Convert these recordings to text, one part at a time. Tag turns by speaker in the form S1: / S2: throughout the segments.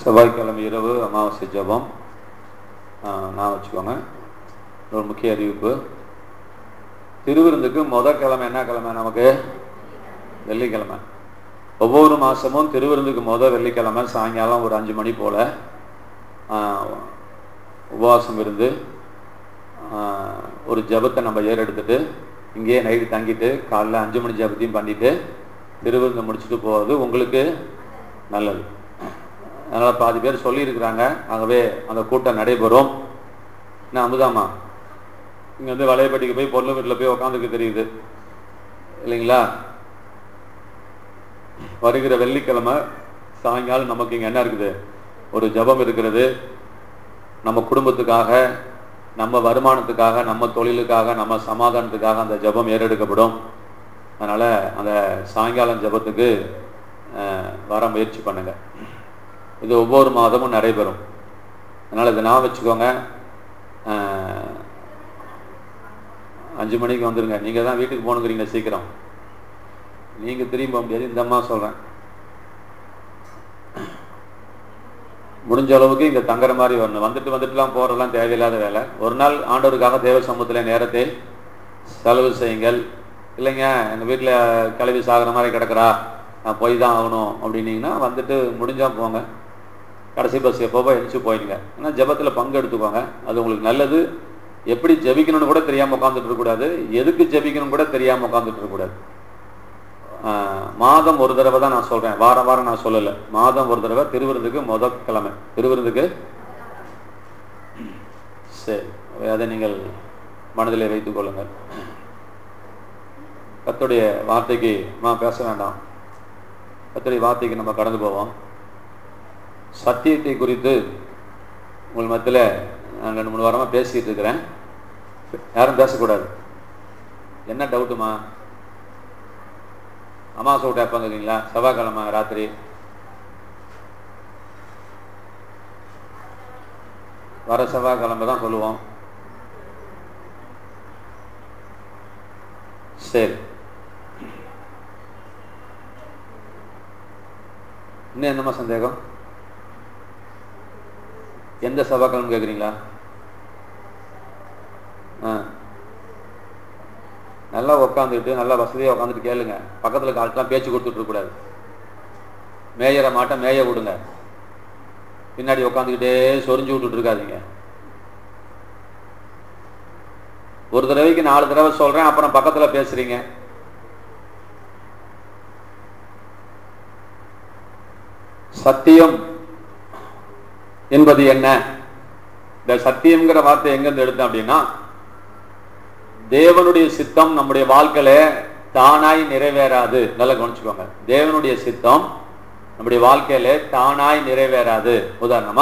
S1: செவ்வாய்க்கிழமை இரவு அமாவாசை ஜெபம் ஆஹ், நான் வச்சுக்கோங்க ஒரு முக்கிய அறிவிப்பு திருவிருந்துக்கு முத கிழமை என்ன கிழமை நமக்கு வெள்ளிக்கிழமை ஒவ்வொரு மாதமும் திருவிருந்துக்கு முத வெள்ளிக்கிழமை சாயங்காலம் ஒரு அஞ்சு மணி போல் உபவாசம் இருந்து ஆஹ், ஒரு ஜெபத்தை நம்ம ஏறெடுத்துட்டு இங்கேயே நைட்டு தங்கிட்டு காலைல அஞ்சு மணி ஜெபத்தையும் பண்ணிட்டு திருவிருந்து முடிச்சுட்டு போகிறது உங்களுக்கு நல்லது அதனால் பாதி பேர் சொல்லியிருக்கிறாங்க ஆகவே அந்த கூட்டம் நடைபெறும் என்ன அமுதாமா இங்கே வந்து வளையப்பட்டிக்கு போய் பொண்ணு வீட்டில் போய் உட்காந்துக்க தெரியுது இல்லைங்களா வருகிற வெள்ளிக்கிழமை சாயங்காலம் நமக்கு இங்கே என்ன இருக்குது ஒரு ஜெபம் இருக்கிறது நம்ம குடும்பத்துக்காக நம்ம வருமானத்துக்காக நம்ம தொழிலுக்காக நம்ம சமாதானத்துக்காக அந்த ஜெபம் ஏறெடுக்கப்படும் அதனால் அந்த சாயங்காலம் ஜெபத்துக்கு அஹ், வர முயற்சி பண்ணுங்க இது ஒவ்வொரு மாதமும் நடைபெறும் அதனால் இதை நான் வச்சுக்கோங்க அஹ், அஞ்சு மணிக்கு வந்துருங்க நீங்கள் தான் வீட்டுக்கு போகணுங்கிறீங்க சீக்கிரம் நீங்கள் திரும்பி போக முடியாது இந்த அம்மா சொல்கிறேன் முடிஞ்ச அளவுக்கு இங்கே தங்குற மாதிரி வரணும் வந்துட்டு வந்துட்டுலாம் போகிறதெல்லாம் தேவையில்லாத வேலை ஒரு நாள் ஆண்டவருக்காக தேவ சமூகத்தில் நேரத்தை செலவு செய்யுங்கள் இல்லைங்க எங்கள் வீட்டில் கிளவி சாகிற மாதிரி கிடக்குறா நான் போய் தான் ஆகணும் அப்படின்னீங்கன்னா வந்துட்டு முடிஞ்சால் போங்க கடைசி பஸ் எப்போவோ எழுச்சி போயிடுங்க ஆனால் ஜெபத்தில் பங்கு எடுத்துக்கோங்க அது உங்களுக்கு நல்லது எப்படி ஜெபிக்கணும்னு கூட தெரியாமல் உட்காந்துட்டு இருக்கக்கூடாது எதுக்கு ஜெபிக்கணும்னு கூட தெரியாமல் உட்காந்துட்டு இருக்கக்கூடாது ஆஹ், மாதம் ஒரு தடவை தான் நான் சொல்கிறேன் வாரம் வாரம் நான் சொல்லலை மாதம் ஒரு தடவை திருவிருந்துக்கு முத கிழமை திருவிருந்துக்கு சரி அதை நீங்கள் மனதிலே வைத்துக் கொள்ளுங்கள் கத்துடைய வார்த்தைக்கு நான் பேச வேண்டாம் கத்துடைய வார்த்தைக்கு நம்ம கடந்து போவோம் சத்தியத்தை குறித்து உங்கள் மத்தியில் நான் ரெண்டு மூணு வாரமாக பேசிக்கிட்டு இருக்கிறேன் யாரும் பேசக்கூடாது என்ன டவுட்டுமா அமாவாசை விட்டு எப்போ இருக்கீங்களா செவ்வாய்க்கிழமை ராத்திரி வர செவ்வாய்க்கிழமை தான் சொல்லுவோம் சரி இன்னும் என்னம்மா சந்தேகம் எந்த செவ்வாய்க்கிழமை கேட்குறீங்களா ஆ நல்லா உட்காந்துட்டு நல்லா வசதியாக உட்காந்துட்டு கேளுங்க பக்கத்தில் காலத்துலாம் பேச்சு கொடுத்துட்டு இருக்கக்கூடாது மேயற மாட்டேன் மேய விடுங்க பின்னாடி உட்காந்துக்கிட்டே சொரிஞ்சு விட்டுட்டு இருக்காதீங்க ஒரு தடவைக்கு நாலு தடவை சொல்றேன் அப்புறம் பக்கத்துல பேசுறீங்க சத்தியம் என்பது என்ன இந்த சத்தியம்ங்கிற வார்த்தை எங்கிருந்து எடுத்தேன் அப்படின்னா தேவனுடைய சித்தம் நம்முடைய வாழ்க்கையில தானாய் நிறைவேறாது நல்லா கவனிச்சுக்கோங்க தேவனுடைய சித்தம் நம்முடைய வாழ்க்கையில தானாய் நிறைவேறாது உதாரணமா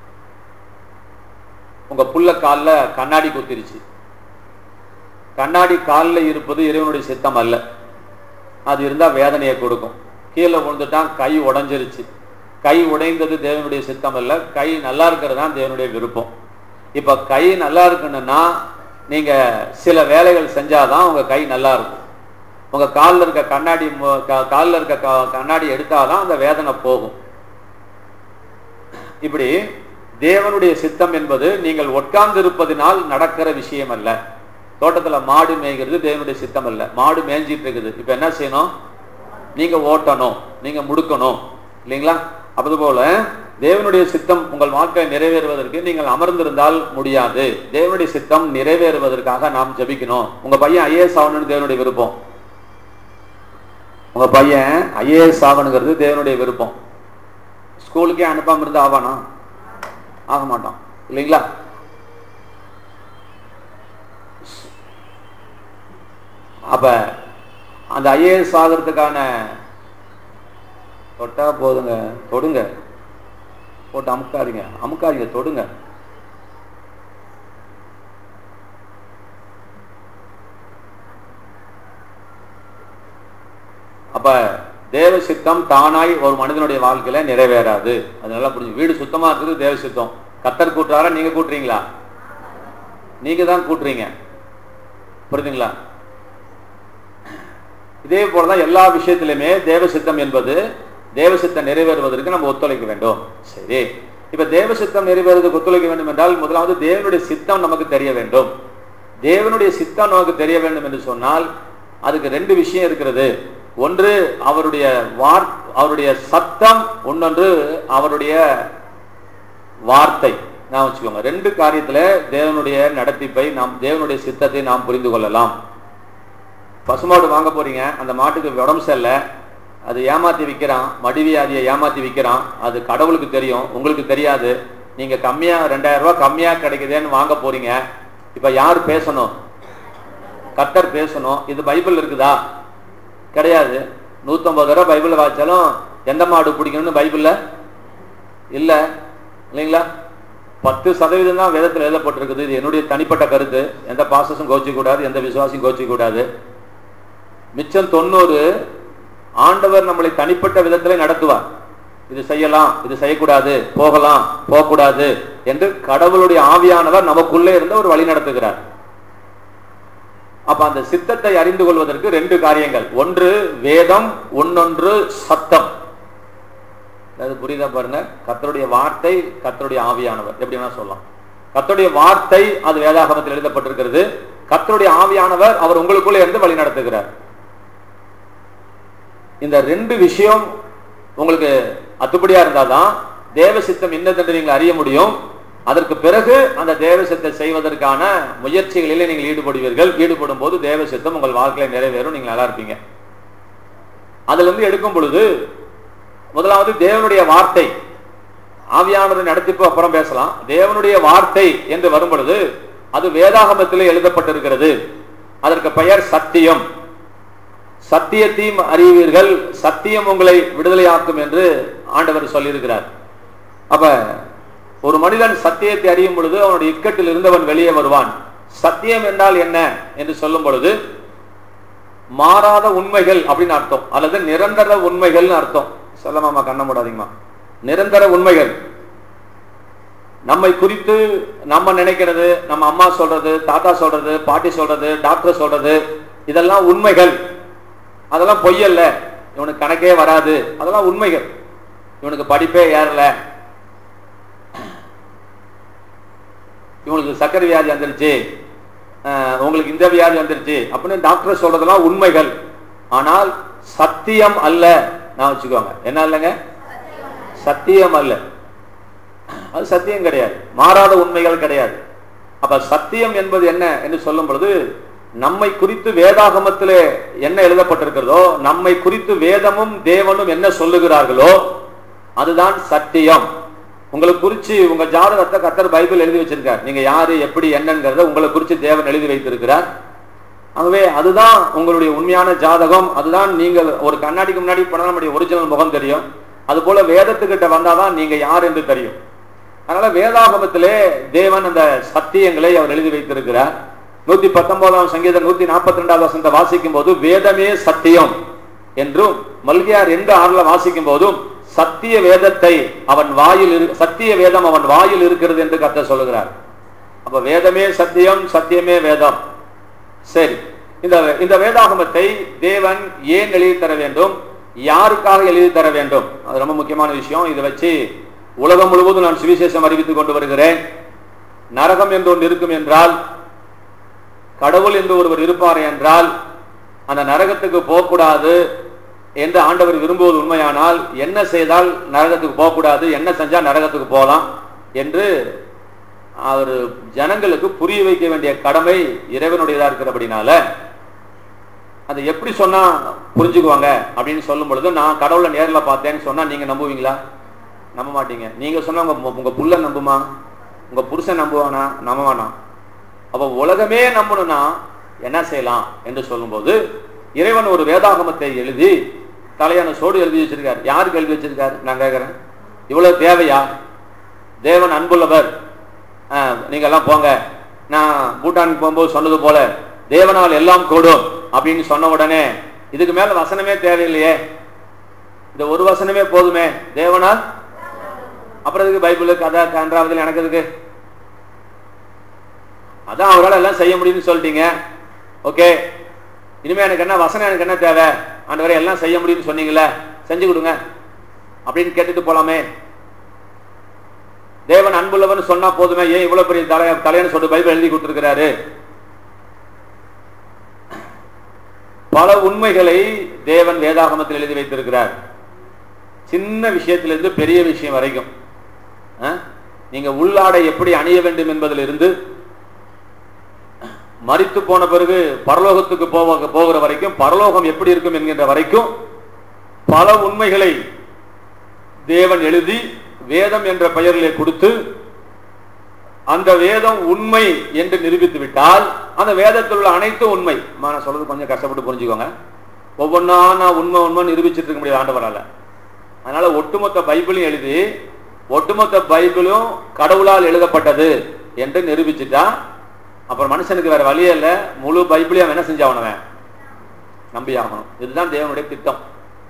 S1: உங்க புள்ள கால்ல கண்ணாடி குத்திருச்சு கண்ணாடி காலில் இருப்பது இறைவனுடைய சித்தம் அல்ல அது இருந்தா வேதனையை கொடுக்கும் கீழே விழுந்துட்டான் கை உடைஞ்சிருச்சு கை உடைந்தது தேவனுடைய சித்தம் அல்ல கை நல்லா இருக்கிறது தான் தேவனுடைய விருப்பம் இப்ப கை நல்லா இருக்கணும்னா நீங்க சில வேலைகள் செஞ்சாதான் உங்க கை நல்லா இருக்கும் உங்க காலில் இருக்க கண்ணாடி மு- கா- கால்ல இருக்க க- கண்ணாடி எடுத்தாதான் அந்த வேதனை போகும் இப்படி தேவனுடைய சித்தம் என்பது நீங்கள் உட்கார்ந்து இருப்பதினால் நடக்கிற விஷயம் அல்ல தோட்டத்துல மாடு மேய்கிறது தேவனுடைய சித்தம் அல்ல மாடு மேய்ஞ்சிட்டு இருக்குது இப்ப என்ன செய்யணும் நீங்க ஓட்டணும் நீங்க முடுக்கணும் இல்லைங்களா அதுபோல தேவனுடைய சித்தம் உங்கள் வாழ்க்கை நிறைவேறுவதற்கு நீங்கள் அமர்ந்திருந்தால் முடியாது தேவனுடைய சித்தம் நிறைவேறுவதற்காக நாம் ஜெபிக்கணும் உங்க பையன் ஐஏஎஸ் ஆகணும்னு தேவனுடைய விருப்பம் உங்க பையன் ஐஏஎஸ் ஆகணுங்கிறது தேவனுடைய விருப்பம் ஸ்கூலுக்கே அனுப்பாம இருந்தா ஆவானா ஆக மாட்டான் இல்லைங்களா அப்ப அந்த ஐஏஎஸ் ஆகிறதுக்கான தொட்டா போதுங்க தொடுங்க போட்டு அமுக்காதீங்க அமுக்காதீங்க தொடுங்க அப்ப தேவ சித்தம் தானாய் ஒரு மனிதனுடைய வாழ்க்கையில நிறைவேறாது அது நல்லா புரிஞ்சு வீடு சுத்தமா இருக்குது தேவ சித்தம் கத்தர் கூட்டுறாரா நீங்க கூட்டுறீங்களா நீங்க தான் கூட்டுறீங்க புரியுதுங்களா இதே போலதான் எல்லா விஷயத்திலுமே தேவ சித்தம் என்பது தேவசித்தம் நிறைவேறுவதற்கு நம்ம ஒத்துழைக்க வேண்டும் சரி இப்ப தேவசித்தம் நிறைவேறுவதற்கு ஒத்துழைக்க வேண்டும் என்றால் முதலாவது தேவனுடைய சித்தம் நமக்கு தெரிய வேண்டும் தேவனுடைய சித்தம் நமக்கு தெரிய வேண்டும் என்று சொன்னால் அதுக்கு ரெண்டு விஷயம் இருக்கிறது ஒன்று அவருடைய வார் அவருடைய சத்தம் இன்னொன்று அவருடைய வார்த்தை நான் வச்சுக்கோங்க ரெண்டு காரியத்துல தேவனுடைய நடத்திப்பை நாம் தேவனுடைய சித்தத்தை நாம் புரிந்து கொள்ளலாம் பசுமாடு வாங்க போறீங்க அந்த மாட்டுக்கு உடம்பு சரியில்லை அது ஏமாத்தி விற்கிறான் மடிவியாதியை ஏமாத்தி விற்கிறான் அது கடவுளுக்கு தெரியும் உங்களுக்கு தெரியாது நீங்க கம்மியா ரெண்டாயிரம் ரூபாய் கம்மியா கிடைக்குதேன்னு வாங்க போறீங்க இப்ப யார் பேசணும் கர்த்தர் பேசணும் இது பைபிள் இருக்குதா கிடையாது நூத்தம்பது ரூபாய் பைபிள் வாய்ச்சாலும் எந்த மாடு பிடிக்கணும்னு பைபிள்ல இல்ல இல்லைங்களா பத்து சதவீதம் தான் வேதத்தில் எழுதப்பட்டிருக்குது இது என்னுடைய தனிப்பட்ட கருத்து எந்த பாசஸும் கோச்சிக்க கூடாது எந்த விசுவாசியும் கோச்சிக்க கூடாது மிச்சம் தொண்ணூறு ஆண்டவர் நம்மளை தனிப்பட்ட விதத்திலே நடத்துவார் இது செய்யலாம் இது செய்யக்கூடாது போகலாம் போகக்கூடாது என்று கடவுளுடைய ஆவியானவர் நமக்குள்ளே இருந்து ஒரு வழி நடத்துகிறார் அப்ப அந்த சித்தத்தை அறிந்து கொள்வதற்கு ரெண்டு காரியங்கள் ஒன்று வேதம் ஒன்னொன்று சத்தம் அது புரியுதா பாருங்க கத்தருடைய வார்த்தை கத்தருடைய ஆவியானவர் எப்படி வேணா சொல்லலாம் கத்தருடைய வார்த்தை அது வேதாகமத்தில் எழுதப்பட்டிருக்கிறது கத்தருடைய ஆவியானவர் அவர் உங்களுக்குள்ளே இருந்து வழி நடத்துகிறார் இந்த ரெண்டு விஷயம் உங்களுக்கு அத்துப்படியா இருந்தாதான் தேவ சித்தம் என்னதென்று நீங்கள் அறிய முடியும் அதற்கு பிறகு அந்த தேவ சித்தம் செய்வதற்கான முயற்சிகளிலே நீங்கள் ஈடுபடுவீர்கள் ஈடுபடும் போது தேவ சித்தம் உங்கள் வாழ்க்கையில நிறைவேறும் நீங்கள் நல்லா இருப்பீங்க அதுல இருந்து எடுக்கும் பொழுது முதலாவது தேவனுடைய வார்த்தை ஆவியானவர் நடத்திப்பு அப்புறம் பேசலாம் தேவனுடைய வார்த்தை என்று வரும் பொழுது அது வேதாகமத்திலே எழுதப்பட்டிருக்கிறது அதற்கு பெயர் சத்தியம் சத்தியத்தையும் அறிவீர்கள் சத்தியம் உங்களை விடுதலையாக்கும் என்று ஆண்டவர் சொல்லியிருக்கிறார் அப்ப ஒரு மனிதன் சத்தியத்தை அறியும் பொழுது அவனுடைய இக்கட்டில் இருந்தவன் வெளியே வருவான் சத்தியம் என்றால் என்ன என்று சொல்லும் பொழுது மாறாத உண்மைகள் அப்படின்னு அர்த்தம் அல்லது நிரந்தர உண்மைகள்னு அர்த்தம் சொல்லமாமா கண்ண மூடாதீங்கம்மா நிரந்தர உண்மைகள் நம்மை குறித்து நம்ம நினைக்கிறது நம்ம அம்மா சொல்றது தாத்தா சொல்றது பாட்டி சொல்றது டாக்டர் சொல்றது இதெல்லாம் உண்மைகள் அதெல்லாம் பொய்யல்ல இவனுக்கு கணக்கே வராது அதெல்லாம் உண்மைகள் இவனுக்கு படிப்பே ஏறல இவனுக்கு சர்க்கரை வியாதி வந்துருச்சு அஹ் உங்களுக்கு இந்த வியாதி வந்துருச்சு அப்படின்னு டாக்டர் சொல்றதெல்லாம் உண்மைகள் ஆனால் சத்தியம் அல்ல நான் வச்சுக்கோங்க என்ன இல்லைங்க சத்தியம் அல்ல அது சத்தியம் கிடையாது மாறாத உண்மைகள் கிடையாது அப்ப சத்தியம் என்பது என்ன என்று சொல்லும் பொழுது நம்மை குறித்து வேதாகமத்திலே என்ன எழுதப்பட்டிருக்கிறதோ நம்மை குறித்து வேதமும் தேவனும் என்ன சொல்லுகிறார்களோ அதுதான் சத்தியம் உங்களை குறிச்சு உங்க ஜாதகத்தை கத்தர் பைபிள் எழுதி வச்சிருக்கார் நீங்க யாரு எப்படி என்னங்கிறத உங்களை குறிச்சு தேவன் எழுதி வைத்திருக்கிறார் ஆகவே அதுதான் உங்களுடைய உண்மையான ஜாதகம் அதுதான் நீங்கள் ஒரு கண்ணாடிக்கு முன்னாடி போனா நம்முடைய ஒரிஜினல் முகம் தெரியும் அது போல வேதத்துக்கிட்ட வந்தாதான் நீங்க யார் என்று தெரியும் அதனால வேதாகமத்திலே தேவன் அந்த சத்தியங்களை அவர் எழுதி வைத்திருக்கிறார் நூத்தி பத்தொன்பதாம் சங்கீதம் நூத்தி நாற்பத்தி ரெண்டாவது வசனத்தை வாசிக்கும் போது வேதமே சத்தியம் என்றும் மல்கியார் எந்த ஆறுல வாசிக்கும் போதும் சத்திய வேதத்தை அவன் வாயில் இரு- சத்திய வேதம் அவன் வாயில் இருக்கிறது என்று கத்த சொல்லுகிறார் அப்ப வேதமே சத்தியம் சத்தியமே வேதம் சரி இந்த இந்த வேதாகமத்தை தேவன் ஏன் எழுதி தர வேண்டும் யாருக்காக எழுதி தர வேண்டும் அது ரொம்ப முக்கியமான விஷயம் இதை வச்சு உலகம் முழுவதும் நான் சுவிசேஷம் அறிவித்துக் கொண்டு வருகிறேன் நரகம் என்று ஒன்று இருக்கும் என்றால் கடவுள் என்று ஒருவர் இருப்பார் என்றால் அந்த நரகத்துக்கு போகக்கூடாது என்று ஆண்டவர் விரும்புவது உண்மையானால் என்ன செய்தால் நரகத்துக்கு போகக்கூடாது என்ன செஞ்சா நரகத்துக்கு போகலாம் என்று அவர் ஜனங்களுக்கு புரிய வைக்க வேண்டிய கடமை இறைவனுடையதா இருக்கிறபடினால அதை எப்படி சொன்னா புரிஞ்சுக்குவாங்க அப்படின்னு சொல்லும் பொழுது நான் கடவுளை நேர்ல பார்த்தேன்னு சொன்னா நீங்க நம்புவீங்களா நம்ப மாட்டீங்க நீங்க சொன்னா உங்க உங்க புள்ள நம்புமா உங்க புருஷன் நம்புவானா நம்ப வேணாம் அப்ப உலகமே நம்பணும்னா என்ன செய்யலாம் என்று சொல்லும்போது இறைவன் ஒரு வேதாகமத்தை எழுதி தலையான சோடு எழுதி வச்சிருக்கார் யாருக்கு எழுதி வச்சிருக்காரு நான் கேட்கிறேன் இவ்வளவு தேவையா தேவன் அன்புள்ளவர் ஆஹ், நீங்க எல்லாம் போங்க நான் பூட்டானுக்கு போகும்போது சொன்னது போல தேவனால் எல்லாம் கூடும் அப்படின்னு சொன்ன உடனே இதுக்கு மேல வசனமே தேவையில்லையே இந்த ஒரு வசனமே போதுமே தேவனால் அப்புறம் இதுக்கு பைபிள் கதை கன்றாவதில் எனக்கு இருக்கு அதான் அவரால் எல்லாம் செய்ய முடியும்னு சொல்லிட்டீங்க ஓகே இனிமே எனக்கு என்ன வசனம் எனக்கு என்ன தேவை ஆண்டவரே எல்லாம் செய்ய முடியும்னு சொன்னீங்கல்ல செஞ்சு கொடுங்க அப்படின்னு கேட்டுட்டு போலாமே தேவன் அன்புள்ளவன் சொன்னா போதுமே ஏன் இவ்வளவு பெரிய தலை தலைன்னு சொல்லிட்டு பைபிள் எழுதி கொடுத்திருக்கிறாரு பல உண்மைகளை தேவன் வேதாகமத்தில் எழுதி வைத்திருக்கிறார் சின்ன விஷயத்திலிருந்து பெரிய விஷயம் வரைக்கும் ஆ? நீங்க உள்ளாடை எப்படி அணிய வேண்டும் என்பதிலிருந்து மரித்து போன பிறகு பரலோகத்துக்கு போக போகிற வரைக்கும் பரலோகம் எப்படி இருக்கும் என்கின்ற வரைக்கும் பல உண்மைகளை தேவன் எழுதி வேதம் என்ற பெயரிலே கொடுத்து அந்த வேதம் உண்மை என்று நிரூபித்து விட்டால் அந்த வேதத்தில் உள்ள அனைத்தும் உண்மை அம்மா, நான் சொல்றது கொஞ்சம் கஷ்டப்பட்டு புரிஞ்சுக்கோங்க ஒவ்வொன்றா நான் உண்மை உண்மை நிரூபிச்சிட்டு இருக்க முடியாது ஆண்டவரால அதனால ஒட்டுமொத்த பைபிளையும் எழுதி ஒட்டுமொத்த பைபிளும் கடவுளால் எழுதப்பட்டது என்று நிரூபிச்சுட்டா அப்புறம் மனுஷனுக்கு வேற வழியே இல்லை முழு பைபிளையும் அவன் என்ன செஞ்சாகணும் நம்பி ஆகணும் இதுதான் தேவனுடைய திட்டம்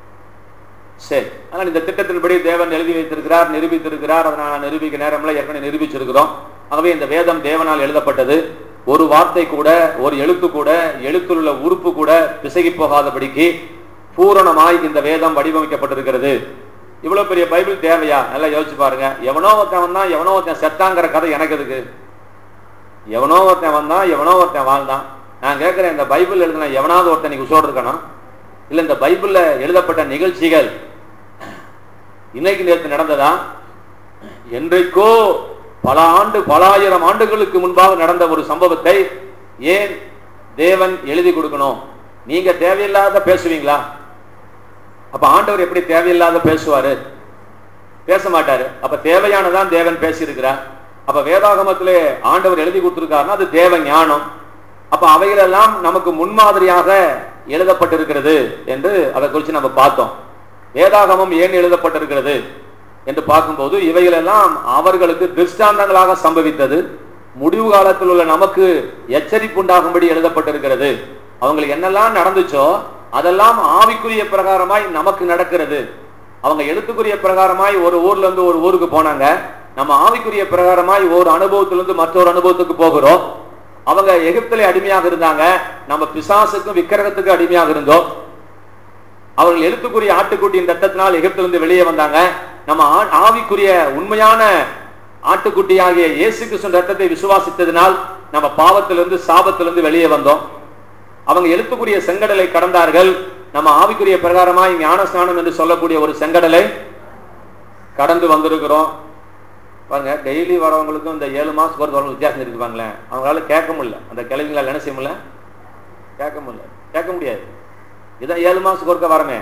S1: சரி ஆனால் இந்த திட்டத்தின்படி தேவன் எழுதி வைத்திருக்கிறார் நிரூபித்திருக்கிறார் அதை நான் நிரூபிக்க நேரம்ல ஏற்கனவே நிரூபிச்சிருக்கிறோம் ஆகவே இந்த வேதம் தேவனால் எழுதப்பட்டது ஒரு வார்த்தை கூட ஒரு எழுத்து கூட எழுத்தில் உள்ள உறுப்பு கூட பிசகி போகாதபடிக்கு பூரணமாய் இந்த வேதம் வடிவமைக்கப்பட்டிருக்கிறது இவ்வளவு பெரிய பைபிள் தேவையா நல்லா யோசிச்சு பாருங்க எவனோ ஒருத்தன் வந்தான் எவனோ ஒருத்தன் செத்தாங்கிற கதை எனக்கு எதுக்கு எவனோ ஒருத்தன் வந்தான் எவனோ ஒருத்தன் வாழ்ந்தான் நான் கேட்கிறேன் இந்த பைபிள் எழுதின எவனாவது ஒருத்தன் நீங்க உசோடு இருக்கணும் இல்ல இந்த பைபிள்ல எழுதப்பட்ட நிகழ்ச்சிகள் இன்னைக்கு நேற்று நடந்ததா என்றைக்கோ பல ஆண்டு பல ஆயிரம் ஆண்டுகளுக்கு முன்பாக நடந்த ஒரு சம்பவத்தை ஏன் தேவன் எழுதி கொடுக்கணும் நீங்க தேவையில்லாத பேசுவீங்களா அப்ப ஆண்டவர் எப்படி தேவையில்லாத பேசுவாரு பேச மாட்டாரு அப்ப தேவையானதான் தேவன் பேசியிருக்கிறார் அப்ப வேதாகமத்திலே ஆண்டவர் எழுதி கொடுத்திருக்காருன்னா அது தேவ ஞானம் அப்ப அவைகளெல்லாம் நமக்கு முன்மாதிரியாக எழுதப்பட்டிருக்கிறது என்று அதை குறித்து நம்ம பார்த்தோம் வேதாகமம் ஏன் எழுதப்பட்டிருக்கிறது என்று பார்க்கும்போது இவைகளெல்லாம் அவர்களுக்கு திருஷ்டாந்தங்களாக சம்பவித்தது முடிவு காலத்தில் உள்ள நமக்கு எச்சரிப்புண்டாகும்படி எழுதப்பட்டிருக்கிறது அவங்களுக்கு என்னெல்லாம் நடந்துச்சோ அதெல்லாம் ஆவிக்குரிய பிரகாரமாய் நமக்கு நடக்கிறது அவங்க எழுத்துக்குரிய பிரகாரமாய் ஒரு ஊர்ல இருந்து ஒரு ஊருக்கு போனாங்க நம்ம ஆவிக்குரிய பிரகாரமாய் ஒரு அனுபவத்திலிருந்து மற்றொரு அனுபவத்துக்கு போகிறோம் அவங்க எகிப்திலே அடிமையாக இருந்தாங்க நம்ம பிசாசுக்கும் விக்கிரகத்துக்கும் அடிமையாக இருந்தோம் அவர்கள் எழுத்துக்குரிய ஆட்டுக்குட்டியின் ரத்தத்தினால் எகிப்திலிருந்து வெளியே வந்தாங்க நம்ம ஆ- ஆவிக்குரிய உண்மையான ஆட்டுக்குட்டியாகிய இயேசு கிறிஸ்துவின் ரத்தத்தை விசுவாசித்ததினால் நம்ம பாவத்திலிருந்து சாபத்திலிருந்து வெளியே வந்தோம் அவங்க எழுத்துக்குரிய செங்கடலை கடந்தார்கள் நம்ம ஆவிக்குரிய பிரகாரமாய் ஞானஸ்நானம் என்று சொல்லக்கூடிய ஒரு செங்கடலை கடந்து வந்திருக்கிறோம் பாருங்க டெய்லி வரவங்களுக்கும் இந்த ஏழு மாசத்துக்கு ஒரு தடவை வித்தியாசம் இருக்கு பாங்களேன் அவங்களால கேட்க முடியல அந்த கிளைங்களால் என்ன செய்ய முடியல கேட்க முடியல கேட்க முடியாது இதான் ஏழு மாசத்துக்கு ஒருக்க வரமே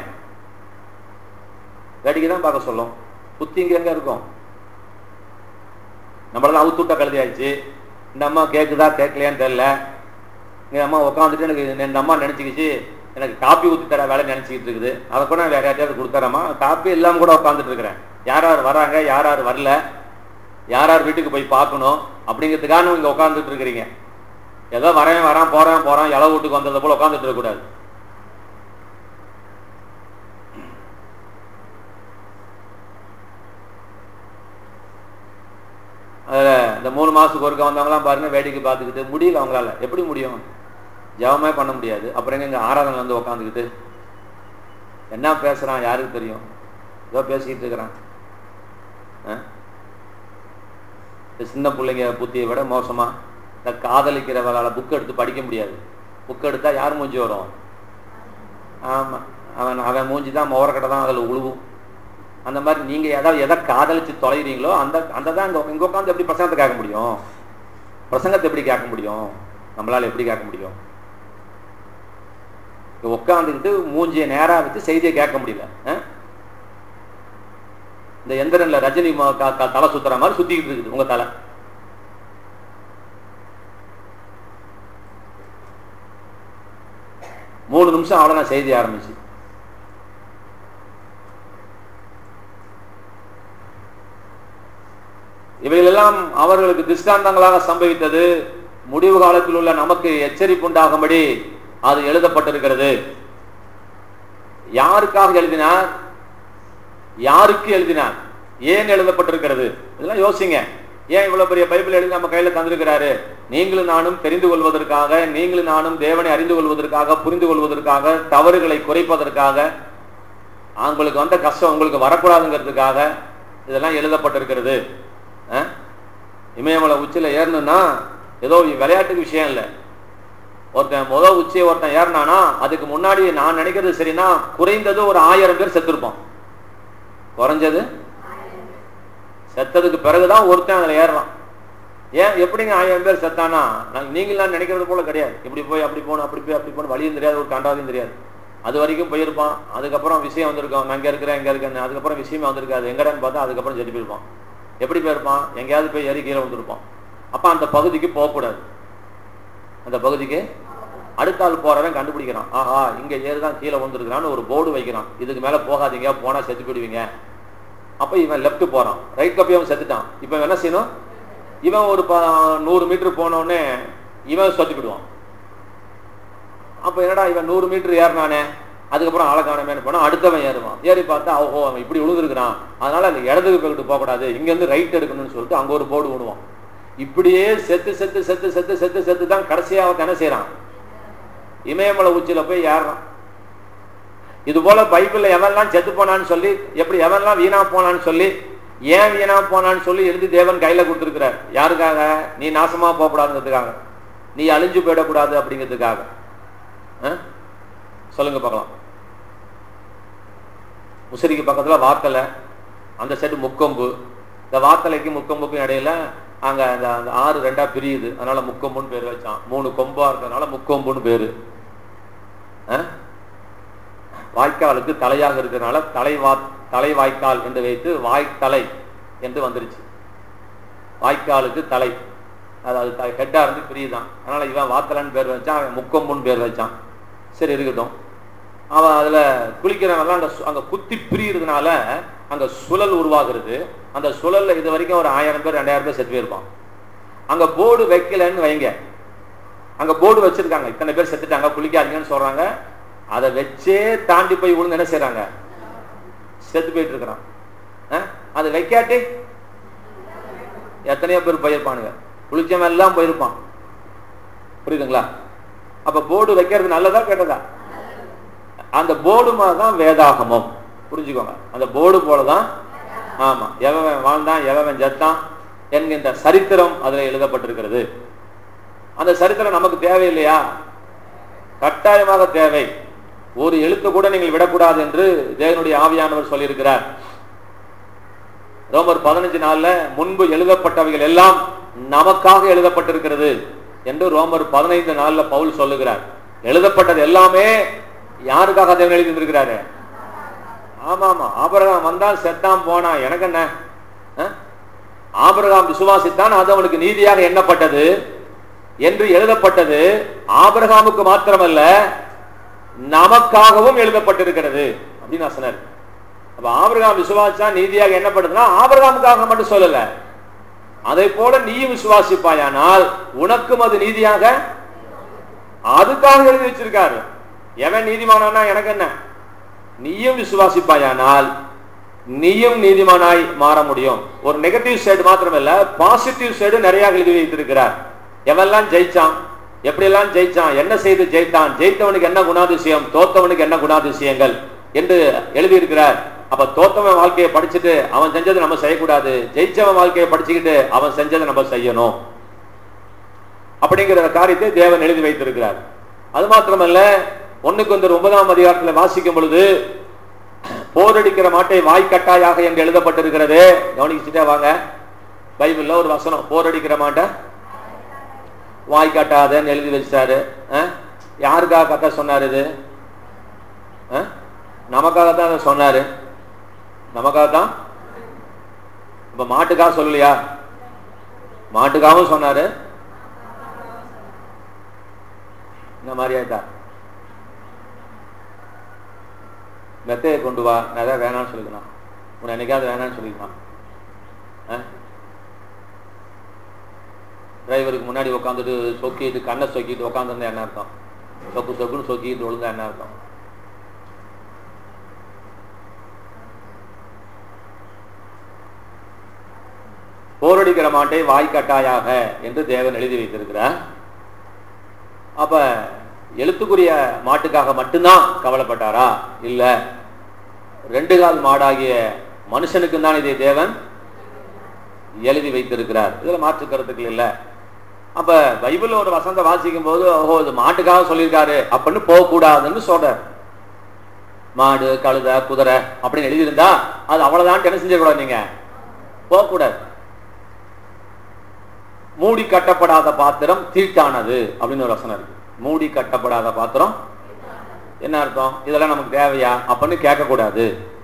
S1: வேடிக்கை தான் பார்க்க சொல்லும் புத்தி இங்க எங்க இருக்கும் நம்மளெல்லாம் அவுத்துட்டா கழுதி ஆயிடுச்சு இந்த அம்மா கேட்குதா கேட்கலையான்னு தெரியல இந்த அம்மா உட்காந்துட்டு எனக்கு இந்த அம்மா நினைச்சுக்கிச்சு எனக்கு காப்பி ஊற்றி தர வேலை நினைச்சிக்கிட்டு இருக்குது அதை கூட நான் வேற யார்ட்டையாவது கொடுத்தாரம்மா காப்பி இல்லாம கூட உட்காந்துட்டு இருக்கிறேன் யார் யார் வராங்க யார் யார் வரல யார் யார் வீட்டுக்கு போய் பார்க்கணும் அப்படிங்கிறதுக்காக இங்க உட்காந்துட்டு இருக்கிறீங்க ஏதோ வரேன் வரான் போறேன் போறான் இளவு வீட்டுக்கு வந்தது போல உட்காந்துட்டு இருக்கக்கூடாது அதுல இந்த மூணு மாசத்துக்கு ஒருக்க வந்தவங்கலாம் பாருங்க வேடிக்கை பார்த்துக்கிட்டு முடியல அவங்களால எப்படி முடியும் ஜெபமே பண்ண முடியாது அப்புறம் எங்க ஆராதனை வந்து உட்காந்துக்கிட்டு என்ன பேசுறான் யாருக்கு தெரியும் ஏதோ பேசிக்கிட்டு இருக்கிறான் ஆ? இந்த சின்ன பிள்ளைங்க புத்தியை விட மோசமா இந்த காதலிக்கிறவளால புக் எடுத்து படிக்க முடியாது புக் எடுத்தா யார் மூஞ்சி வரும் ஆமா அவன் அவன் மூஞ்சி தான் முவரக்கட்டை தான் அதில் உழுவும் அந்த மாதிரி நீங்க ஏதாவது எதை காதலிச்சு தொலைகிறீங்களோ அந்த அந்த தான் இங்க இங்க உட்காந்து எப்படி பிரசங்கத்தை கேட்க முடியும் பிரசங்கத்தை எப்படி கேட்க முடியும் நம்மளால எப்படி கேட்க முடியும் இங்க உட்காந்துக்கிட்டு மூஞ்சியை நேரா வச்சு செய்தியை கேட்க முடியல ஆ? இந்த எந்திரன்ல ரஜினி ம- க- க- தலை சுத்துற மாதிரி சுத்திக்கிட்டு இருக்குது உங்க தலை மூணு நிமிஷம் அவ்வளவுதான் செய்தி ஆரம்பிச்சு இவைகளெல்லாம் அவர்களுக்கு திஷ்டாந்தங்களாக சம்பவித்தது முடிவு காலத்தில் உள்ள நமக்கு எச்சரிப்புண்டாகும்படி அது எழுதப்பட்டிருக்கிறது யாருக்காக எழுதினார் யாருக்கு எழுதினார் ஏன் எழுதப்பட்டிருக்கிறது இதெல்லாம் யோசிங்க ஏன் இவ்வளவு பெரிய பைபிள் எழுதி நம்ம கையில தந்திருக்கிறாரு நீங்களும் நானும் தெரிந்து கொள்வதற்காக நீங்களும் நானும் தேவனை அறிந்து கொள்வதற்காக புரிந்து கொள்வதற்காக தவறுகளை குறைப்பதற்காக அவங்களுக்கு வந்த கஷ்டம் உங்களுக்கு வரக்கூடாதுங்கிறதுக்காக இதெல்லாம் எழுதப்பட்டிருக்கிறது அஹ்? இமயமலை உச்சியில் ஏறணும்னா ஏதோ விளையாட்டு விஷயம் இல்லை ஒருத்தன் முதல் உச்சியை ஒருத்தன் ஏறினானா அதுக்கு முன்னாடி நான் நினைக்கிறது சரின்னா குறைந்தது ஒரு ஆயிரம் பேர் செத்துருப்பான் குறைஞ்சது செத்ததுக்கு பிறகுதான் ஒருத்தன் அதில் ஏறுறான் ஏன் எப்படிங்க ஆயிரம் பேர் செத்தானா நான் நீங்களாம் நினைக்கிறது போல கிடையாது இப்படி போய் அப்படி போகணும் அப்படி போய் அப்படி போகணும் வழியும் தெரியாது ஒரு கண்டாவையும் தெரியாது அது வரைக்கும் போயிருப்பான் அதுக்கப்புறம் விஷயம் வந்திருக்கும் நான் இங்கே இருக்கிறேன் இங்கே இருக்கேன் அதுக்கப்புறம் விஷயமே வந்திருக்காது எங்கடான்னு பார்த்தா அதுக்கப்புறம் செத்து போயிருப்பான் எப்படி போயிருப்பான் எங்கேயாவது போய் ஏறி கீழே வந்துருப்பான் அப்போ அந்த பகுதிக்கு போகக்கூடாது அந்த பகுதிக்கு அடுத்த ஆள் போறவன் கண்டுபிடிக்கிறான் ஆஹா இங்க ஏறுதான் கீழே வந்துருக்கிறான்னு ஒரு போர்டு வைக்கிறான் இதுக்கு மேல போகாதீங்க போனா செத்து போயிடுவீங்க அப்ப இவன் லெஃப்ட் போறான் ரைட் கப்பி அவன் செத்துட்டான் இப்ப இவன் என்ன செய்யணும் இவன் ஒரு ப- நூறு மீட்டர் போனோடனே இவன் சொத்து போயிடுவான் அப்ப என்னடா இவன் நூறு மீட்டர் ஏறினானே அதுக்கப்புறம் ஆளை காணமேனு போனா அடுத்தவன் ஏறுவான் ஏறி பார்த்தா ஓஹோ அவன் இப்படி விழுந்துருக்கிறான் அதனால அந்த இடதுக்கு போய்கிட்டு போகக்கூடாது இங்க இருந்து ரைட் எடுக்கணும்னு சொல்லிட்டு அங்க ஒரு போர்டு விடுவான் இப்படியே செத்து செத்து செத்து செத்து செத்து செத்து தான் கடைசியா அவன் என்ன செய்யறான் இமயமலை உச்சியில போய் ஏறுறான் இது போல பைபிள்ல எவன்லாம் செத்து போனான்னு சொல்லி எப்படி எவன்லாம் வீணா போனான்னு சொல்லி ஏன் வீணா போனான்னு சொல்லி எழுதி தேவன் கையில கொடுத்துருக்கிறார் யாருக்காக நீ நாசமா போகக்கூடாதுங்கிறதுக்காக நீ அழிஞ்சு போயிடக்கூடாது அப்படிங்கிறதுக்காக ஆ? சொல்லுங்க பார்க்கலாம் முசிறிக்கு பக்கத்துல வாத்தலை அந்த சைடு முக்கொம்பு இந்த வாத்தலைக்கு முக்கொம்புக்கும் இடையில அங்க அந்த அந்த ஆறு ரெண்டா பிரியுது அதனால முக்கொம்புன்னு பேர் வச்சான் மூணு கொம்பா இருக்கிறதுனால முக்கொம்புன்னு பேரு ஆ? வாய்க்காலுக்கு தலையாக இருக்கிறதுனால தலைவா தலை வாய்க்கால் என்று வைத்து வாய்த்தலை என்று வந்துருச்சு வாய்க்காலுக்கு தலை அதாவது ஹெட்டா இருந்து பிரியுதான் அதனால இவன் வாத்தலன்னு பேர் வச்சான் அவன் முக்கொம்புன்னு பேர் வச்சான் சரி இருக்கட்டும் அவன் அதுல குளிக்கிறவன்லாம் அங்க சு- அங்க குத்தி பிரியிறதுனால அங்க சுழல் உருவாகிறது அந்த சுழல்ல இது வரைக்கும் ஒரு ஆயிரம் பேர் ரெண்டாயிரம் பேர் செத்து போயிருப்பான் அங்க போர்டு வைக்கலன்னு வைங்க அங்க போர்டு வச்சிருக்காங்க இத்தனை பேர் செத்துட்டாங்க குளிக்காதீங்கன்னு சொல்றாங்க அதை வச்சே தாண்டி போய் விழுந்து என்ன செய்றாங்க செத்து போயிட்டு இருக்கிறான் அஹ்? அதை வைக்காட்டி எத்தனையோ பேர் போயிருப்பானுங்க குளிச்சவன் எல்லாம் போயிருப்பான் புரியுதுங்களா அப்ப போர்டு வைக்கிறது நல்லதா கெட்டதா அந்த போர்டு மாதிரி தான் வேதாகமம் புரிஞ்சுக்கோங்க அந்த போர்டு போலதான் ஆமா எவன் வாழ்ந்தான் எவன் ஜத்தான் என்கின்ற சரித்திரம் அதுல எழுதப்பட்டிருக்கிறது அந்த சரித்திரம் நமக்கு தேவையில்லையா கட்டாயமாக தேவை ஒரு எழுத்து கூட நீங்கள் விடக்கூடாது என்று தேவனுடைய ஆவியானவர் சொல்லியிருக்கிறார் ரோமர் பதினஞ்சு நாள்ல முன்பு எழுதப்பட்டவைகள் எல்லாம் நமக்காக எழுதப்பட்டிருக்கிறது என்று ரோமர் பதினைந்து நாள்ல பவுல் சொல்லுகிறார் எழுதப்பட்டது எல்லாமே யாருக்காக தேவன் எழுதி இருந்திருக்கிறாரு ஆமா ஆமா ஆபரகாம் வந்தான் செத்தான் போனான் எனக்கு என்ன அஹ்? ஆபிரகாம் விசுவாசித்தான் அது அவனுக்கு நீதியாக எண்ணப்பட்டது என்று எழுதப்பட்டது ஆபிரகாமுக்கு மாத்திரமல்ல நமக்காகவும் எழுதப்பட்டிருக்கிறது அப்படின்னு நான் சொன்னார் அப்ப ஆபிரகாம் விசுவாசா நீதியாக எண்ணப்பட்டதுன்னா ஆபிரகாமுக்காக மட்டும் சொல்லல அதை போல நீயும் விசுவாசிப்பாயானால் உனக்கும் அது நீதியாக அதுக்காக எழுதி வச்சிருக்காரு எவன் நீதிமானானா எனக்கு என்ன நீயும் விசுவாசிப்பாயானால் நீயும் நீதிமானாய் மாற முடியும் ஒரு நெகட்டிவ் சைடு மாத்திரமல்ல பாசிட்டிவ் சைடு நிறைய எழுதி வைத்திருக்கிறார் எவெல்லாம் ஜெயிச்சான் எப்படியெல்லாம் ஜெயிச்சான் என்ன செய்து ஜெயித்தான் ஜெயித்தவனுக்கு என்ன குணாதிசயம் தோத்தவனுக்கு என்ன குணாதிசயங்கள் என்று எழுதியிருக்கிறார் அப்ப தோத்தவன் வாழ்க்கையை படிச்சுட்டு அவன் செஞ்சதை நம்ம செய்யக்கூடாது ஜெயிச்சவன் வாழ்க்கையை படிச்சுக்கிட்டு அவன் செஞ்சதை நம்ம செய்யணும் அப்படிங்கிற காரியத்தை தேவன் எழுதி வைத்திருக்கிறார் அது மாத்திரமல்ல ஒண்ணுக்கு வந்து ஒன்பதாம் அதிகாரத்துல வாசிக்கும் பொழுது போரடிக்கிற மாட்டை வாய்க்கட்டாயாக என்று எழுதப்பட்டிருக்கிறது கவனிச்சுட்டே வாங்க பைபிள்ல ஒரு வசனம் போரடிக்கிற மாட்டை வாய் காட்டாதன்னு எழுதி வச்சாரு அஹ்? யாருக்காக கத்த சொன்னார் இது அஹ்? நமக்காக தான் அதை சொன்னாரு நமக்காக தான் இப்ப மாட்டுக்காக சொல்லலையா மாட்டுக்காகவும் சொன்னாரு இந்த மாதிரி ஆயிட்டா மெத்தையை கொண்டு வா நான் எதாவது வேணாம்னு சொல்லிக்கலாம் உன்னை என்னைக்காவது வேணாம்னு சொல்லிக்கலாம் டிரைவருக்கு முன்னாடி உட்காந்துட்டு சொக்கிட்டு கண்ணை சொக்கிட்டு உட்காந்துருந்தா என்ன அர்த்தம் சொக்கு சொக்குன்னு சொக்கிட்டு விழுந்தா என்ன அர்த்தம் போரடிக்கிற மாட்டை வாய்க்கட்டாயாக என்று தேவன் எழுதி வைத்திருக்கிறார் அப்ப எழுத்துக்குரிய மாட்டுக்காக மட்டும்தான் கவலைப்பட்டாரா இல்ல ரெண்டு கால் மாடாகிய மனுஷனுக்கு தான் இதை தேவன் எழுதி வைத்திருக்கிறார் இதுல மாற்று கருத்துக்கள் இல்லை அப்ப பைபிள் ஒரு வசந்த வாசிக்கும் போது ஓஹோ இது மாட்டுக்காக சொல்லியிருக்காரு அப்படின்னு போகக்கூடாதுன்னு சொல்றார் மாடு கழுதை குதிரை அப்படின்னு எழுதியிருந்தா அது அவ்வளவுதான் என்ன செஞ்சிடக்கூடாது நீங்க போகக்கூடாது மூடி கட்டப்படாத பாத்திரம் தீட்டானது அப்படின்னு ஒரு வசனம் இருக்கு மூடி கட்டப்படாத பாத்திரம் என்ன அர்த்தம் இதெல்லாம் நமக்கு தேவையா அப்படின்னு கேட்கக்கூடாது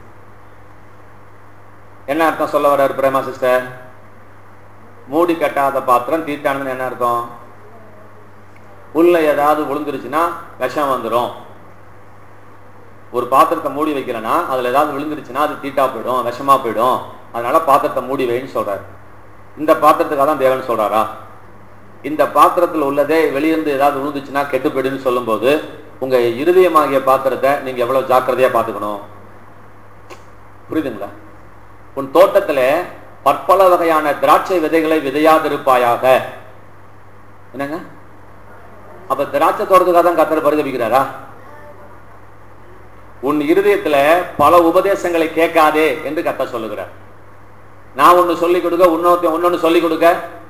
S1: என்ன அர்த்தம் சொல்ல வர்றாரு பிரேமா சிஸ்டர் மூடி கட்டாத பாத்திரம் தீட்டானதுன்னு என்ன அர்த்தம் உள்ள ஏதாவது விழுந்துருச்சுன்னா விஷம் வந்துடும் ஒரு பாத்திரத்தை மூடி வைக்கலன்னா அதுல ஏதாவது விழுந்துருச்சுன்னா அது தீட்டா போயிடும் விஷமா போயிடும் அதனால பாத்திரத்தை மூடி வைன்னு சொல்றாரு இந்த பாத்திரத்துக்காக தான் தேவன் சொல்றாரா இந்த பாத்திரத்தில் உள்ளதே வெளியிருந்து ஏதாவது விழுந்துச்சுன்னா கெட்டு போயிடுன்னு சொல்லும்போது உங்க இருதயமாகிய பாத்திரத்தை நீங்க எவ்வளவு ஜாக்கிரதையா பாத்துக்கணும் புரியுதுங்களா உன் தோட்டத்துல பற்பல வகையான திராட்சை விதைகளை விதையாதிருப்பாயாக என்னங்க அப்ப திராட்சை தோட்டத்துக்காக தான் கத்தர் பரிதபிக்கிறாரா உன் இருதயத்துல பல உபதேசங்களை கேட்காதே என்று கத்த சொல்லுகிறார் நான் ஒண்ணு சொல்லிக் கொடுக்க இன்னொருத்த ஒன்னொன்னு சொல்லிக் கொடுக்க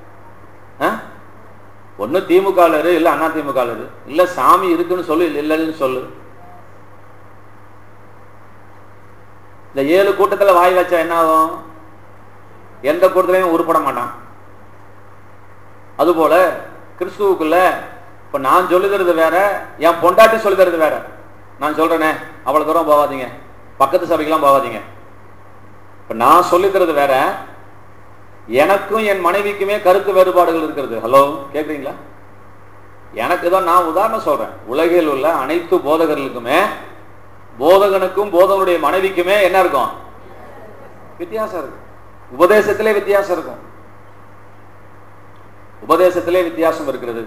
S1: ஒண்ணு திமுக இரு இல்ல அண்ணா திமுக இரு இல்ல சாமி இருக்குன்னு சொல்லு இல்ல இல்லைன்னு சொல்லு இந்த ஏழு கூட்டத்துல வாய் வச்சா என்ன ஆகும் எந்த கூட்டத்திலையும் உருப்பட மாட்டான் அதுபோல கிறிஸ்துவுக்குள்ள இப்ப நான் சொல்லுகிறது வேற என் பொண்டாட்டி சொல்லுகிறது வேற நான் சொல்றேனே அவ்வளவு தூரம் போகாதீங்க பக்கத்து சபைக்கெல்லாம் போகாதீங்க இப்ப நான் சொல்லிக்கிறது வேற எனக்கும் என் மனைவிக்குமே கருத்து வேறுபாடுகள் இருக்கிறது ஹலோ கேக்குறீங்களா எனக்கு தான் நான் உதாரணம் சொல்றேன் உலகில் உள்ள அனைத்து போதகர்களுக்குமே போதகனுக்கும் போதகனுடைய மனைவிக்குமே என்ன இருக்கும் வித்தியாசம் இருக்கு உபதேசத்திலே வித்தியாசம் இருக்கும் உபதேசத்திலே வித்தியாசம் இருக்கிறது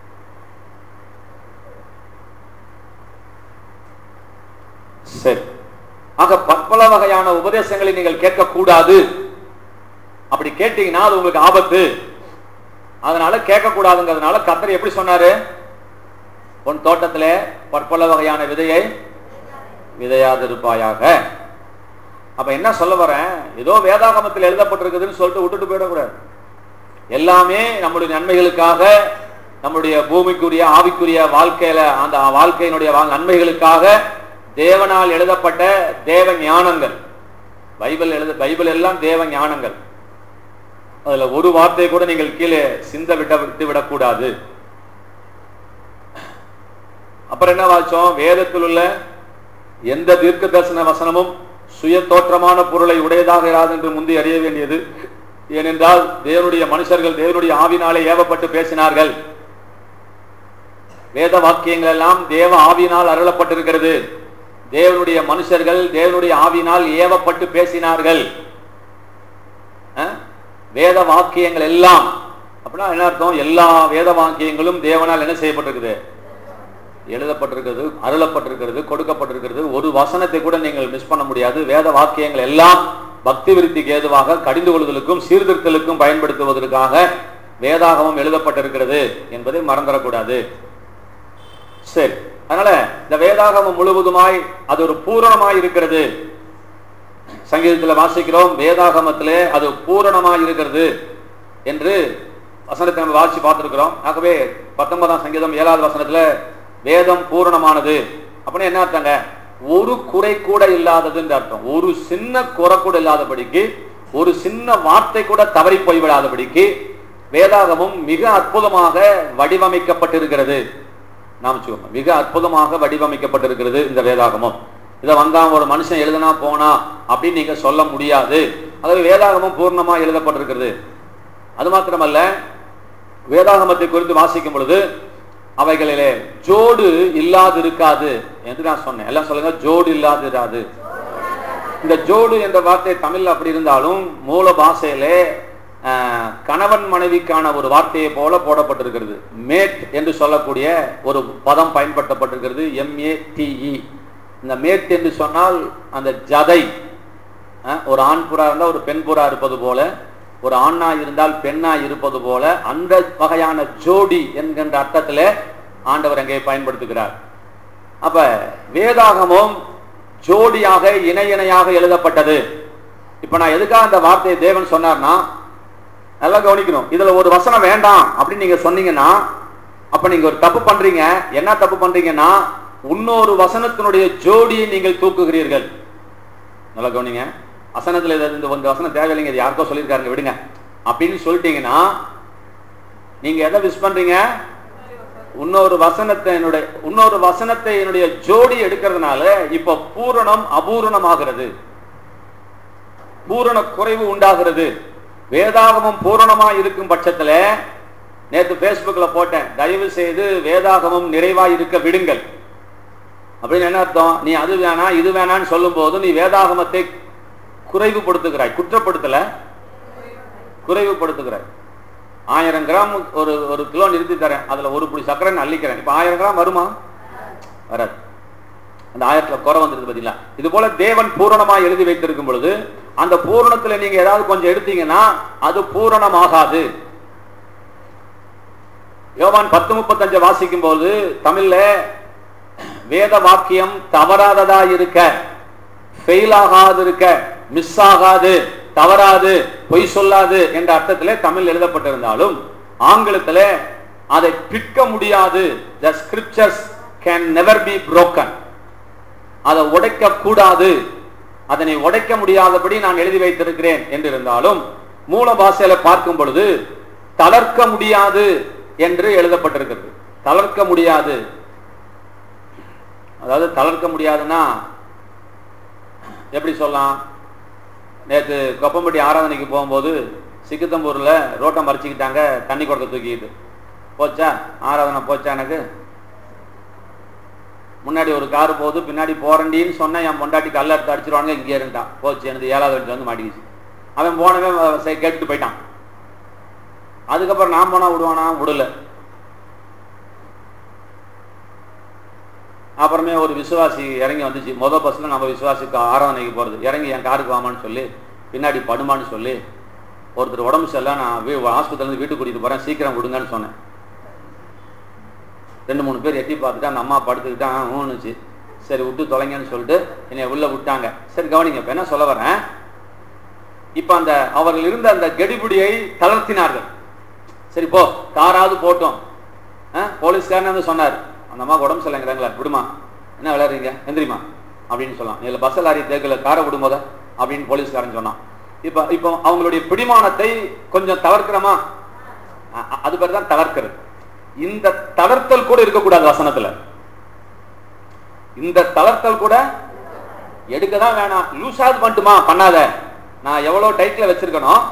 S1: சரி ஆக பற்பல வகையான உபதேசங்களை நீங்கள் கேட்கக்கூடாது அப்படி கேட்டீங்கன்னா அது உங்களுக்கு ஆபத்து அதனால கேட்கக்கூடாதுங்கிறதுனால கத்தர் எப்படி சொன்னாரு உன் தோட்டத்துல பற்பல வகையான விதையை விதையாதிருப்பாயாக அப்ப என்ன சொல்ல வரேன் ஏதோ வேதாகமத்தில் எழுதப்பட்டிருக்குதுன்னு சொல்லிட்டு விட்டுட்டு போயிடக்கூடாது எல்லாமே நம்முடைய நன்மைகளுக்காக நம்முடைய பூமிக்குரிய ஆவிக்குரிய வாழ்க்கையில அந்த வாழ்க்கையினுடைய நன்மைகளுக்காக தேவனால் எழுதப்பட்ட தேவ ஞானங்கள் பைபிள் எழுத பைபிள் எல்லாம் தேவ ஞானங்கள் அதுல ஒரு வார்த்தை கூட நீங்கள் கீழே சிந்த விட்ட விட்டு விடக்கூடாது அப்புறம் என்ன வாச்சோம் வேதத்தில் உள்ள எந்த தீர்க்க தரிசன வசனமும் சுய தோற்றமான பொருளை உடையதாக இராது என்று முந்தி அறிய வேண்டியது ஏனென்றால் தேவனுடைய மனுஷர்கள் தேவனுடைய ஆவினாலே ஏவப்பட்டு பேசினார்கள் வேத வாக்கியங்கள் எல்லாம் தேவ ஆவினால் அருளப்பட்டிருக்கிறது தேவனுடைய மனுஷர்கள் தேவனுடைய ஆவினால் ஏவப்பட்டு பேசினார்கள் வேத வாக்கியங்கள் எல்லாம் அப்படின்னா என்ன அர்த்தம் எல்லா வேத வாக்கியங்களும் தேவனால் என்ன செய்யப்பட்டிருக்குது எழுதப்பட்டிருக்கிறது அருளப்பட்டிருக்கிறது கொடுக்கப்பட்டிருக்கிறது ஒரு வசனத்தை கூட நீங்கள் மிஸ் பண்ண முடியாது வேத வாக்கியங்கள் எல்லாம் பக்தி விருத்திக்கு ஏதுவாக கடிந்து கொள்வதற்கும் சீர்திருத்தலுக்கும் பயன்படுத்துவதற்காக வேதாகமம் எழுதப்பட்டிருக்கிறது என்பதை மறந்துடக்கூடாது சரி அதனால இந்த வேதாகமம் முழுவதுமாய் அது ஒரு பூரணமாய் இருக்கிறது சங்கீதத்தில் வாசிக்கிறோம் வேதாகமத்திலே அது பூரணமாய் இருக்கிறது என்று வசனத்தை நம்ம வாசி பார்த்திருக்கிறோம் ஆகவே பத்தொன்பதாம் சங்கீதம் ஏழாவது வசனத்துல வேதம் பூரணமானது அப்படின்னு என்ன அர்த்தங்க ஒரு குறை கூட இல்லாததுன்ற அர்த்தம் ஒரு சின்ன குறை கூட இல்லாதபடிக்கு ஒரு சின்ன வார்த்தை கூட தவறி போய்விடாதபடிக்கு வேதாகமும் மிக அற்புதமாக வடிவமைக்கப்பட்டிருக்கிறது நாம் வச்சுக்கோங்க மிக அற்புதமாக வடிவமைக்கப்பட்டிருக்கிறது இந்த வேதாகமம் இதை வந்தான் ஒரு மனுஷன் எழுதுனா போனா அப்படின்னு நீங்க சொல்ல முடியாது அதாவது வேதாகமம் பூர்ணமா எழுதப்பட்டிருக்கிறது அது மாத்திரமல்ல வேதாகமத்தை குறித்து வாசிக்கும் பொழுது அவைகளிலே ஜோடு இல்லாது இருக்காது என்று நான் சொன்னேன் எல்லாம் சொல்லுங்க ஜோடு இல்லாது இராது இந்த ஜோடு என்ற வார்த்தை தமிழ்ல அப்படி இருந்தாலும் மூல பாஷையிலே கணவன் மனைவிக்கான ஒரு வார்த்தையை போல போடப்பட்டிருக்கிறது மேட் என்று சொல்லக்கூடிய ஒரு பதம் பயன்படுத்தப்பட்டிருக்கிறது எம்ஏ டிஇ இந்த மேட் என்று சொன்னால் அந்த ஜதை ஒரு ஆண் புறா இருந்தால் ஒரு பெண் புறா இருப்பது போல ஒரு ஆணா இருந்தால் பெண்ணா இருப்பது போல அந்த வகையான ஜோடி என்கின்ற அர்த்தத்தில் ஆண்டவர் அங்கே பயன்படுத்துகிறார் அப்ப வேதாகமும் ஜோடியாக இணை இணையாக எழுதப்பட்டது இப்ப நான் எதுக்காக அந்த வார்த்தையை தேவன் சொன்னார்னா நல்லா கவனிக்கணும் இதுல ஒரு வசனம் வேண்டாம் அப்படின்னு நீங்க சொன்னீங்கன்னா அப்ப நீங்க ஒரு தப்பு பண்றீங்க என்ன தப்பு பண்றீங்கன்னா இன்னொரு வசனத்தினுடைய ஜோடியை நீங்கள் தூக்குகிறீர்கள் நல்லா கவனிங்க வசனத்துல இது இந்த இந்த வசனம் தேவையில்லைங்க இது யாருக்கோ சொல்லியிருக்காருங்க விடுங்க அப்படின்னு சொல்லிட்டீங்கன்னா நீங்க எதை மிஸ் பண்றீங்க இன்னொரு வசனத்தை என்னுடைய இன்னொரு வசனத்தை என்னுடைய ஜோடி எடுக்கிறதுனால இப்ப பூரணம் அபூரணமாகிறது பூரண குறைவு உண்டாகிறது வேதாகமம் பூரணமா இருக்கும் பட்சத்துல நேற்று Facebookல போட்டேன் தயவு செய்து வேதாகமம் நிறைவா இருக்க விடுங்கள் அப்படின்னு என்ன அர்த்தம் நீ அது வேணாம் இது வேணான்னு சொல்லும் போது நீ வேதாகமத்தை குறைவுபடுத்துகிறாய் குற்றப்படுத்தல குறைவுபடுத்துகிறாய் ஆயிரம் கிராம் ஒரு ஒரு கிலோ நிறுத்தி தரேன் அதுல ஒரு புடி சர்க்கரை நான் அள்ளிக்கிறேன் இப்ப ஆயிரம் கிராம் வருமா வராது அந்த ஆயிரத்துல குறை வந்துருக்கு பாத்தீங்களா இது போல தேவன் பூரணமா எழுதி வைத்திருக்கும் பொழுது அந்த பூரணத்துல நீங்க ஏதாவது கொஞ்சம் எடுத்தீங்கன்னா அது பூரணமாகாது யோவான் பத்து முப்பத்தஞ்சு வாசிக்கும் போது தமிழ்ல வேத வாக்கியம் தவறாததா இருக்க ஃபெயில் ஆகாது இருக்க மிஸ் ஆகாது தவறாது பொய் சொல்லாது என்ற அர்த்தத்திலே தமிழ் எழுதப்பட்டிருந்தாலும் ஆங்கிலத்திலே அதை பிற்க முடியாது the scriptures can never be broken அதை உடைக்க கூடாது அதனை உடைக்க முடியாதபடி நான் எழுதி வைத்திருக்கிறேன் என்றிருந்தாலும் மூல பாஷையில பார்க்கும் பொழுது தளர்க்க முடியாது என்று எழுதப்பட்டிருக்கிறது தளர்க்க முடியாது அதாவது தளர்க்க முடியாதுன்னா எப்படி சொல்லலாம் நேற்று கொப்பம்பட்டி ஆராதனைக்கு போகும்போது சிக்கத்தம்பூரில் ரோட்டை மறைச்சிக்கிட்டாங்க தண்ணி குடத்தை தூக்கிட்டு போச்சா ஆராதனை போச்சா எனக்கு முன்னாடி ஒரு கார் போகுது பின்னாடி போறண்டின்னு சொன்னேன் என் பொண்டாட்டி கல்ல எடுத்து அடிச்சிருவாங்க இங்கே இருந்தான் போச்சு எனக்கு ஏழாவது வண்டி வந்து மாட்டிக்கிச்சு அவன் போனவன் சரி, கேட்டுட்டு போயிட்டான் அதுக்கப்புறம் நான் போனா விடுவானா விடல அப்புறமே ஒரு விசுவாசி இறங்கி வந்துச்சு முத பஸ்ல நம்ம விசுவாசிக்கு ஆராதனைக்கு போறது இறங்கி என் காருக்கு வாமான்னு சொல்லி பின்னாடி படுமான்னு சொல்லி ஒருத்தர் உடம்பு சரியில்லை நான் வீ ஹாஸ்பிட்டல்லேருந்து வீட்டுக்கு கூட்டிட்டு போறேன் சீக்கிரம் விடுங்கன்னு சொன்னேன் ரெண்டு மூணு பேர் எட்டி பார்த்துட்டு அந்த அம்மா படுத்துக்கிட்டான் ஊனுச்சு சரி விட்டு தொலைங்கன்னு சொல்லிட்டு என்னை உள்ள விட்டாங்க சரி கவனிங்க இப்ப என்ன சொல்ல வரேன் இப்ப அந்த அவர்கள் இருந்த அந்த கெடிபிடியை தளர்த்தினார்கள் சரி போ காராவது போட்டோம் ஆ, போலீஸ்காரன் வந்து சொன்னார் அந்த அம்மா உடம்பு சரியில்லைங்கிறாங்களா விடுமா என்ன விளையாடுறீங்க எந்திரிமா அப்படின்னு சொல்லலாம் இதில் பஸ் லாரி தேக்கல காரை விடும்போத அப்படின்னு போலீஸ்காரன் சொன்னான் இப்போ இப்போ அவங்களுடைய பிடிமானத்தை கொஞ்சம் தவிர்க்கிறோமா அ- அ- அது பேர் தான் தளர்க்கிறது இந்த தளர்த்தல் கூட இருக்கக்கூடாது வசனத்துல இந்த தளர்த்தல் கூட எடுக்க தான் வேணாம் லூஸாவது பண்ணட்டுமா பண்ணாத நான் எவ்வளவு டைட்டில் வச்சிருக்கணும்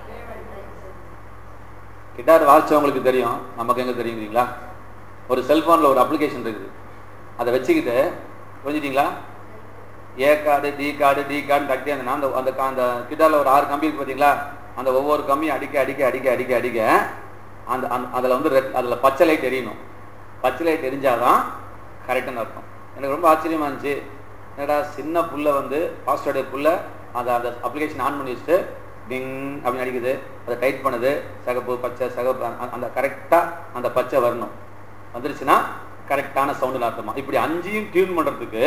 S1: கிட்டார் வாசிச்சவங்களுக்கு தெரியும் நமக்கு எங்க தெரியுங்களா ஒரு செல்போன்ல ஒரு அப்ளிகேஷன் இருக்குது அதை வச்சுக்கிட்டு புரிஞ்சுட்டீங்களா A card D card D card தட்டி அந்த அந்த அந்த கா- அந்த கிட்டாரில் ஒரு ஆறு கம்பி இருக்கு பார்த்தீங்களா அந்த ஒவ்வொரு கம்பியும் அடிக்க அடிக்க அடிக்க அடிக்க அடிக்க அந்த அந்த அதில் வந்து ரெட் அதில் பச்சை லைட் எரியணும் பச்சை லைட் எரிஞ்சாதான் கரெக்டுன்னு அர்த்தம் எனக்கு ரொம்ப ஆச்சரியமா இருந்துச்சு என்னடா சின்ன புல்லை வந்து பாஸ்டோடைய புல்லை அந்த அந்த அப்ளிகேஷன் ஆன் பண்ணி வச்சுட்டு டிங் அப்படின்னு அடிக்குது அதை டைட் பண்ணுது சிகப்பு பச்சை சிகப்பு அந்த- அந்த கரெக்டாக அந்த பச்சை வரணும் வந்துருச்சுன்னா கரெக்டான சவுண்டில் அர்த்தமா இப்படி அஞ்சையும் டியூன் பண்ணுறதுக்கு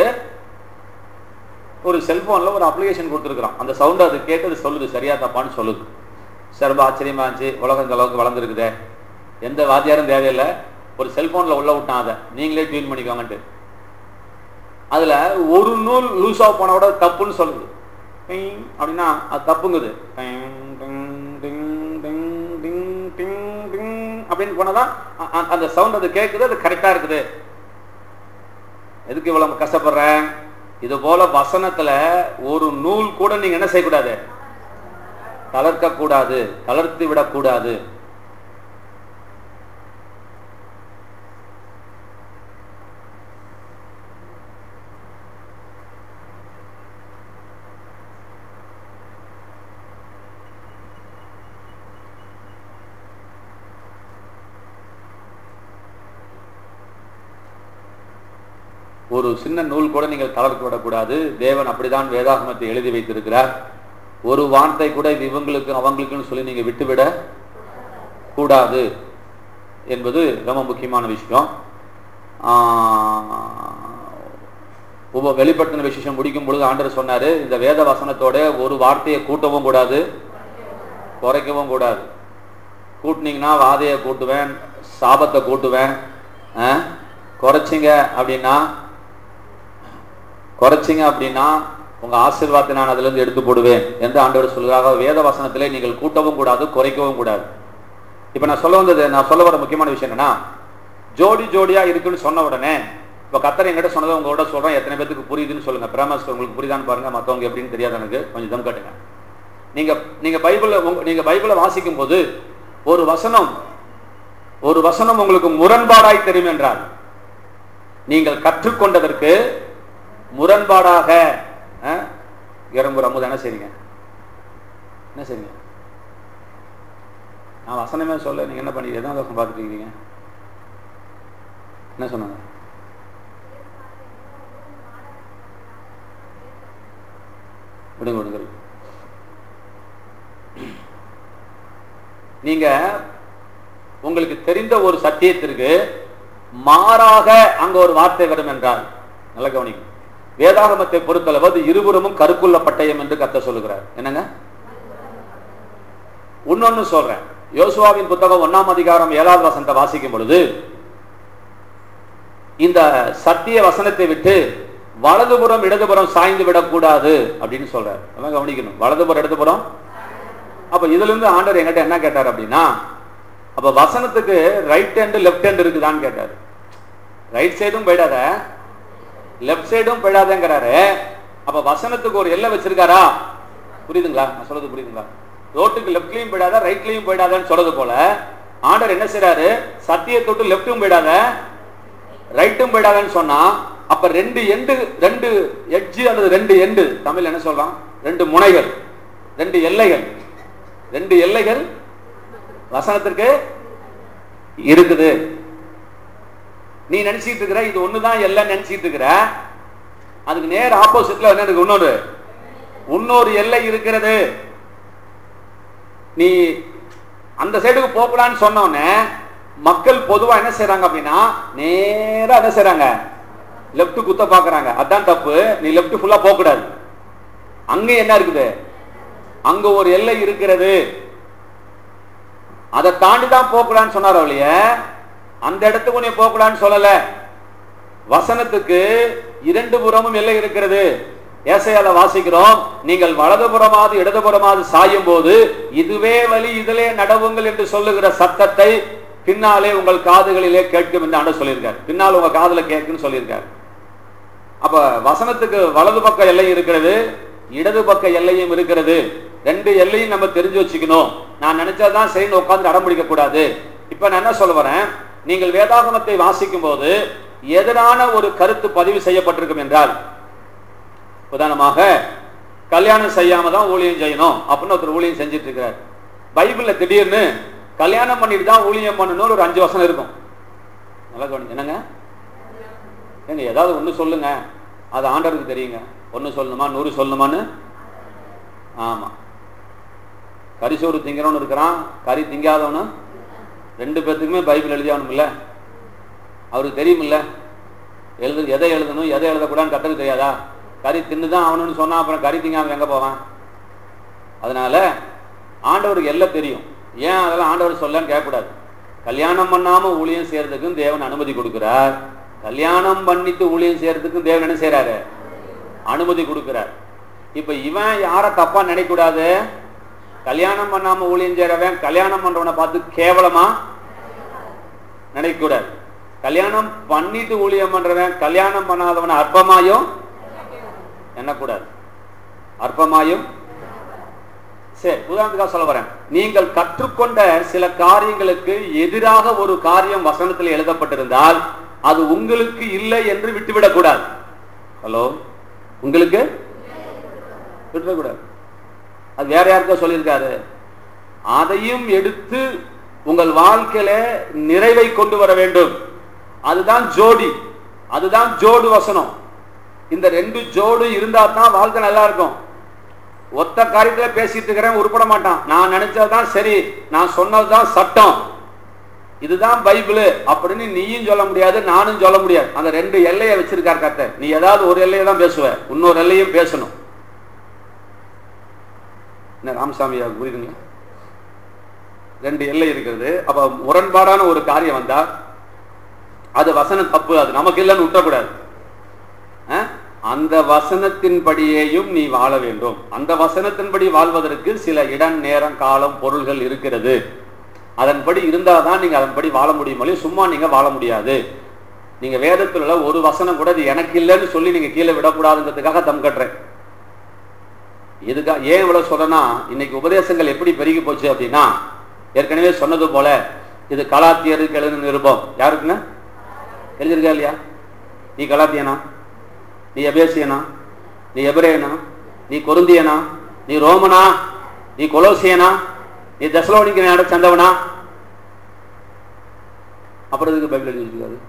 S1: ஒரு செல்போன்ல ஒரு அப்ளிகேஷன் கொடுத்துருக்குறான் அந்த சவுண்ட் அது கேட்டு அது சொல்லுது சரியா தப்பான்னு சொல்லுது சரி, ரொம்ப ஆச்சரியமா இருந்துச்சு உலகம் இந்த அளவுக்கு வளர்ந்துருக்குதே எந்த வாத்தியாரும் தேவையில்லை ஒரு செல்போன்ல உள்ள விட்டான் அதை நீங்களே டியூன் பண்ணிக்கோங்கன்ட்டு அதுல ஒரு நூல் லூஸ் ஆஃப் போன கூட தப்புன்னு சொல்லுது டிங் அப்படின்னா அது தப்புங்குது டிங், டிங், டிங், டிங், டிங், டிங், டிங் அப்படின்னு போனதான் அ- அ- அந்த சவுண்ட் அது கேட்குது அது கரெக்டா இருக்குது எதுக்கு இவ்வளவு கஷ்டப்படுறேன் இது போல வசனத்துல ஒரு நூல் கூட நீங்க என்ன செய்யக்கூடாது தளர்க்க கூடாது தளர்த்து விடக்கூடாது ஒரு சின்ன நூல் கூட நீங்கள் தளர்த்து விடக்கூடாது தேவன் அப்படிதான் வேதாகமத்தை எழுதி வைத்திருக்கிறார் ஒரு வார்த்தை கூட இது இவங்களுக்கு அவங்களுக்குன்னு சொல்லி நீங்க விட்டுவிட கூடாது என்பது ரொம்ப முக்கியமான விஷயம் ஆஹ், உப வெளிப்படுத்தின விசேஷம் முடிக்கும் பொழுது ஆண்டவர் சொன்னாரு இந்த வேத வசனத்தோட ஒரு வார்த்தையை கூட்டவும் கூடாது குறைக்கவும் கூடாது கூட்டினீங்கன்னா வாதையை கூட்டுவேன் சாபத்தை கூட்டுவேன் ஆ? குறைச்சிங்க அப்படின்னா குறைச்சிங்க அப்படின்னா உங்க ஆசீர்வாதத்தை நான் அதுல இருந்து எடுத்து போடுவேன் என்று ஆண்டவர் சொல்கிறாக வேத வசனத்திலே நீங்கள் கூட்டவும் கூடாது குறைக்கவும் கூடாது இப்ப நான் சொல்ல வந்தது நான் சொல்ல வர முக்கியமான விஷயம் என்னன்னா ஜோடி ஜோடியா இருக்குன்னு சொன்ன உடனே இப்ப கத்தர் என்கிட்ட சொன்னதை உங்களோட சொல்றேன் எத்தனை பேத்துக்கு புரியுதுன்னு சொல்லுங்க பிரமாஸ்கர் உங்களுக்கு புரியுதான்னு பாருங்க மத்தவங்க எப்படின்னு தெரியாது எனக்கு கொஞ்சம் தம் கட்டுங்க நீங்க நீங்க பைபிள உங்க- நீங்க பைபிளை வாசிக்கும் போது ஒரு வசனம் ஒரு வசனம் உங்களுக்கு முரண்பாடாய் தெரியும் என்றால் நீங்கள் கற்றுக்கொண்டதற்கு முரண்பாடாக அஹ், இரம்பு அமுது என்ன செய்றீங்க என்ன செய்றீங்க நான் வசனமே சொல்ல நீங்க என்ன பண்ணி எதான் வசனம் பார்த்துட்டு இருக்கீங்க என்ன சொன்னாங்க விடுங்க விடுங்க நீங்க உங்களுக்கு தெரிந்த ஒரு சத்தியத்திற்கு மாறாக அங்க ஒரு வார்த்தை வரும் என்றால் நல்ல கவனிக்கும் வேதாகமத்தை பொறுத்தளவு அது இருபுறமும் கருக்குள்ள பட்டயம் என்று கத்த சொல்லுகிறார் என்னங்க இன்னொன்னு சொல்றேன் யோசுவாவின் புத்தகம் ஒண்ணாம் அதிகாரம் ஏழாவது வசனத்தை வாசிக்கும் பொழுது இந்த சத்திய வசனத்தை விட்டு வலதுபுறம் இடதுபுறம் சாய்ந்து விடக்கூடாது அப்படின்னு சொல்றார் அதெல்லாம் கவனிக்கணும் வலதுபுறம் இடதுபுறம் அப்ப இதுல இருந்து ஆண்டவர் என்கிட்ட என்ன கேட்டார் அப்படின்னா அப்ப வசனத்துக்கு ரைட் ஹேண்டு லெஃப்ட் ஹேண்ட் இருக்குதான்னு கேட்டார் ரைட் சைடும் போயிடாத லெஃப்ட் சைடும் போயிடாதேங்கிறாரு அப்ப வசனத்துக்கு ஒரு எல்லை வச்சிருக்காரா புரியுதுங்களா நான் சொல்றது புரியுதுங்களா ரோட்டுக்கு லெஃப்ட்லயும் போயிடாத ரைட்லயும் போயிடாதன்னு சொல்றது போல ஆண்டவர் என்ன செய்றாரு சத்திய தொட்டு லெஃப்ட்டும் போயிடாத ரைட்டும் போயிடாதன்னு சொன்னா அப்ப ரெண்டு எண்டு ரெண்டு எட்ஜ் அல்லது ரெண்டு எண்டு தமிழ் என்ன சொல்றான் ரெண்டு முனைகள் ரெண்டு எல்லைகள் ரெண்டு எல்லைகள் வசனத்திற்கு இருக்குது நீ நினைச்சிட்டு இருக்கிற இது ஒண்ணுதான் எல்லாம் நினைச்சிட்டு இருக்கிற அதுக்கு நேர் ஆப்போசிட்ல என்ன இருக்கு இன்னொரு இன்னொரு எல்லை இருக்கிறது நீ அந்த சைடுக்கு போகலான்னு சொன்னோடனே மக்கள் பொதுவா என்ன செய்றாங்க அப்படின்னா நேரா என்ன செய்றாங்க லெஃப்ட் குத்த பாக்குறாங்க அதான் தப்பு நீ லெஃப்ட் ஃபுல்லா போக கூடாது அங்க என்ன இருக்குது அங்க ஒரு எல்லை இருக்கிறது அதை தாண்டி தான் போகக்கூடாதுன்னு சொன்னார் ஒழிய அந்த இடத்துக்கு நீ போகக்கூடாதுன்னு சொல்லல வசனத்துக்கு இரண்டு புறமும் எல்லை இருக்கிறது ஏசையால வாசிக்கிறோம் நீங்கள் வலதுபுறமாவது இடதுபுறமாவது சாயும் போது இதுவே வழி இதிலே நடவுங்கள் என்று சொல்லுகிற சத்தத்தை பின்னாலே உங்கள் காதுகளிலே கேட்கும் என்று ஆண்டு சொல்லியிருக்காரு பின்னால் உங்க காதுல கேட்குன்னு சொல்லியிருக்காரு அப்ப வசனத்துக்கு வலது பக்க எல்லை இருக்கிறது இடது பக்க எல்லையும் இருக்கிறது ரெண்டு எல்லையும் நம்ம தெரிஞ்சு வச்சுக்கணும் நான் நினைச்சதான் சரின்னு உட்கார்ந்து அடம் பிடிக்க கூடாது இப்ப நான் என்ன சொல்ல வரேன் நீங்கள் வேதாகமத்தை வாசிக்கும் போது எதிரான ஒரு கருத்து பதிவு செய்யப்பட்டிருக்கும் என்றால் உதாரணமாக கல்யாணம் செய்யாம தான் ஊழியம் செய்யணும் அப்படின்னு ஒருத்தர் ஊழியம் செஞ்சுட்டு இருக்கிறார் பைபிள்ல திடீர்னு கல்யாணம் பண்ணிட்டு தான் ஊழியம் பண்ணணும்னு ஒரு அஞ்சு வருஷம் இருக்கும் நல்லா கவனி என்னங்க ஏங்க ஏதாவது ஒண்ணு சொல்லுங்க அது ஆண்டவருக்கு தெரியுங்க ஒண்ணு சொல்லணுமா நூறு சொல்லணுமான்னு ஆமா கரிசோறு திங்கிறவனு இருக்கிறான் கறி திங்காதவனு ரெண்டு பேர்த்துக்குமே பைபிள் எழுதியாகணும் இல்ல அவருக்கு தெரியுமில்ல எழுது எதை எழுதணும் எதை எழுதக்கூடாதுன்னு கத்துக்கு தெரியாதா கறி தின்னு தான் ஆகணும்னு சொன்னா அப்புறம் கறி திங்காம எங்க போவான் அதனால ஆண்டவருக்கு எல்லாம் தெரியும் ஏன் அதெல்லாம் ஆண்டவர் சொல்லன்னு கேட்கக்கூடாது கல்யாணம் பண்ணாம ஊழியம் செய்யறதுக்கும் தேவன் அனுமதி கொடுக்கிறார் கல்யாணம் பண்ணிட்டு ஊழியம் செய்யறதுக்கும் தேவன் என்ன செய்யறாரு அனுமதி கொடுக்கிறார் இப்ப இவன் யார தப்பா நினைக்க கூடாது கல்யாணம் பண்ணாம ஊழியம் செய்யறவன் கல்யாணம் பண்றவனை பார்த்து கேவலமா நினைக்க கூடாது கல்யாணம் பண்ணிட்டு ஊழியம் பண்றவன் கல்யாணம் பண்ணாதவனை அற்பமாயும் எண்ணக்கூடாது அற்பமாயும் சரி உதாரணத்துக்காக சொல்ல வரேன் நீங்கள் கற்றுக்கொண்ட சில காரியங்களுக்கு எதிராக ஒரு காரியம் வசனத்தில் எழுதப்பட்டிருந்தால் அது உங்களுக்கு இல்லை என்று விட்டுவிடக் கூடாது ஹலோ உங்களுக்கு விட்டுவிடக்கூடாது அது வேற யாருக்கோ சொல்லியிருக்காரு அதையும் எடுத்து உங்கள் வாழ்க்கையில நிறைவை கொண்டு வர வேண்டும் அதுதான் ஜோடி அதுதான் ஜோடு வசனம் இந்த ரெண்டு ஜோடு இருந்தா தான் வாழ்க்கை நல்லா இருக்கும் ஒத்த காரியத்துல பேசிட்டு இருக்கிறேன் உருப்பட மாட்டான் நான் நினைச்சதுதான் சரி நான் சொன்னதுதான் சட்டம் இதுதான் பைபிள் அப்படின்னு நீயும் சொல்ல முடியாது நானும் சொல்ல முடியாது அந்த ரெண்டு எல்லையை வச்சிருக்கார் கர்த்தர் நீ ஏதாவது ஒரு எல்லையை தான் பேசுவ இன்னொரு எல்லையும் பேசணும் என்ன ராமசாமி புரியுதுங்களா ரெண்டு எல்லை இருக்கிறது அப்ப முரண்பாடான ஒரு காரியம் வந்தா அது வசனம் தப்பு அது நமக்கு இல்லைன்னு விட்டக்கூடாது அஹ்? அந்த வசனத்தின்படியேயும் நீ வாழ வேண்டும் அந்த வசனத்தின்படி வாழ்வதற்கு சில இடம் நேரம் காலம் பொருள்கள் இருக்கிறது அதன்படி இருந்தாதான் நீங்க அதன்படி வாழ முடியும் ஒழிய சும்மா நீங்க வாழ முடியாது நீங்க வேதத்தில் உள்ள ஒரு வசனம் கூட இது எனக்கு இல்லைன்னு சொல்லி நீங்க கீழே விடக்கூடாதுங்கிறதுக்காக தம் கட்டுறேன் இதுக்கா ஏன் இவ்வளவு சொல்றேன்னா இன்னைக்கு உபதேசங்கள் எப்படி பெருகி போச்சு அப்படின்னா ஏற்கனவே சொன்னது போல இது கலாத்தியருக்கு எழுதின நிருபம் யாருக்குங்க எழுதியிருக்கா இல்லையா நீ கலாத்தியனா நீ எபேசியனா நீ எபிரேயனா நீ கொருந்தியனா நீ ரோமனா நீ கொலோசியனா நீ தசலோனிக்க சந்தவனா அப்புறம் எதுக்கு பைபிள் எழுதி வச்சிருக்காரு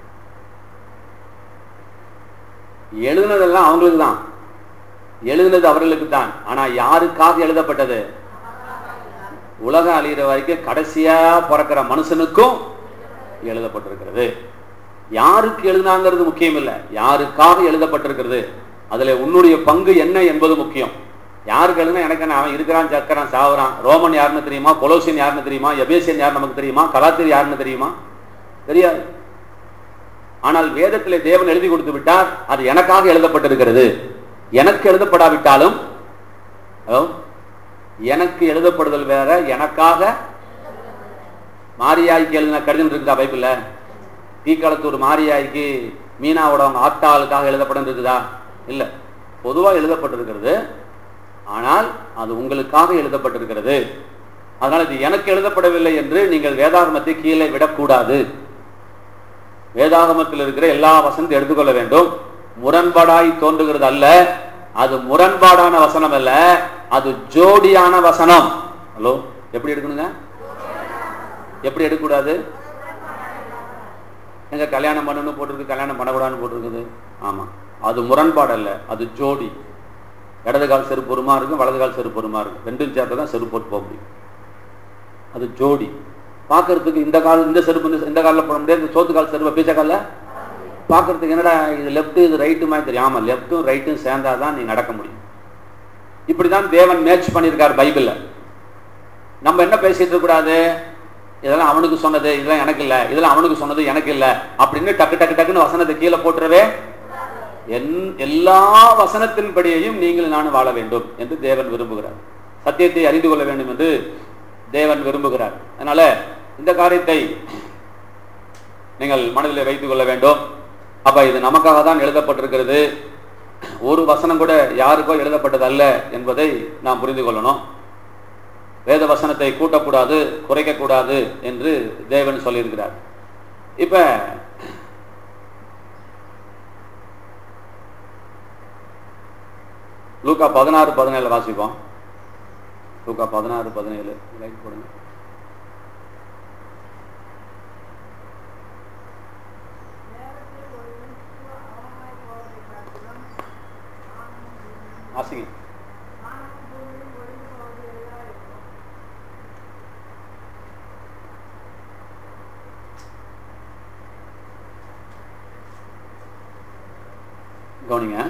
S1: எழுதுனதெல்லாம் அவங்களுக்கு தான் எழுதுனது அவர்களுக்கு தான் ஆனா யாருக்காக எழுதப்பட்டது உலகம் அழிகிற வரைக்கும் கடைசியா பிறக்கிற மனுஷனுக்கும் எழுதப்பட்டிருக்கிறது யாருக்கு எழுதினாங்கிறது முக்கியம் இல்லை யாருக்காக எழுதப்பட்டிருக்கிறது அதுல உன்னுடைய பங்கு என்ன என்பது முக்கியம் யாருக்கு எழுதுனா எனக்கு என்ன அவன் இருக்கிறான் சக்கரான் சாவுறான் ரோமன் யாருன்னு தெரியுமா கொலோசியன் யாருன்னு தெரியுமா எபேசியன் யார் நமக்கு தெரியுமா கலாத்திரி யாருன்னு தெரியுமா தெரியாது ஆனால் வேதத்திலே தேவன் எழுதி கொடுத்து விட்டார் அது எனக்காக எழுதப்பட்டிருக்கிறது எனக்கு எழுதப்படாவிட்டாலும் ஹலோ எனக்கு எழுதப்படுதல் வேற எனக்காக மாரியாய்க்கு எழுதின கடிதம் இருக்குதா பைபிள்ல தீக்காலத்தூர் மாரியாய்க்கு மீனாவோட அவங்க ஆத்தாளுக்காக எழுதப்படும் இருக்குதா இல்ல பொதுவா எழுதப்பட்டிருக்கிறது ஆனால் அது உங்களுக்காக எழுதப்பட்டிருக்கிறது அதனால் இது எனக்கு எழுதப்படவில்லை என்று நீங்கள் வேதாகமத்தை கீழே விடக்கூடாது வேதாகமத்தில் இருக்கிற எல்லா வசனத்தை எடுத்துக்கொள்ள வேண்டும் முரண்பாடாய் தோன்றுகிறது அல்ல அது முரண்பாடான வசனம் அல்ல அது ஜோடியான வசனம் ஹலோ எப்படி எடுக்கணுங்க எப்படி எடுக்கக்கூடாது எங்க கல்யாணம் பண்ணணும் போட்டிருக்கு கல்யாணம் பண்ணக்கூடாதுன்னு போட்டிருக்குது ஆமா அது முரண்பாடு அல்ல அது ஜோடி இடது கால் செருப்பு பொறுமா இருக்கும் வலது கால் செருப்பு பொறுமா இருக்கும் ரெண்டும் சேர்த்து தான் செருப்பு போட்டு போக முடியும் அது ஜோடி பார்க்கறதுக்கு இந்த கால் இந்த செருப்பு இந்த- இந்த காலில் போட முடியாது இந்த சோத்து கால் செருப்பு பீச்ச காலில் பார்க்கறதுக்கு என்னடா இது லெஃப்ட் இது ரைட்டு மாதிரி தெரியும் ஆமா லெஃப்ட்டும் ரைட்டும் சேர்ந்தாதான் நீ நடக்க முடியும் இப்படிதான் தேவன் மேட்ச் பண்ணியிருக்கார் பைபிள்ல நம்ம என்ன பேசிட்டு இருக்க கூடாது இதெல்லாம் அவனுக்கு சொன்னது இதெல்லாம் எனக்கு இல்ல இதெல்லாம் அவனுக்கு சொன்னது எனக்கு இல்ல அப்படின்னு டக்கு டக்கு டக்குன்னு வசனத்தை கீழே போட்டுறவே என் எல்லா வசனத்தின்படியையும் நீங்கள் நானும் வாழ வேண்டும் என்று தேவன் விரும்புகிறார் சத்தியத்தை அறிந்து கொள்ள வேண்டும் என்று தேவன் விரும்புகிறார் அதனால இந்த காரியத்தை நீங்கள் மனதில் வைத்துக் கொள்ள வேண்டும் அப்ப இது நமக்காக தான் எழுதப்பட்டிருக்கிறது ஒரு வசனம் கூட யாருக்கோ எழுதப்பட்டது அல்ல என்பதை நாம் புரிந்து கொள்ளணும் வேத வசனத்தை கூட்டக்கூடாது குறைக்கக்கூடாது என்று தேவன் சொல்லியிருக்கிறார் இப்ப லூக்கா பதினாறு பதினேழு வாசிப்போம் லூக்கா பதினாறு பதினேழு லைட் போடுங்க வாசிங்க கவனிங்க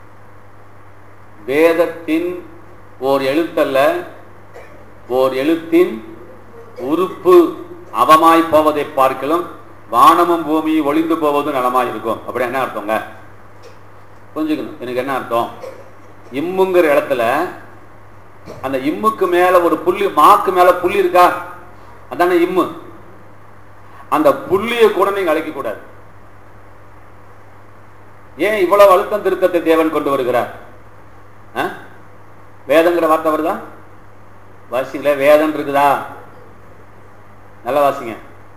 S1: வேதத்தின் ஓர் எழுத்தல்ல ஓர் எழுத்தின் உறுப்பு அவமாய் போவதை பார்க்கலாம் வானமும் பூமியும் ஒளிந்து போவது நலமாய் இருக்கும் அப்படி என்ன அர்த்தங்க புரிஞ்சுக்கணும் எனக்கு என்ன அர்த்தம் இம்முங்கிற இடத்துல அந்த இம்முக்கு மேல ஒரு புள்ளி மாக்கு மேல புள்ளி இருக்கா அதானே இம்மு அந்த புள்ளியை கூட நீங்க அழைக்க கூடாது ஏன் இவ்வளவு அழுத்தம் திருத்தத்தை தேவன் கொண்டு வருகிறார் ஆ? வேதங்கிற வார்த்தை வருதா வாசிங்களே வேதம் இருக்குதா நல்லா வாசிங்க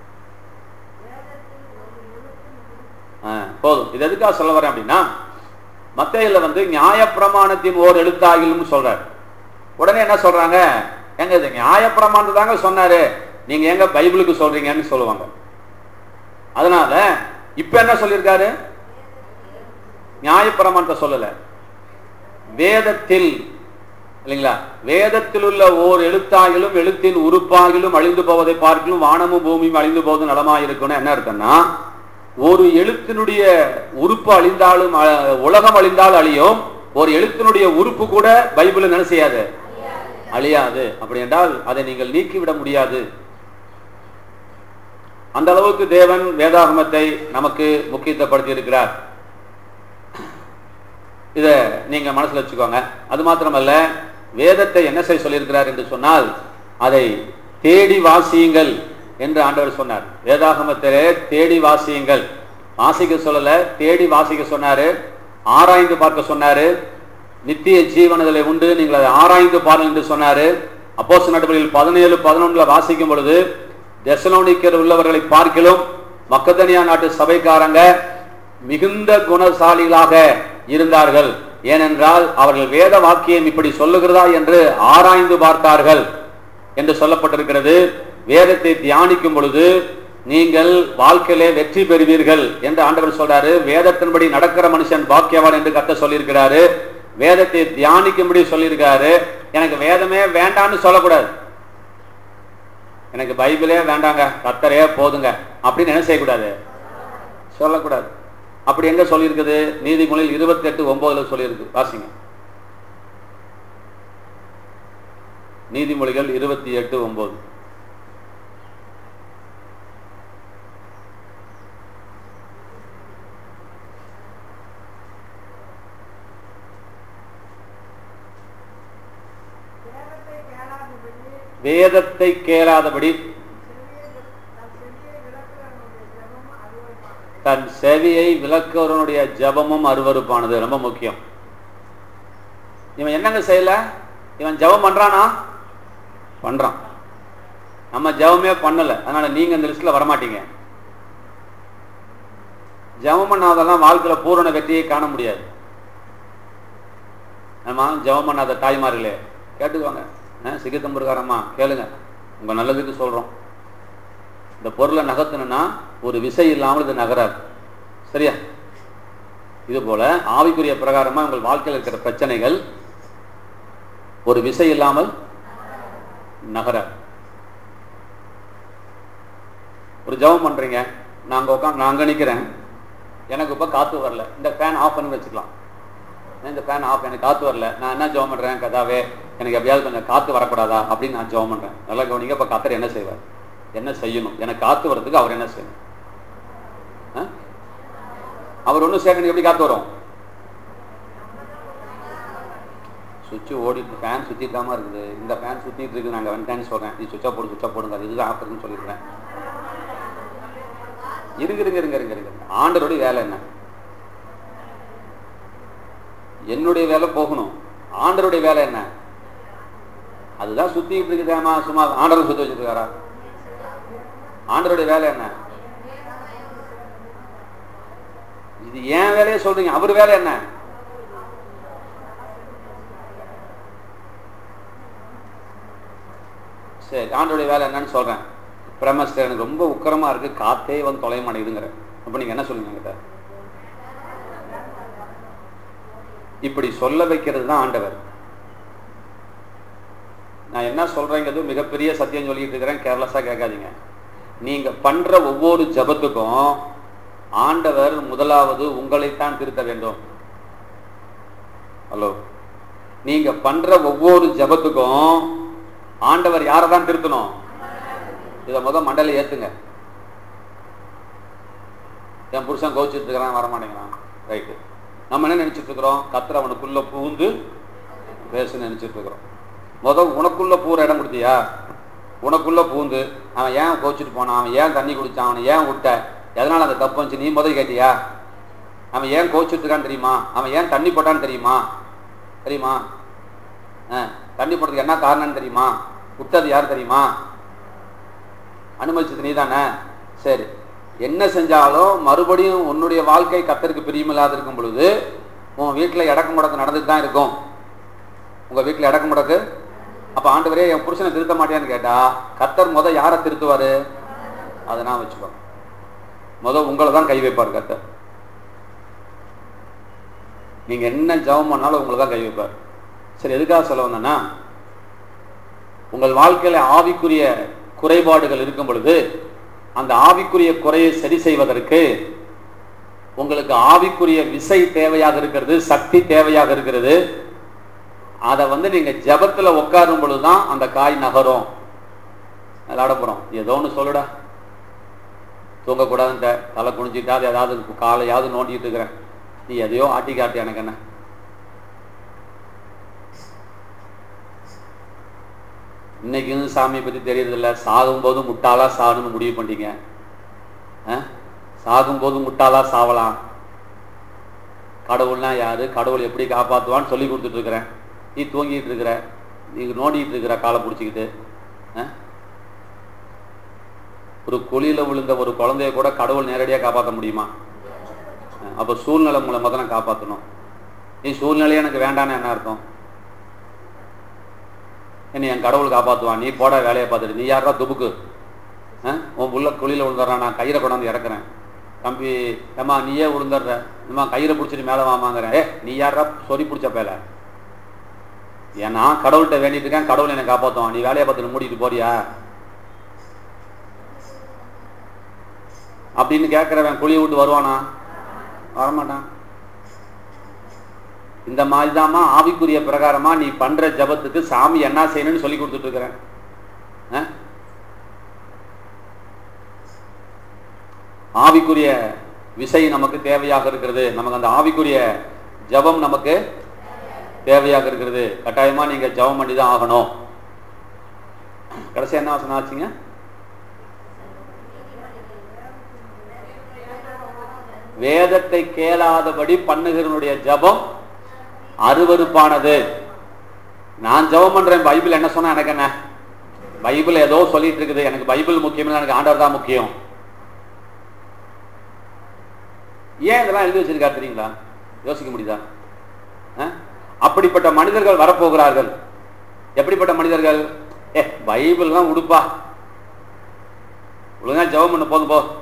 S1: ஆ, போதும் இது எதுக்காக சொல்ல வரேன் அப்படின்னா மத்தையில வந்து நியாயப்பிரமாணத்தின் ஓர் எழுத்தாகிலும் சொல்றார் உடனே என்ன சொல்றாங்க எங்க இது நியாயப்பிரமாணத்தை தாங்க சொன்னாரு நீங்க எங்க பைபிளுக்கு சொல்றீங்கன்னு சொல்லுவாங்க அதனால இப்ப என்ன சொல்லியிருக்காரு நியாயப்பிரமாணத்தை சொல்லல வேதத்தில் இல்லைங்களா வேதத்தில் உள்ள ஓர் எழுத்தாகிலும் எழுத்தின் உறுப்பாகிலும் அழிந்து போவதை பார்க்கலும் வானமும் பூமியும் அழிந்து போவது நலமாயிருக்கும்னு என்ன அர்த்தம்னா ஒரு எழுத்தினுடைய உறுப்பு அழிந்தாலும் அ- உலகம் அழிந்தாலும் அழியும் ஒரு எழுத்தினுடைய உறுப்பு கூட பைபிள் என்ன செய்யாது அழியாது அப்படி என்றால் அதை நீங்கள் நீக்கிவிட முடியாது அந்த அளவுக்கு தேவன் வேதாகமத்தை நமக்கு முக்கியத்துவப்படுத்தி இருக்கிறார் இத நீங்க மனசுல வச்சுக்கோங்க அது மாத்திரமல்ல வேதத்தை என்ன செய்ய சொல்லியிருக்கிறார் என்று சொன்னால் அதை தேடி வாசியுங்கள் என்று ஆண்டவர் சொன்னார் வேதாகமத்திலே தேடி வாசியுங்கள் வாசிக்க சொல்லல தேடி வாசிக்க சொன்னாரு ஆராய்ந்து பார்க்க சொன்னாரு நித்திய ஜீவன் அதில் உண்டு நீங்கள் அதை ஆராய்ந்து பாருங்கள் என்று சொன்னாரு அப்போஸ் நடவடிக்கையில் பதினேழு பதினொன்றுல வாசிக்கும் பொழுது தெசலோனிக்கர் உள்ளவர்களை பார்க்கிலும் மக்கதனியா நாட்டு சபைக்காரங்க மிகுந்த குணசாலிகளாக இருந்தார்கள் ஏனென்றால் அவர்கள் வேத வாக்கியம் இப்படி சொல்லுகிறதா என்று ஆராய்ந்து பார்த்தார்கள் என்று சொல்லப்பட்டிருக்கிறது வேதத்தை தியானிக்கும் பொழுது நீங்கள் வாழ்க்கையிலே வெற்றி பெறுவீர்கள் என்று ஆண்டவர் சொல்றாரு வேதத்தின்படி நடக்கிற மனுஷன் பாக்கியவான் என்று கத்த சொல்லியிருக்கிறாரு வேதத்தை தியானிக்கும்படி சொல்லியிருக்காரு எனக்கு வேதமே வேண்டான்னு சொல்லக்கூடாது எனக்கு பைபிளே வேண்டாங்க கத்தரே போதுங்க அப்படின்னு என்ன செய்யக்கூடாது சொல்லக்கூடாது அப்படி எங்க சொல்லியிருக்குது நீதிமொழியில் இருபத்தி எட்டு ஒன்பதுல சொல்லியிருக்கு வாசிங்க நீதிமொழிகள் இருபத்தி எட்டு ஒன்பது
S2: வேதத்தை கேளாதபடி
S1: வேதத்தை கேளாதபடி
S2: செவியை விளக்கு- தன் செவியை
S1: தன் செவியை
S2: விளக்குறவனுடைய ஜெபமும் அருவருப்பானது
S1: விளக்குவதனுடைய ஜெபமும் அருவருப்பானது ரொம்ப முக்கியம் இவன் என்னங்க செய்யல இவன் ஜெபம் பண்றானா பண்றான் நம்ம ஜெபமே பண்ணல அதனால நீங்க இந்த லிஸ்ட்ல வரமாட்டீங்க ஜெபம் பண்ணாதெல்லாம் வாழ்க்கையில பூரண வெற்றியை காண முடியாது ஆமா ஜெபம் பண்ணாத தாய்மார்களே கேட்டுக்குவாங்க ஆ, சிகத்தம்பருக்காரம்மா கேளுங்க உங்க நல்லதுக்கு சொல்றோம் இந்த பொருளை நகர்த்தணும்னா ஒரு விசை இல்லாமல் இது நகராது சரியா இது போல ஆவிக்குரிய பிரகாரமா உங்கள் வாழ்க்கையில் இருக்கிற பிரச்சனைகள் ஒரு விசை இல்லாமல் நகராது ஒரு ஜெபம் பண்றீங்க நாங்க உட்காந்து நான் அங்க நிக்கிறேன் எனக்கு இப்ப காத்து வரல இந்த ஃபேன் ஆஃப் பண்ணி வச்சுக்கலாம் இந்த ஃபேன் ஆஃப் எனக்கு காத்து வரல நான் என்ன ஜெபம் பண்றேன் கதாவே எனக்கு எப்படியாவது கொஞ்சம் காத்து வரக்கூடாதா அப்படின்னு நான் ஜெபம் பண்றேன் நல்லா கவனிங்க இப்ப கத்தர் என்ன செய்வார் என்ன செய்யணும் எனக்கு காத்து வர்றதுக்கு அவர் என்ன செய்யணும் ஆ? அவர் ஒன்றும் சேர்க்கணும் எப்படி காத்து வரும் சுவிட்ச் ஓடிட்டு ஃபேன் சுற்றிட்டாம இருக்குது இந்த ஃபேன் சுற்றிட்டு இருக்குது நாங்கள் வந்துட்டேன்னு சொல்கிறேன் நீ சுவிட்சா போடு சுவிட்சா போடுங்க அது இதுதான் ஆஃப் இருக்குன்னு சொல்லியிருக்கேன் இருங்க இருங்க இருங்க இருங்க இருங்க ஆண்டருடைய வேலை என்ன என்னுடைய வேலை போகணும் ஆண்டருடைய வேலை என்ன அதுதான் சுத்திட்டு இருக்குதாமா சும்மா ஆண்டவர் சுத்தி வச்சுட்டு இருக்காரா ஆண்டருடைய வேலை என்ன இது ஏன் வேலையை சொல்றீங்க அவர் வேலை என்ன சரி ஆண்டருடைய வேலை என்னன்னு சொல்றேன் பிரமஸ்டர் எனக்கு ரொம்ப உக்கரமா இருக்கு காத்தே வந்து தொலைய மாட்டேங்குதுங்கிற அப்ப நீங்க என்ன சொல்லுங்க என்கிட்ட இப்படி சொல்ல வைக்கிறது தான் ஆண்டவர் நான் என்ன சொல்றேங்கிறது மிகப்பெரிய சத்தியம் சொல்லிட்டு இருக்கிறேன் கேர்லெஸ்ஸா கேட்காதீங்க நீங்க பண்ற ஒவ்வொரு ஜபத்துக்கும் ஆண்டவர் முதலாவது உங்களைத்தான் திருத்த வேண்டும் ஹலோ நீங்க பண்ற ஒவ்வொரு ஜபத்துக்கும் ஆண்டவர் யாரை தான் திருத்தணும் இதை முத மண்டல ஏத்துங்க என் புருஷன் கோச்சிட்டு இருக்கிறான் வரமாட்டேங்கிறான் ரைட்டு நம்ம என்ன நினைச்சிட்டு இருக்கிறோம் கத்திர அவனுக்குள்ள பூந்து பேச நினைச்சிட்டு இருக்கிறோம் முத உனக்குள்ள பூர இடம் கொடுத்தியா உனக்குள்ள பூந்து அவன் ஏன் கோச்சிட்டு போனான் அவன் ஏன் தண்ணி குடிச்சான் அவனை ஏன் விட்ட எதனால அந்த தப்பு வந்துச்சு நீ முதல் கேட்டியா அவன் ஏன் கோச்சிட்டு இருக்கான்னு தெரியுமா அவன் ஏன் தண்ணி போட்டான்னு தெரியுமா தெரியுமா ஆ, தண்ணி போட்டதுக்கு என்ன காரணம்னு தெரியுமா விட்டது யார் தெரியுமா அனுமதிச்சது நீ தானே சரி என்ன செஞ்சாலும் மறுபடியும் உன்னுடைய வாழ்க்கை கத்தருக்கு பிரியமில்லாத இருக்கும் பொழுது உன் வீட்டில் இடக்கு முடக்கு நடந்துட்டு தான் இருக்கும் உங்க வீட்டில் இடக்கு முடக்கு அப்ப ஆண்டவரே என் புருஷனை திருத்த மாட்டேன்னு கேட்டா கத்தர் முத யாரை திருத்துவாரு அதை நான் வச்சுக்கோ முத உங்களை தான் கை வைப்பார் கத்தர் நீங்க என்ன ஜெபம் பண்ணாலும் உங்களை தான் கை வைப்பார் சரி எதுக்காக சொல்ல வந்தேன்னா உங்கள் வாழ்க்கையில ஆவிக்குரிய குறைபாடுகள் இருக்கும் பொழுது அந்த ஆவிக்குரிய குறையை சரி செய்வதற்கு உங்களுக்கு ஆவிக்குரிய விசை தேவையாக இருக்கிறது சக்தி தேவையாக இருக்கிறது அதை வந்து நீங்க ஜபத்துல உட்காரும் பொழுதுதான் அந்த காய் நகரும் விளாட போறோம் ஏதோ ஒன்று சொல்லுடா தூங்கக்கூடாதுன்ற தலை குனிஞ்சிட்டாது ஏதாவது காலையாவது நோண்டிட்டு இருக்கிறேன் நீ எதையோ ஆட்டி காட்டு எனக்கு என்ன இன்னைக்கு வந்து சாமியை பற்றி தெரியறதில்ல சாகும்போது முட்டாளா சாகணும்னு முடிவு பண்ணிட்டீங்க ஆ? சாகும்போது முட்டாளா சாவலாம் கடவுள்னா யாரு கடவுள் எப்படி காப்பாற்றுவான்னு சொல்லி கொடுத்துட்டு இருக்கிறேன் நீ தூங்கிட்டு இருக்கிற நீ நோண்டிட்டு இருக்கிற காலை பிடிச்சிக்கிட்டு ஆ? ஒரு குழியில விழுந்த ஒரு குழந்தைய கூட கடவுள் நேரடியாக காப்பாற்ற முடியுமா அஹ் அப்போ சூழ்நிலை மூலமா தான் காப்பாற்றணும் நீ சூழ்நிலையே எனக்கு வேண்டான்னு என்ன அர்த்தம் என்னை என் கடவுள் காப்பாற்றுவான் நீ போட வேலையை பார்த்துட்டு நீ யாரா துபுக்கு ஆ? உன் புள்ள குழியில விழுந்துடுறான் நான் கயிறை கொண்டாந்து இறக்குறேன் தம்பி ஏம்மா நீயே விழுந்துடுற ஏம்மா கயிறை பிடிச்சிட்டு மேலே வாமாங்கிறேன் ஏ நீ யாரா சொறி பிடிச்ச பேல ஏன்னா கடவுள்கிட்ட வேண்டிட்டு இருக்கேன் கடவுள் என்னை காப்பாற்றுவான் நீ வேலையை பார்த்துட்டு மூடிட்டு போறியா அப்படின்னு கேட்கிறவன் குழியை விட்டு வருவானா வரமாட்டான் இந்த மாதிரி தாம்மா ஆவிக்குரிய பிரகாரமா நீ பண்ற ஜபத்துக்கு சாமி என்ன செய்யணும்னு சொல்லி கொடுத்துட்டு இருக்கிறேன் ஆ? ஆவிக்குரிய விசை நமக்கு தேவையாக இருக்கிறது நமக்கு அந்த ஆவிக்குரிய ஜபம் நமக்கு தேவையாக இருக்கிறது கட்டாயமா நீங்க ஜபம் பண்ணி தான் ஆகணும் கடைசி என்ன வசனம் ஆச்சுங்க வேதத்தை கேளாதபடி பண்ணுகிறவனுடைய ஜபம் அருவருப்பானது நான் ஜெபம் பண்றேன் பைபிள் என்ன சொன்னா எனக்கு என்ன பைபிள் ஏதோ சொல்லிட்டு இருக்குது எனக்கு பைபிள் முக்கியம் இல்லை எனக்கு ஆண்டவர் தான் முக்கியம் ஏன் இதெல்லாம் எழுதி வச்சிருக்காரு தெரியுங்களா யோசிக்க முடியுதா ஆ? அப்படிப்பட்ட மனிதர்கள் வரப்போகிறார்கள் எப்படிப்பட்ட மனிதர்கள் ஏ பைபிள்லாம் உடுப்பா ஒழுங்கா ஜெபம் பண்ண போதும் போ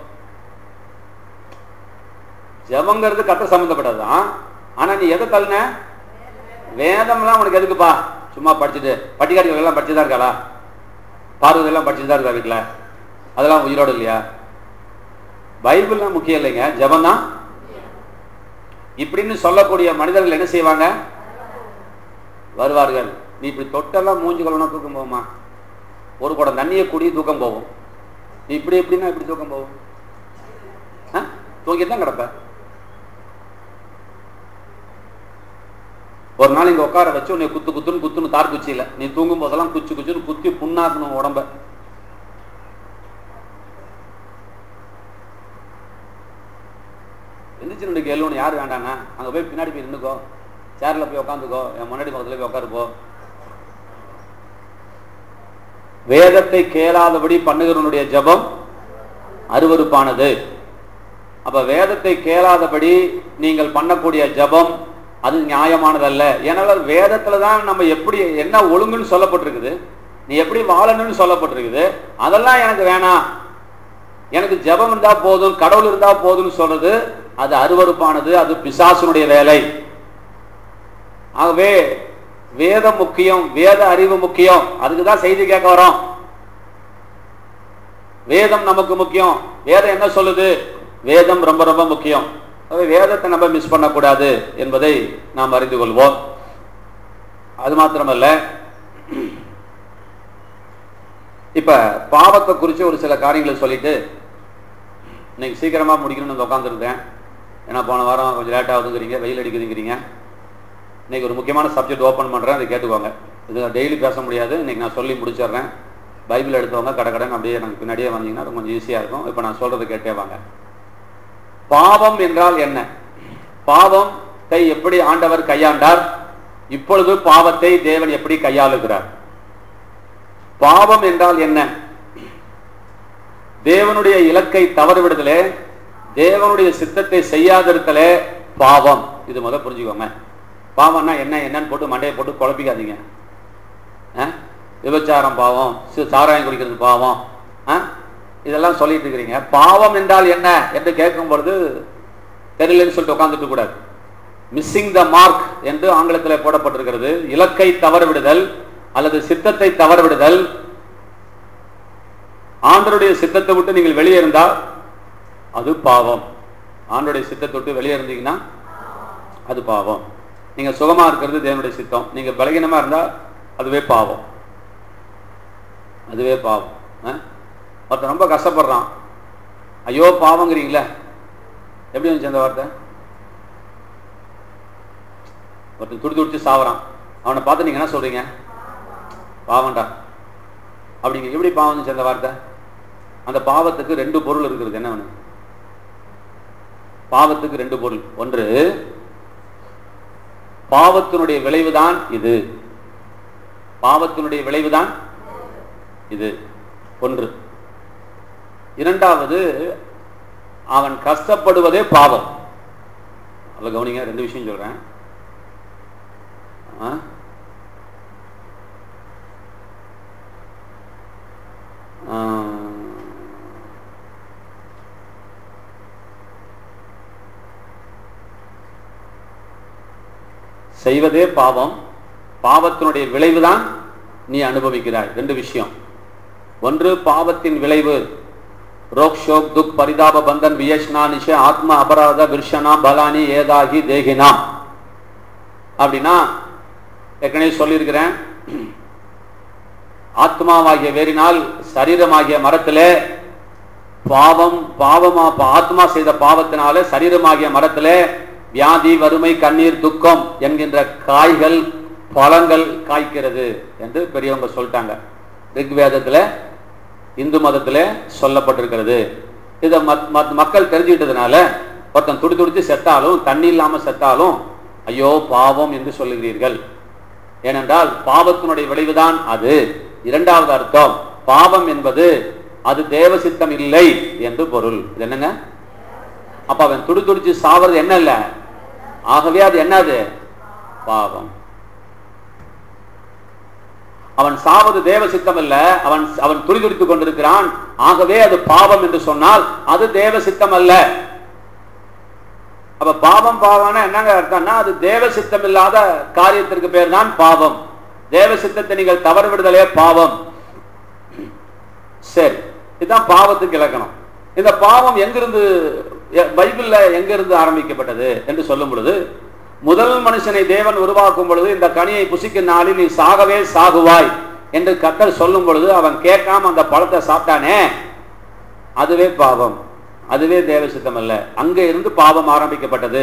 S1: ஜெபங்கிறது கத்த சம்பந்தப்பட்டதுதான் ஆனா நீ எதை தள்ளின வேதம்லாம் உனக்கு எதுக்குப்பா சும்மா படிச்சுட்டு பட்டிக்காடிகள் எல்லாம் படிச்சுதான் இருக்காளா பார்வதி எல்லாம் படிச்சுட்டு தான் இருக்கா வீட்டுல அதெல்லாம் உயிரோடு இல்லையா பைபிள்லாம் முக்கியம் இல்லைங்க ஜெபம் தான் இப்படின்னு சொல்லக்கூடிய மனிதர்கள் என்ன செய்வாங்க வருவார்கள் நீ இப்படி தொட்டெல்லாம் மூஞ்சி கொள்ளணும் தூக்கம் போகுமா ஒரு குடம் தண்ணியை குடி தூக்கம் போகும் நீ இப்படி எப்படின்னா இப்படி தூக்கம் போகும் ஆ? தூங்கிட்டு தான் கிடப்ப ஒரு நாள் இங்க உட்கார வச்சு உன்னை குத்து குத்துன்னு குத்துன்னு தார் குச்சியில நீ தூங்கும் போதெல்லாம் குச்சி குச்சின்னு குத்தி புண்ணாக்கணும் உடம்ப எந்திரிச்சு நின்று கேள்வி யார் வேண்டாண்ணா அங்க போய் பின்னாடி போய் நின்னுக்கோ சேர்ல போய் உட்காந்துக்கோ என் முன்னாடி பக்கத்துல போய் உட்காருப்போ வேதத்தை கேளாதபடி பண்ணுகிறவனுடைய ஜெபம் அருவருப்பானது அப்ப வேதத்தை கேளாதபடி நீங்கள் பண்ணக்கூடிய ஜெபம் அது நியாயமானதல்ல ஏனால் வேதத்துல தான் நம்ம எப்படி என்ன ஒழுங்குன்னு சொல்லப்பட்டிருக்குது நீ எப்படி வாழணும்னு சொல்லப்பட்டிருக்குது அதெல்லாம் எனக்கு வேணாம் எனக்கு ஜெபம் இருந்தா போதும் கடவுள் இருந்தா போதும்னு சொல்றது அது அருவருப்பானது அது பிசாசுனுடைய வேலை ஆகவே வேதம் முக்கியம் வேத அறிவு முக்கியம் அதுக்கு தான் செய்தி கேட்க வரோம் வேதம் நமக்கு முக்கியம் வேதம் என்ன சொல்லுது வேதம் ரொம்ப ரொம்ப முக்கியம் ஆகவே வேதத்தை நம்ம மிஸ் பண்ணக்கூடாது என்பதை நாம் அறிந்து கொள்வோம் அது மாத்திரமல்ல இப்ப பாவத்தை குறித்து ஒரு சில காரியங்களை சொல்லிட்டு இன்னைக்கு சீக்கிரமா முடிக்கணும்னு உட்காந்துருந்தேன் ஏன்னா போன வாரம் கொஞ்சம் லேட் ஆகுதுங்கிறீங்க வெயில் அடிக்குதுங்கிறீங்க இன்னைக்கு ஒரு முக்கியமான சப்ஜெக்ட் ஓப்பன் பண்றேன் அதை கேட்டுக்கோங்க இது டெய்லி பேச முடியாது இன்னைக்கு நான் சொல்லி முடிச்சிடுறேன் பைபிள் எடுத்தவங்க கடை கடன் அப்படியே எனக்கு பின்னாடியே வந்தீங்கன்னா அது கொஞ்சம் ஈஸியா இருக்கும் இப்போ நான் சொல்றது கேட்டே வாங்க பாவம் என்றால் என்ன பாவத்தை எப்படி ஆண்டவர் கையாண்டார் இப்பொழுது பாவத்தை தேவன் எப்படி கையாளுகிறார் பாவம் என்றால் என்ன தேவனுடைய இலக்கை தவறுவிடுதலே தேவனுடைய சித்தத்தை செய்யாதிருத்தலே பாவம் இது முதல் புரிஞ்சுக்கோங்க பாவம்னா என்ன என்னன்னு போட்டு மண்டையை போட்டு குழப்பிக்காதீங்க ஆ? விபச்சாரம் பாவம் சி- சாராயம் குடிக்கிறது பாவம் ஆ? இதெல்லாம் சொல்லிட்டு இருக்கிறீங்க பாவம் என்றால் என்ன என்று கேட்கும் பொழுது தெரியலன்னு சொல்லிட்டு உட்காந்துட்டு கூடாது மிஸ்ஸிங் த மார்க் என்று ஆங்கிலத்தில் போடப்பட்டிருக்கிறது இலக்கை தவறவிடுதல் அல்லது சித்தத்தை தவறவிடுதல் ஆண்டருடைய சித்தத்தை விட்டு நீங்கள் வெளியே இருந்தா அது பாவம் ஆண்டருடைய சித்தத்தை விட்டு வெளியே இருந்தீங்கன்னா அது பாவம் நீங்க சுகமா இருக்கிறது தேவனுடைய சித்தம் நீங்க பலகீனமா இருந்தா அதுவே பாவம் அதுவே பாவம் ஆ? ஒருத்தன் ரொம்ப கஷ்டப்படுறான் ஐயோ பாவங்கிறீங்களே எப்படி வந்துச்சு அந்த வார்த்தை ஒருத்தன் துடி துடிச்சு சாவறான் அவனை பார்த்து நீங்க என்ன சொல்றீங்க பாவம்டா அப்படிங்க எப்படி பாவம் வந்துச்சு அந்த வார்த்தை அந்த பாவத்துக்கு ரெண்டு பொருள் இருக்கிறது என்ன ஒண்ணு பாவத்துக்கு ரெண்டு பொருள் ஒன்று பாவத்தினுடைய விளைவுதான் இது பாவத்தினுடைய விளைவுதான் இது ஒன்று இரண்டாவது அவன் கஷ்டப்படுவதே பாவம் அதில் கவனிங்க ரெண்டு விஷயம் சொல்றேன் ஆ? ஆ. செய்வதே பாவம் பாவத்தினுடைய விளைவுதான் நீ அனுபவிக்கிறாய் ரெண்டு விஷயம் ஒன்று பாவத்தின் விளைவு ரோக் ஷோக் துக் பரிதாப பந்தன் வியஷ்னா நிஷ ஆத்ம அபராத விர்ஷனா பலானி ஏதாகி தேகினா அப்படின்னா ஏற்கனவே சொல்லியிருக்கிறேன் ஆத்மாவாகிய வேறினால் சரீரமாகிய மரத்திலே பாவம் பாவமா பா- ஆத்மா செய்த பாவத்தினாலே சரீரமாகிய மரத்திலே வியாதி வறுமை கண்ணீர் துக்கம் என்கின்ற காய்கள் பழங்கள் காய்க்கிறது என்று பெரியவங்க சொல்லிட்டாங்க ரிக்வேதத்துல இந்து மதத்துல சொல்லப்பட்டிருக்கிறது இதை மத்- மத்- மக்கள் தெரிஞ்சுக்கிட்டதுனால ஒருத்தன் துடி துடிச்சு செத்தாலும் தண்ணி இல்லாம செத்தாலும் ஐயோ பாவம் என்று சொல்லுகிறீர்கள் ஏனென்றால் பாவத்தினுடைய விளைவுதான் அது இரண்டாவது அர்த்தம் பாவம் என்பது அது தேவசித்தம் இல்லை என்று பொருள் இது என்னங்க அப்ப அவன் துடி துடிச்சு சாவது என்ன இல்ல ஆகவே அது என்னது பாவம் அவன் சாவது தேவ சித்தம் அல்ல அவன் அவன் துடி துடித்துக் கொண்டிருக்கிறான் ஆகவே அது பாவம் என்று சொன்னால் அது தேவ சித்தம் அல்ல அப்ப பாவம் பாவம்னா என்னங்க அர்த்தம்னா அது தேவ சித்தம் இல்லாத காரியத்திற்கு பேர் தான் பாவம் தேவ சித்தத்தை நீங்கள் தவறு விடுதலே பாவம் சரி இதுதான் பாவத்துக்கு இலக்கணம் இந்த பாவம் எங்கிருந்து எ- பைபிள்ல எங்கிருந்து ஆரம்பிக்கப்பட்டது என்று சொல்லும் பொழுது முதல் மனுஷனை தேவன் உருவாக்கும் பொழுது இந்த கனியை புசிக்கும் நாளில் நீ சாகவே சாகுவாய் என்று கத்தர் சொல்லும் பொழுது அவன் கேட்காம அந்த பழத்தை சாப்பிட்டானே அதுவே பாவம் அதுவே தேவ சித்தம் அல்ல அங்க இருந்து பாவம் ஆரம்பிக்கப்பட்டது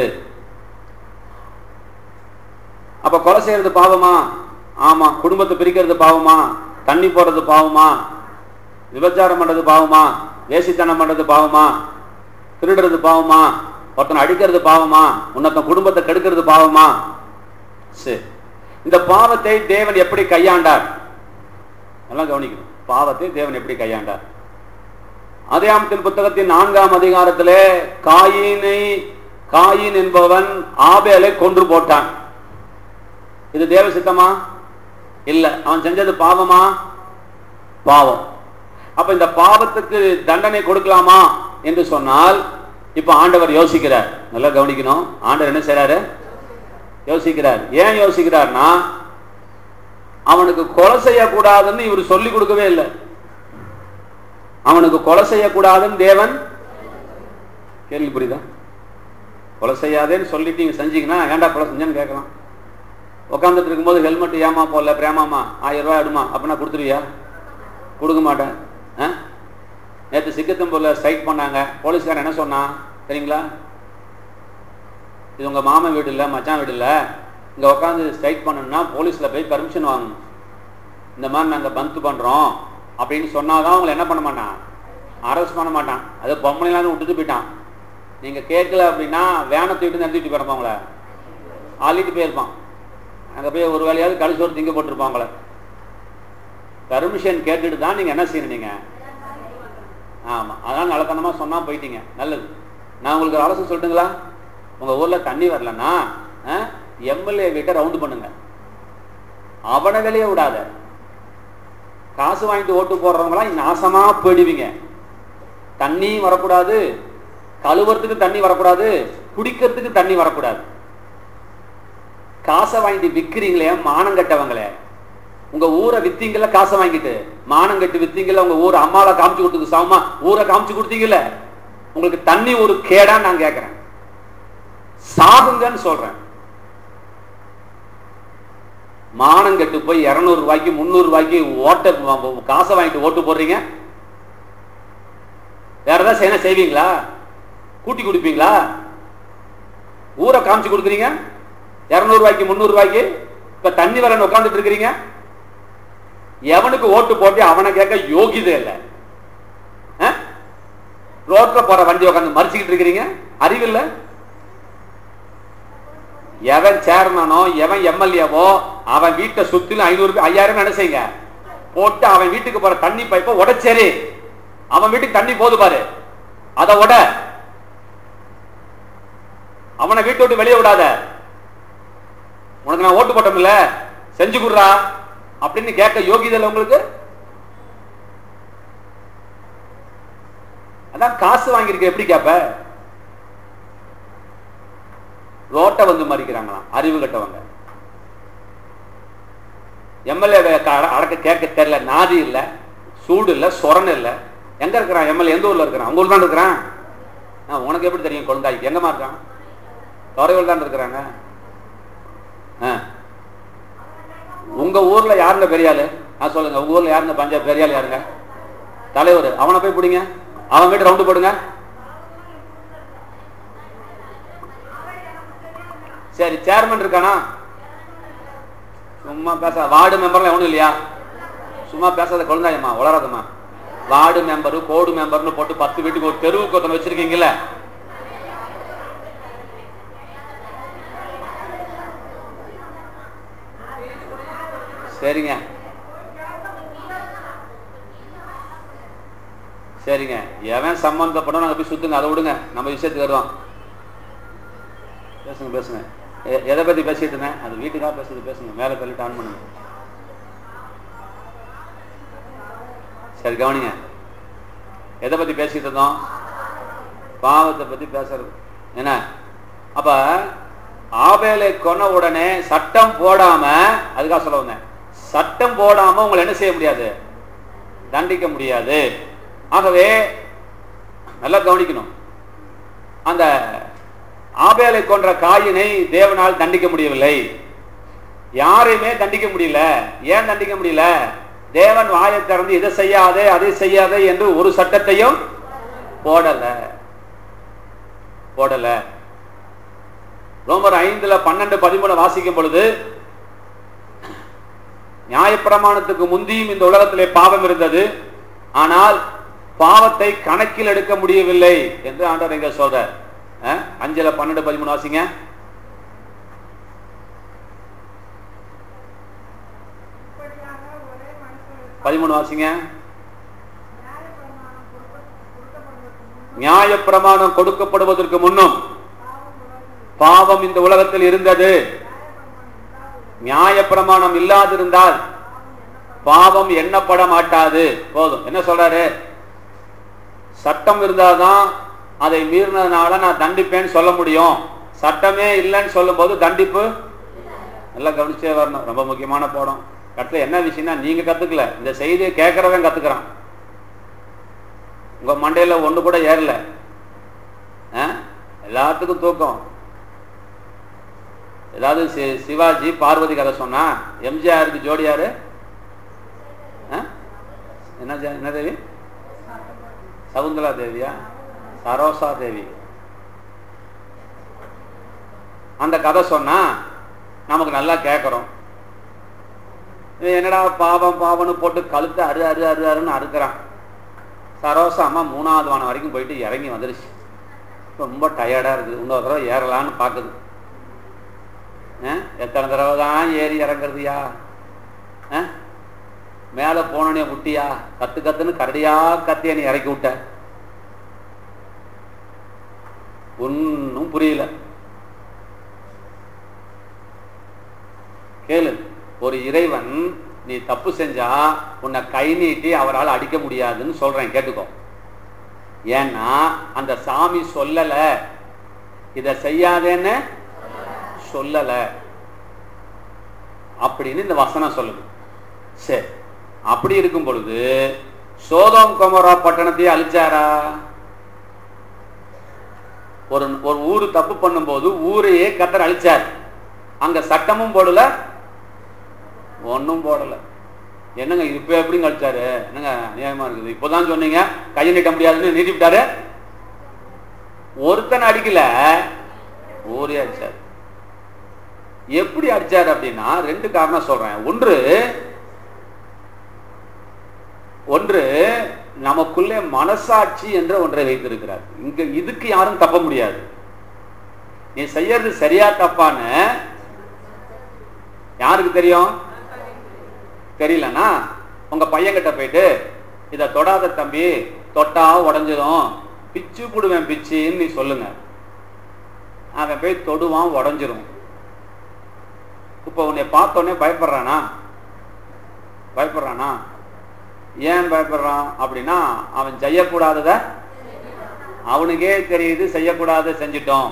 S1: அப்ப கொலை செய்யறது பாவமா ஆமா குடும்பத்தை பிரிக்கிறது பாவமா தண்ணி போடுறது பாவமா விபச்சாரம் பண்றது பாவமா வேசித்தனம் பண்றது பாவமா திருடுறது பாவமா ஒருத்தனை அடிக்கிறது பாவமா உன்னத்தன் குடும்பத்தை கெடுக்கிறது பாவமா சரி இந்த பாவத்தை தேவன் எப்படி கையாண்டார் எல்லாம் கவனிக்கணும் பாவத்தை தேவன் எப்படி கையாண்டார் அதியாமத்தின் புத்தகத்தின் நான்காம் அதிகாரத்திலே காயினை காயின் என்பவன் ஆபேலை கொன்று போட்டான் இது தேவ சித்தமா இல்ல அவன் செஞ்சது பாவமா பாவம் அப்ப இந்த பாவத்துக்கு தண்டனை கொடுக்கலாமா என்று சொன்னால் இப்ப ஆண்டவர் யோசிக்கிறார் நல்லா கவனிக்கணும் ஆண்டவர் என்ன செய்றாரு யோசிக்கிறார் ஏன் யோசிக்கிறார்னா அவனுக்கு கொலை செய்யக்கூடாதுன்னு இவர் சொல்லி கொடுக்கவே இல்லை அவனுக்கு கொலை செய்யக்கூடாதுன்னு தேவன் கேள்வி புரியுதா கொலை செய்யாதேன்னு சொல்லிட்டு நீங்க செஞ்சீங்கன்னா ஏன்டா கொலை செஞ்சேன்னு கேட்கலாம் உட்காந்துட்டு இருக்கும்போது ஹெல்மெட் ஏமா போடல பிரேமாமா ஆயிரம் ரூபாய் எடுமா அப்படின்னா கொடுத்துருவியா கொடுக்க மாட்டேன் ஆ நேற்று சிக்கத்தம்பூரில் ஸ்ட்ரைக் பண்ணாங்க போலீஸ்காரன் என்ன சொன்னான் சரிங்களா இது உங்கள் மாமன் வீடு இல்லை மச்சான் வீடு இல்லை இங்கே உட்காந்து ஸ்ட்ரைக் பண்ணணும்னா போலீஸில் போய் பர்மிஷன் வாங்கணும் இந்த மாதிரி நாங்கள் பந்து பண்ணுறோம் அப்படின்னு சொன்னாதான் அவங்களை என்ன பண்ண மாட்டான் அரெஸ்ட் பண்ண மாட்டான் அது பொம்மனைலாம் விட்டுட்டு போயிட்டான் நீங்கள் கேட்கல அப்படின்னா வேனை தூக்கிட்டு நிறுத்திட்டு போயிருப்பான் உங்களை ஆளிட்டு போயிருப்பான் அங்கே போய் ஒரு வேலையாவது கழிச்சு ஒரு திங்க போட்டிருப்பாங்களே பர்மிஷன் கேட்டுட்டு தான் நீங்கள் என்ன செய்யணும் நீங்கள் ஆமாம் அதான் நல்லத்தனமாக சொன்னால் போயிட்டீங்க நல்லது நான் உங்களுக்கு ஒரு ஆலோசனை சொல்லட்டுங்களா உங்கள் ஊரில் தண்ணி வரலன்னா எம்எல்ஏ கிட்ட ரவுண்டு பண்ணுங்க அவனை வெளியே விடாத காசு வாங்கிட்டு ஓட்டு போடுறவங்களாம் நாசமாக போயிடுவீங்க தண்ணியும் வரக்கூடாது கழுவுறதுக்கு தண்ணி வரக்கூடாது குடிக்கிறதுக்கு தண்ணி வரக்கூடாது காசை வாங்கிட்டு விற்கிறீங்களே மானம் கட்டவங்களே உங்க ஊரை வித்தீங்கல்ல காசை வாங்கிட்டு மானம் கட்டு வித்தீங்கல்ல உங்க ஊர் அம்மாவை காமிச்சு கொடுத்தது சமமா ஊரை காமிச்சு கொடுத்தீங்கல்ல உங்களுக்கு தண்ணி ஒரு கேடான்னு நான் கேட்கிறேன் சாகுங்கன்னு சொல்றேன் மானம் கெட்டு போய் இருநூறு ரூபாய்க்கு முந்நூறு ரூபாய்க்கு ஓட்ட காசை வாங்கிட்டு ஓட்டு போடுறீங்க வேற ஏதாவது செய்யணும் செய்வீங்களா கூட்டி கொடுப்பீங்களா ஊரை காமிச்சு கொடுக்குறீங்க இருநூறு ரூபாய்க்கு முந்நூறு ரூபாய்க்கு இப்ப தண்ணி வரன்னு உட்காந்துட்டு இருக்கிறீங்க எவனுக்கு ஓட்டு போட்டு அவனை கேட்க யோகிதே இல்லை அஹ்? ரோட்ல போற வண்டி உட்காந்து மறிச்சுக்கிட்டு இருக்கிறீங்க அறிவில்லை எவன் சேர்மனோ எவன் எம்எல்ஏவோ அவன் வீட்டை சுத்திலும் ஐநூறு ஐயாயிரம் நினைச்சீங்க போட்டு அவன் வீட்டுக்கு போற தண்ணி பைப்பை உடைச்சேரி அவன் வீட்டுக்கு தண்ணி போது பாரு அதை உட அவனை வீட்டை விட்டு வெளியே விடாத உனக்கு நான் ஓட்டு போட்டோம்ல செஞ்சு குடுறா அப்படின்னு கேட்க யோகியதில்லை உங்களுக்கு அதான் காசு வாங்கியிருக்க எப்படி கேப்ப ரோட்டை வந்து மறிக்கிறாங்களாம் அறிவு கட்டவங்க எம்எல்ஏ அடக்க கேட்க தெரியல நாதி இல்ல சூடு இல்ல சொரண் இல்ல எங்க இருக்கிறான் எம்எல்ஏ எந்த ஊர்ல இருக்கிறான் உங்க ஊர்ல தான் இருக்கிறான் ஆ, உனக்கு எப்படி தெரியும் குழந்தாய்க்கு எங்கம்மா இருக்கான் துறையூர் தான் இருக்கிறாங்க ஆ. உங்க ஊர்ல யாருங்க பெரிய ஆளு நான் சொல்லுங்க உங்க ஊர்ல யாருங்க பஞ்சாப் பெரிய ஆளு யாருங்க தலைவர் அவனை போய் பிடிங்க அவன் வீட்டு ரவுண்டு போடுங்க சரி சேர்மன் இருக்கானா சும்மா பேச வார்டு மெம்பர்லாம் ஒண்ணும் இல்லையா சும்மா பேசாத குழந்தாயம்மா வளராதம்மா வார்டு மெம்பரு கோடு மெம்பர்னு போட்டு பத்து வீட்டுக்கு ஒரு தெருவுக்கு ஒருத்தனை வச்சிருக்கீங்கல்ல சரிங்க சரிங்க எவன் சம்பந்தப்படும் நாங்க போய் சுத்துங்க அதை விடுங்க நம்ம விஷயத்துக்கு வருவோம் பேசுங்க பேசுங்க எ- எதை பத்தி பேசிட்டு இருந்தேன் அது வீட்டுக்காக பேசுறது பேசுங்க மேல தள்ளிட்டு ஆன் பண்ணுங்க சரி கவனிங்க எதை பத்தி பேசிட்டு இருந்தோம் பாவத்தை பத்தி பேசுறது என்ன அப்ப ஆபேலை கொன்ன உடனே சட்டம் போடாம அதுக்காக சொல்ல வந்தேன் சட்டம் போடாம உங்களை என்ன செய்ய முடியாது தண்டிக்க முடியாது ஆகவே நல்லா கவனிக்கணும் அந்த ஆபேலை கொன்ற காயினை தேவனால் தண்டிக்க முடியவில்லை யாரையுமே தண்டிக்க முடியல ஏன் தண்டிக்க முடியல தேவன் வாயை திறந்து இதை செய்யாதே அதை செய்யாதே என்று ஒரு சட்டத்தையும் போடல போடல ரோமர் ஐந்துல பன்னெண்டு பதிமூணு வாசிக்கும் பொழுது நியாயப்பிரமாணத்துக்கு முந்தியும் இந்த உலகத்திலே பாவம் இருந்தது ஆனால் பாவத்தை கணக்கில் எடுக்க முடியவில்லை என்று ஆண்டவர் இங்க சொல்றார் அஹ், அஞ்சுல பன்னெண்டு பதிமூணு வாசிங்க
S2: இப்படியாக ஒரே மனுஷனுக்கு
S1: பதிமூணு வாசிங்க
S2: நியாயப்பிரமாணம் கொடுக்க- கொடுக்கப்படுவதற்கு முன்பு
S1: நியாயப்பிரமாணம் கொடுக்கப்படுவதற்கு முன்னும்
S2: பாவம் உலகில்
S1: பாவம் இந்த உலகத்தில் இருந்தது
S2: நியாயப்பிரமாணம்
S1: நியாயப்பிரமாணம்
S2: இல்லாதது
S1: இல்லாதிருந்தால்
S2: பாவம்
S1: பாவம்
S2: எண்ணப்படும்
S1: எண்ணப்பட மாட்டாது போதும் என்ன சொல்றாரு சட்டம் இருந்தாதான் அதை மீறினதுனால நான் தண்டிப்பேன்னு சொல்ல முடியும் சட்டமே இல்லைன்னு சொல்லும்போது தண்டிப்பு நல்லா கவனிச்சே வரணும் ரொம்ப முக்கியமான பாடம் அடுத்து என்ன விஷயம்னா நீங்க கத்துக்கல இந்த செய்தியை கேட்கறவன் கத்துக்கிறான் உங்க மண்டையில ஒண்ணு கூட ஏறல ஆ? எல்லாத்துக்கும் தூக்கம் ஏதாவது சி- சிவாஜி பார்வதி கதை சொன்னா எம்ஜிஆருக்கு ஜோடி யாரு ஆ? என்ன ஜா- என்ன தேவி சகுந்தலா தேவியா சரோசா தேவி அந்த கதை சொன்னா நமக்கு நல்லா கேட்குறோம் இவன் என்னடா பாவம் பாவம்னு போட்டு கழுத்தை அரு அரு அரு அருன்னு அறுக்கிறான் சரோசா அம்மா மூணாவது வானம் வரைக்கும் போயிட்டு இறங்கி வந்துருச்சு ரொம்ப டயர்டா இருக்குது இன்னொரு தடவை ஏறலான்னு பார்க்குது ஆ? எத்தனை தடவை தான் ஏறி இறங்குறதுயா ஆ? மேலே போனோடனே விட்டியா கத்து கத்துன்னு கரடியா கத்திய நீ இறக்கி விட்ட ஒன்றும் புரியல கேளு ஒரு இறைவன் நீ தப்பு செஞ்சா உன்னை கை நீட்டி அவரால் அடிக்க முடியாதுன்னு சொல்றேன் கேட்டுக்கோ ஏன்னா அந்த சாமி சொல்லல இத செய்யாதேன்னு சொல்லல அப்படின்னு இந்த வசனம் சொல்லுது சரி அப்படி இருக்கும் பொழுது சோதோம் கொமரா பட்டணத்தையே அழிச்சாரா ஒரு ஒரு ஊரு தப்பு பண்ணும்போது ஊரையே கத்தர் அழிச்சார் அங்க சட்டமும் போடல ஒன்றும் போடல என்னங்க இப்ப எப்படிங்க அழிச்சாரு என்னங்க நியாயமா இருக்குது இப்போதான் சொன்னீங்க கையை நீட்ட முடியாதுன்னு நீட்டிவிட்டாரு ஒருத்தன் அடிக்கல ஊரே அடிச்சாரு எப்படி அடிச்சாரு அப்படின்னா ரெண்டு காரணம் சொல்றேன் ஒன்று ஒன்று நமக்குள்ளே மனசாட்சி என்ற ஒன்றை வைத்திருக்கிறார் இங்க இதுக்கு யாரும் தப்ப முடியாது நீ செய்யறது சரியா தப்பான்னு யாருக்கு தெரியும் தெரியலனா உங்க பையன்கிட்ட போயிட்டு இதை தொடாத தம்பி தொட்டா உடஞ்சிரும் பிச்சு போடுவேன் பிச்சுன்னு நீ சொல்லுங்க அவன் போய் தொடுவான் உடஞ்சிரும் இப்போ உன்னை பார்த்தோன்னே பயப்படுறானா பயப்படுறானா ஏன் பயப்படுறான் அப்படின்னா அவன் செய்யக்கூடாதத அவனுக்கே தெரியுது செய்யக்கூடாத செஞ்சிட்டோம்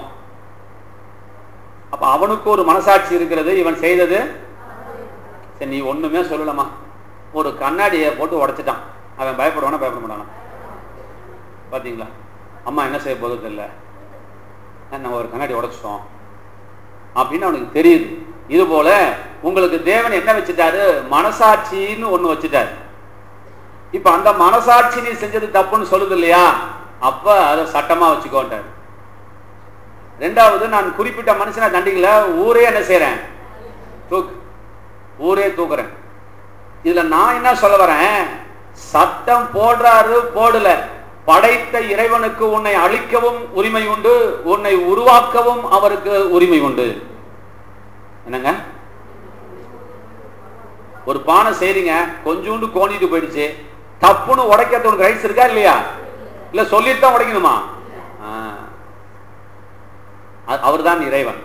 S1: அப்ப அவனுக்கு ஒரு மனசாட்சி இருக்கிறது இவன் செய்தது சரி நீ ஒண்ணுமே சொல்லலமா ஒரு கண்ணாடியை போட்டு உடைச்சிட்டான் அவன் பயப்படுவானா பயப்பட மாட்டானா பாத்தீங்களா அம்மா என்ன செய்ய போகிறது இல்லை நம்ம ஒரு கண்ணாடி உடைச்சிட்டோம் அப்படின்னு அவனுக்கு தெரியுது இது போல உங்களுக்கு தேவன் என்ன வச்சுட்டாரு மனசாட்சின்னு ஒண்ணு வச்சுட்டாரு இப்ப அந்த மனசாட்சி நீ செஞ்சது தப்புன்னு சொல்லுது இல்லையா அப்ப அதை சட்டமா வச்சுக்கோன்றாரு ரெண்டாவது நான் குறிப்பிட்ட மனுஷனை தண்டிக்கல ஊரே என்ன செய்யறேன் தூக்கு ஊரே தூக்குறேன் இதுல நான் என்ன சொல்ல வரேன் சட்டம் போடுறாரு போடல படைத்த இறைவனுக்கு உன்னை அழிக்கவும் உரிமை உண்டு உன்னை உருவாக்கவும் அவருக்கு உரிமை உண்டு என்னங்க ஒரு பானை செய்றீங்க கொஞ்சோண்டு கோணிட்டு போயிடுச்சு தப்புன்னு உடைக்கிறது உனக்கு ரைட்ஸ் இருக்கா இல்லையா இல்ல சொல்லிட்டு தான் உடைக்கணுமா அவர் தான் இறைவன்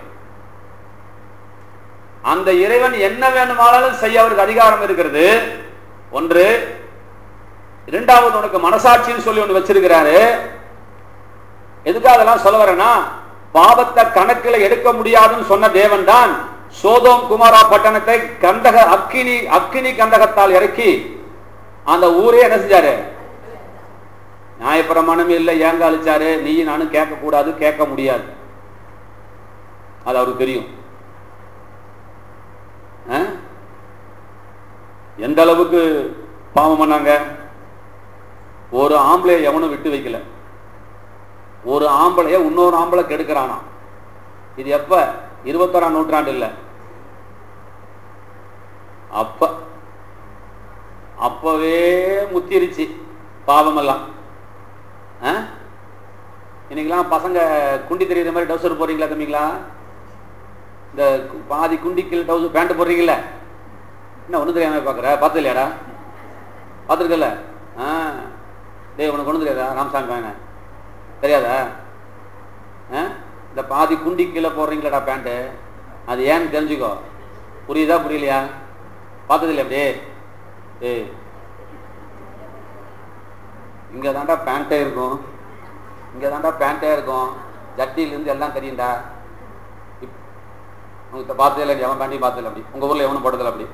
S1: அந்த இறைவன் என்ன வேணுமானாலும் செய்ய அவருக்கு அதிகாரம் இருக்கிறது ஒன்று இரண்டாவது உனக்கு மனசாட்சின்னு சொல்லி ஒன்று வச்சிருக்கிறாரு எதுக்காக அதெல்லாம் சொல்ல வரேன்னா பாவத்தை கணக்கில் எடுக்க முடியாதுன்னு சொன்ன தேவன் தான் சோதோம் குமாரா பட்டணத்தை கந்தக அக்கினி அக்கினி கந்தகத்தால் இறக்கி அந்த ஊரே என்ன செஞ்சாரு நியாயப்பிரமாணமே இல்லை ஏங்க அழிச்சாரு நீ நானும் கேட்க கூடாது கேட்க முடியாது அது அவருக்கு தெரியும் எந்த அளவுக்கு பாவம் பண்ணாங்க ஒரு ஆம்பளைய எவனும் விட்டு வைக்கல ஒரு ஆம்பளைய இன்னொரு ஆம்பளை கெடுக்கிறானா இது எப்ப இருபத்தோராம் நூற்றாண்டு இல்ல அப்ப அப்பவே முத்திருச்சு பாவமெல்லாம் இன்னைக்கெல்லாம் பசங்க குண்டி தெரியுற மாதிரி டவுசர் போறீங்களா தம்பிங்களா இந்த பாதி குண்டிக்கில் டவுசர் பேண்ட் போடுறீங்களா என்ன ஒண்ணு தெரியாம பாக்குற பார்த்து இல்லையாடா பார்த்துருக்கல ஆ டேய் உனக்கு ஒண்ணு தெரியாதா ராமசாமி பையன தெரியாதா இந்த பாதி குண்டி கீழே போடுறீங்களாடா பேண்ட்டு அது ஏன்னு தெரிஞ்சுக்கோ புரியுதா புரியலையா பார்த்தது இல்லை அப்படியே ஏய் இங்கே தாண்டா பேண்ட்டே இருக்கும் இங்கே தாண்டா பேண்ட்டே இருக்கும் ஜட்டியிலேருந்து எல்லாம் தெரியும்டா உங்களுக்கு பார்த்ததே இல்லை எவன் பேண்டையும் பார்த்ததில்ல அப்படி உங்கள் ஊரில் எவனும் போட்டதில்ல அப்படி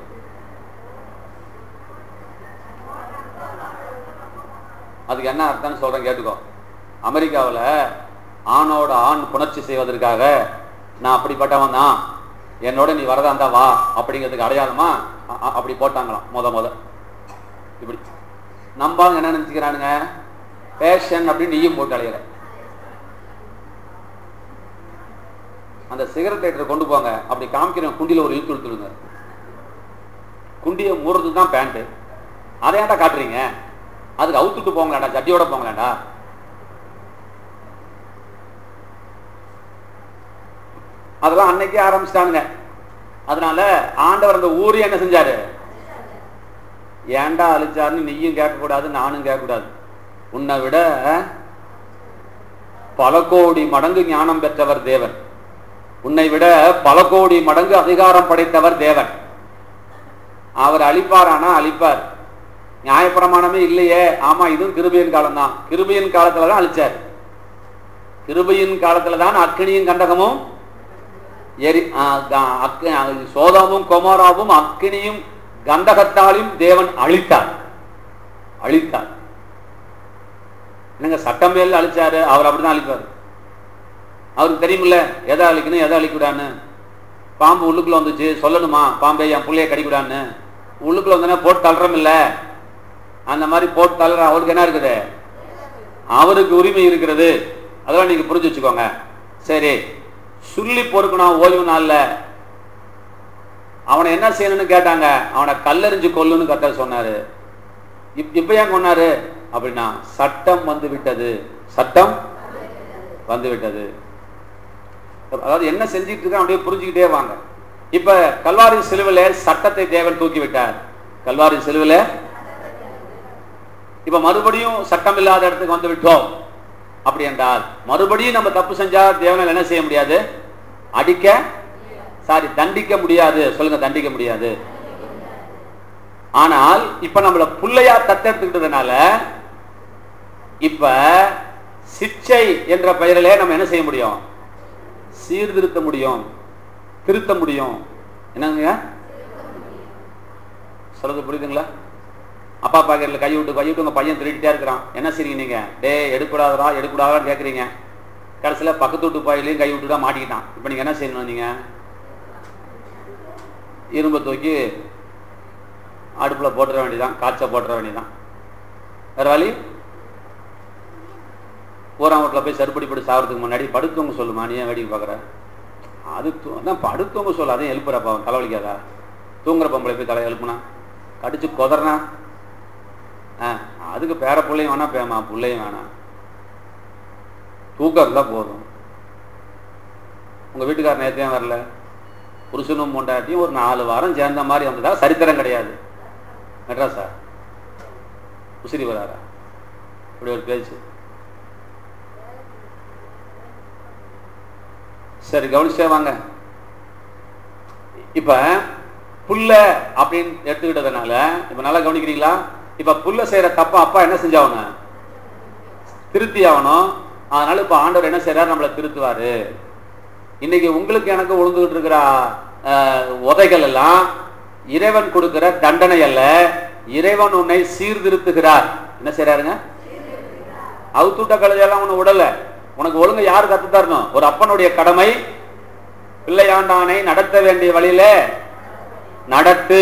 S1: அதுக்கு என்ன அர்த்தம்னு சொல்கிறேன் கேட்டுக்கோ அமெரிக்காவில் ஆணோட ஆண் புணர்ச்சி செய்வதற்காக நான் அப்படிப்பட்டவன் தான் என்னோட நீ வரதா இருந்தா வா அப்படிங்கிறதுக்கு அடையாளமா அப்படி போட்டாங்களாம் முத முத இப்படி நம்பாங்க என்ன நினைச்சுக்கிறானுங்க பேஷன் அப்படின்னு நீயும் போட்டு அலையிற அந்த சிகரெட் லைட்டரை கொண்டு போங்க அப்படி காமிக்கிற குண்டியில் ஒரு இழுத்து இழுத்துடுங்க குண்டியை மூடுறது தான் பேண்ட்டு அதை ஏன்டா காட்டுறீங்க அதுக்கு அவுத்துட்டு போங்களாண்டா ஜட்டியோட போங்களாண்டா அதெல்லாம் அன்னைக்கே ஆரம்பிச்சிட்டானுங்க அதனால ஆண்டவர் அந்த ஊரே என்ன செஞ்சாரு ஏன்டா அழிச்சாருன்னு நீயும் கேட்கக்கூடாது நானும் கேட்கக்கூடாது உன்னை விட பல கோடி மடங்கு ஞானம் பெற்றவர் தேவன் உன்னை விட பல கோடி மடங்கு அதிகாரம் படைத்தவர் தேவன் அவர் அழிப்பாரானா அழிப்பார் நியாயப்பிரமாணமே இல்லையே ஆமா இதுவும் கிருபையின் காலம் தான் கிருபையின் காலத்துல தான் அழிச்சார் கிருபையின் காலத்துல தான் அக்கினியும் கண்டகமும் எரி ஆ, க- அக்கு ஆ, சோதாமும் கொமாராவும் அக்கினியும் கந்தகத்தாலையும் தேவன் அழித்தார் அழித்தார் என்னங்க சட்டம் மேல அழிச்சாரு அவர் அப்படிதான் அழிப்பார் அவருக்கு தெரியுமில்ல எதை அழிக்கணும் எதை அழிக்கூடான்னு பாம்பு உள்ளுக்குள்ள வந்துச்சு சொல்லணுமா பாம்பே என் புள்ளைய கடிக்கூடான்னு உள்ளுக்குள்ள வந்தோன்னா போட்டு தள்ளுறோம் இல்ல அந்த மாதிரி போட்டு தள்ளுற அவருக்கு என்ன இருக்குது அவருக்கு உரிமை இருக்கிறது அதெல்லாம் நீங்க புரிஞ்சு வச்சுக்கோங்க சரி சொல்லி பொறுக்கணும் ஓய்வு நாள்ல அவனை என்ன செய்யணும்னு கேட்டாங்க அவனை கல்லெறிஞ்சு கொல்லுன்னு கத்தர் சொன்னாரு இப்- இப்ப ஏன் கொன்னாரு அப்படின்னா சட்டம் வந்து விட்டது சட்டம் வந்து விட்டது அதாவது என்ன செஞ்சுட்டு இருக்க அப்படியே புரிஞ்சுக்கிட்டே வாங்க இப்ப கல்வாரி சிலுவில சட்டத்தை தேவன் தூக்கி விட்டார் கல்வாரி சிலுவில இப்ப மறுபடியும் சட்டம் இல்லாத இடத்துக்கு வந்து விட்டோம் அப்படி என்றால் மறுபடியும் நம்ம தப்பு செஞ்சா தேவனால் என்ன செய்ய முடியாது அடிக்க சாரி தண்டிக்க முடியாது சொல்லுங்க தண்டிக்க முடியாது ஆனால் இப்ப நம்மள புள்ளையா தத்தெடுத்துக்கிட்டதுனால இப்ப சிச்சை என்ற பெயரிலே நம்ம என்ன செய்ய முடியும் சீர்திருத்த முடியும் திருத்த முடியும் என்னங்க சொல்றது புரியுதுங்களா அப்பா பாக்கெட்ல கை விட்டு கை விட்டு உங்க பையன் திருடிட்டே இருக்கிறான் என்ன செய்றீங்க நீங்க டே எடுக்கூடாதா எடுக்கூடாதான்னு கேக்குறீங்க கடைசியில பக்கத்து வீட்டு பாயிலையும் கை விட்டுட்டா மாட்டிக்கிட்டான் இப்ப நீங்க என்ன செய்யணும் நீங்க இரும்பை தூக்கி அடுப்புல போட்டுற வேண்டியதான் காய்ச்ச போட்டுற வேண்டியதான் வேற வழி ஊரா வீட்டில் போய் செருப்படி படி சாகிறதுக்கு முன்னாடி படுத்தவங்க சொல்லுமா நீ ஏன் வேடிக்கை பார்க்குற அது தூ- அதான் படுத்தவங்க சொல்லு அதையும் எழுப்புறப்பா அவன் தலைவலிக்காதா தூங்குற பொம்பளை போய் தலை எழுப்புனா கடிச்சு கொதறனா ஆ அதுக்கு பேர பிள்ளையும் வேணாம் பேமா பிள்ளையும் வேணாம் தூக்கம் இருந்தால் போதும் உங்கள் வீட்டுக்காரர் நேரத்தையும் வரல புருஷனும் பொண்டாட்டியும் ஒரு நாலு வாரம் சேர்ந்த மாதிரி வந்ததா சரித்திரம் கிடையாது மெட்ராஸா உசிரி வராரா இப்படி ஒரு பேச்சு சரி கவனிச்சே வாங்க இப்ப புல்ல அப்படின்னு எடுத்துக்கிட்டதுனால இப்ப நல்லா கவனிக்கிறீங்களா இப்ப புல்ல செய்யற தப்பா அப்பா என்ன செஞ்சாவன திருத்தி ஆகணும் அதனால இப்ப ஆண்டவர் என்ன செய்யறாரு நம்மளை திருத்துவாரு இன்னைக்கு உங்களுக்கு எனக்கு விழுந்துகிட்டு இருக்கிற அஹ், உதைகள் எல்லாம் இறைவன் கொடுக்கிற தண்டனை அல்ல இறைவன் உன்னை சீர்திருத்துகிறார் என்ன செய்யறாருங்க அவுத்துட்ட கழுதையெல்லாம் உன்னை விடல உனக்கு ஒழுங்கு யாரு கத்து தரணும் ஒரு அப்பனுடைய கடமை பிள்ளையாண்டானை நடத்த வேண்டிய வழியில நடத்து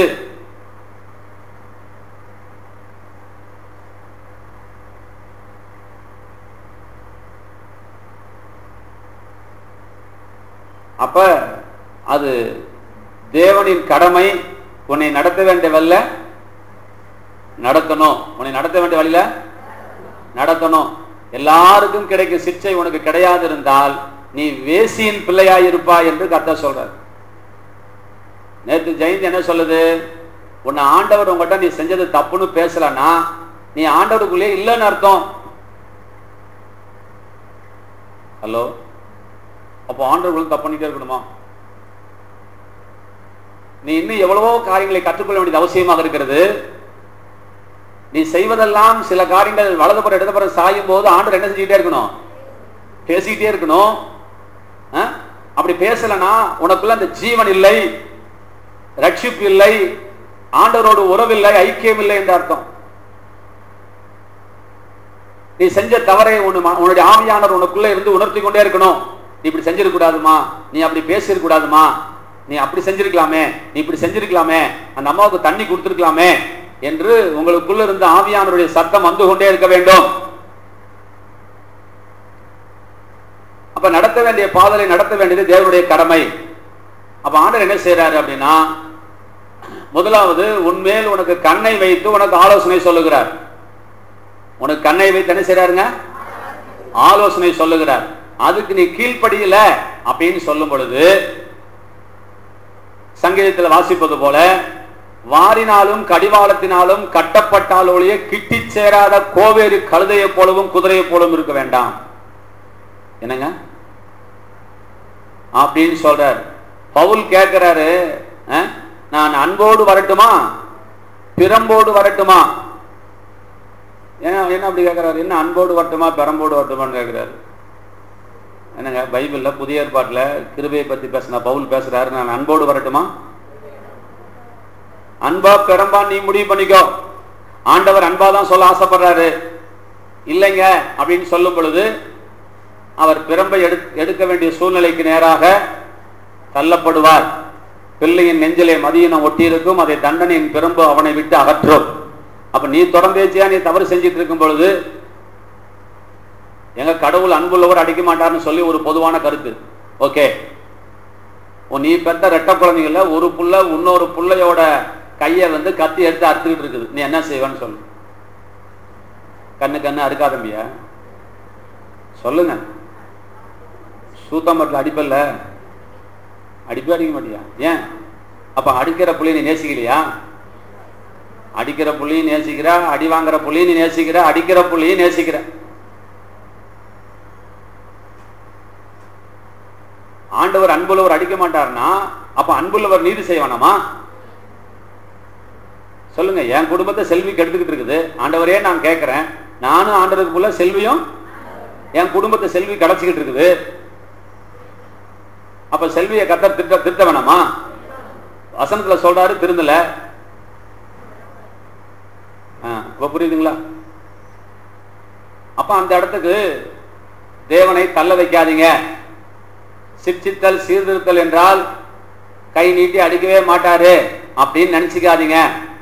S1: அப்ப அது தேவனின் கடமை உன்னை நடத்த வேண்டிய வழியில நடத்தணும் உன்னை நடத்த வேண்டிய வழியில நடத்தணும் எல்லாருக்கும் கிடைக்கும் சிக்ஷை உனக்கு கிடையாது இருந்தால் நீ வேசியின் பிள்ளையாய் இருப்பாய் என்று கத்த சொல்றார் நேற்று ஜெயந்தி என்ன சொல்லுது உன்னை ஆண்டவர் உங்ககிட்ட நீ செஞ்சது தப்புன்னு பேசலன்னா நீ ஆண்டவருக்குள்ளே இல்லைன்னு அர்த்தம் ஹலோ அப்போ ஆண்டவர்களும் தப்பு பண்ணிட்டே இருக்கணுமா நீ இன்னும் எவ்வளவோ காரியங்களை கற்றுக்கொள்ள வேண்டியது அவசியமாக இருக்கிறது நீ செய்வதெல்லாம் சில காரியங்கள் வலதுபுறம் இடதுபுறம் சாயும் போது ஆண்டவர் என்ன செஞ்சுக்கிட்டே இருக்கணும் பேசிக்கிட்டே இருக்கணும் ஆ? அப்படி பேசலனா உனக்குள்ள அந்த ஜீவன் இல்லை ரட்சிப்பு இல்லை ஆண்டவரோடு உறவில்லை ஐக்கியம் இல்லை என்று அர்த்தம் நீ செஞ்ச தவறை உன்னு ம- உன்னுடைய ஆவியானவர் உனக்குள்ள இருந்து உணர்த்தி கொண்டே இருக்கணும் நீ இப்படி செஞ்சிருக்க கூடாதுமா நீ அப்படி பேசியிருக்க கூடாதுமா நீ அப்படி செஞ்சிருக்கலாமே நீ இப்படி செஞ்சிருக்கலாமே அந்த அம்மாவுக்கு தண்ணி கொடுத்திருக்கலாமே என்று உங்களுக்குள்ள இருந்த ஆவியானவருடைய சத்தம் வந்து கொண்டே இருக்க வேண்டும் அப்ப நடத்த வேண்டிய பாதலை நடத்த வேண்டியது தேவனுடைய கடமை அப்ப ஆண்டவர் என்ன செய்யறாரு அப்படின்னா முதலாவது உன்மேல் உனக்கு கண்ணை வைத்து உனக்கு ஆலோசனை சொல்லுகிறார் உனக்கு கண்ணை வைத்து என்ன செய்யறாருங்க ஆலோசனை சொல்லுகிறார் அதுக்கு நீ கீழ்ப்படியல அப்படின்னு சொல்லும் பொழுது சங்கீதத்தில் வாசிப்பது போல வாரினாலும் கடிவாளத்தினாலும் கட்டப்பட்டாலொழிய கிட்டி சேராத கோவேறு கழுதையை போலவும் குதிரையை போலவும் இருக்க வேண்டாம் என்னங்க அப்படின்னு சொல்றார் பவுல் கேட்கிறாரு அஹ், நான் அன்போடு வரட்டுமா பிரம்போடு வரட்டுமா ஏன் என்ன அப்படி கேட்கிறாரு என்ன அன்போடு வரட்டுமா பெரம்போடு வரட்டுமான்னு கேட்கிறாரு என்னங்க பைபிளில் புதிய ஏற்பாட்டில் கிருபையை பற்றி பேசின பவுல் பேசுறாரு நான் அன்போடு வரட்டுமா அன்பா பெரம்பா நீ முடிவு பண்ணிக்கோ ஆண்டவர் அன்பா தான் சொல்ல ஆசைப்படுறாரு இல்லைங்க அப்படின்னு சொல்லும் பொழுது அவர் பிரம்பை எடு எடுக்க வேண்டிய சூழ்நிலைக்கு நேராக தள்ளப்படுவார் பிள்ளையின் நெஞ்சிலே மதியினம் ஒட்டியிருக்கும் அதை தண்டனையின் பிரம்பு அவனை விட்டு அகற்றும் அப்ப நீ தொடர்ந்தேச்சியா நீ தவறு செஞ்சிட்டு இருக்கும் பொழுது எங்க கடவுள் அன்புள்ளவர் அடிக்க மாட்டார்னு சொல்லி ஒரு பொதுவான கருத்து ஓகே நீ பெத்த ரெட்ட குழந்தைங்கள ஒரு புள்ள இன்னொரு புள்ளையோட கையை வந்து கத்தி எடுத்து அறுத்துக்கிட்டு இருக்குது நீ என்ன செய்வேன்னு சொல்லு கண்ணு கண்ணு அறுக்காதம்பியா சொல்லுங்க சூத்தம்பட்டில் அடிப்பல்ல அடிப்பே அடிக்க மாட்டியா ஏன் அப்ப அடிக்கிற புள்ளியை நீ நேசிக்கலையா அடிக்கிற புள்ளியும் நேசிக்கிற அடி வாங்குற புள்ளியும் நீ நேசிக்கிற அடிக்கிற புள்ளியும் நேசிக்கிற ஆண்டவர் அன்புள்ளவர் அடிக்க மாட்டார்னா அப்ப அன்புள்ளவர் நீதி செய்வானாமா சொல்லுங்க என் குடும்பத்தை செல்வி கெடுத்துக்கிட்டு இருக்குது ஆண்டவரே நான் கேட்கிறேன் நானும் ஆண்டவருக்கு போல செல்வியும் என் குடும்பத்தை செல்வி கிடைச்சிக்கிட்டு இருக்குது அப்ப செல்வியை கத்தர் திட்ட திருத்த வேணாமா வசனத்துல சொல்றாரு திருந்தல இப்ப புரியுதுங்களா அப்ப அந்த இடத்துக்கு தேவனை தள்ள வைக்காதீங்க சிற்சித்தல் சீர்திருத்தல் என்றால் கை நீட்டி அடிக்கவே மாட்டாரு அப்படின்னு நினைச்சுக்காதீங்க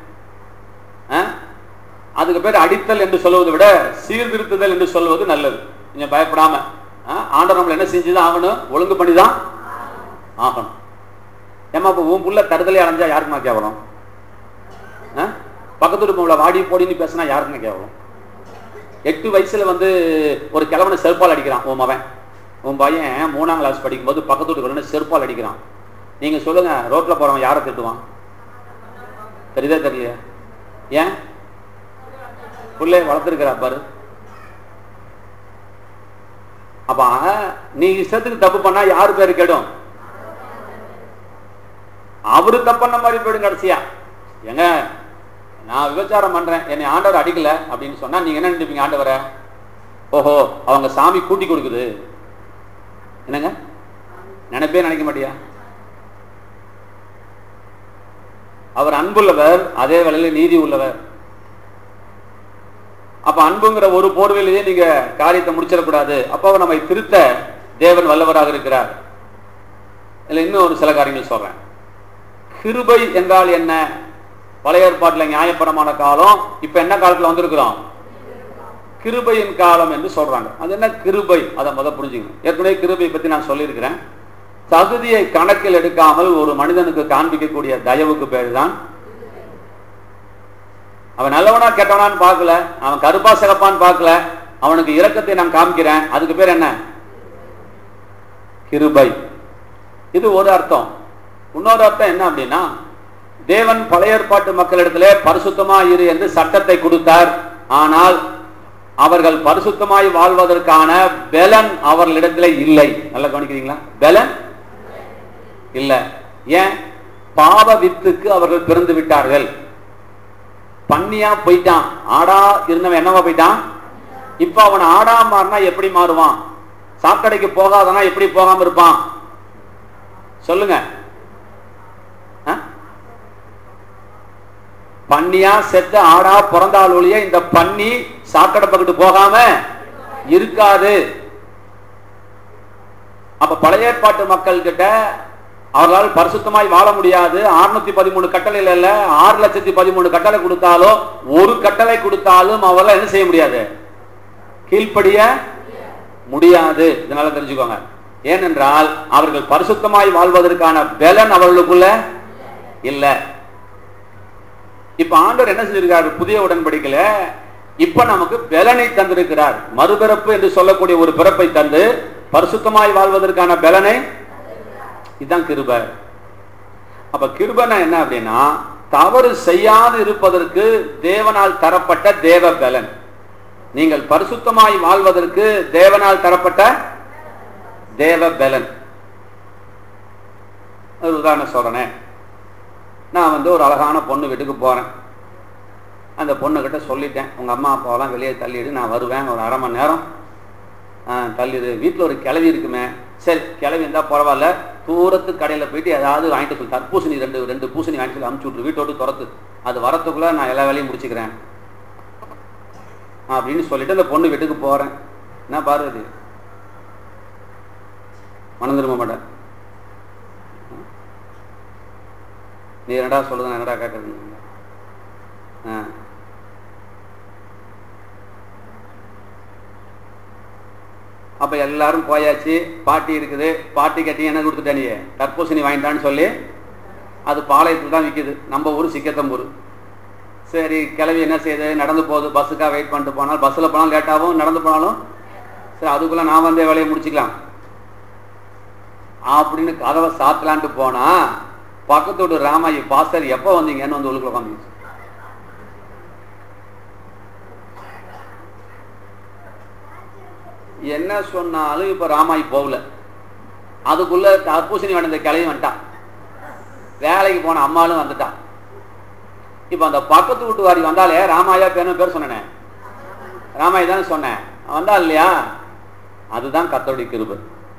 S1: அதுக்கு பேர் அடித்தல் என்று சொல்வதை விட சீர்திருத்துதல் என்று சொல்வது நல்லது நீங்க பயப்படாம ஆண்டவர் நம்மள என்ன செஞ்சுதான் ஆகணும் ஒழுங்கு பண்ணிதான் ஆகணும் ஏமா இப்போ உன் புள்ள தருதலை அடைஞ்சா யாருக்குமா கேவலம் பக்கத்து வீட்டு வாடி போடின்னு பேசினா யாருக்குமே கேவலம் எட்டு வயசுல வந்து ஒரு கிழவனை செருப்பால் அடிக்கிறான் உன் மவன் உன் பையன் மூணாம் கிளாஸ் படிக்கும்போது பக்கத்து வீட்டுக்கு செருப்பால் அடிக்கிறான் நீங்க சொல்லுங்க ரோட்ல போறவன் யாரை திட்டுவான் தெரியுதா தெரியல ஏன் பிள்ளைய வளர்த்துருக்கிறா பாரு அப்ப நீ இஷ்டத்துக்கு தப்பு பண்ணா யாரு பேரு கெடும் அவரு தப்பண்ண மாதிரி போயிடும் கடைசியா எங்க நான் விபச்சாரம் பண்றேன் என்னை ஆண்டவர் அடிக்கல அப்படின்னு சொன்னா நீங்க என்ன நினைப்பீங்க ஆண்டவரை ஓஹோ அவங்க சாமி கூட்டி கொடுக்குது என்னங்க நினைப்பே நினைக்க மாட்டியா அவர் அன்புள்ளவர் அதே வேளையில் நீதி உள்ளவர் அப்ப அன்புங்கிற ஒரு போர்வையிலேயே நீங்க காரியத்தை முடிச்சிடக்கூடாது அப்போ நம்மை திருத்த தேவன் வல்லவராக இருக்கிறார் இதுல இன்னும் ஒரு சில காரியங்கள் சொல்றேன் கிருபை என்றால் என்ன பழைய ஏற்பாட்டில் நியாயப்படமான காலம் இப்ப என்ன காலத்துல வந்திருக்கிறோம் கிருபையின் காலம் என்று சொல்றாங்க அது என்ன கிருபை அதை முத புரிஞ்சுக்கணும் ஏற்கனவே கிருபை பத்தி நான் சொல்லியிருக்கிறேன் தகுதியை கணக்கில் எடுக்காமல் ஒரு மனிதனுக்கு காண்பிக்கக்கூடிய தயவுக்கு பேர் தான் அவன் நல்லவனா கெட்டவனான்னு பார்க்கல அவன் கருப்பா சிறப்பான்னு பார்க்கல அவனுக்கு இரக்கத்தை நான் காமிக்கிறேன் அதுக்கு பேர் என்ன கிருபை இது ஒரு அர்த்தம் இன்னொரு அர்த்தம் என்ன அப்படின்னா தேவன் பழைய ஏற்பாட்டு மக்களிடத்திலே பரிசுத்தமா இரு என்று சட்டத்தை கொடுத்தார் ஆனால் அவர்கள் பரிசுத்தமாய் வாழ்வதற்கான பெலன் அவர்களிடத்துல இல்லை நல்லா கவனிக்கிறீங்களா பெலன் இல்ல ஏன் பாவ வித்துக்கு அவர்கள் பிறந்து விட்டார்கள் பண்ணியா போயிட்டான் ஆடா இருந்தவன் என்னவா போயிட்டான் இப்ப அவன் ஆடா மாறினா எப்படி மாறுவான் சாக்கடைக்கு போகாதனா எப்படி போகாம இருப்பான் சொல்லுங்க பன்னியா செத்து ஆடா பிறந்தால் ஒழிய இந்த பன்னி சாக்கடை பக்கத்து போகாம இருக்காது அப்ப பழைய ஏற்பாட்டு மக்கள் கிட்ட அவர்களால் பரிசுத்தமாய் வாழ முடியாது அறுநூத்தி பதிமூணு கட்டளையில இல்ல ஆறு லட்சத்தி பதிமூணு கட்டளை கொடுத்தாலும் ஒரு கட்டளை கொடுத்தாலும் அவர்களால் என்ன செய்ய முடியாது கீழ்ப்படிய முடியாது இதனால தெரிஞ்சுக்கோங்க ஏனென்றால் அவர்கள் பரிசுத்தமாய் வாழ்வதற்கான பலன் அவர்களுக்குள்ள இல்ல இப்ப ஆண்டவர் என்ன செஞ்சிருக்காரு புதிய உடன்படிக்கல இப்ப நமக்கு பலனை தந்திருக்கிறார் மறுபிறப்பு என்று சொல்லக்கூடிய ஒரு பிறப்பை தந்து பரிசுத்தமாய் வாழ்வதற்கான பலனை இதுதான் கிருப அப்ப கிருபனா என்ன அப்படின்னா தவறு செய்யாது இருப்பதற்கு தேவனால் தரப்பட்ட தேவ பலன் நீங்கள் பரிசுத்தமாய் வாழ்வதற்கு தேவனால் தரப்பட்ட தேவ பலன் ஒரு உதாரணம் சொல்றேனே நான் வந்து ஒரு அழகான பொண்ணு வீட்டுக்கு போறேன் அந்த பொண்ணுக்கிட்ட சொல்லிட்டேன் உங்க அம்மா அப்பாவெல்லாம் வெளியே தள்ளிடு நான் வருவேன் ஒரு அரை மணி நேரம் ஆ தள்ளிடு வீட்டில் ஒரு கிளவி இருக்குமே சரி கிளவி இருந்தால் பரவாயில்ல தூரத்து கடையில் போயிட்டு ஏதாவது வாங்கிட்டு சொல்லி தர்பூசணி ரெண்டு ரெண்டு பூசணி வாங்கிட்டு சொல்லி அமுச்சு விட்ரு வீட்டோடு துரத்து அது வரத்துக்குள்ளே நான் எல்லா வேலையும் முடிச்சுக்கிறேன் அப்படின்னு சொல்லிட்டு அந்த பொண்ணு வீட்டுக்கு போகிறேன் என்ன பார்வதி மனம் திரும்ப மாட்டேன் நீ என்னடா சொல்லுது நான் என்னடா கேட்கறது ஆ அப்போ எல்லாரும் போயாச்சு பாட்டி இருக்குது பாட்டி கட்டி என்ன கொடுத்துட்ட நீ தர்பூசணி வாங்கிட்டான்னு சொல்லி அது பாளையத்தில் தான் விற்கிது நம்ம ஊர் சிக்கத்தம்பூர் சரி கிளவி என்ன செய்யுது நடந்து போகுது பஸ்ஸுக்காக வெயிட் பண்ணிட்டு போனால் பஸ்ஸில் போனாலும் லேட்டாகவும் நடந்து போனாலும் சரி அதுக்குள்ளே நான் வந்தே வேலையை முடிச்சுக்கலாம் அப்படின்னு கதவை சாத்தலான்ட்டு போனா பக்கத்து வீட்டு ராமாயி பாஸ்டர் எப்போ வந்தீங்கன்னு வந்து உள்ளுக்குள்ள உட்காந்துச்சு என்ன சொன்னாலும் இப்ப ராமாயி போகல அதுக்குள்ள தர்பூசணி வேண்ட கிளவி வந்துட்டான் வேலைக்கு போன அம்மாளும் வந்துட்டான் இப்ப அந்த பக்கத்து வீட்டு வாரி வந்தாலே ராமாயா பேரும் பேர் சொன்னேன் ராமாயி தானே சொன்னேன் வந்தா இல்லையா அதுதான் கத்தோடைய கிருபை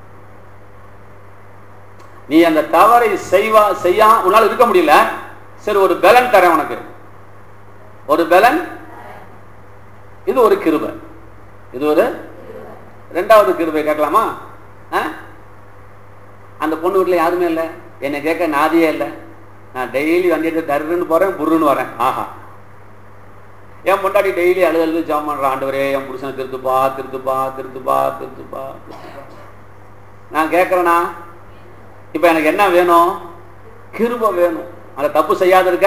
S1: நீ அந்த தவறை செய்வா செய்யா உன்னால இருக்க முடியல சரி ஒரு பலன் தரேன் உனக்கு ஒரு பலன் இது ஒரு கிருபை இது ஒரு ரெண்டாவது கிருபை கேட்கலாமா ஆ? அந்த பொண்ணு வீட்டில் யாருமே இல்லை என்னை கேட்க நாதியே இல்லை நான் டெய்லி வண்டிட்டு தருன்னு போறேன் புருன்னு வரேன் ஆஹா என் பொண்டாட்டி டெய்லி அழுது அழுது ஜாம் பண்றான் ஆண்டவரே என் புருஷனை திருத்துப்பா திருத்துப்பா திருத்துப்பா திருத்துப்பா திருத்துப்பா நான் கேட்கறேனா இப்ப எனக்கு என்ன வேணும் கிருப வேணும் அந்த தப்பு செய்யாத இருக்க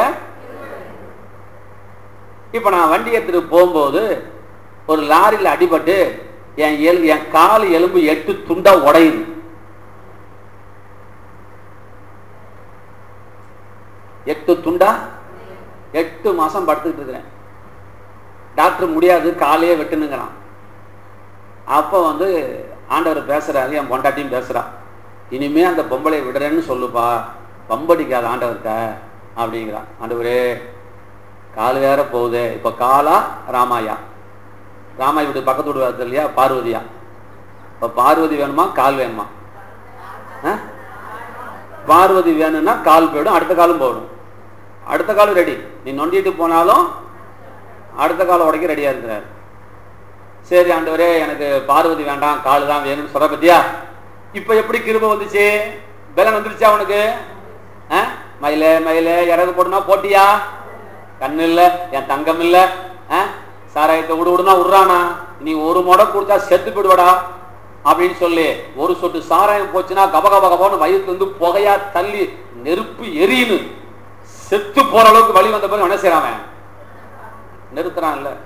S1: இப்ப நான் வண்டி எடுத்துட்டு போகும்போது ஒரு லாரியில் அடிபட்டு என் எல் என் கால் எலும்பு எட்டு துண்டா உடையுது எட்டு துண்டா எட்டு மாசம் படுத்துக்கிட்டு இருக்கிறேன் டாக்டர் முடியாது காலையே வெட்டுனுங்கிறான் அப்போ வந்து ஆண்டவர் பேசுறாரு என் பொண்டாட்டியும் பேசுறா இனிமே அந்த பொம்பளை விடுறேன்னு சொல்லுப்பா பம்படிக்காத ஆண்டவர்கிட்ட அப்படிங்கிறான் ஆண்டவரே கால் வேற போகுது இப்போ காலா ராமாயா ராமாய் வீட்டு பக்கத்து வீடு வருது இல்லையா பார்வதியா இப்போ பார்வதி வேணுமா கால் வேணுமா ஆ? பார்வதி வேணும்னா கால் போயிடும் அடுத்த காலும் போயிடும் அடுத்த காலம் ரெடி நீ நொண்டிட்டு போனாலும் அடுத்த காலம் உடைக்க ரெடியா இருக்கிறார் சரி ஆண்டவரே எனக்கு பார்வதி வேண்டாம் கால் தான் வேணும்னு சொல்ற பத்தியா இப்ப எப்படி கிருப வந்துச்சு பலன் வந்துருச்சா உனக்கு ஆ? மயிலே மயிலே இறகு போடுனா போட்டியா கண்ணு இல்ல என் தங்கம் இல்ல ஆ? சாராயத்தை விடு விடுனா விடுறானா நீ ஒரு முறை குடிச்சா செத்து போயிடுவடா அப்படின்னு சொல்லி ஒரு சொட்டு சாராயம் போச்சுன்னா கப கப கபன்னு வயிற்றுல இருந்து புகையா தள்ளி நெருப்பு எரியுன்னு செத்து போற அளவுக்கு வழி வந்த பிறகு என்ன செய்யறான் அவன்? நிறுத்துறான் இல்ல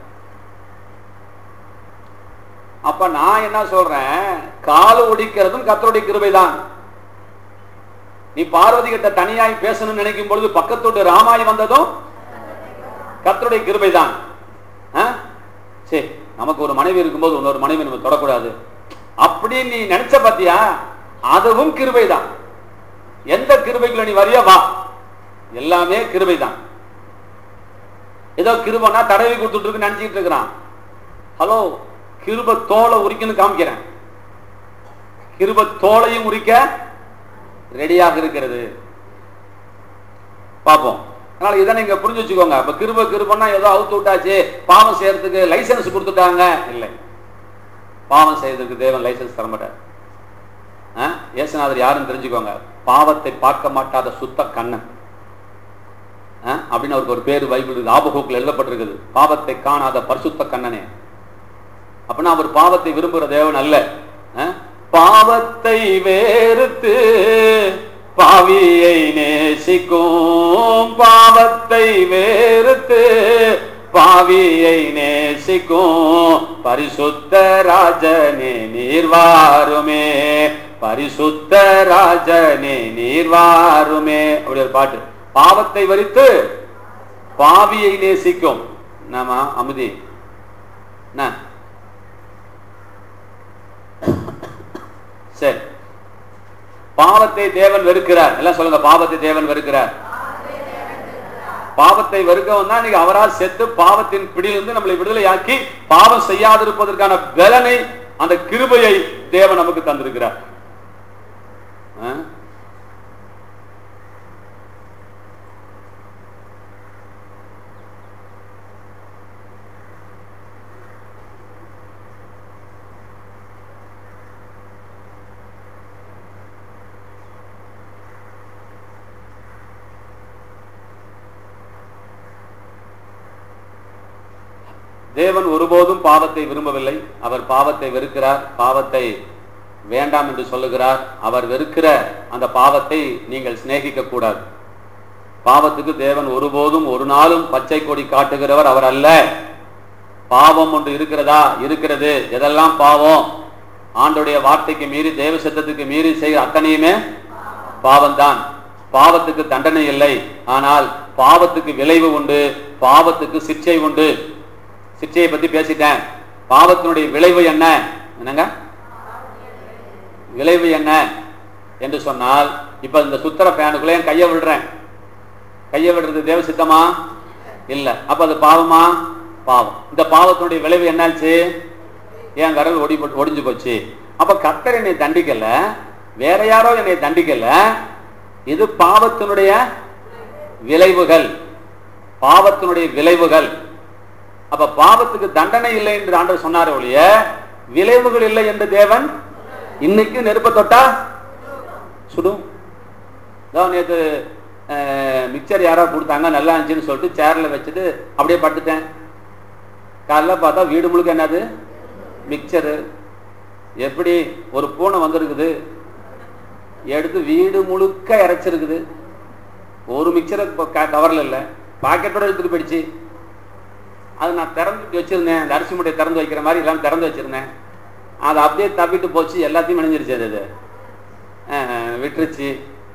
S1: அப்ப நான் என்ன சொல்றேன் கால் ஒடிக்கிறதும் கத்தருடைய கிருபைதான் நீ பார்வதி கிட்ட தனியாய் பேசணும்னு நினைக்கும் பொழுது பக்கத்தோடு ராமாய் வந்ததும் கத்தருடைய கிருபைதான் ஆ? சரி நமக்கு ஒரு மனைவி இருக்கும்போது இன்னொரு மனைவி நம்ம தொடக்கூடாது அப்படின்னு நீ நினைச்ச பாத்தியா அதுவும் கிருபைதான் எந்த கிருபைக்குள்ள நீ வரியா வா எல்லாமே கிருபைதான் ஏதோ கிருபனா தடவி கொடுத்துட்டு இருக்கு நினைச்சிட்டு இருக்கிறான் ஹலோ கிருப தோலை உரிக்கன்னு காமிக்கிறேன் கிருப தோலையும் உரிக்க ரெடியாக இருக்கிறது பார்ப்போம் அதனால இதை நீங்க புரிஞ்சு வச்சுக்கோங்க இப்ப கிருப கிருபன்னா ஏதோ அவுத்து விட்டாச்சு பாவம் செய்யறதுக்கு லைசன்ஸ் கொடுத்துட்டாங்க இல்லை பாவம் செய்யறதுக்கு தேவன் லைசன்ஸ் தர மாட்டார் ஆ? இயேசுநாதர் யாருன்னு தெரிஞ்சுக்கோங்க பாவத்தை பார்க்க மாட்டாத சுத்த கண்ணன் ஆ? அப்படின்னு அவருக்கு ஒரு பேர் பைபிள் ஆபகோக்கில் எழுதப்பட்டிருக்குது பாவத்தை காணாத பரிசுத்த கண்ணனே அப்படின்னா அவர் பாவத்தை விரும்புகிற தேவன் அல்ல ஆ? பாவத்தை வேறுத்து பாவியை நேசிக்கும் பாவத்தை வேறுத்து பாவியை நேசிக்கும் பரிசுத்த ராஜனே நீர்வாருமே பரிசுத்த ராஜனே நீர்வாருமே அப்படி ஒரு பாட்டு பாவத்தை வரித்து பாவியை நேசிக்கும் நாம அமுதி என்ன சரி பாவத்தை தேவன் வெறுக்கிறார் எல்லாம் சொல்லுங்க பாவத்தை தேவன் வெறுக்கிறார் பாவத்தை வெறுக்கவும் தான் இன்னைக்கு அவரால் செத்து பாவத்தின் பிடியிலிருந்து நம்மளை விடுதலையாக்கி பாவம் செய்யாதிருப்பதற்கான பலனை அந்த கிருபையை தேவன் நமக்கு தந்திருக்கிறார் ஆ? தேவன் ஒருபோதும் பாவத்தை விரும்பவில்லை அவர் பாவத்தை வெறுக்கிறார் பாவத்தை வேண்டாம் என்று சொல்லுகிறார் அவர் வெறுக்கிற அந்த பாவத்தை நீங்கள் சிநேகிக்க கூடாது பாவத்துக்கு தேவன் ஒருபோதும் ஒரு நாளும் பச்சை கொடி காட்டுகிறவர் அவர் அல்ல பாவம் ஒன்று இருக்கிறதா இருக்கிறது எதெல்லாம் பாவம் ஆண்டுடைய வார்த்தைக்கு மீறி தேவ சித்தத்துக்கு மீறி செய்கிற அத்தனையுமே பாவம்தான் பாவத்துக்கு தண்டனை இல்லை ஆனால் பாவத்துக்கு விளைவு உண்டு பாவத்துக்கு சிக்ஷை உண்டு சிக்ஷையை பத்தி பேசிட்டேன் பாவத்தினுடைய விளைவு என்ன என்னங்க விளைவு என்ன என்று சொன்னால் இப்ப இந்த சுத்திர ஃபேனுக்குள்ள என் கையை விடுறேன் கையை விடுறது தேவ சித்தமா இல்ல அப்ப அது பாவமா பாவம் இந்த பாவத்தினுடைய விளைவு என்னாச்சு என் விரல் ஒடி ஒடிஞ்சு போச்சு அப்ப கத்தர் என்னை தண்டிக்கல வேற யாரோ என்னை தண்டிக்கல இது பாவத்தினுடைய விளைவுகள் பாவத்தினுடைய விளைவுகள் அப்ப பாவத்துக்கு தண்டனை இல்லை என்று ஆண்டவர் சொன்னார் ஒழிய விளைவுகள் இல்லை என்று தேவன் இன்னைக்கு நெருப்ப தொட்டா சுடும் அதான் நேற்று மிக்சர் யாரோ கொடுத்தாங்க நல்லா இருந்துச்சுன்னு சொல்லிட்டு சேர்ல வச்சுட்டு அப்படியே படுத்துட்டேன் காலைல பார்த்தா வீடு முழுக்க என்னது மிக்சரு எப்படி ஒரு பூனை வந்திருக்குது எடுத்து வீடு முழுக்க இறைச்சிருக்குது ஒரு மிக்சரை கவர்ல இல்லை பாக்கெட்டோட எடுத்துட்டு போயிடுச்சு அது நான் திறந்து வச்சிருந்தேன் அந்த அரிசி மூட்டையை திறந்து வைக்கிற மாதிரி எல்லாம் திறந்து வச்சிருந்தேன் அது அப்படியே தப்பிட்டு போச்சு எல்லாத்தையும் இணைஞ்சிருச்சு அது அது அஹ், விட்டுருச்சு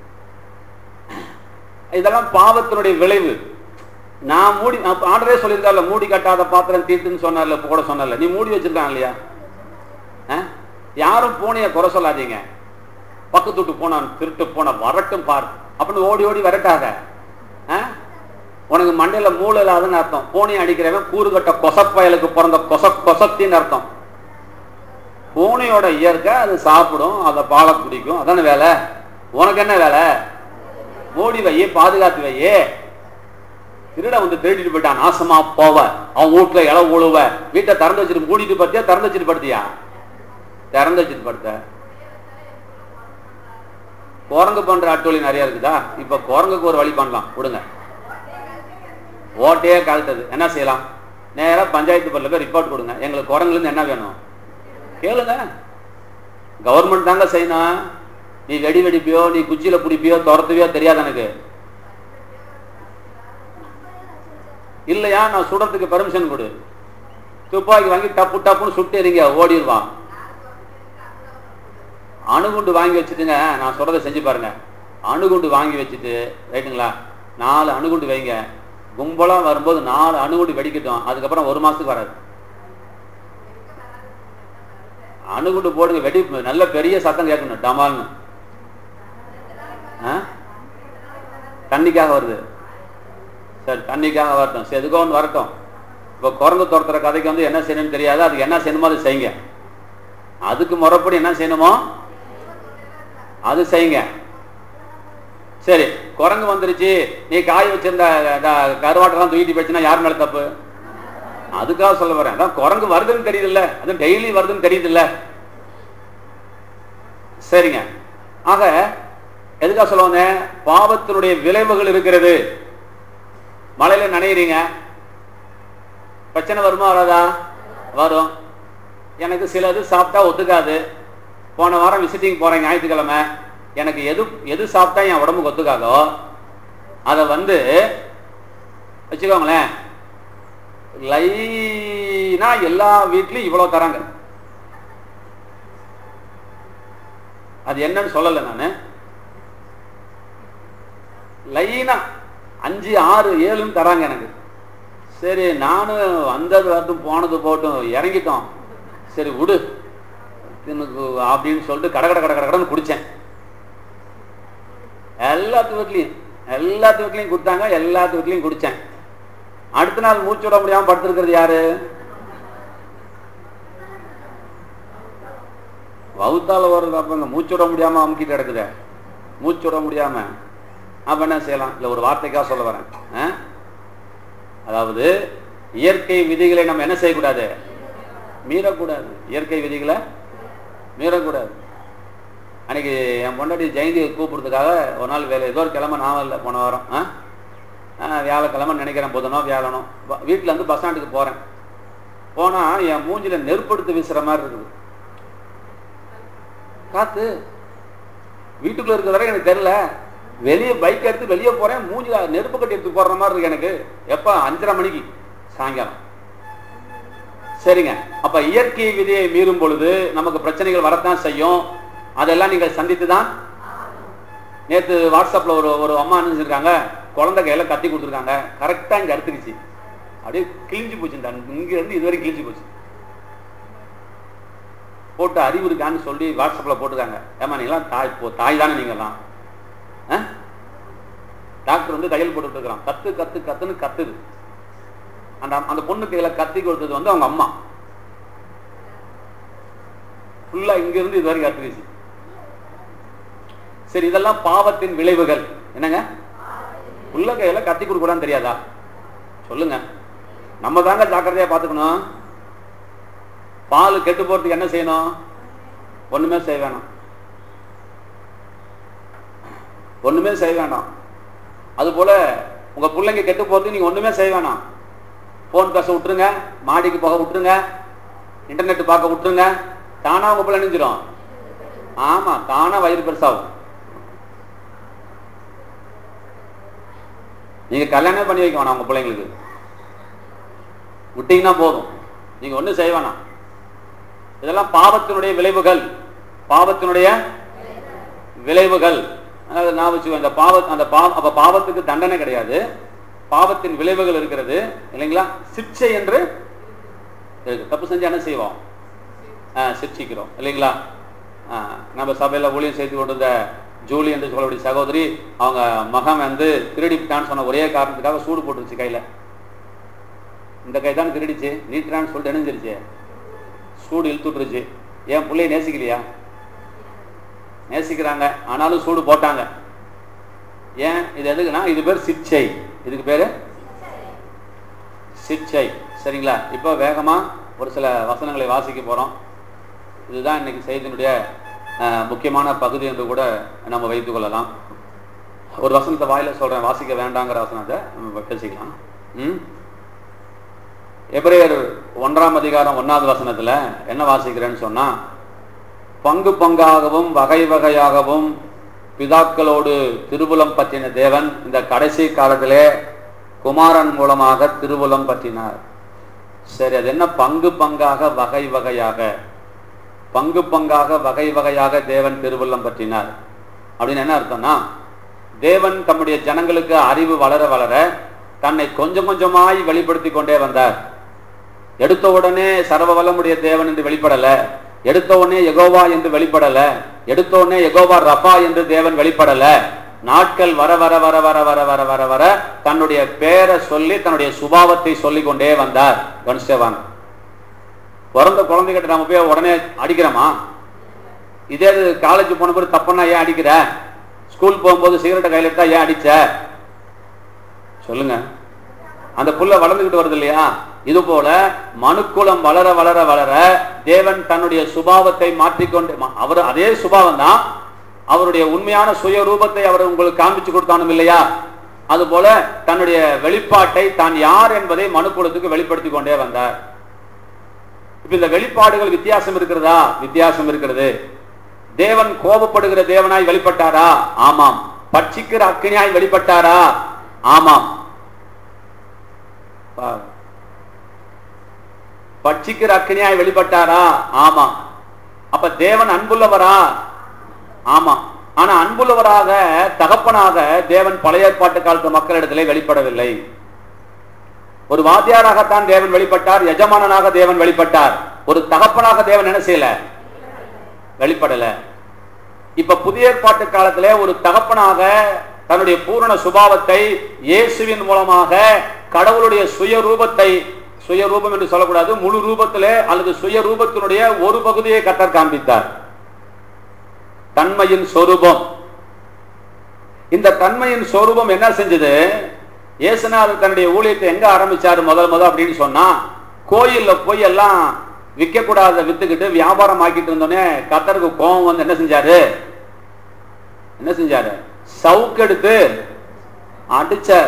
S1: இதெல்லாம் பாவத்தினுடைய விளைவு நான் மூடி ஆர்டரே சொல்லியிருக்காருல மூடி கட்டாத பாத்திரம் தீட்டுன்னு சொன்னார்ல இப்ப கூட சொன்னார்ல நீ மூடி வச்சிருக்கான் இல்லையா அஹ்? யாரும் பூனைய குறை சொல்லாதீங்க பக்கத்து விட்டு போனான் திருட்டு போன வரட்டும் பார் அப்படின்னு ஓடி ஓடி வரட்டாத அஹ்? உனக்கு மண்டையில மூளை இல்லாதுன்னு அர்த்தம் பூனையை அடிக்கிறவன் கூறுகட்ட கொசப்பயலுக்கு பிறந்த கொச கொசத்தின்னு அர்த்தம் பூனையோட இயற்கை அது சாப்பிடும் அதை பாலை குடிக்கும் அதானே வேலை உனக்கு என்ன வேலை மூடி வையே பாதுகாத்து வையே திருட வந்து திருடிட்டு போயிட்டான் நாசமா போவ அவன் வீட்டுல இலை உழுவ வீட்டை திறந்து வச்சுட்டு மூடிட்டு படுத்தியா திறந்து வச்சுட்டு படுத்தியா திறந்து வச்சுட்டு படுத்த குரங்கு பண்ற அட்டோலி நிறைய இருக்குதா இப்ப குரங்குக்கு ஒரு வழி பண்ணலாம் விடுங்க ஓட்டையே கழட்டது என்ன செய்யலாம் நேரா பஞ்சாயத்து போர்டில் போய் ரிப்போர்ட் கொடுங்க எங்களுக்கு குரங்குல இருந்து என்ன வேணும் கேளுங்க கவர்மெண்ட் தாங்க செய்யணும் நீ வெடி வெடிப்பியோ நீ குச்சியில பிடிப்பியோ துரத்துவியோ தெரியாது எனக்கு இல்லையா நான் சுடுறதுக்கு பெர்மிஷன் கொடு துப்பாக்கி வாங்கி டப்பு டப்புன்னு சுட்டு எறிங்க ஓடிடுவான் அணுகுண்டு வாங்கி வச்சுட்டுங்க நான் சொல்றதை செஞ்சு பாருங்க அணுகுண்டு வாங்கி வச்சுட்டு ரைட்டுங்களா நாலு அணுகுண்டு வைங்க கும்பலா வரும்போது நாலு அணுகுண்டு வெடிக்கட்டும் அதுக்கப்புறம் ஒரு மாசத்துக்கு வராது அணுகுண்டு போடுங்க வெடி நல்ல பெரிய சத்தம் கேட்கணும் டமால்னு ஆ? தண்ணிக்காக வருது சரி தண்ணிக்காக வரட்டும் சரி எதுக்கோ ஒன்று வரட்டும் இப்போ குரங்கு துரத்துற கதைக்கு வந்து என்ன செய்யணும்னு தெரியாது அதுக்கு என்ன செய்யணுமோ அது செய்யுங்க அதுக்கு முறைப்படி என்ன செய்யணுமோ அது செய்யுங்க சரி குரங்கு வந்துருச்சு நீ காய வச்சிருந்த க- கருவாட்டெல்லாம் தூக்கிட்டு போயிடுச்சுன்னா யார் மேல தப்பு அதுக்காக சொல்ல வரேன் அதான் குரங்கு வருதுன்னு தெரியுதுல்ல அது டெய்லி வருதுன்னு தெரியுதுல்ல சரிங்க ஆக எதுக்காக சொல்ல வந்தேன் பாவத்தினுடைய விளைவுகள் இருக்கிறது மழையில நனையிறீங்க பிரச்சனை வருமா வராதா வரும் எனக்கு சிலது சாப்பிட்டா ஒத்துக்காது போன வாரம் விசிட்டிங் போறேன் ஞாயிற்றுக்கிழமை எனக்கு எது எது சாப்பிட்டா என் உடம்புக்கு ஒத்துக்காதோ அதை வந்து வச்சுக்கோங்களேன் லைனா எல்லா வீட்லயும் இவ்வளவு தராங்க அது என்னன்னு சொல்லலை நான் லைனா அஞ்சு ஆறு ஏழுன்னு தராங்க எனக்கு சரி நானும் வந்தது வரட்டும் போனது போட்டும் இறங்கிட்டோம் சரி விடு எனக்கு அப்படின்னு சொல்லிட்டு கட கட கட கட கடன்னு குடிச்சேன் எல்லாத்து வீட்லையும் எல்லாத்து வீட்லையும் கொடுத்தாங்க எல்லாத்து வீட்லையும் குடிச்சேன் அடுத்த நாள் மூச்சு விட முடியாம படுத்திருக்கிறது யாரு வவுத்தால வருது அப்ப இந்த மூச்சு விட முடியாம அமுக்கிட்டு கிடக்குதே மூச்சு விட முடியாம அப்ப என்ன செய்யலாம் இல்ல ஒரு வார்த்தைக்காக சொல்ல வரேன் ஆ? அதாவது இயற்கை விதிகளை நம்ம என்ன செய்யக்கூடாது மீறக்கூடாது இயற்கை விதிகளை மீறக்கூடாது அன்னைக்கு என் பொண்டாட்டி ஜெயந்தியை கூப்பிடுறதுக்காக ஒரு நாள் வேலை ஏதோ ஒரு கிழமை நான் இல்லை போன வாரம் ஆ ஆ, வியாழக்கிழமை நினைக்கிறேன் புதனோ வியாழனோ வீட்டில் இருந்து பஸ் ஸ்டாண்டுக்கு போகிறேன் போனால் என் மூஞ்சில நெருப்படுத்து வீசுகிற மாதிரி இருக்குது காத்து வீட்டுக்குள்ள இருக்கிற வரை எனக்கு தெரியல வெளியே பைக் எடுத்து வெளியே போறேன் மூஞ்சில நெருப்பு கட்டி எடுத்து போடுற மாதிரி இருக்கு எனக்கு எப்ப அஞ்சரை மணிக்கு சாயங்காலம் சரிங்க அப்ப இயற்கை விதியை மீறும் பொழுது நமக்கு பிரச்சனைகள் வரத்தான் செய்யும் அதெல்லாம் நீங்கள் சந்தித்து தான் நேற்று வாட்ஸ்அப்ல ஒரு ஒரு அம்மா அனுப்பிச்சிருக்காங்க குழந்தை கையில கத்தி கொடுத்துருக்காங்க கரெக்டா இங்க அடுத்துக்குச்சு அப்படியே கிழிஞ்சு போச்சு இந்த இங்க இருந்து இதுவரை கிழிஞ்சு போச்சு போட்டு அறிவு இருக்கான்னு சொல்லி வாட்ஸ்அப்ல போட்டுருக்காங்க ஏமா நீங்களாம் தாய் இப்போ தாய் தானே நீங்களாம் ஆ? டாக்டர் வந்து கையில் போட்டுட்டு இருக்கிறான் கத்து கத்து கத்துன்னு கத்துது அந்த அந்த பொண்ணு கையில கத்தி கொடுத்தது வந்து அவங்க அம்மா ஃபுல்லா இங்க இருந்து இது வரைக்கும் கத்துக்குச்சு சரி இதெல்லாம் பாவத்தின் விளைவுகள் என்னங்க உள்ள கையில கத்தி கொடுக்கூடான்னு தெரியாதா சொல்லுங்க நம்ம தாங்க ஜாக்கிரதையா பாத்துக்கணும் பால் கெட்டு போறதுக்கு என்ன செய்யணும் ஒண்ணுமே செய்ய வேணாம் ஒண்ணுமே செய்ய வேண்டாம் அது போல உங்க பிள்ளைங்க கெட்டு போறதுக்கு நீங்க ஒண்ணுமே செய்ய வேணாம் போன் பேச விட்டுருங்க மாடிக்கு போக விட்டுருங்க இன்டர்நெட் பார்க்க விட்டுருங்க தானா உங்க பிள்ளை நினைஞ்சிரும் ஆமா தானா வயிறு பெருசாகும் நீங்க கல்யாணம் பண்ணி வைக்க வேணாம் உங்க பிள்ளைங்களுக்கு விட்டீங்கன்னா போதும் நீங்க ஒண்ணும் செய்ய வேணாம் இதெல்லாம் பாவத்தினுடைய விளைவுகள் பாவத்தினுடைய விளைவுகள் அதாவது நான் வச்சுக்கோ இந்த பாவ அந்த பாவ அப்ப பாவத்துக்கு தண்டனை கிடையாது பாவத்தின் விளைவுகள் இருக்கிறது இல்லைங்களா சிக்ஷை என்று இருக்கு தப்பு செஞ்சா என்ன செய்வோம் ஆ, சிக்ஷிக்கிறோம் இல்லைங்களா ஆ, நம்ம சபையில ஊழியம் செய்து கொண்டிருந்த ஜூலி என்று சொல்லக்கூடிய சகோதரி அவங்க மகன் வந்து திருடிட்டான்னு சொன்ன ஒரே காரணத்துக்காக சூடு போட்டுருச்சு கையில இந்த கை தான் திருடிச்சு நீட்டான்னு சொல்லிட்டு இணைஞ்சிருச்சு சூடு இழுத்துட்டுருச்சு ஏன் பிள்ளைய நேசிக்கலையா நேசிக்கிறாங்க ஆனாலும் சூடு போட்டாங்க ஏன் இது எதுக்குன்னா இது பேர் சிக்ஷை இதுக்கு பேரு சிக்ஷை சரிங்களா இப்போ வேகமா ஒரு சில வசனங்களை வாசிக்க போறோம் இதுதான் இன்னைக்கு செய்தியினுடைய அஹ், முக்கியமான பகுதி என்று கூட நம்ம வைத்துக் கொள்ளலாம் ஒரு வசனத்தை வாயில சொல்றேன் வாசிக்க வேண்டாங்கிற வசனத்தை நம்ம பேசிக்கலாம் ம் எபிரேயர் ஒன்றாம் அதிகாரம் ஒன்னாவது வசனத்துல என்ன வாசிக்கிறேன்னு சொன்னா பங்கு பங்காகவும் வகை வகையாகவும் பிதாக்களோடு திருவுலம் பற்றின தேவன் இந்த கடைசி காலத்திலே குமாரன் மூலமாக திருவுலம் பற்றினார் சரி அது என்ன பங்கு பங்காக வகை வகையாக பங்கு பங்காக வகை வகையாக தேவன் திருவுள்ளம் பற்றினார் அப்படின்னு என்ன அர்த்தம்னா தேவன் தம்முடைய ஜனங்களுக்கு அறிவு வளர வளர தன்னை கொஞ்சம் கொஞ்சமாய் வெளிப்படுத்தி கொண்டே வந்தார் எடுத்த உடனே சர்வ வல்லமுடைய தேவன் என்று வெளிப்படல எடுத்த உடனே எகோவா என்று வெளிப்படல எடுத்த உடனே எகோவா ரஃபா என்று தேவன் வெளிப்படல நாட்கள் வர வர வர வர வர வர வர வர தன்னுடைய பேரை சொல்லி தன்னுடைய சுபாவத்தை சொல்லிக் கொண்டே வந்தார் கவனிச்சவாங்க பிறந்த குழந்தைகிட்ட நம்ம போய் உடனே அடிக்கிறோமா இதே காலேஜ் போன பிறகு தப்புன்னா ஏன் அடிக்கிற ஸ்கூல் போகும்போது சிகரெட்டை கையில் எடுத்தா ஏன் அடிச்ச சொல்லுங்க அந்த புள்ள வளர்ந்துகிட்டு வருது இல்லையா இது போல மனுக்குலம் வளர வளர வளர தேவன் தன்னுடைய சுபாவத்தை மாற்றிக்கொண்டு ம- அவர் அதே சுபாவம் தான் அவருடைய உண்மையான சுய ரூபத்தை அவர் உங்களுக்கு காண்பிச்சு கொடுத்தானும் இல்லையா அது போல தன்னுடைய வெளிப்பாட்டை தான் யார் என்பதை மனுக்குலத்துக்கு வெளிப்படுத்தி கொண்டே வந்தார் இப்ப இந்த வெளிப்பாடுகள் வித்தியாசம் இருக்கிறதா வித்தியாசம் இருக்கிறது தேவன் கோபப்படுகிற தேவனாய் வெளிப்பட்டாரா ஆமாம் பட்சிக்கிற அக்கினியாய் வெளிப்பட்டாரா ஆமாம் பா- பட்சிக்கிற அக்கினியாய் வெளிப்பட்டாரா ஆமா அப்ப தேவன் அன்புள்ளவரா ஆமா ஆனா அன்புள்ளவராக தகப்பனாக தேவன் பழைய ஏற்பாட்டு காலத்து மக்களிடத்திலே வெளிப்படவில்லை ஒரு வாத்தியாராகத்தான் தேவன் வெளிப்பட்டார் எஜமானனாக தேவன் வெளிப்பட்டார் ஒரு தகப்பனாக தேவன் என்ன செய்யல வெளிப்படல இப்ப புதிய ஏற்பாட்டு காலத்திலே ஒரு தகப்பனாக தன்னுடைய பூரண சுபாவத்தை இயேசுவின் மூலமாக கடவுளுடைய சுய ரூபத்தை சுய ரூபம் என்று சொல்லக்கூடாது முழு ரூபத்திலே அல்லது சுய ரூபத்தினுடைய ஒரு பகுதியை கத்தர் காண்பித்தார் தன்மையின் சொரூபம் இந்த தன்மையின் சொரூபம் என்ன செஞ்சது இயேசுநாதர் தன்னுடைய ஊழியத்தை எங்க ஆரம்பிச்சாரு முதல் முதல் அப்படின்னு சொன்னா கோயில்ல போய் எல்லாம் விற்க கூடாத வித்துக்கிட்டு வியாபாரம் ஆக்கிட்டு இருந்தோடனே கத்தருக்கு கோபம் வந்து என்ன செஞ்சாரு என்ன செஞ்சாரு சவுக்கெடுத்து அடிச்சார்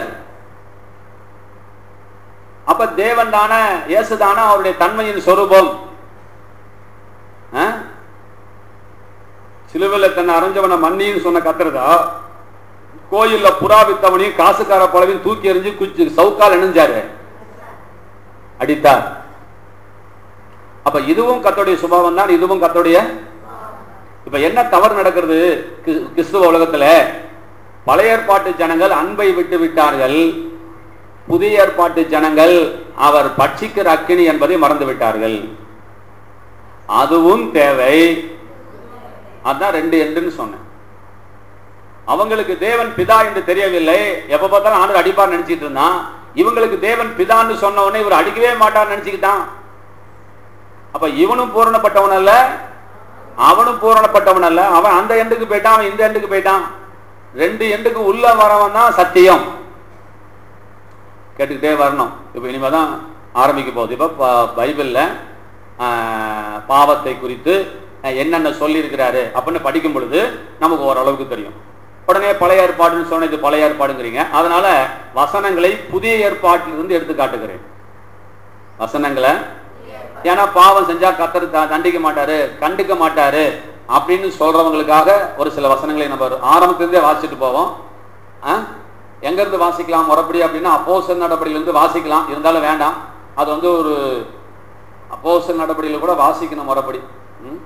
S1: அப்ப தேவன் தானே இயேசு தானே அவருடைய தன்மையின் சொரூபம் ஆ? சிலுவையில தன்னை அரைஞ்சவனை மன்னின்னு சொன்ன கத்துறதா கோயில்ல புறா வித்தவனையும் காசுக்கார போலவையும் தூக்கி எறிஞ்சு குச்சி சவுக்கால் இணைஞ்சாரு அடித்தார் அப்ப இதுவும் கத்தோடைய சுபாவம் தான் இதுவும் கத்தோடைய இப்ப என்ன தவறு நடக்கிறது கிறிஸ்- கிறிஸ்துவ உலகத்துல பழைய ஏற்பாட்டு ஜனங்கள் அன்பை விட்டு விட்டார்கள் புதிய ஏற்பாட்டு ஜனங்கள் அவர் பட்சிக்கிற அக்கினி என்பதை மறந்து விட்டார்கள் அதுவும் தேவை அதான் ரெண்டு என்றுன்னு சொன்னேன் அவங்களுக்கு தேவன் பிதா என்று தெரியவில்லை எப்ப பார்த்தாலும் ஆண்டு அடிப்பார் நினைச்சிட்டு இருந்தான் இவங்களுக்கு தேவன் பிதான்னு சொன்ன உடனே இவர் அடிக்கவே மாட்டார் நினைச்சுக்கிட்டான் அப்ப இவனும் பூரணப்பட்டவன் அல்ல அவனும் பூரணப்பட்டவன் அல்ல அவன் அந்த எண்டுக்கு போயிட்டான் அவன் இந்த எண்டுக்கு போயிட்டான் ரெண்டு எண்டுக்கு உள்ள வரவன் தான் சத்தியம் கேட்டுக்கிட்டே வரணும் இப்போ இனிமே தான் ஆரம்பிக்க போகுது இப்போ ப- பைபிள்ல ஆஹ், பாவத்தை குறித்து அஹ், என்னென்ன சொல்லியிருக்கிறாரு அப்படின்னு படிக்கும் பொழுது நமக்கு ஓரளவுக்கு தெரியும் உடனே பழைய ஏற்பாடுன்னு சொன்ன இது பழைய ஏற்பாடுங்கிறீங்க அதனால வசனங்களை புதிய ஏற்பாட்டிலிருந்து எடுத்து காட்டுகிறேன் வசனங்களை ஏன்னா பாவம் செஞ்சா கத்தர் த- தண்டிக்க மாட்டாரு கண்டுக்க மாட்டாரு அப்படின்னு சொல்றவங்களுக்காக ஒரு சில வசனங்களை நம்ம ஆரம்பத்திலிருந்தே வாசிச்சுட்டு போவோம் ஆ? எங்க இருந்து வாசிக்கலாம் முறைப்படி அப்படின்னா அப்போசல் நடபடியிலிருந்து வாசிக்கலாம் இருந்தாலும் வேண்டாம் அது வந்து ஒரு அப்போசல் நடபடியில கூட வாசிக்கணும் முறைப்படி ம்?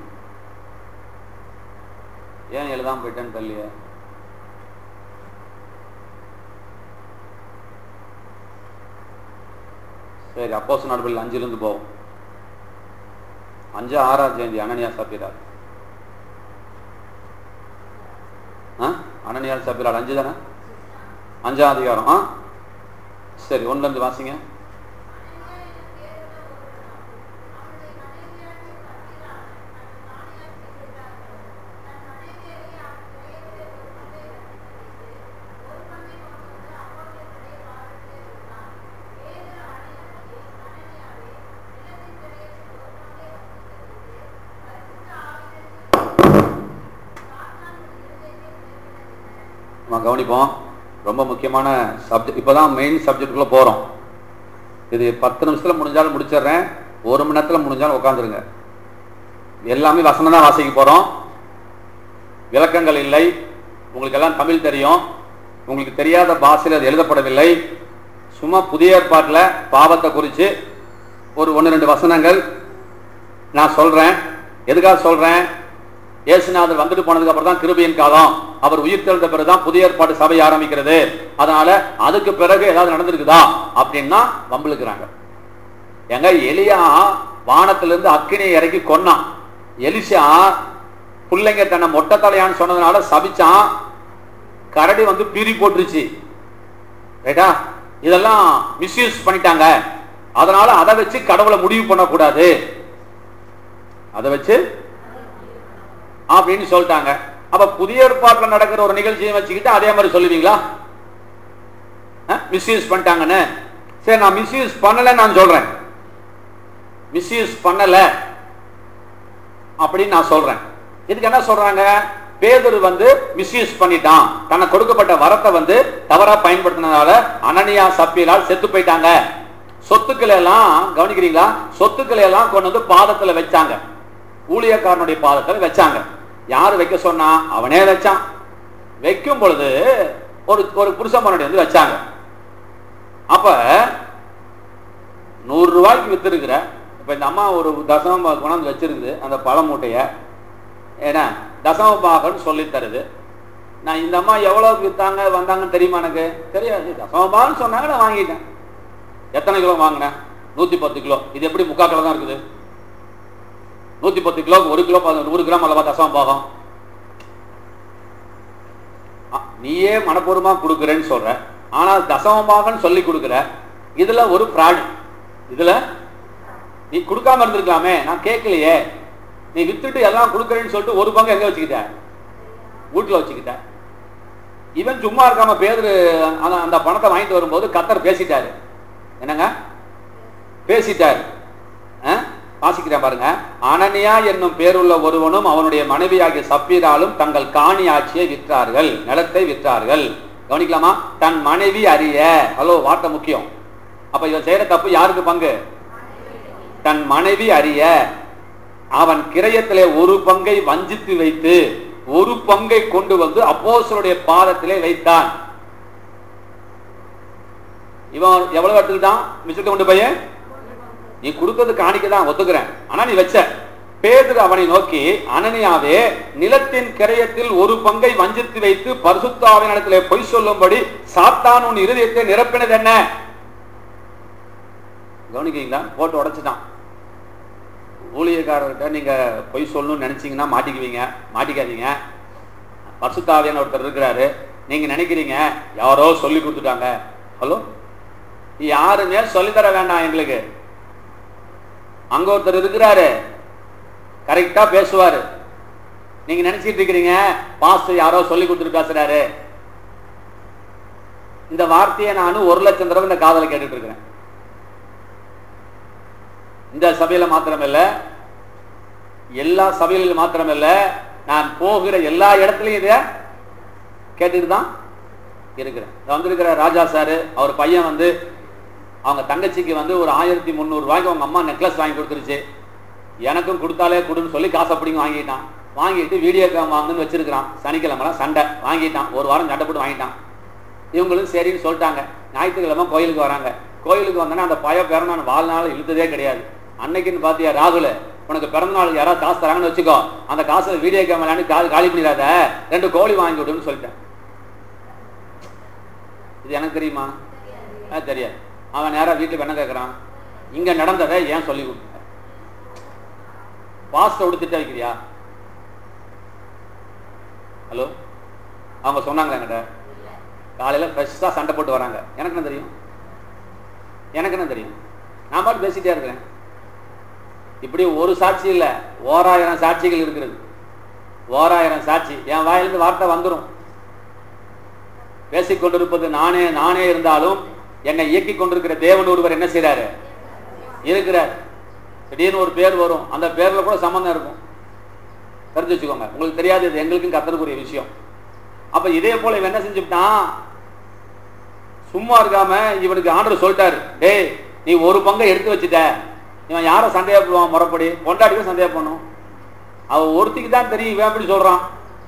S1: ஏன் எழுதாம போயிட்டேன்னு தெரியலையே சரி அப்போசல் நடபடியில் அஞ்சிலிருந்து போவோம் அஞ்சு ஆறாம் ஜெயந்தி அனனியா சபிரார் ஆ அனனியா சபிரார் அஞ்சு தானே அஞ்சாம் அதிகாரம் ஆ சரி ஒண்ணுல இருந்து வாசிங்க நம்ம கவனிப்போம் ரொம்ப முக்கியமான சப்ஜெக்ட் இப்போதான் மெயின் சப்ஜெக்டுக்குள்ள போறோம் இது பத்து நிமிஷத்துல முடிஞ்சாலும் முடிச்சிடுறேன் ஒரு மணி நேரத்துல முடிஞ்சாலும் உட்காந்துருங்க எல்லாமே வசனம் தான் வாசிக்க போறோம் விளக்கங்கள் இல்லை உங்களுக்கு எல்லாம் தமிழ் தெரியும் உங்களுக்கு தெரியாத பாஷையில் அது எழுதப்படவில்லை சும்மா புதிய ஏற்பாட்டில் பாவத்தை குறித்து ஒரு ஒன்று ரெண்டு வசனங்கள் நான் சொல்றேன் எதுக்காக சொல்றேன் இயேசுநாதர் வந்துட்டு போனதுக்கு அப்புறம் தான் கிருபையின் காலம் அவர் உயிர் தெழுந்த பிறகு தான் புதிய ஏற்பாடு சபை ஆரம்பிக்கிறது அதனால அதுக்கு பிறகு ஏதாவது நடந்திருக்குதா அப்படின்னா வம்பிழுக்கிறாங்க எங்க எலியா வானத்திலிருந்து அக்கினியை இறக்கி கொன்னான் எலிசா பிள்ளைங்க தன்னை மொட்டை தலையான்னு சொன்னதுனால சபிச்சான் கரடி வந்து பிரி போட்டுருச்சு ரைட்டா இதெல்லாம் மிஸ்யூஸ் பண்ணிட்டாங்க அதனால அதை வச்சு கடவுளை முடிவு பண்ணக்கூடாது அதை வச்சு அப்படின்னு சொல்லிட்டாங்க அப்ப புதிய ஏற்பாட்டில் நடக்கிற ஒரு நிகழ்ச்சியை வச்சுக்கிட்டு அதே மாதிரி சொல்லுவீங்களா மிஸ்யூஸ் பண்ணிட்டாங்கன்னு சரி நான் மிஸ்யூஸ் பண்ணல நான் சொல்றேன் மிஸ்யூஸ் பண்ணல அப்படின்னு நான் சொல்றேன் இதுக்கு என்ன சொல்றாங்க பேதுரு வந்து மிஸ்யூஸ் பண்ணிட்டான் தனக்கு கொடுக்கப்பட்ட வரத்தை வந்து தவறா பயன்படுத்தினதால அனனியா சப்பியலால் செத்து போயிட்டாங்க சொத்துக்களை எல்லாம் கவனிக்கிறீங்களா சொத்துக்களை எல்லாம் கொண்டு வந்து பாதத்துல வச்சாங்க ஊழியக்காரனுடைய பாதத்துல வச்சாங்க யாரு வைக்க சொன்னா அவனே வச்சான் வைக்கும் பொழுது ஒரு ஒரு புருஷமனுடைய வந்து வச்சாங்க அப்ப நூறு ரூபாய்க்கு வித்துருக்குற இப்ப இந்த அம்மா ஒரு தசம கொண்டாந்து வச்சிருக்குது அந்த பழ மூட்டைய ஏன்னா தசம பாகன்னு சொல்லி தருது நான் இந்த அம்மா எவ்வளவுக்கு வித்தாங்க வந்தாங்கன்னு தெரியுமா எனக்கு தெரியாது தசம பாகன்னு சொன்னாங்க நான் வாங்கிட்டேன் எத்தனை கிலோ வாங்கினேன் நூத்தி பத்து கிலோ இது எப்படி முக்கா கிலோ தான் இருக்குது நூத்தி பத்து கிலோக்கு ஒரு கிலோ பதி- நூறு கிராம் அல்லவா தசம பாகம் அ, நீயே மனப்பூர்வமா கொடுக்குறேன்னு சொல்ற ஆனா தசமபாகன்னு சொல்லி கொடுக்குற இதுல ஒரு ஃப்ராடு இதுல நீ கொடுக்காம இருந்திருக்கலாமே நான் கேட்கலையே நீ வித்துட்டு எல்லாம் கொடுக்குறேன்னு சொல்லிட்டு ஒரு பங்கு எங்க வச்சுக்கிட்ட வீட்டில் வச்சுக்கிட்ட இவன் சும்மா இருக்காம பேதரு அந்த அந்த பணத்தை வாங்கிட்டு வரும்போது கத்தர் பேசிட்டாரு என்னங்க பேசிட்டாரு ஆ? வாசிக்கிறேன் பாருங்க அனனியா என்னும் பேருள்ள ஒருவனும் அவனுடைய மனைவியாகிய சப்பீராலும் தங்கள் காணி ஆட்சியை விற்றார்கள் நிலத்தை விற்றார்கள் கவனிக்கலாமா தன் மனைவி அறிய ஹலோ வார்த்தை முக்கியம் அப்ப இவன் செய்யற தப்பு யாருக்கு பங்கு தன் மனைவி அறிய அவன் கிரயத்திலே ஒரு பங்கை வஞ்சித்து வைத்து ஒரு பங்கை கொண்டு வந்து அப்போஸ்தலருடைய பாதத்திலே வைத்தான் இவன் எவ்வளவு எடுத்துக்கிட்டான் மிச்சத்தை கொண்டு போய் நீ கொடுத்தது காணிக்க தான் ஒத்துக்கிறேன் ஆனா நீ வச்ச பேதுரு அவனை நோக்கி அனனியாவே நிலத்தின் கிரயத்தில் ஒரு பங்கை வஞ்சித்து வைத்து பரிசுத்தாவின் இடத்திலே பொய் சொல்லும்படி சாத்தான் உன் இருதயத்தை நிரப்பினது என்ன கவனிக்கிறீங்களா போட்டு உடைச்சிட்டான் ஊழியக்காரர்கிட்ட நீங்க பொய் சொல்லணும்னு நினைச்சீங்கன்னா மாட்டிக்குவீங்க மாட்டிக்காதீங்க பரிசுத்தாவியான ஒருத்தர் இருக்கிறாரு நீங்க நினைக்கிறீங்க யாரோ சொல்லி கொடுத்துட்டாங்க ஹலோ யாருமே சொல்லித்தர வேண்டாம் எங்களுக்கு அங்க ஒருத்தர் இருக்கிறாரு கரெக்டா பேசுவாரு நீங்க நினைச்சிட்டு இருக்கிறீங்க பாஸ்டர் யாரோ சொல்லி கொடுத்துட்டு பேசுறாரு இந்த வார்த்தையை நான் ஒரு லட்சம் தடவை இந்த காதல கேட்டுட்டு இருக்கிறேன் இந்த சபையில மாத்திரமில்ல எல்லா சபையிலும் மாத்திரமில்ல நான் போகிற எல்லா இடத்துலயும் இதை கேட்டுட்டு தான் இருக்கிறேன் இங்க வந்திருக்கிற ராஜா சாரு அவர் பையன் வந்து அவங்க தங்கச்சிக்கு வந்து ஒரு ஆயிரத்தி முந்நூறு ரூபாய்க்கு அவங்க அம்மா நெக்லஸ் வாங்கி கொடுத்துருச்சு எனக்கும் கொடுத்தாலே கொடுன்னு சொல்லி காசை பிடிங்க வாங்கிட்டான் வாங்கிட்டு வீடியோ கேம் வாங்கணும்னு வச்சிருக்கிறான் சனிக்கிழமை சண்டை வாங்கிட்டான் ஒரு வாரம் சண்டை போட்டு வாங்கிட்டான் இவங்களும் சரின்னு சொல்லிட்டாங்க ஞாயிற்றுக்கிழமை கோயிலுக்கு வராங்க கோயிலுக்கு வந்தோன்னா அந்த பய பிறநாள் வாழ்நாள் இழுத்ததே கிடையாது அன்னைக்குன்னு பார்த்தியா ராகுல் உனக்கு பிறந்த நாள் யாராவது காசு தராங்கன்னு வச்சுக்கோ அந்த காசை வீடியோ கேம் விளையாண்டு காலி காலி பண்ணிடாத ரெண்டு கோழி வாங்கி விடுன்னு சொல்லிட்டேன் இது எனக்கு தெரியுமா ஆ தெரியாது அவன் நேரா வீட்டுக்கு என்ன கேட்குறான் இங்க நடந்ததை ஏன் சொல்லி கொடுத்த பாஸ்ட உடுத்திட்டு வைக்கிறியா ஹலோ அவங்க சொன்னாங்களா என்கிட்ட காலையில ஃப்ரெஷ்ஷாக சண்டை போட்டு வராங்க எனக்கு என்ன தெரியும் எனக்கு என்ன தெரியும் நான் பாட்டு பேசிட்டே இருக்கிறேன் இப்படி ஒரு சாட்சி இல்ல ஓராயிரம் சாட்சிகள் இருக்கிறது ஓராயிரம் சாட்சி என் வாயிலிருந்து வார்த்தை வந்துடும் பேசிக் கொண்டிருப்பது நானே நானே இருந்தாலும் என்னை இயக்கி கொண்டிருக்கிற தேவன் ஒருவர் என்ன செய்றாரு இருக்கிறார் திடீர்னு ஒரு பேர் வரும் அந்த பேர்ல கூட சம்பந்தம் இருக்கும் தெரிஞ்சு வச்சுக்கோங்க உங்களுக்கு தெரியாது இது எங்களுக்கும் கத்தனுக்குரிய விஷயம் அப்ப இதே போல இவன் என்ன செஞ்சுட்டான் சும்மா இருக்காம இவனுக்கு ஆண்டர் சொல்லிட்டாரு டேய் நீ ஒரு பங்கை எடுத்து வச்சுட்ட இவன் யாரை சந்தேகப்படுவான் முறைப்படி பொண்டாட்டிக்கும் சந்தேகப்படணும் அவ ஒருத்திக்கு தான் தெரியும் இவன் எப்படி சொல்றான்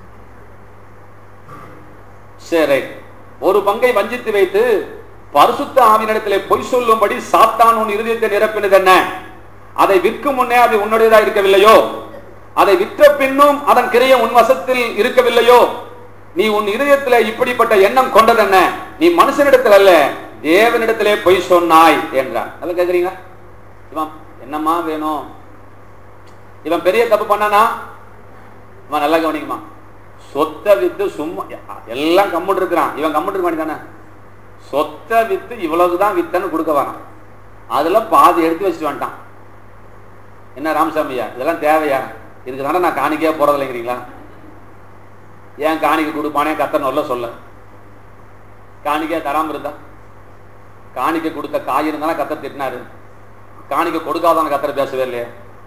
S1: சரி ரைட் ஒரு பங்கை வஞ்சித்து வைத்து பரிசுத்த ஆவினிடத்திலே பொய் சொல்லும்படி சாத்தான் உன் இருதயத்தை நிரப்பினது என்ன அதை விற்கும் முன்னே அது உன்னுடையதா இருக்கவில்லையோ அதை விற்ற பின்னும் அதன் கிரையம் உன் வசத்தில் இருக்கவில்லையோ நீ உன் இருதயத்திலே இப்படிப்பட்ட எண்ணம் கொண்டது என்ன நீ மனுஷனிடத்தில் அல்ல தேவனிடத்திலே பொய் சொன்னாய் என்றான் அதை கேக்குறீங்களா இவன் என்னம்மா வேணும் இவன் பெரிய தப்பு பண்ணானா இவன் நல்லா கவனிக்குமா சொத்தை வித்து சும்மா எல்லாம் கம்முட்டு இருக்கிறான் இவன் கம்முட்டு இருக்க மாட்டானே சொத்தை வித்து இவ்வளவுதான் வித்தன்னு கொடுக்க வரான் அதுல பாதி எடுத்து வச்சுட்டு வந்துட்டான் என்ன ராமசாமியா இதெல்லாம் தேவையா இதுக்கு தானே நான் காணிக்கையா போறது இல்லைங்கிறீங்களா ஏன் காணிக்கை கொடுப்பானே கத்தர் நல்ல சொல்ல காணிக்கையா தராம இருந்தா காணிக்கை கொடுத்த காய் இருந்தாலும் கத்தர் திட்டினாரு காணிக்கை கொடுக்காதான கத்தர் பேசவே இல்லையே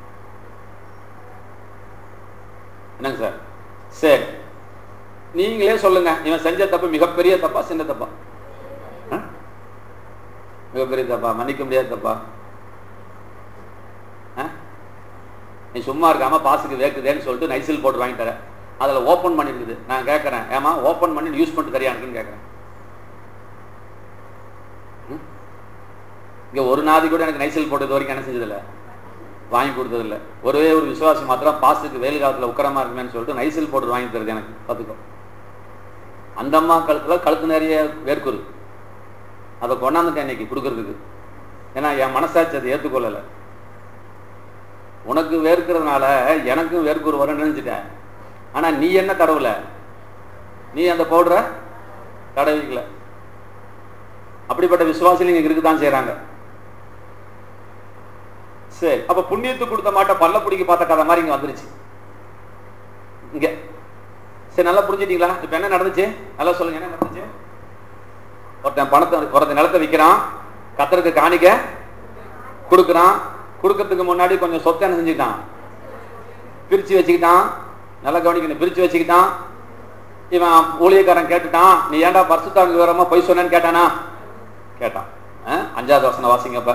S1: என்னங்க சார் சரி நீங்களே சொல்லுங்க இவன் செஞ்ச தப்பு மிகப்பெரிய தப்பா சின்ன தப்பா ஆ? மிகப்பெரிய தப்பா மன்னிக்க முடியாத தப்பா ஆ? நீ சும்மா இருக்காம பாசுக்கு வேக்குதேன்னு சொல்லிட்டு நைசில் போட்டு வாங்கி தர அதுல ஓபன் பண்ணிருக்குது நான் கேட்கறேன் ஏமா ஓபன் பண்ணி யூஸ் பண்ணிட்டு தரியா எனக்குன்னு கேட்கறேன் ம்? இங்க ஒரு நாதி கூட எனக்கு நைசில் போட்டது வரைக்கும் என்ன செஞ்சதில்ல வாங்கி கொடுத்ததில்ல ஒரே ஒரு விசுவாசி மாத்திரம் பாசுக்கு வெயில் காலத்துல உக்கரமா இருக்குமேன்னு சொல்லிட்டு நைசில் போட்டு வாங்கி தருது எனக்கு பார்த்துக்கோ அந்த அம்மா கழுத்துல கழுத்து நிறைய வேர்க்குரு அதை கொண்டாந்துட்டேன் இன்னைக்கு கொடுக்கறதுக்கு ஏன்னா என் மனசாட்சி அதை ஏற்றுக்கொள்ளலை உனக்கு வேர்க்கிறதுனால எனக்கும் வேர்க்குரு வர நினைச்சிட்டேன் ஆனா நீ என்ன தடவுல நீ அந்த பவுடரை தடவிக்கல அப்படிப்பட்ட விசுவாசிகள் இங்க இருக்குதான் செய்றாங்க சரி அப்ப புண்ணியத்துக்கு கொடுத்த மாட்ட பல்ல பிடிக்க பார்த்த கதை மாதிரி இங்க வந்துருச்சு இங்க சரி நல்லா புரிஞ்சுட்டீங்களா இப்போ என்ன நடந்துச்சு நல்லா சொல்லுங்க என்ன நடந்துச்சு ஒருத்தன் பணத்தை ஒருத்தன் நிலத்தை விற்கிறான் கத்தருக்கு காணிக்க கொடுக்குறான் கொடுக்கறதுக்கு முன்னாடி கொஞ்சம் சொத்தை என்ன செஞ்சுக்கிட்டான் பிரிச்சு வச்சுக்கிட்டான் நல்லா கவனிக்கணும் பிரிச்சு வச்சுக்கிட்டான் இவன் ஊழியக்காரன் கேட்டுட்டான் நீ ஏன்டா பரிசுத்தாங்க விவரமா பொய் சொன்னேன்னு கேட்டானா கேட்டான் ஆ? அஞ்சாவது வசனம் வாசிங்கப்ப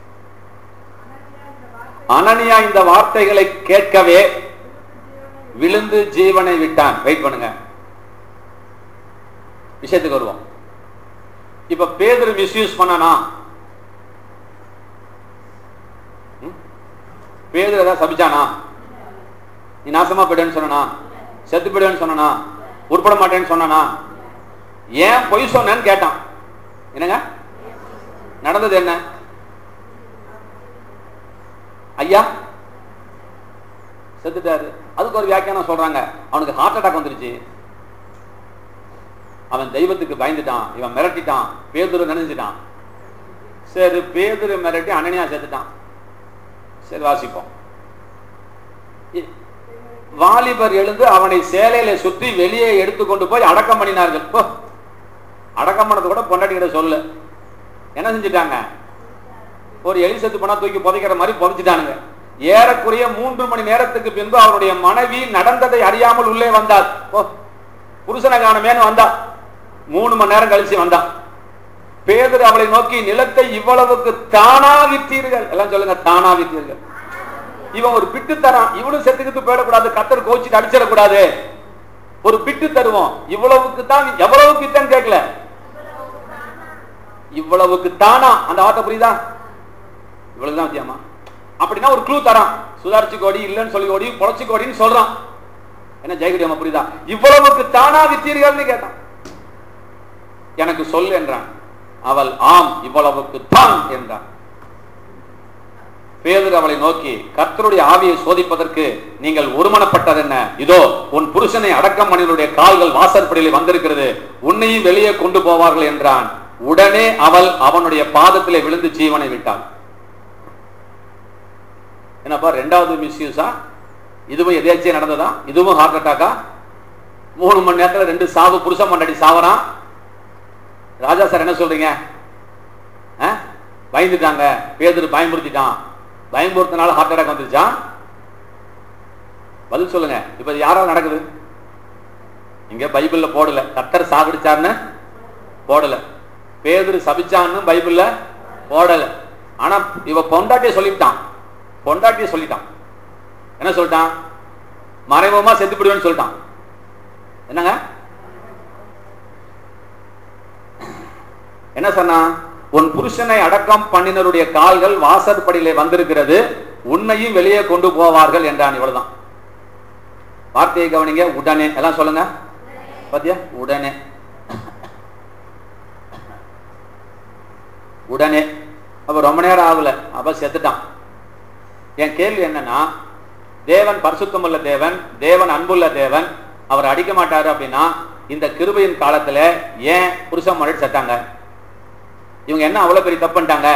S1: அனனியா இந்த வார்த்தைகளை கேட்கவே விழுந்து ஜீவனை விட்டான் வெயிட் பண்ணுங்க விஷயத்துக்கு வருவோம் இப்ப பேதர் மிஸ்யூஸ் பண்ணனா ம்? பேதர் ஏதாவது சபிச்சானா நீ நாசமா போயிடுன்னு சொன்னா செத்து போயிடுன்னு சொன்னா உருப்பட மாட்டேன்னு சொன்னானா ஏன் பொய் சொன்னேன்னு கேட்டான் என்னங்க நடந்தது என்ன ஐயா செத்துட்டாரு அதுக்கு ஒரு வியாக்கியானம் சொல்றாங்க அவனுக்கு ஹார்ட் அட்டாக் வந்துருச்சு அவன் தெய்வத்துக்கு பயந்துட்டான் இவன் மிரட்டிட்டான் பேதுரு நினைஞ்சிட்டான் சரி பேதுரு மிரட்டி அனனியா செத்துட்டான் சரி வாசிப்போம் இ- வாலிபர் எழுந்து அவனை சேலையில சுற்றி வெளியே எடுத்துக்கொண்டு போய் அடக்கம் பண்ணினார்கள் போ அடக்கம் பண்ணது கூட பொண்டாட்டிக்கிட்ட சொல்லு என்ன செஞ்சுட்டாங்க ஒரு எலி செத்து போனா தூக்கி புதைக்கிற மாதிரி புதைச்சிட்டானுங்க ஏறக்குறைய மூன்று மணி நேரத்துக்கு பின்பு அவருடைய மனைவி நடந்ததை அறியாமல் உள்ளே வந்தாள் ஓ புருஷனை காணமேன்னு வந்தா மூணு மணி நேரம் கழிச்சு வந்தான் பேதர் அவளை நோக்கி நிலத்தை இவ்வளவுக்கு தானா வித்தீர்கள் எல்லாம் சொல்லுங்க தானா வித்தீர்கள் இவன் ஒரு பிட்டு தரான் இவனும் செத்துக்கிட்டு போயிடக்கூடாது கத்தர் கோச்சிட்டு அடிச்சிடக்கூடாது ஒரு பிட்டு தருவோம் இவ்வளவுக்கு தான் எவ்வளவுக்கு வித்தன்னு கேட்கல இவ்வளவுக்கு தானா அந்த வார்த்தை புரியுதா இவ்வளவுதான் வித்தியாமா அப்படின்னா ஒரு க்ளூ தரான் சுதாரிச்சு கோடி இல்லைன்னு சொல்லி கோடி பொழைச்சு கோடின்னு சொல்றான் என்ன ஜெயகுடி அம்மா புரியுதா இவ்வளவுக்கு தானா வித்தீர்கள்னு கேட்டான் எனக்கு சொல் என்றான் அவள் ஆம் இவ்வளவுக்கு தான் என்றான் பேதர் அவளை நோக்கி கர்த்தருடைய ஆவியை சோதிப்பதற்கு நீங்கள் ஒருமனப்பட்டது என்ன இதோ உன் புருஷனை அடக்கம் பண்ணினுடைய கால்கள் வாசற்படியில் வந்திருக்கிறது உன்னையும் வெளியே கொண்டு போவார்கள் என்றான் உடனே அவள் அவனுடைய பாதத்திலே விழுந்து ஜீவனை விட்டாள் என்னப்பா ரெண்டாவது மிஸ்யூஸா இதுவும் எதேச்சியா நடந்ததா இதுவும் ஹார்ட் அட்டாக்கா மூணு மணி நேரத்துல ரெண்டு சாவு புருஷன் மண்டாடி சாவறான் ராஜா சார் என்ன சொல்றீங்க ஆ? பயந்துட்டாங்க பேதர் பயமுறுத்திட்டான் பயமுறுத்தினால ஹார்ட் அட்டாக் வந்துருச்சா பதில் சொல்லுங்க இப்ப இது யாரால நடக்குது இங்க பைபிள்ல போடல கத்தர் சாகடிச்சார்னு போடல பேதர் சபிச்சான்னு பைபிள்ல போடல ஆனா இவ பொண்டாட்டிய சொல்லிட்டான் பொண்டாட்டிய சொல்லிட்டான் என்ன சொல்லிட்டான் மறைமுகமா செத்துப்பிடுவேன்னு சொல்லிட்டான் என்னங்க என்ன சொன்னா உன் புருஷனை அடக்கம் பண்ணினருடைய கால்கள் வாசற்படியிலே வந்திருக்கிறது உன்னையும் வெளியே கொண்டு போவார்கள் என்றான் இவ்வளவுதான் வார்த்தையை கவனிங்க உடனே எல்லாம் சொல்லுங்க பாத்தியா உடனே உடனே அப்ப ரொம்ப நேரம் ஆகல அப்ப செத்துட்டான் என் கேள்வி என்னன்னா தேவன் பரிசுத்தமுள்ள தேவன் தேவன் அன்புள்ள தேவன் அவர் அடிக்க மாட்டாரு அப்படின்னா இந்த கிருபையின் காலத்துல ஏன் புருஷன் மழை செத்தாங்க இவங்க என்ன அவ்வளவு பெரிய தப்பு பண்ணிட்டாங்க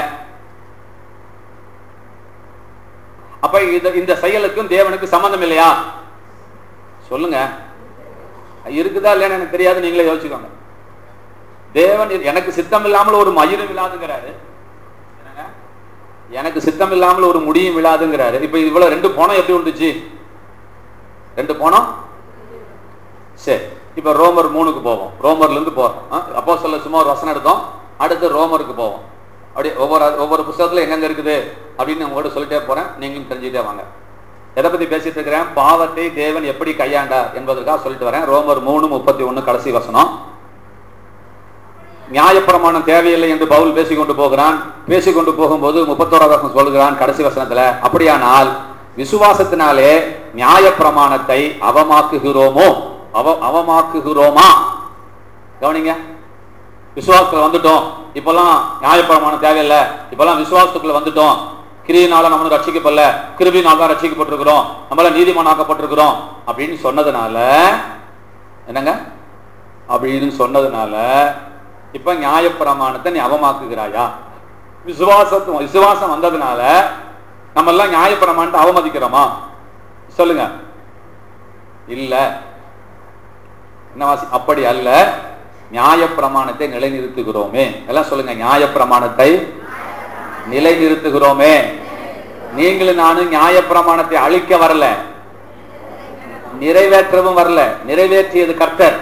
S1: அப்ப இது இந்த செயலுக்கும் தேவனுக்கு சம்பந்தம் இல்லையா சொல்லுங்க இருக்குதா இல்லையான்னு எனக்கு தெரியாது நீங்களே யோசிச்சுக்கோங்க தேவன் இது- எனக்கு சித்தம் இல்லாமல் ஒரு மயிரும் இல்லாதுங்கிறாரு என்னங்க? எனக்கு சித்தம் இல்லாமல் ஒரு முடியும் விழாதுங்கிறாரு இப்ப இவ்வளவு ரெண்டு போனம் எப்படி வந்துச்சு ரெண்டு போனம் சரி இப்ப ரோமர் மூணுக்கு போவோம் ரோமர்ல இருந்து போறோம் அப்போ சொல்ல சும்மா ஒரு வசனம் எடுத்தோம் அடுத்து ரோமருக்கு போவோம் அப்படியே ஒவ்வொரு ஒவ்வொரு புத்தகத்துல எங்கெங்க இருக்குது அப்படின்னு உங்களோட சொல்லிட்டே போறேன் நீங்களும் தெரிஞ்சுட்டே வாங்க எதை பத்தி பேசிட்டு இருக்கிறேன் பாவத்தை தேவன் எப்படி கையாண்டார் என்பதற்காக சொல்லிட்டு வரேன் ரோமர் மூணு முப்பத்தி ஒண்ணு கடைசி வசனம் நியாயப்பிரமாணம் தேவையில்லை என்று பவுல் பேசிக்கொண்டு போகிறான் பேசிக்கொண்டு போகும்போது முப்பத்தோராவது வசனம் சொல்லுகிறான் கடைசி வசனத்துல அப்படியானால் விசுவாசத்தினாலே நியாயப்பிரமாணத்தை அவமாக்குகிறோமோ அவ அவமாக்குகிறோமா கவனிங்க விசுவாசத்துல வந்துட்டோம் இப்பெல்லாம் நியாயப்பிரமாணம் தேவையில்லை இப்பெல்லாம் விசுவாசத்துக்குள்ள வந்துட்டோம் கிரியினால நம்ம ரட்சிக்கப்படல கிருபினால தான் ரட்சிக்கப்பட்டிருக்கிறோம் நம்மள நீதிமானாக்கப்பட்டிருக்கிறோம் அப்படின்னு சொன்னதுனால என்னங்க அப்படின்னு சொன்னதுனால இப்ப நியாயப்பிரமாணத்தை நீ அவமாக்குகிறாயா விசுவாசத்து விசுவாசம் வந்ததுனால நம்ம எல்லாம் நியாயப்பிரமாணத்தை அவமதிக்கிறோமா சொல்லுங்க இல்ல என்ன வாசி அப்படி அல்ல நியாயப்பிரமாணத்தை நிலைநிறுத்துகிறோமே எல்லாம் சொல்லுங்க நியாயப்பிரமாணத்தை நிலைநிறுத்துகிறோமே நீங்களும் நானும் நியாயப்பிரமாணத்தை அழிக்க வரல நிறைவேற்றவும் வரல நிறைவேற்றியது கர்த்தர்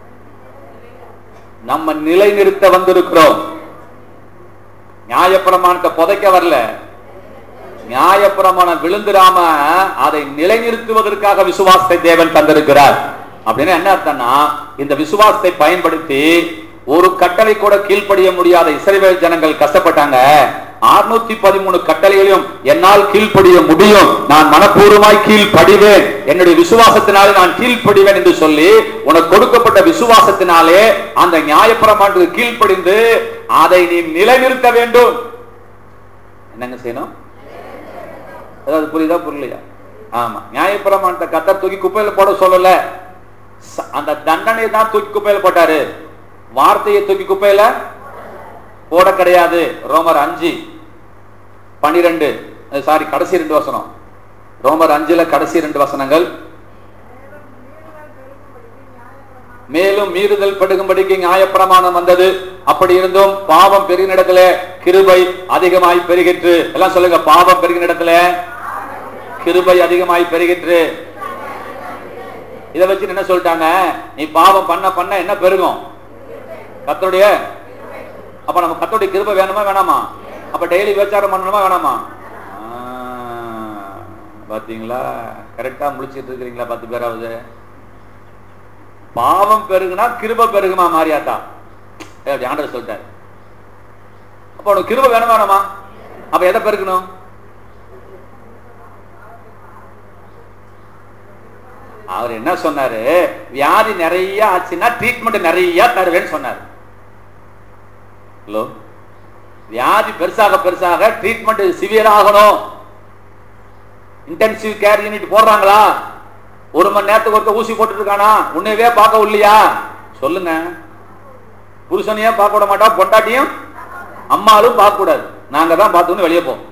S1: நம்ம நிலைநிறுத்த வந்திருக்கிறோம் நியாயப்பிரமாணத்தை புதைக்க வரல நியாயப்பிரமாணம் விழுந்துடாம அதை நிலைநிறுத்துவதற்காக விசுவாசத்தை தேவன் தந்திருக்கிறார் அப்படின்னு என்ன அர்த்தம்னா இந்த விசுவாசத்தை பயன்படுத்தி ஒரு கட்டளை கூட கீழ்ப்படிய முடியாத இஸ்ரவேல் ஜனங்கள் கஷ்டப்பட்டாங்க 613 பதிமூணு கட்டளைகளையும் என்னால் கீழ்ப்படிய முடியும் நான் மனப்பூர்வமாய் கீழ்ப்படிவேன் என்னுடைய விசுவாசத்தினாலே நான் கீழ்ப்படிவேன் என்று சொல்லி உனக்கு கொடுக்கப்பட்ட விசுவாசத்தினாலே அந்த நியாயப்பிரமாணத்துக்கு கீழ்ப்படிந்து அதை நீ நிலைநிறுத்த வேண்டும் என்னங்க செய்யணும் அதாவது புரியுதா புரியலையா ஆமா நியாயப்பிரமாணத்தை கத்தர் தூக்கி குப்பையில போட சொல்லல ச- அந்த தண்டனை தான் தூக்கி குப்பையில போட்டாரு வார்த்தையை தூக்கி குப்பையில போட கிடையாது ரோமர் அஞ்சு பனிரெண்டு சாரி கடைசி ரெண்டு வசனம் ரோமர் அஞ்சுல கடைசி ரெண்டு வசனங்கள் மேலும் மீறுதல் படுகும்படிக்கு நியாயப்பிரமாணம் வந்தது அப்படி இருந்தும் பாவம் பெருகின இடத்துல கிருபை அதிகமாய் பெருகிற்று எல்லாம் சொல்லுங்க பாவம் பெருகின இடத்துல கிருபை அதிகமாய் பெருகிற்று இதை வச்சு என்ன சொல்லிட்டாங்க நீ பாவம் பண்ண பண்ண என்ன பெருகும் கத்தருடைய அப்ப நம்ம கத்தருடைய கிருபை வேணுமா வேணாமா அப்ப டெய்லி விபச்சாரம் பண்ணணுமா வேணாமா ஆ, பாத்தீங்களா கரெக்டா முழிச்சிட்டு இருக்கிறீங்களா பத்து பேராவது பாவம் பெருகுனா கிருப பெருகுமா மாரியாத்தா ஏய், அப்படி ஆண்டவர் சொல்லிட்டாரு அப்ப உனக்கு கிருப வேணுமா வேணாமா அப்ப எதை பெருக்கணும் அவர் என்ன சொன்னாரு வியாதி நிறைய ஆச்சுன்னா ட்ரீட்மெண்ட் நிறைய தருவேன்னு சொன்னாரு ஹலோ வியாதி பெருசாக பெருசாக ட்ரீட்மெண்ட் சிவியர் ஆகணும் இன்டென்சிவ் கேர் யூனிட் போடுறாங்களா ஒரு மணி நேரத்துக்கு ஒருத்த ஊசி போட்டுட்டு இருக்கானா உன்னையவே பார்க்க இல்லையா சொல்லுங்க புருஷனையே பார்க்க விட மாட்டா பொண்டாட்டியும் அம்மாலும் பார்க்க கூடாது நாங்க தான் பார்த்தோன்னு வெளியே போவோம்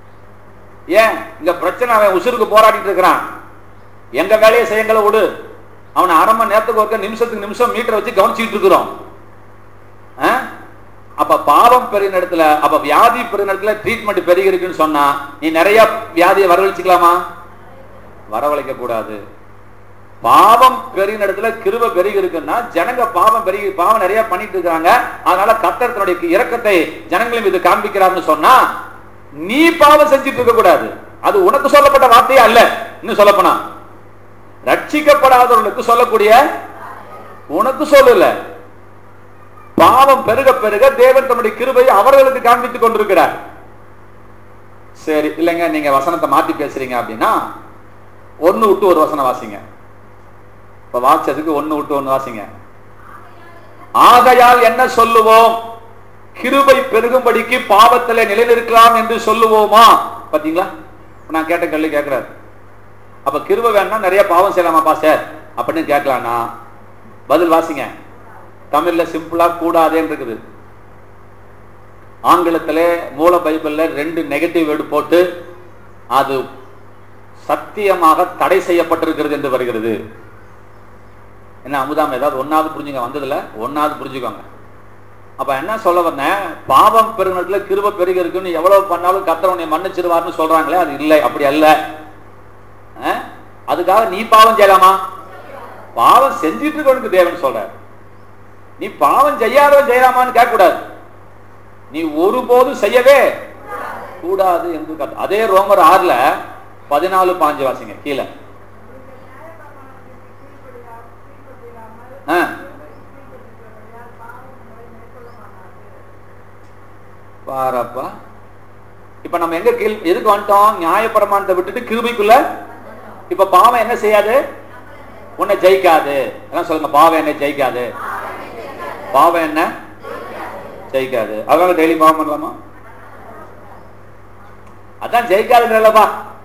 S1: ஏன் இங்க பிரச்சனை அவன் உசுருக்கு போராடிட்டு இருக்கிறான் எங்க வேலையை செய்யங்களை விடு அவனை அரை மணி நேரத்துக்கு ஒருக்க நிமிஷத்துக்கு நிமிஷம் மீட்டரை வச்சு கவனிச்சுட்டு இருக்கிறோம் ஆ? அப்ப பாவம் பெரிய இடத்துல அப்ப வியாதி பெரிய இடத்துல ட்ரீட்மெண்ட் பெருகி இருக்குன்னு சொன்னா நீ நிறைய வியாதியை வரவழைச்சுக்கலாமா வரவழைக்க கூடாது பாவம் பெருகின இடத்துல கிருப பெருகி இருக்குன்னா ஜனங்க பாவம் பெருகி பாவம் நிறைய பண்ணிட்டு இருக்காங்க அதனால கர்த்தர் தன்னுடைய இரக்கத்தை ஜனங்களின் மீது காண்பிக்கிறார்னு சொன்னா நீ பாவம் செஞ்சுட்டு இருக்க கூடாது அது உனக்கு சொல்லப்பட்ட வார்த்தையே அல்ல இன்னும் சொல்லப்போனா ரட்சிக்கப்படாதவர்களுக்கு சொல்லக்கூடிய உனக்கு சொல்லல பாவம் பெருக பெருக தேவன் தம்முடைய கிருபையை அவர்களுக்கு காண்பித்துக் கொண்டிருக்கிறார் சரி இல்லைங்க நீங்க வசனத்தை மாத்தி பேசுறீங்க அப்படின்னா ஒண்ணு விட்டு ஒரு வசனம் வாசிங்க இப்ப வாசிச்சதுக்கு ஒண்ணு விட்டு ஒண்ணு வாசிங்க ஆகையால் என்ன சொல்லுவோம் கிருபை பெருகும்படிக்கு பாவத்திலே நிலைநிற்கலாம் என்று சொல்லுவோமா பாத்தீங்களா இப்ப நான் கேட்ட கேள்வி கேட்கிறாரு அப்ப கிருபை வேணும்னா நிறைய பாவம் செய்யலாமா பாஸ்டர் அப்படின்னு கேட்கலாம்னா பதில் வாசிங்க தமிழ்ல சிம்பிளா கூடாதேன்னு இருக்குது ஆங்கிலத்திலே மூல பைபிள்ல ரெண்டு நெகட்டிவ் வேர்டு போட்டு அது சத்தியமாக தடை செய்யப்பட்டிருக்கிறது என்று வருகிறது என்ன அமுதாம் ஏதாவது ஒன்னாவது புரிஞ்சுங்க வந்ததுல ஒன்னாவது புரிஞ்சுக்கோங்க அப்ப என்ன சொல்ல வந்தேன் பாவம் பெருகினத்துல கிருப பெருகி இருக்குன்னு எவ்வளவு பண்ணாலும் கர்த்தர் உன்னை மன்னிச்சிருவார்னு சொல்றாங்களே அது இல்லை அப்படி அல்ல அஹ்? அதுக்காக நீ பாவம் செய்யலாமா பாவம் செஞ்சிட்டு இருக்கவனுக்கு தேவன் சொல்ற நீ பாவம் செய்யாதவன் செய்யலாமான்னு கேட்க கூடாது நீ ஒருபோதும் செய்யவே கூடாது என்று கர்த்தர். அதே ரோமர் ஆறுல பதினாலு பாஞ்சு வாசிங்க கீழே ஆ. பாரப்பா இப்ப நம்ம எங்க கீழ் எதுக்கு வந்துட்டோம் நியாயப்பிரமாணத்தை விட்டுட்டு கிருபைக்குள்ள இப்ப பாவம் என்ன செய்யாது உன்னை ஜெயிக்காது எல்லாம் சொல்லுங்க பாவம் என்ன ஜெயிக்காது பாவம் என்ன ஜெயிக்காது அதனால டெய்லி பாவம் பண்ணலாமா அதான் ஜெயிக்காதுன்றப்பா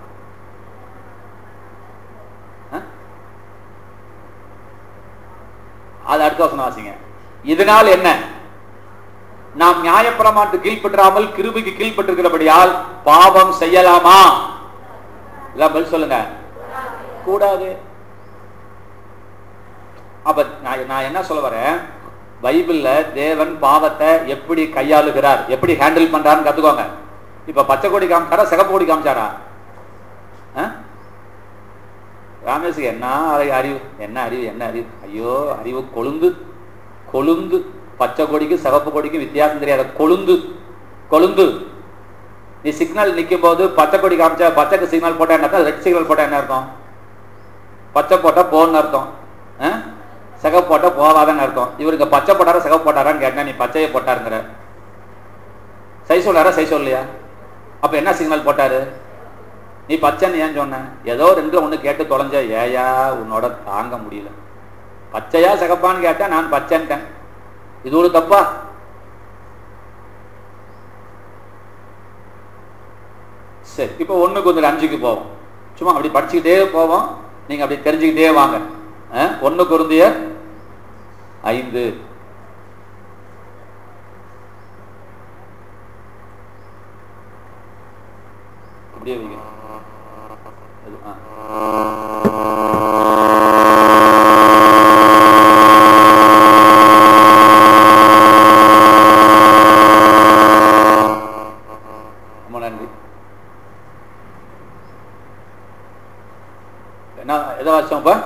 S1: அது அடுத்த வசனம் வாசிங்க இதனால் என்ன நாம் நியாயப்பிரமாணத்துக்கு கீழ்ப்பற்றாமல் கிருபைக்கு கீழ்ப்பட்டிருக்கிறபடியால் பாவம் செய்யலாமா எல்லாம் பதில் சொல்லுங்க கூடாது அப்ப நான் நான் என்ன சொல்ல வரேன் பைபிள்ல தேவன் பாவத்தை எப்படி கையாளுகிறார் எப்படி ஹேண்டில் பண்றாருன்னு கத்துக்கோங்க இப்ப பச்சை கொடி காமிச்சாரா சிகப்பு கொடி காமிச்சாரா ஆ? ராமேஷுக்கு என்ன அறி- அறிவு என்ன அறிவு என்ன அறிவு ஐயோ அறிவு கொழுந்து கொழுந்து பச்சை கொடிக்கும் சிவப்பு கொடிக்கும் வித்தியாசம் தெரியாத கொழுந்து கொழுந்து நீ சிக்னல் நிற்கும் போது பச்சை கொடி காமிச்சா பச்சைக்கு சிக்னல் போட்டா என்ன அர்த்தம் ரெட் சிக்னல் போட்டா என்ன அர்த்தம் பச்சை போட்டா போன்னு அர்த்தம் ஆ? சிகப்பு போட்டா போவாதன்னு அர்த்தம் இவருக்கு பச்சை போட்டாரா சிகப்பு போட்டாரான்னு கேட்டா நீ பச்சையை போட்டாருங்கிற சை சொல்லாரா சை சொல்லலையா அப்ப என்ன சிக்னல் போட்டாரு நீ பச்சைன்னு ஏன் சொன்ன ஏதோ ரெண்டுல ஒண்ணு கேட்டு தொலைஞ்ச ஏயா உன்னோட தாங்க முடியல பச்சையா சிகப்பான்னு கேட்டா நான் பச்சைன்ட்டேன் இது ஒரு தப்பா சரி இப்போ ஒண்ணுக்கு வந்து அஞ்சுக்கு போவோம் சும்மா அப்படி படிச்சுக்கிட்டே போவோம் நீங்க அப்படி தெரிஞ்சுக்கிட்டே வாங்க அஹ், ஒண்ணு குருந்திய ஐந்து அப்படியே வைங்க அது, ஆ. ரொம்ப நன்றி என்ன எதை வாசிச்சோம் இப்ப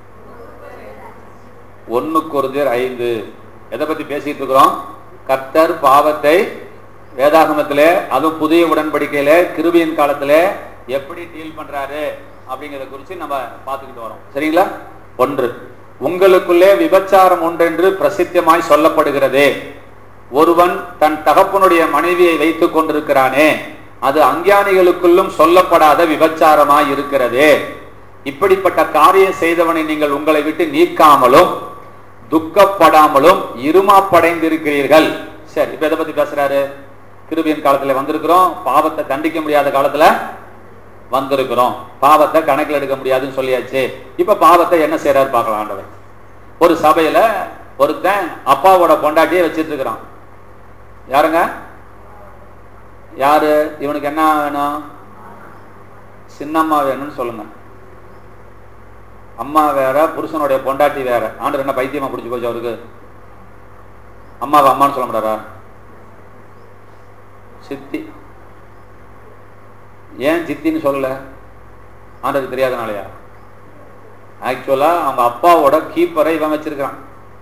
S1: ஒன்னு குருந்தியர் ஐந்து எதை பத்தி பேசிட்டு இருக்கிறோம் கர்த்தர் பாவத்தை வேதாகமத்திலே அதுவும் புதிய உடன்படிக்கையில கிருபியின் காலத்துல எப்படி டீல் பண்றாரு அப்படிங்கறத குறித்து நம்ம பார்த்துக்கிட்டு வரோம் சரிங்களா ஒன்று உங்களுக்குள்ளே விபச்சாரம் ஒன்றென்று பிரசித்தமாய் சொல்லப்படுகிறதே ஒருவன் தன் தகப்பனுடைய மனைவியை வைத்துக் கொண்டிருக்கிறானே அது அஞ்ஞானிகளுக்குள்ளும் சொல்லப்படாத விபச்சாரமாய் இருக்கிறதே இப்படிப்பட்ட காரியம் செய்தவனை நீங்கள் உங்களை விட்டு நீக்காமலும் துக்கப்படாமலும் இருமாப்படைந்திருக்கிறீர்கள் சரி இப்ப எதை பத்தி பேசுறாரு கிருபியின் காலத்துல வந்திருக்கிறோம் பாவத்தை தண்டிக்க முடியாத காலத்துல வந்திருக்கிறோம் பாவத்தை கணக்கில் எடுக்க முடியாதுன்னு சொல்லியாச்சு இப்ப பாவத்தை என்ன செய்யறாரு பார்க்கலாம் ஆண்டவர் ஒரு சபையில ஒருத்தன் அப்பாவோட பொண்டாட்டியே வச்சிட்டு இருக்கிறான் யாருங்க யாரு இவனுக்கு என்ன வேணும் சின்னம்மா வேணும்னு சொல்லுங்க அம்மா வேற புருஷனுடைய பொண்டாட்டி வேற ஆண்டவர் என்ன பைத்தியமா பிடிச்சி போச்சு அவருக்கு அம்மாவை அம்மான்னு சொல்ல முடியாரா சித்தி ஏன் சித்தின்னு சொல்லல ஆண்டருக்கு தெரியாதனாலயா ஆக்சுவலா அவங்க அப்பாவோட கீப்பரை இவன் வச்சிருக்கிறான்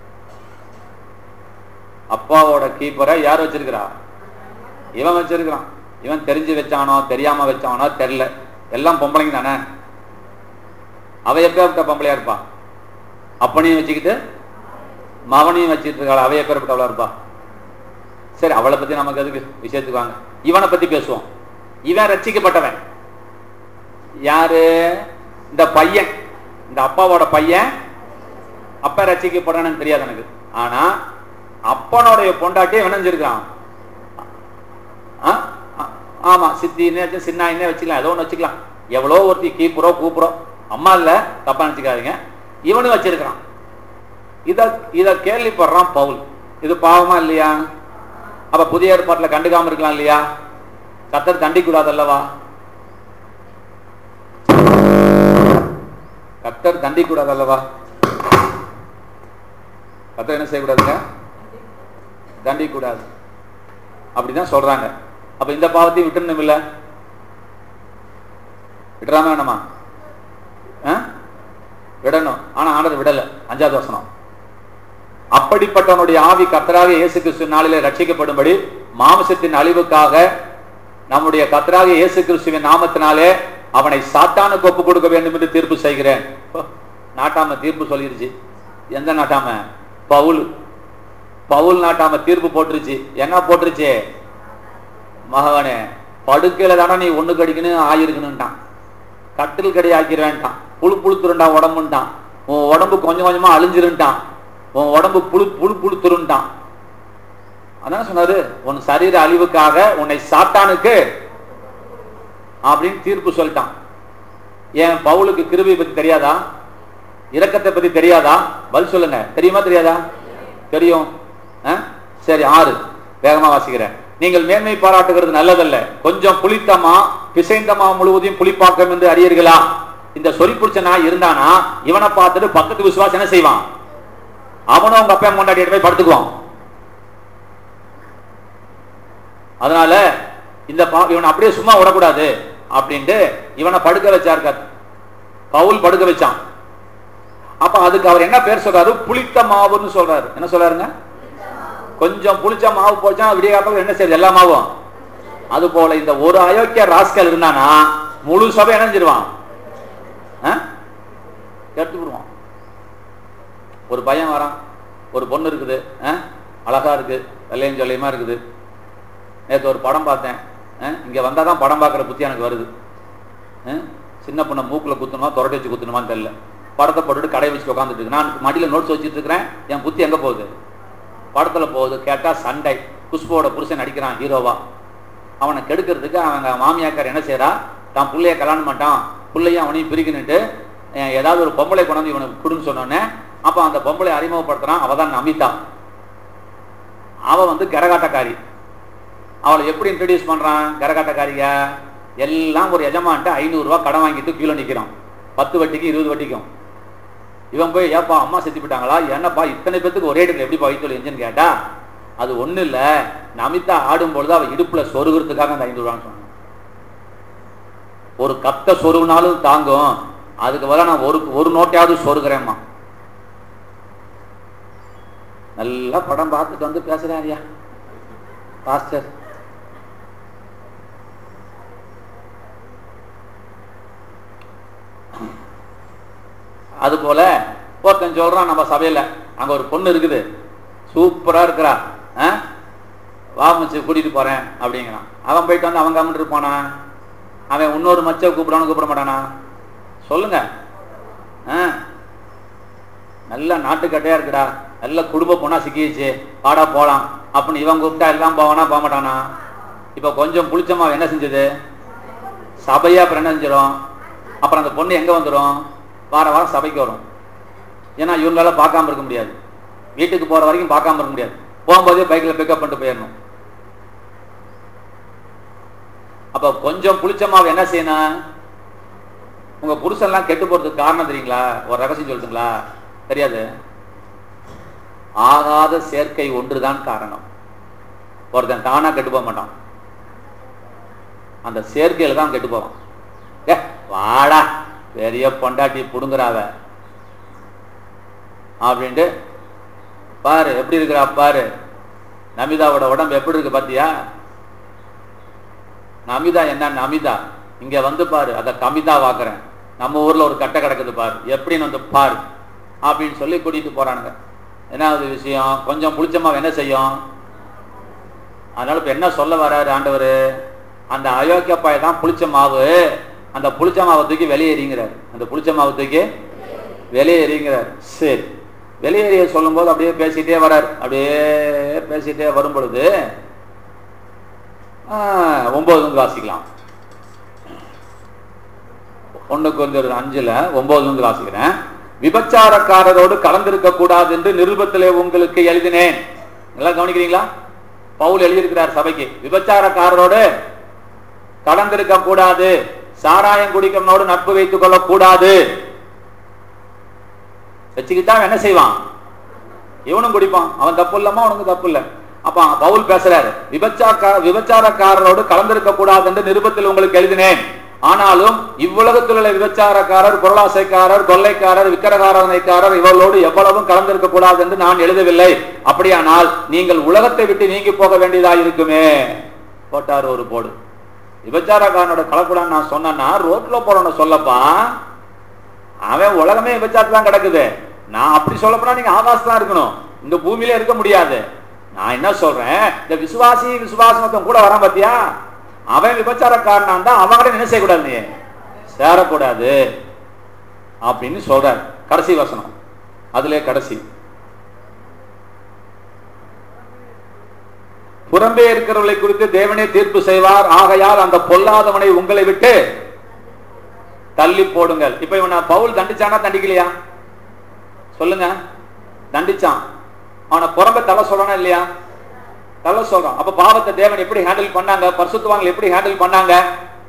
S1: அப்பாவோட கீப்பரை யார் வச்சிருக்கிறா இவன் வச்சிருக்கிறான் இவன் தெரிஞ்சு வச்சானோ தெரியாம வச்சானோ தெரியல எல்லாம் பொம்பளைங்க தானே அவ எப்பேற்பட்ட பொம்பளையா இருப்பா அப்பனையும் வச்சுக்கிட்டு மகனையும் வச்சுட்டு இருக்காள் அவ எப்பேற்பட்டவளா இருப்பா சரி அவளை பத்தி நமக்கு எதுக்கு விஷயத்துக்கு வாங்க இவனை பத்தி பேசுவோம் இவன் ரட்சிக்கப்பட்டவன் யாரு இந்த பையன் இந்த அப்பாவோட பையன் அப்ப ரட்சிக்கப்படுறான்னு தெரியாது எனக்கு ஆனா அப்பனுடைய பொண்டாட்டியை வினைஞ்சிருக்கான் ஆமா சித்தின்னு வச்சு சின்னாயின்னே வச்சுக்கலாம் ஏதோ ஒன்று வச்சுக்கலாம் எவ்வளோ ஒருத்தி கீப்புறோ கூப்புறோ அம்மா இல்ல தப்பா நினைச்சுக்காதீங்க இவனும் வச்சிருக்கிறான் இத இத கேள்விப்படுறான் பவுல் இது பாவமா இல்லையா அப்ப புதிய ஏற்பாட்டுல கண்டுக்காம இருக்கலாம் இல்லையா கத்தர் தண்டிக்கூடாது அல்லவா கத்தர் தண்டிக்கூடாது அல்லவா கத்தர் என்ன செய்யக்கூடாதுங்க தண்டிக்கூடாது அப்படிதான் சொல்றாங்க அப்ப இந்த பாவத்தையும் விட்டுணும் இல்ல விட்டுறாம வேணாமா ஆ? விடணும் ஆனா ஆண்டவர் விடல அஞ்சாவது வசனம் அப்படிப்பட்டவனுடைய ஆவி கத்தராக இயேசு கிறிஸ்து நாளிலே ரட்சிக்கப்படும்படி மாமிசத்தின் அழிவுக்காக நம்முடைய கத்தராக இயேசு கிறிஸ்துவின் நாமத்தினாலே அவனை சாத்தானுக்கு ஒப்பு கொடுக்க வேண்டும் என்று தீர்ப்பு செய்கிறேன் ஹோ, நாட்டாம தீர்ப்பு சொல்லிருச்சு எந்த நாட்டாம பவுல் பவுல் நாட்டாம தீர்ப்பு போட்டுருச்சு என்ன போட்டுருச்சு மகவனே படுக்கையில தானே நீ ஒண்ணு கடிக்கணும் ஆயிருக்கணும்ட்டான் கட்டில் கடி ஆக்கிடுவேன்ட்டான் புழு புழுத்துருண்டான் உடம்புன்ட்டான் உன் உடம்பு கொஞ்சம் கொஞ்சமா அழிஞ்சிருன்ட்டான் உன் உடம்பு புழு புழு புழுத்துருன்ட்டான் அதான் சொன்னாரு உன் சரீர அழிவுக்காக உன்னை சாத்தானுக்கு அப்படின்னு தீர்ப்பு சொல்லிட்டான் ஏன் பவுலுக்கு கிருபை பத்தி தெரியாதா இரக்கத்தை பத்தி தெரியாதா பதில் சொல்லுங்க தெரியுமா தெரியாதா தெரியும் ஆ? சரி ஆறு வேகமா வாசிக்கிறேன் நீங்கள் மேன்மை பாராட்டுகிறது நல்லதல்ல கொஞ்சம் புளித்தமா பிசைந்தமா முழுவதையும் புளிப்பாக்கம் என்று அறியீர்களா இந்த சொறி பிடிச்ச நாய் இருந்தானா இவனை பார்த்துட்டு பக்கத்து விசுவாசம் என்ன செய்வான் அவனும் அவங்க அப்பா கொண்டாடிட்டு போய் படுத்துக்குவான் அதனால இந்த பா- இவனை அப்படியே சும்மா விடக்கூடாது அப்படின்ட்டு இவனை படுக்க வச்சார் கத் பவுல் படுக்க வச்சான் அப்ப அதுக்கு அவர் என்ன பேர் சொல்றாரு புளித்த மாவுன்னு சொல்றாரு என்ன சொல்றாருங்க கொஞ்சம் புளிச்ச மாவு போச்சா விடிய காலத்துல என்ன செய்யுது எல்லா மாவும் அது போல இந்த ஒரு அயோக்கிய ராஸ்கல் இருந்தானா முழு சபை என்ன செஞ்சிருவான் ஆ? எடுத்து விடுவான் ஒரு பையன் வரான் ஒரு பொண்ணு இருக்குது ஆ? அழகா இருக்கு வெள்ளையும் சொல்லியமா இருக்குது நேற்று ஒரு படம் பார்த்தேன் ஆ? இங்க வந்தாதான் தான் படம் பார்க்குற புத்தி எனக்கு வருது ஆ? சின்ன பொண்ணை மூக்குல குத்தணுமா தொடட்டி வச்சு குத்தணுமான்னு தெரியல படத்தை போட்டுட்டு கடை வச்சு உட்காந்துட்டு இருக்கு நான் மடியில நோட்ஸ் வச்சுட்டு இருக்கிறேன் என் புத்தி எங்க போகுது படத்துல போகுது கேட்டா சண்டை குஷ்போட புருஷன் நடிக்கிறான் ஹீரோவா அவனை கெடுக்கிறதுக்கு அவங்க மாமியாக்கார் என்ன செய்றா தான் புள்ளைய கல்யாணம் பண்ணிட்டான் புள்ளையும் அவனையும் பிரிக்கணுட்டு அஹ், ஏதாவது ஒரு பொம்பளை கொண்டாந்து இவனுக்கு கொடுன்னு சொன்னோன்னே அப்ப அந்த பொம்பளை அறிமுகப்படுத்துறான் அவ தான் நமிதா அவ வந்து கரகாட்டக்காரி அவளை எப்படி இன்ட்ரடியூஸ் பண்றான் கரகாட்டக்காரிக எல்லாம் ஒரு எஜமான்ட்ட ஐநூறுரூவா கடன் வாங்கிட்டு கீழே நிற்கிறான் பத்து வட்டிக்கு இருபது வட்டிக்கும் இவன் போய் ஏப்பா அம்மா செத்து போயிட்டாங்களா என்னப்பா இத்தனை பேத்துக்கு ஒரே இடத்துல எப்படி வயிற்று எஞ்சுன்னு கேட்டா அது ஒண்ணு இல்ல நமிதா ஆடும் பொழுது அவ இடுப்புல சொருகிறதுக்காக அந்த ஐநூறு ரூபான்னு சொன்னான் ஒரு கத்த சொருகுனாலும் தாங்கும் அதுக்கு பதிலா நான் ஒரு ஒரு நோட்டையாவது சொருகிறேம்மா நல்லா படம் பார்த்துட்டு வந்து பேசுறாரியா பாஸ்டர் அது போல ஒருத்தன் சொல்றான் நம்ம சபையில அங்க ஒரு பொண்ணு இருக்குது சூப்பரா இருக்கிறா ஆ? வா மச்சு கூட்டிட்டு போறேன் அப்படிங்கிறான் அவன் போயிட்டு வந்து அவன் கம்மிட்டு இருப்பானா அவன் இன்னொரு மச்ச கூப்பிடான்னு கூப்பிட மாட்டானா சொல்லுங்க ஆ? நல்ல நாட்டுக்கட்டையா இருக்குடா நல்ல குடும்ப பொண்ணா சிக்கிடுச்சு பாடா போலாம் அப்படின்னு இவன் கூப்பிட்டா எல்லாம் போவானா போக மாட்டானா இப்ப கொஞ்சம் புளிச்சமா என்ன செஞ்சது சபையா அப்புறம் என்ன செஞ்சிடும் அப்புறம் அந்த பொண்ணு எங்க வந்துடும் வார வாரம் சபைக்கு வரும் ஏன்னா இவங்களால பார்க்காம இருக்க முடியாது வீட்டுக்கு போற வரைக்கும் பார்க்காம இருக்க முடியாது போகும்போதே பைக்ல பிக்கப் பண்ணிட்டு போயிடணும் அப்ப கொஞ்சம் புளிச்சமாவை என்ன செய்யணும் உங்க புருஷன்லாம் கெட்டு போறதுக்கு காரணம் தெரியுங்களா ஒரு ரகசியம் சொல்லுங்களா தெரியாது ஆகாத சேர்க்கை ஒன்றுதான் காரணம் ஒருத்தன் தானா கெட்டு போக மாட்டான் அந்த சேர்க்கையில தான் கெட்டு போவான் ஏ வாடா பெரிய பொண்டாட்டி புடுங்குறாவ அப்படின்ட்டு பாரு எப்படி இருக்கிறா பாரு நமிதாவோட உடம்பு எப்படி இருக்கு பாத்தியா நமிதா என்ன நமிதா இங்க வந்து பாரு அத கமிதா வாக்குறேன் நம்ம ஊர்ல ஒரு கட்டை கிடக்குது பாரு எப்படின்னு வந்து பாரு அப்படின்னு சொல்லி கூட்டிட்டு போறானுங்க என்ன அது விஷயம் கொஞ்சம் புளிச்சமா என்ன செய்யும் அதனால இப்ப என்ன சொல்ல வராரு ஆண்டவர் அந்த அயோக்கிய பாய் தான் புளிச்ச மாவு அந்த புளிச்ச மாவை தூக்கி வெளியேறிங்கிறார் அந்த புளிச்ச மாவை தூக்கி வெளியேறிங்கிறார் சரி வெளியேறிய சொல்லும்போது அப்படியே பேசிட்டே வரார் அப்படியே பேசிட்டே வரும் பொழுது ஆஹ், ஒன்பது வந்து வாசிக்கலாம் ஒண்ணுக்கு வந்து ஒரு அஞ்சுல ஒன்பது வந்து வாசிக்கிறேன் விபச்சாரக்காரரோடு கலந்திருக்க கூடாது என்று நிருபத்திலே உங்களுக்கு எழுதினேன் எல்லாம் கவனிக்கிறீங்களா பவுல் எழுதியிருக்கிறார் சபைக்கு விபச்சாரக்காரரோடு கலந்திருக்க கூடாது சாராயம் குடிக்கிறவனோடு நட்பு வைத்துக் கொள்ள கூடாது வச்சுக்கிட்டா அவன் என்ன செய்வான் இவனும் குடிப்பான் அவன் தப்பு இல்லாம அவனுக்கு தப்பு இல்லை அப்ப பவுல் பேசுறாரு விபச்சார விபச்சாரக்காரரோடு கலந்திருக்க கூடாது என்று நிருபத்தில் உங்களுக்கு எழுதினேன் ஆனாலும் இவ்வுலகத்தில் உள்ள விபச்சாரக்காரர் பொருளாசைக்காரர் கொள்ளைக்காரர் விக்கிரகாரனைக்காரர் இவர்களோடு எவ்வளவும் கலந்திருக்க கூடாது என்று நான் எழுதவில்லை அப்படியானால் நீங்கள் உலகத்தை விட்டு நீங்கி போக வேண்டியதாக இருக்குமே போட்டார் ஒரு போடு விபச்சாரக்காரனோட கலக்கூடாதுன்னு நான் சொன்னேன்னா ரோட்ல போறவன சொல்லப்பா அவன் உலகமே விபச்சாரத்து தான் கிடக்குது நான் அப்படி சொல்ல போனா நீங்க ஆகாசம் இருக்கணும் இந்த பூமியில இருக்க முடியாது நான் என்ன சொல்றேன் இந்த விசுவாசி விசுவாசமத்தம் கூட வரான் பாத்தியா அவன் விபச்சாரக்காரனா இருந்தா அவங்கட என்ன செய்யக்கூடாது நீ சேரக்கூடாது அப்படின்னு சொல்றார் கடைசி வசனம் அதுல கடைசி புறம்பே இருக்கிறவர்களை குறித்து தேவனே தீர்ப்பு செய்வார் ஆகையால் அந்த பொல்லாதவனை உங்களை விட்டு தள்ளி போடுங்கள் இப்ப இவனை பவுல் தண்டிச்சானா தண்டிக்கலையா சொல்லுங்க தண்டிச்சான் அவனை புறம்ப தலை சொல்றானா இல்லையா தலை சொல்றான் அப்ப பாவத்தை தேவன் எப்படி ஹேண்டில் பண்ணாங்க பரிசுத்தவான்கள் எப்படி ஹேண்டில் பண்ணாங்க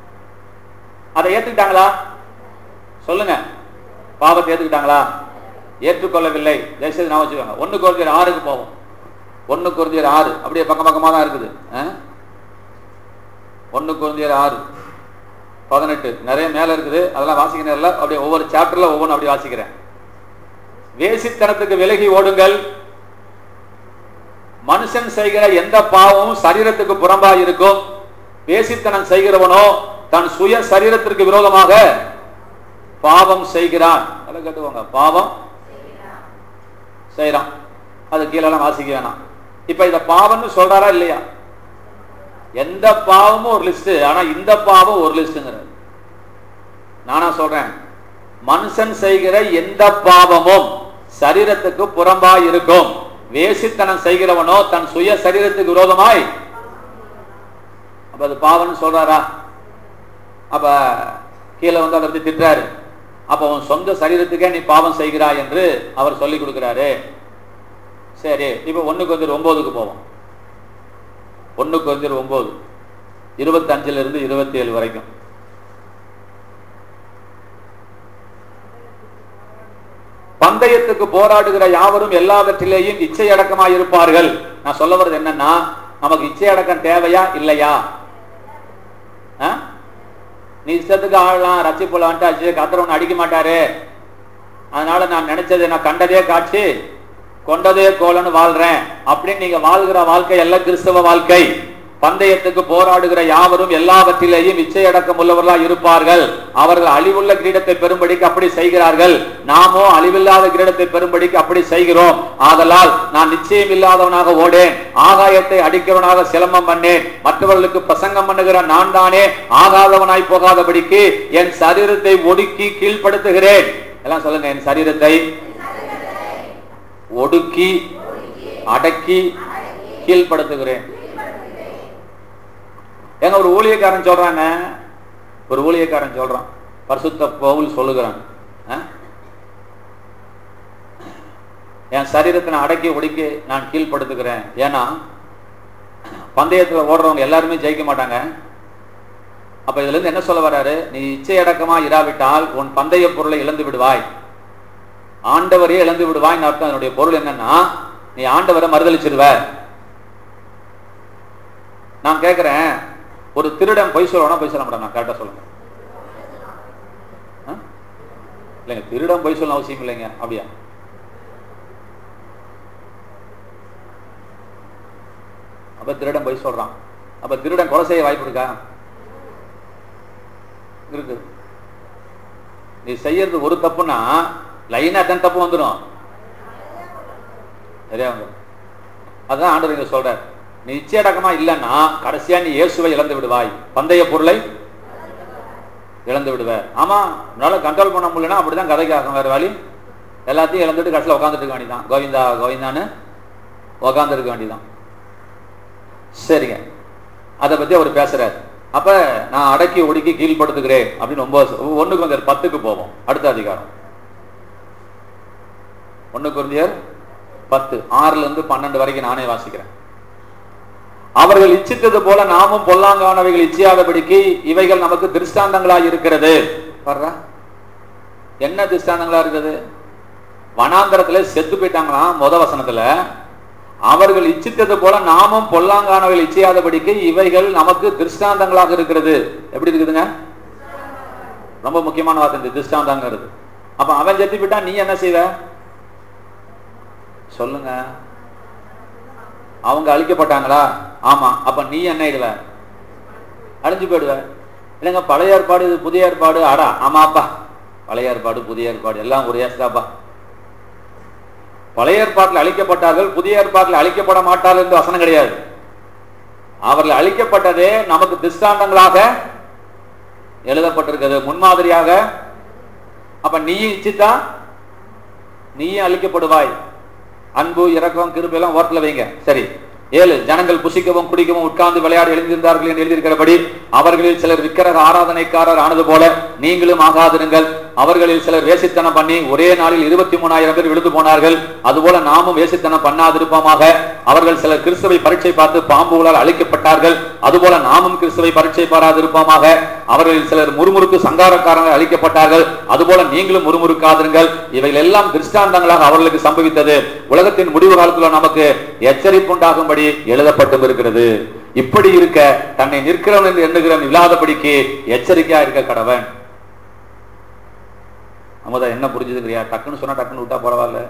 S1: அதை ஏத்துக்கிட்டாங்களா சொல்லுங்க பாவத்தை ஏத்துக்கிட்டாங்களா ஏற்றுக்கொள்ளவில்லை தயவுசெய்து நான் வச்சுக்கோங்க ஒன்று குறைஞ்சர் ஆறுக்கு போவோம் ஒன்று குறைஞ்சர் ஆறு அப்படியே பக்கம் பக்கமாக தான் இருக்குது ஒன்று குறைஞ்சர் ஆறு பதினெட்டு நிறைய மேலே இருக்குது அதெல்லாம் வாசிக்க நேரில் அப்படியே ஒவ்வொரு சாப்டரில் ஒவ்வொன்று அப்படி வாசிக்கிறேன் வேசித்தனத்துக்கு விலகி ஓடுங்கள் மனுஷன் செய்கிற எந்த பாவமும் சரீரத்துக்கு புறம்பா இருக்கும் வேசித்தனம் செய்கிறவனோ தன் சுய சரீரத்திற்கு விரோதமாக பாவம் செய்கிறான் அதை கேட்டுவாங்க பாவம் செய்யறான் அது கீழெல்லாம் வாசிக்க வேணாம் இப்ப இத பாவம்னு சொல்றாரா இல்லையா எந்த பாவமும் ஒரு லிஸ்ட் ஆனா இந்த பாவம் ஒரு லிஸ்ட்ங்கிறது நானா சொல்றேன் மனுஷன் செய்கிற எந்த பாவமும் சரீரத்துக்கு புறம்பா இருக்கும் வேசித்தனம் செய்கிறவனோ தன் சுய சரீரத்துக்கு விரோதமாய் அப்ப அது பாவம்னு சொல்றாரா அப்ப கீழே வந்து அதை பத்தி திட்டுறாரு அப்ப உன் சொந்த சரீரத்துக்கே நீ பாவம் செய்கிறாய் என்று அவர் சொல்லி கொடுக்கிறாரு சரி இப்ப ஒண்ணுக்கு வந்து ஒன்பதுக்கு போவோம் ஒண்ணுக்கு வந்து ஒன்பது இருபத்தஞ்சுல இருந்து இருபத்தி ஏழு வரைக்கும் பந்தயத்துக்கு போராடுகிற யாவரும் எல்லாவற்றிலேயும் இச்சை அடக்கமாய் இருப்பார்கள் நான் சொல்ல வர்றது என்னன்னா நமக்கு இச்சை அடக்கம் தேவையா இல்லையா ஆ? நீ இஷ்டத்துக்கு ஆடலாம் ரச்சி போலான்ட்டு கத்திரவன் அடிக்க மாட்டாரு அதனால நான் நினைச்சது நான் கண்டதே காட்சி கொண்டதே கோலன்னு வாழ்றேன் அப்படின்னு நீங்க வாழ்கிற வாழ்க்கை எல்லாம் கிறிஸ்தவ வாழ்க்கை பந்தயத்துக்கு போராடுகிற யாவரும் எல்லாவற்றிலேயும் இச்சையடக்கம் உள்ளவர்களா இருப்பார்கள் அவர்கள் அழிவுள்ள கிரீடத்தை பெறும்படிக்கு அப்படி செய்கிறார்கள் நாமோ அழிவில்லாத கிரீடத்தை பெறும்படிக்கு அப்படி செய்கிறோம் ஆதலால் நான் நிச்சயம் இல்லாதவனாக ஓடேன் ஆகாயத்தை அடிக்கிறவனாக சிலம்பம் பண்ணேன் மற்றவர்களுக்கு பிரசங்கம் பண்ணுகிற நான் தானே ஆகாதவனாய் போகாதபடிக்கு என் சரீரத்தை ஒடுக்கி கீழ்ப்படுத்துகிறேன் எல்லாம் சொல்லுங்க என் சரீரத்தை ஒடுக்கி அடக்கி கீழ்ப்படுத்துகிறேன் ஏங்க ஒரு ஊழியக்காரன் சொல்றாங்க ஒரு ஊழியக்காரன் சொல்றான் பரிசுத்த பவுல் சொல்லுகிறான் ஆ? என் சரீரத்தை நான் அடக்கி ஒடுக்கி நான் கீழ்ப்படுத்துகிறேன் ஏன்னா பந்தயத்துல ஓடுறவங்க எல்லாருமே ஜெயிக்க மாட்டாங்க அப்ப இதுல இருந்து என்ன சொல்ல வர்றாரு நீ இச்சை அடக்கமா இராவிட்டால் உன் பந்தய பொருளை இழந்து விடுவாய் ஆண்டவரையே இழந்து விடுவாய் அர்த்தம் அதனுடைய பொருள் என்னன்னா நீ ஆண்டவரை மறுதளிச்சிருவ நான் கேட்கிறேன் ஒரு திருடன் பொய் சொல்லணும் பொய் சொல்ல மாட்டேன் நான் கரெக்டா சொல்லுங்க ஆ? இல்லைங்க திருடன் பொய் சொல்ல அவசியம் இல்லைங்க அப்படியா அப்ப திருடன் பொய் சொல்றான் அப்ப திருடன் கொலை செய்ய வாய்ப்பு இருக்கா இருக்கு நீ செய்யறது ஒரு தப்புனா லைனா எத்தனை தப்பு வந்துடும் சரியா வந்துடும் அதான் ஆண்டவர் இங்க சொல்றார் நீ நிச்சயடக்கமா இல்லைன்னா கடைசியா நீ இயேசுவை இழந்து விடுவாய் பந்தய பொருளை இழந்து விடுவார் ஆமா உன்னால கண்ட்ரோல் பண்ண முடியலன்னா அப்படிதான் கதைக்கு ஆகும் வேற வழி எல்லாத்தையும் இழந்துட்டு கடைசியில் உட்காந்துட்டு இருக்க வேண்டியதான் கோவிந்தா கோவிந்தான்னு உட்காந்து இருக்க வேண்டியதான் சரிங்க அதை பத்தி அவர் பேசுறாரு அப்ப நான் அடக்கி ஒடுக்கி கீழ்படுத்துகிறேன் அப்படின்னு ஒன்பது ஒண்ணுக்கு வந்து பத்துக்கு போவோம் அடுத்த அதிகாரம் ஒண்ணு குருந்தியர் பத்து ஆறுல இருந்து பன்னெண்டு வரைக்கும் நானே வாசிக்கிறேன் அவர்கள் இச்சித்தது போல நாமும் பொல்லாங்கானவைகள் இச்சையாதபடிக்கு இவைகள் நமக்கு திருஷ்டாந்தங்களாய் இருக்கிறது பாருடா என்ன திருஷ்டாந்தங்களா இருக்குது வனாந்தரத்துல செத்து போயிட்டாங்களாம் முத வசனத்துல அவர்கள் இச்சித்தது போல நாமும் பொல்லாங்கானவைகள் இச்சையாதபடிக்கு இவைகள் நமக்கு திருஷ்டாந்தங்களாக இருக்கிறது எப்படி இருக்குதுங்க ரொம்ப முக்கியமான வார்த்தை இந்த திருஷ்டாந்தங்கிறது அப்ப அவன் செத்து போயிட்டா நீ என்ன செய்வ சொல்லுங்க அவங்க அழிக்கப்பட்டாங்களா ஆமா அப்ப நீ என்ன இடுவ அழிஞ்சு போயிடுவ இல்லைங்க பழைய ஏற்பாடு இது புதிய ஏற்பாடு அடா ஆமாப்பா பழைய ஏற்பாடு புதிய ஏற்பாடு எல்லாம் ஒரு ஏசுதாப்பா பழைய ஏற்பாட்டில் அழிக்கப்பட்டார்கள் புதிய ஏற்பாட்டில் அழிக்கப்பட மாட்டார்கள் என்று வசனம் கிடையாது அவர்கள் அழிக்கப்பட்டதே நமக்கு திஷ்டாந்தங்களாக எழுதப்பட்டிருக்கிறது முன்மாதிரியாக அப்ப நீயும் இச்சித்தா நீயும் அழிக்கப்படுவாய் அன்பு இரக்கம் கிருபை எல்லாம் ஓரத்தில் வைங்க சரி ஏழு ஜனங்கள் புசிக்கவும் குடிக்கவும் உட்கார்ந்து விளையாடி எழுந்திருந்தார்கள் என்று எழுதியிருக்கிறபடி அவர்களில் சிலர் விக்கிரக ஆராதனைக்காரர் ஆனது போல நீங்களும் ஆகாதிருங்கள் அவர்களில் சிலர் வேசித்தனம் பண்ணி ஒரே நாளில் இருபத்தி மூணாயிரம் பேர் விழுந்து போனார்கள் அதுபோல நாமும் வேசித்தனம் பண்ணாதிருப்போமாக அவர்கள் சிலர் கிறிஸ்துவை பரீட்சை பார்த்து பாம்புகளால் அழிக்கப்பட்டார்கள் அதுபோல நாமும் கிறிஸ்துவை பரீட்சை பாராதிருப்போமாக அவர்களில் சிலர் முறுமுறுக்கு சங்காரக்காரங்கள் அழிக்கப்பட்டார்கள் அதுபோல நீங்களும் முறுமுறுக்காதிருங்கள் இவைகள் எல்லாம் திருஷ்டாந்தங்களாக அவர்களுக்கு சம்பவித்தது உலகத்தின் முடிவு காலத்துல நமக்கு எச்சரிப்புண்டாகும்படி எழுதப்பட்டும் இருக்கிறது இப்படி இருக்க தன்னை நிற்கிறவன் என்று எண்ணுகிறவன் இல்லாதபடிக்கு எச்சரிக்கையா இருக்க கடவன் அமுதா என்ன புரிஞ்சுதுங்கிறியா டக்குன்னு சொன்னா டக்குன்னு விட்டா பரவாயில்ல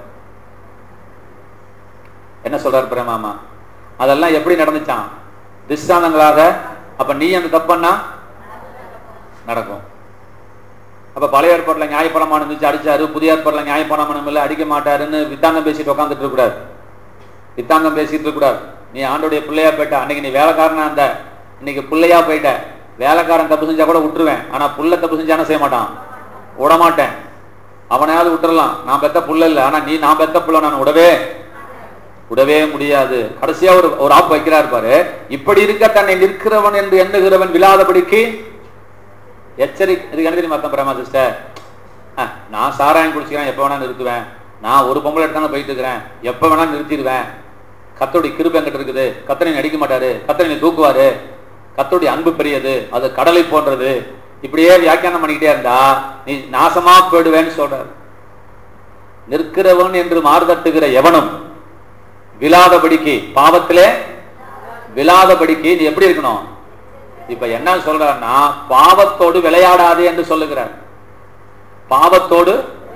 S1: என்ன சொல்றாரு பிரேமாமா அதெல்லாம் எப்படி நடந்துச்சான் திஷ்டாந்தங்களாக அப்ப நீ அந்த தப்பண்ணா நடக்கும் அப்ப பழைய ஏற்பாட்டுல நியாயப்பிரமாணம் இருந்துச்சு அடிச்சாரு புதிய ஏற்பாட்டுல நியாயப்பிரமாணம் இல்லை அடிக்க மாட்டாருன்னு வித்தாந்தம் பேசிட்டு உட்காந்துட்டு இருக்க கூடாது வித்தாந்தம் பேசிட்டு இருக்க கூடாது நீ ஆண்டுடைய பிள்ளையா போயிட்ட அன்னைக்கு நீ வேலைக்காரனா அந்த இன்னைக்கு பிள்ளையா போயிட்ட வேலைக்காரன் தப்பு செஞ்சா கூட விட்டுருவேன் ஆனா புள்ள தப்பு செஞ்சானே செய்ய மாட்டான் விட மாட்டேன் அவனையாவது விட்டுறலாம் நான் பெத்த புள்ள இல்லை ஆனா நீ நான் பெத்த புள்ள நான் விடவே விடவே முடியாது கடைசியா ஒரு ஒரு ஆப் வைக்கிறார் பாரு இப்படி இருக்க தன்னை நிற்கிறவன் என்று எண்ணுகிறவன் விழாதபடிக்கு எச்சரி இதுக்கு என்ன தெரியுமா அர்த்தம் பிரேமா சிஸ்டர் நான் சாராயம் குடிச்சுக்கிறேன் எப்போ வேணா நிறுத்துவேன் நான் ஒரு பொம்பளை எடுத்தாலும் போயிட்டு இருக்கிறேன் எப்போ வேணா நிறுத்திடுவேன் கத்தோடைய கிருபை என்கிட்ட இருக்குது கத்தனை நடிக்க மாட்டாரு கத்தனை தூக்குவாரு கத்தோடைய அன்பு பெரியது அது கடலை போன்றது இப்படியே வியாக்கியானம் பண்ணிக்கிட்டே இருந்தா நீ நாசமா போயிடுவேன்னு சொல்றாரு நிற்கிறவன் என்று மாறுதட்டுகிற எவனும் விழாதபடிக்கு பாவத்திலே விழாதபடிக்கு நீ எப்படி இருக்கணும் இப்ப என்ன சொல்றாருன்னா பாவத்தோடு விளையாடாதே என்று சொல்லுகிறார் பாவத்தோடு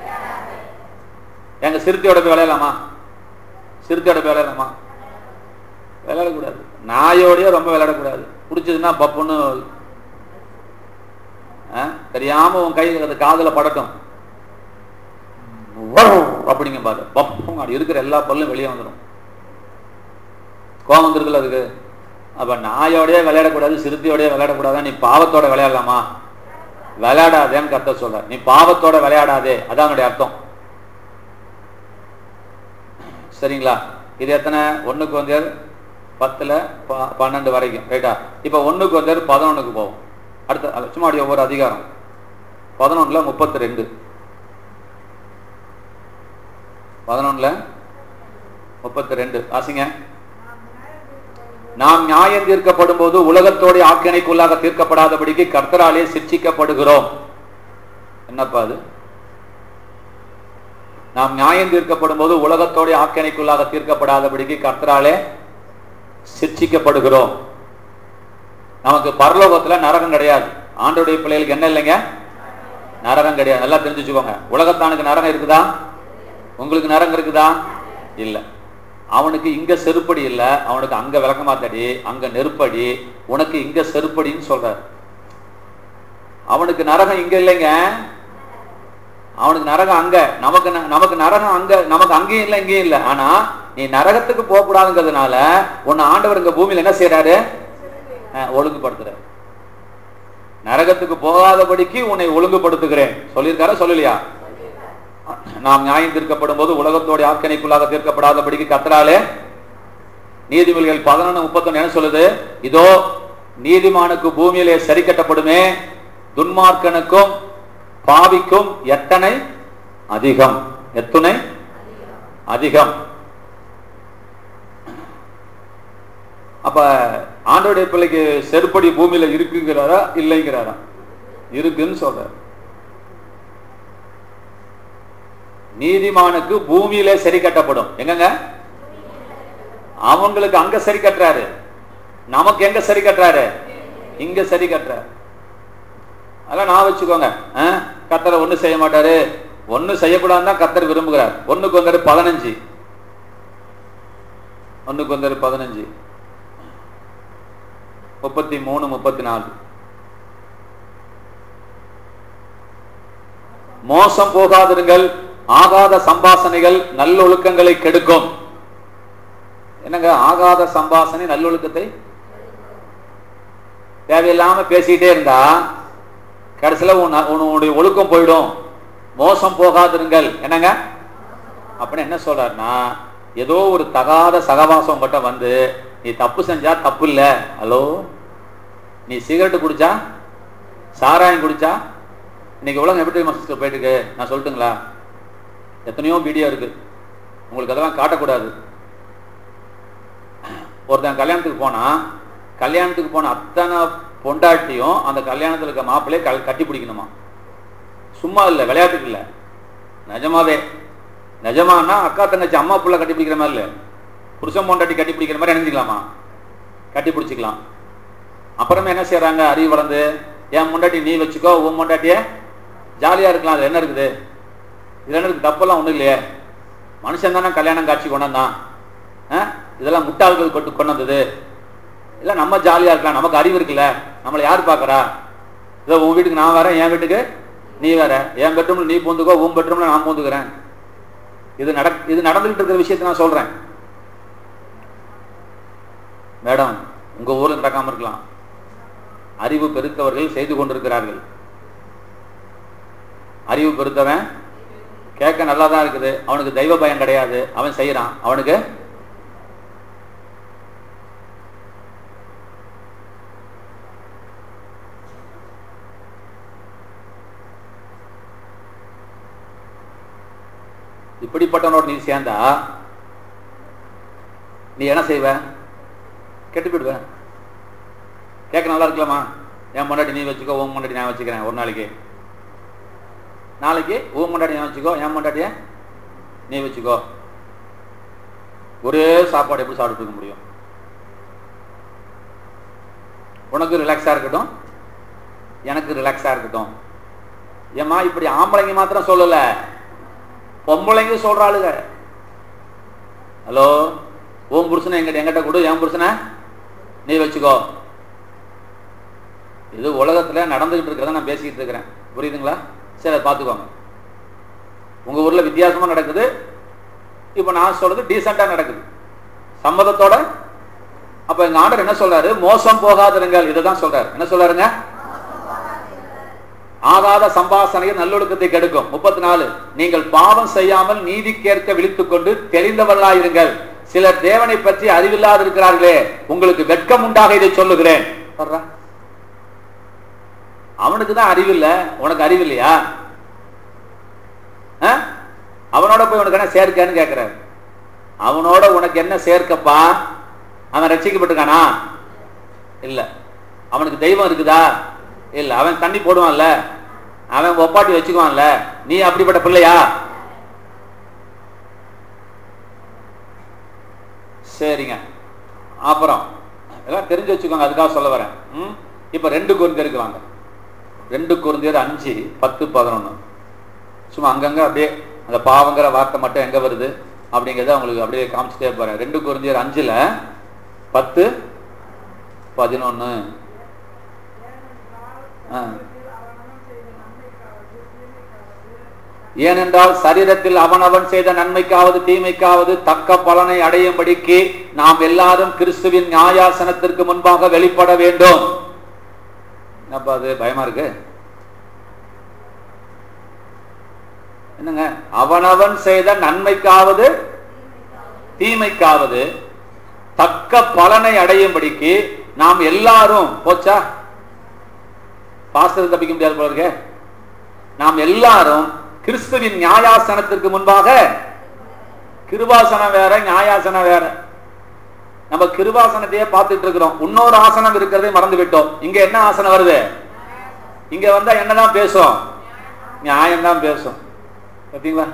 S1: எங்க சிறுத்தையோட போய் விளையாடலாமா சிறுத்தையோட போய் விளையாடலாமா விளையாடக்கூடாது நாயோடய ரொம்ப விளையாடக்கூடாது பிடிச்சதுன்னா பப்புன்னு ஆ? தெரியாம உன் கை அது காதுல படட்டும் அப்படிங்க பாரு பப்பும் அப்படி இருக்கிற எல்லா பல்லும் வெளியே வந்துடும் கோபம் வந்துருக்குல்ல அதுக்கு அப்ப நாயோடய விளையாடக்கூடாது சிறுத்தையோடய விளையாடக்கூடாதா நீ பாவத்தோட விளையாடலாமா விளையாடாதேன்னு கத்த சொல்ற நீ பாவத்தோட விளையாடாதே அதான் அதனுடைய அர்த்தம் சரிங்களா இது எத்தனை ஒண்ணுக்கு வந்து பத்துல ப- பன்னெண்டு வரைக்கும் ரைட்டா இப்ப ஒண்ணுக்கு வந்து பதினொன்னுக்கு போவோம் அடுத்த அது சும்மா அப்படியே ஒவ்வொரு அதிகாரம் பதினொன்னுல முப்பத்தி ரெண்டு பதினொன்னுல முப்பத்தி ரெண்டு வாசிங்க நாம் நியாயம் தீர்க்கப்படும் போது உலகத்தோட ஆக்கினைக்குள்ளாக தீர்க்கப்படாதபடிக்கு கர்த்தராலே சிட்சிக்கப்படுகிறோம் என்னப்பா அது நாம் நியாயம் தீர்க்கப்படும் போது உலகத்தோட ஆக்கினைக்குள்ளாக தீர்க்கப்படாதபடிக்கு கர்த்தராலே சிட்சிக்கப்படுகிறோம் நமக்கு பரலோகத்துல நரகம் கிடையாது ஆண்டோடைய பிள்ளைகளுக்கு என்ன இல்லைங்க நரகம் கிடையாது நல்லா தெரிஞ்சு வச்சுக்கோங்க உலகத்தானுக்கு நரகம் இருக்குதா உங்களுக்கு நரகம் இருக்குதா இல்ல அவனுக்கு இங்க செருப்படி இல்ல அவனுக்கு அங்க விளக்கமாத்தடி அங்க நெருப்படி உனக்கு இங்க செருப்படின்னு சொல்றார் அவனுக்கு நரகம் இங்க இல்லைங்க அவனுக்கு நரகம் அங்க நமக்கு ந- நமக்கு நரகம் அங்க நமக்கு அங்கேயும் இல்லை இங்கேயும் இல்லை ஆனா நீ நரகத்துக்கு போக கூடாதுங்கிறதுனால உன்னை ஆண்டவர் இங்க பூமியில என்ன செய்யறாரு அஹ், ஒழுங்குபடுத்துறாரு நரகத்துக்கு போகாதபடிக்கு உன்னை ஒழுங்குபடுத்துகிறேன் சொல்லியிருக்காரா சொல்லலையா நாம் நியாயம் தீர்க்கப்படும் போது உலகத்தோட ஆக்கணைக்குள்ளாக தீர்க்கப்படாதபடிக்கு கத்தராலே நீதிமொழிகள் பதினொன்று முப்பத்தொன்னு என்ன சொல்லுது இதோ நீதிமானுக்கு பூமியிலே சரி கட்டப்படுமே துன்மார்க்கனுக்கும் பாவிக்கும் எத்தனை அதிகம் எத்துணை அதிகம் அப்ப ஆண்டோடைய பிள்ளைக்கு செருப்படி பூமியில இருக்குங்கிறாரா இல்லைங்கிறாரா இருக்குன்னு சொல்றாரு நீதிமானுக்கு பூமியிலே சரி கட்டப்படும் எங்கங்க அவங்களுக்கு அங்க சரி கட்டுறாரு நமக்கு எங்க சரி கட்டுறாரு இங்க சரி கட்டுறாரு அதெல்லாம் நான் வச்சுக்கோங்க ஆ? கத்தரை ஒண்ணு செய்ய மாட்டாரு ஒண்ணு செய்யக்கூடாதுன்னு தான் கத்தர் விரும்புகிறார் ஒண்ணுக்கு வந்தாரு பதினஞ்சு ஒண்ணுக்கு வந்தாரு பதினஞ்சு முப்பத்தி மூணு முப்பத்தி நாலு மோசம் போகாதிருங்கள் ஆகாத சம்பாசனைகள் நல்லொழுக்கங்களை கெடுக்கும் என்னங்க ஆகாத சம்பாசனை நல்லொழுக்கத்தை தேவையில்லாம பேசிக்கிட்டே இருந்தா கடைசியில உன் உன்னுடைய ஒழுக்கம் போயிடும் மோசம் போகாதிருங்கள் என்னங்க அப்படின்னு என்ன சொல்றாருன்னா ஏதோ ஒரு தகாத சகவாசம் உங்ககிட்ட வந்து நீ தப்பு செஞ்சா தப்பு இல்ல ஹலோ நீ சிகரெட் குடிச்சா சாராயம் குடிச்சா இன்னைக்கு உலகம் எப்படி தெரியுமா sister போயிட்டு இருக்கு நான் சொல்லட்டுங்களா எத்தனையோ வீடியோ இருக்கு உங்களுக்கு அதெல்லாம் காட்டக்கூடாது ஒருத்தன் கல்யாணத்துக்கு போனா கல்யாணத்துக்கு போன அத்தனை பொண்டாட்டியும் அந்த கல்யாணத்தில் இருக்க மாப்பிள்ளையை கல் கட்டி பிடிக்கணுமா சும்மா இல்லை விளையாட்டுக்கு இல்லை நிஜமாவே நிஜமானா அக்கா தங்கச்சி அம்மா புள்ள கட்டி பிடிக்கிற மாதிரி இல்லை புருஷன் பொண்டாட்டி கட்டி பிடிக்கிற மாதிரி நினைச்சிக்கலாமா கட்டி பிடிச்சிக்கலாம் அப்புறமே என்ன செய்றாங்க அறிவு வளர்ந்து என் முண்டாட்டி நீ வச்சுக்கோ உன் முண்டாட்டிய ஜாலியா இருக்கலாம் அது என்ன இருக்குது இதுல என்ன இருக்கு தப்பெல்லாம் ஒண்ணும் இல்லையே மனுஷன் தானே கல்யாணம் காட்சி கொண்டாந்தான் ஆ? இதெல்லாம் முட்டாள்கள் கொண்டு கொண்டு வந்தது இல்லை நம்ம ஜாலியா இருக்கலாம் நமக்கு அறிவு இருக்குல்ல நம்மளை யார் பார்க்கறா இதோ உன் வீட்டுக்கு நான் வரேன் என் வீட்டுக்கு நீ வேற என் பெட்ரூம்ல நீ பூந்துக்கோ உன் பெட்ரூம்ல நான் பூந்துக்கிறேன் இது நடக் இது நடந்துகிட்டு இருக்கிற விஷயத்தை நான் சொல்றேன் மேடம் உங்க ஊர்ல நடக்காம இருக்கலாம் அறிவு பெருத்தவர்கள் செய்து கொண்டிருக்கிறார்கள் அறிவு பெருத்தவன் கேட்க நல்லா தான் இருக்குது அவனுக்கு தெய்வ பயம் கிடையாது அவன் செய்யறான் அவனுக்கு இப்படிப்பட்டவனோட நீ சேர்ந்தா நீ என்ன செய்வ கெட்டு போயிடுவ கேட்க நல்லா இருக்கலாமா என் முன்னாடி நீ வச்சுக்கோ உன் முன்னாடி நான் வச்சுக்கிறேன் ஒரு நாளைக்கு நாளைக்கு உன் முன்னாடி நான் வச்சுக்கோ என் முன்னாடிய நீ வச்சுக்கோ ஒரே சாப்பாடு எப்படி சாப்பிட்டு இருக்க முடியும் உனக்கு ரிலாக்ஸா இருக்கட்டும் எனக்கு ரிலாக்ஸா இருக்கட்டும் ஏம்மா இப்படி ஆம்பளைங்க மாத்திரம் சொல்லல பொம்பளைங்க சொல்றாளுங்க ஹலோ உன் புருஷனை எங்கிட்ட எங்கிட்ட கொடு என் புருஷனை நீ வச்சுக்கோ இது உலகத்துல நடந்துகிட்டு இருக்கிறத நான் பேசிக்கிட்டு இருக்கிறேன் புரியுதுங்களா சரி அதை பார்த்துக்கோங்க உங்க ஊர்ல வித்தியாசமா நடக்குது இப்போ நான் சொல்றது டீசெண்டா நடக்குது சம்மதத்தோட அப்ப எங்க ஆண்டர் என்ன சொல்றாரு மோசம் போகாதிருங்கள் இதுதான் சொல்றாரு என்ன சொல்றாருங்க ஆகாத சம்பாசனையை நல்லொழுக்கத்தை கெடுக்கும் முப்பத்தி நாலு நீங்கள் பாவம் செய்யாமல் நீதி கேட்க விழித்துக் கொண்டு தெளிந்தவர்களாயிருங்கள் சிலர் தேவனை பற்றி அறிவில்லாது இருக்கிறார்களே உங்களுக்கு வெட்கம் உண்டாக இதை சொல்லுகிறேன் வர்றா. அவனுக்கு தான் அறிவில்ல உனக்கு அறிவில்லையா ஆ? அவனோட போய் உனக்கு என்ன சேர்க்கன்னு கேட்கிறாரு அவனோட உனக்கு என்ன சேர்க்கப்பா அவன் ரட்சிக்கப்பட்டிருக்கானா இல்ல அவனுக்கு தெய்வம் இருக்குதா இல்ல அவன் தண்ணி போடுவான்ல அவன் ஒப்பாட்டி வச்சுக்குவான்ல நீ அப்படிப்பட்ட பிள்ளையா சரிங்க அப்புறம் எல்லாம் தெரிஞ்சு வச்சுக்கோங்க அதுக்காக சொல்ல வரேன் ம்? இப்ப ரெண்டு குருந்தியருக்கு வாங்க ரெண்டு குருந்தியர் அஞ்சு பத்து பதினொன்னு சும்மா அங்கங்க அப்படியே அந்த பாவங்கிற வார்த்தை மட்டும் எங்க வருது அப்படிங்கிறத உங்களுக்கு அப்படியே காமிச்சிட்டே போறேன் ரெண்டு குருந்தியர் அஞ்சுல பத்து பதினொன்னு ஆ. ஏனென்றால் சரீரத்தில் அவனவன் செய்த நன்மைக்காவது தீமைக்காவது தக்க பலனை அடையும்படிக்கு நாம் எல்லாரும் கிறிஸ்துவின் நியாயாசனத்திற்கு முன்பாக வெளிப்பட வேண்டும் என்னப்பா அது பயமா இருக்கு என்னங்க அவனவன் செய்த நன்மைக்காவது தீமைக்காவது தக்க பலனை அடையும்படிக்கு நாம் எல்லாரும் போச்சா பாஸ்டர் தப்பிக்க முடியாது போல இருக்கே நாம் எல்லாரும் கிறிஸ்துவின் நியாயாசனத்திற்கு முன்பாக கிருபாசனம் வேற நியாயாசனம் வேற நம்ம கிருபாசனத்தையே பார்த்துட்டு இருக்கிறோம் இன்னொரு ஆசனம் இருக்கிறதை மறந்து விட்டோம் இங்க என்ன ஆசனம் வருது இங்க வந்தா என்னதான் பேசும் நியாயம் தான் பேசும் பார்த்தீங்களா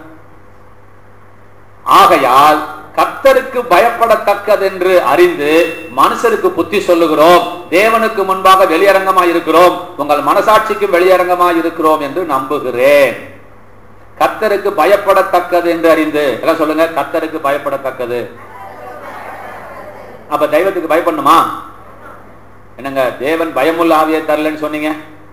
S1: ஆகையால் கர்த்தருக்கு பயப்படத்தக்கதென்று அறிந்து மனுஷருக்கு புத்தி சொல்லுகிறோம் தேவனுக்கு முன்பாக வெளியரங்கமாய் இருக்கிறோம் உங்கள் மனசாட்சிக்கு வெளியரங்கமாய் இருக்கிறோம் என்று நம்புகிறேன் கர்த்தருக்கு பயப்படத்தக்கது என்று அறிந்து எல்லாம் சொல்லுங்க கர்த்தருக்கு பயப்படத்தக்கது அப்ப தெய்வத்துக்கு பயப்படணுமா என்னங்க தேவன் பயமுள்ள ஆவியை தரலன்னு சொன்னீங்க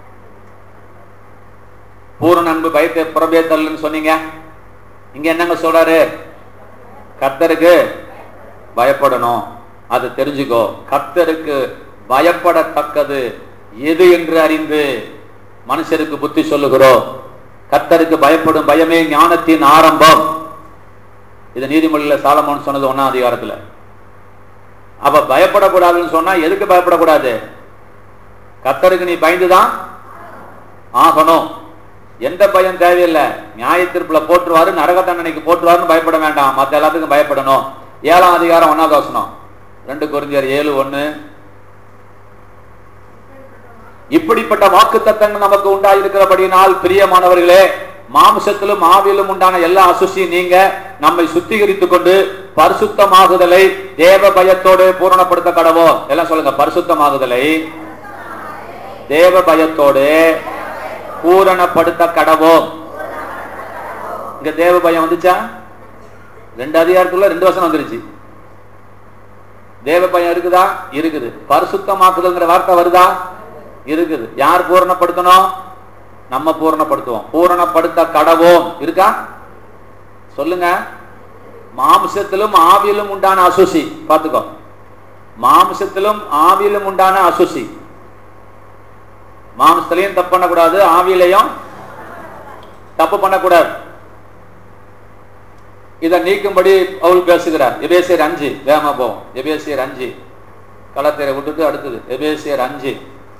S1: பூரண அன்பு பயத்தை புறம்பே தரலன்னு சொன்னீங்க இங்க என்னங்க சொல்றாரு கர்த்தருக்கு பயப்படணும் அது தெரிஞ்சுக்கோ கர்த்தருக்கு பயப்படத்தக்கது எது என்று அறிந்து மனுஷருக்கு புத்தி சொல்லுகிறோம் கர்த்தருக்கு பயப்படும் பயமே ஞானத்தின் ஆரம்பம் இது நீதிமொழியில சாலமோன் சொன்னது ஒன்னாம் அதிகாரத்துல அப்ப பயப்படக்கூடாதுன்னு சொன்னா எதுக்கு பயப்படக்கூடாது கர்த்தருக்கு நீ பயந்துதான் ஆகணும் எந்த பயம் தேவையில்லை நியாய தீர்ப்புல போட்டுருவாரு நரக தண்டனைக்கு போட்டுருவாருன்னு பயப்பட வேண்டாம் மத்த எல்லாத்துக்கும் பயப்படணும் ஏழாம் அதிகாரம் ஒன்னாவது வசனம் ரெண்டு குறிஞ்சியர் ஏழு ஒண்ணு இப்படிப்பட்ட வாக்கு தத்தங்கள் நமக்கு உண்டாயிருக்கிறபடினால் பிரியமானவர்களே மாம்சத்திலும் ஆவியிலும் உண்டான எல்லா அசுசி நீங்க நம்மை சுத்திகரித்துக் கொண்டு பரிசுத்தமாகுதலை தேவ பயத்தோடு பூரணப்படுத்த கடவோம் எல்லாம் சொல்லுங்க பரிசுத்தமாகுதலை தேவ பயத்தோடு பூரணப்படுத்த கடவோம் இங்க தேவ பயம் வந்துச்சா ரெண்டு அதிகாரத்துக்குள்ள ரெண்டு வருஷம் வந்துருச்சு தேவ பயம் இருக்குதா இருக்குது பரிசுத்தமாக்குதல்ங்கிற வார்த்தை வருதா இருக்குது யார் பூரணப்படுத்தணும் நம்ம பூரணப்படுத்துவோம் பூரணப்படுத்த கடவோம் இருக்கா சொல்லுங்க மாம்சத்திலும் ஆவியிலும் உண்டான அசுசி பார்த்துக்கோ மாம்சத்திலும் ஆவியிலும் உண்டான அசுசி மாம்சத்திலையும் தப்பு பண்ணக்கூடாது ஆவியிலையும் தப்பு பண்ணக்கூடாது இதை நீக்கும்படி அவள் பேசுகிறார் எபேசியர் அஞ்சு வேகமா போவோம் எபேசியர் அஞ்சு களத்தரை விட்டுட்டு அடுத்தது எபேசியர் அஞ்சு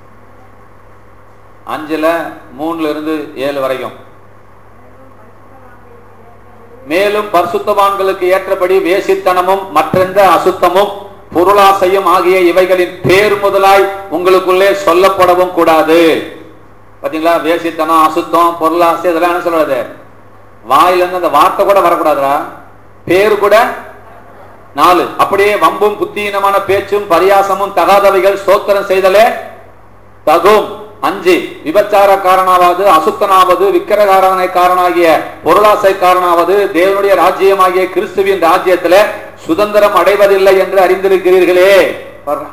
S1: அஞ்சுல மூணுல இருந்து ஏழு வரைக்கும் மேலும் பரிசுத்தவான்களுக்கு ஏற்றபடி வேசித்தனமும் மற்றெந்த அசுத்தமும் பொருளாசையும் ஆகிய இவைகளின் பேர் முதலாய் உங்களுக்குள்ளே சொல்லப்படவும் கூடாது பாத்தீங்களா வேசித்தனம் அசுத்தம் பொருளாசை இதெல்லாம் என்ன சொல்றது வாயில இருந்து அந்த வார்த்தை கூட வரக்கூடாதுடா பேரு கூட நாலு அப்படியே வம்பும் புத்தீனமான பேச்சும் பரியாசமும் தகாதவைகள் சோத்திரம் செய்தலே தகும் அஞ்சு விபச்சாரக்காரனாவது அசுத்தனாவது விக்கிரகாரனைக்காரனாகிய பொருளாசைக்காரனாவது தேவனுடைய ராஜ்யமாகிய கிறிஸ்துவின் ராஜ்யத்துல சுதந்திரம் அடைவதில்லை என்று அறிந்திருக்கிறீர்களே பாருடா.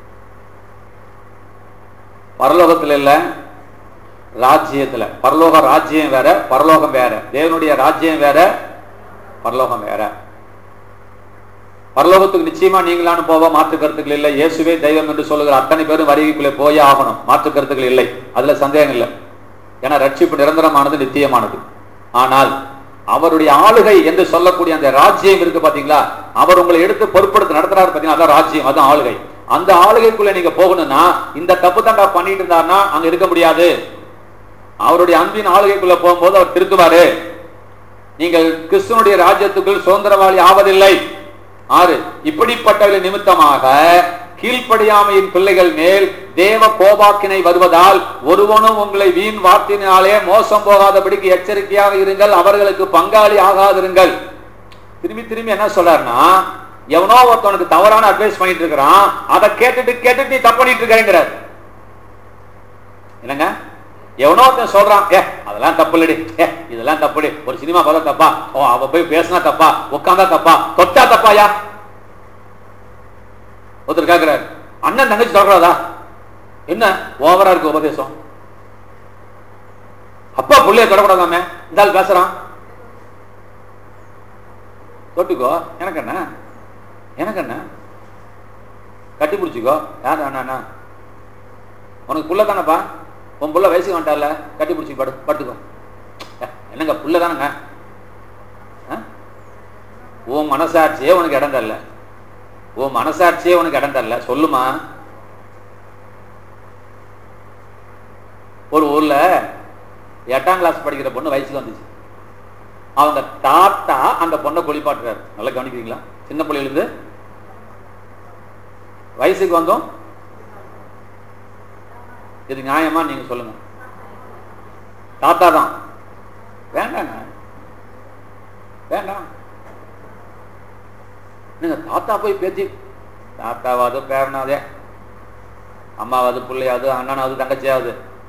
S1: பரலோகத்துல இல்ல ராஜ்யத்துல பரலோக ராஜ்யம் வேற பரலோகம் வேற தேவனுடைய ராஜ்யம் வேற பரலோகம் வேற பரலோகத்துக்கு நிச்சயமா நீங்களானு போவ மாற்று கருத்துக்கள் இல்லை இயேசுவே தெய்வம் என்று சொல்லுகிற அத்தனை பேரும் வருகைக்குள்ளே போயே ஆகணும் மாற்று கருத்துக்கள் இல்லை அதுல சந்தேகம் இல்லை ஏன்னா ரட்சிப்பு நிரந்தரமானது நித்தியமானது ஆனால் அவருடைய ஆளுகை என்று சொல்லக்கூடிய அந்த ராஜ்யம் இருக்கு பாத்தீங்களா அவர் உங்களை எடுத்து பொறுப்படுத்தி நடத்துறாரு பாத்தீங்களா அதான் ராஜ்யம் அதான் ஆளுகை அந்த ஆளுகைக்குள்ள நீங்க போகணும்னா இந்த தப்பு தாண்டா பண்ணிட்டு இருந்தாருன்னா அங்க இருக்க முடியாது அவருடைய அன்பின் ஆளுகைக்குள்ள போகும்போது அவர் திருத்துவாரு நீங்கள் கிறிஸ்துவனுடைய ராஜ்யத்துக்குள் சுதந்திரவாளி ஆவதில்லை ஆறு இப்படிப்பட்டவர்கள் நிமித்தமாக கீழ்ப்படியாமையின் பிள்ளைகள் மேல் தேவ கோபாக்கினை வருவதால் ஒருவனும் உங்களை வீண் வார்த்தையினாலே மோசம் போகாதபடிக்கு எச்சரிக்கையாக இருங்கள் அவர்களுக்கு பங்காளி ஆகாதிருங்கள் திரும்பி திரும்பி என்ன சொல்றாருன்னா எவனோ ஒருத்தவனுக்கு தவறான அட்வைஸ் பண்ணிட்டு இருக்கிறான் அதை கேட்டுட்டு கேட்டுட்டு நீ தப்பு பண்ணிட்டு இருக்கிறேங்கிறார் என்னங்க எவனோ ஒருத்தன் சொல்றான் ஏ அதெல்லாம் தப்பு இல்லடி ஏ இதெல்லாம் தப்புடி ஒரு சினிமா பார்த்தா தப்பா ஓ அவ போய் பேசினா தப்பா உட்காந்தா தப்பா தொட்டா தப்பாயா ஒருத்தர் கேக்குறாரு அண்ணன் தங்கச்சி தொடக்கூடாதா என்ன ஓவரா இருக்கு உபதேசம் அப்பா புள்ளைய தொடக்கூடாதாமே இந்த ஆள் பேசுறான் தொட்டுக்கோ எனக்கு என்ன எனக்கு என்ன கட்டி பிடிச்சிக்கோ யார் அண்ணா உனக்கு புள்ள தானப்பா உன் புள்ள வயசுக்கு வந்துட்டால கட்டி பிடிச்சி படு படுத்துக்கோ ஏ, என்னங்க புள்ள தானங்க ஆ? உன் மனசாட்சியே உனக்கு இடம் தரல உன் மனசாட்சியே உனக்கு இடம் தரல சொல்லுமா ஒரு ஊர்ல எட்டாம் கிளாஸ் படிக்கிற பொண்ணு வயசுக்கு வந்துச்சு அவங்க தாத்தா அந்த பொண்ணை குளிப்பாட்டுறாரு நல்லா கவனிக்கிறீங்களா சின்ன பிள்ளையிலிருந்து வயசுக்கு வந்தோம் இது நியாயமா நீங்க சொல்லுங்க தாத்தா தான் வேண்டாங்க வேண்டாம் நீங்க தாத்தா போய் பேச்சு தாத்தாவாது பேரனாதே அம்மாவாது பிள்ளையாவது அண்ணனாவது தங்கச்சியாவது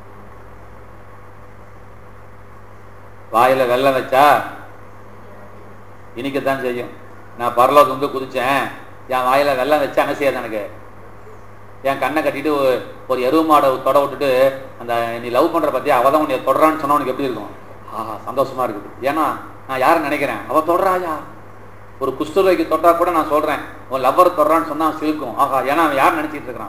S1: வாயில வெள்ளம் வச்சா இனிக்கத்தான் செய்யும் நான் பரலோகம் வந்து குதிச்சேன் என் வாயில வெள்ளம் வச்சா என்ன செய்யாது எனக்கு என் கண்ணை கட்டிட்டு ஒரு- ஒரு எருவு மாடை தொட விட்டுட்டு அந்த நீ லவ் பண்ற பத்தியா அவ தான் உன்னை தொடரான்னு சொன்னா உனக்கு எப்படி இருக்கும் ஆஹா சந்தோஷமா இருக்குது ஏன்னா நான் யாரை நினைக்கிறேன் அவ தொடராயா ஒரு குஷ்டரோகிக்கு தொட்டா கூட நான் சொல்றேன் உன் லவ்வர் தொடரான்னு சொன்னா அவன் சிரிக்கும் ஆஹா ஏன்னா அவன் யார் நினைச்சிட்டு இருக்கிறான்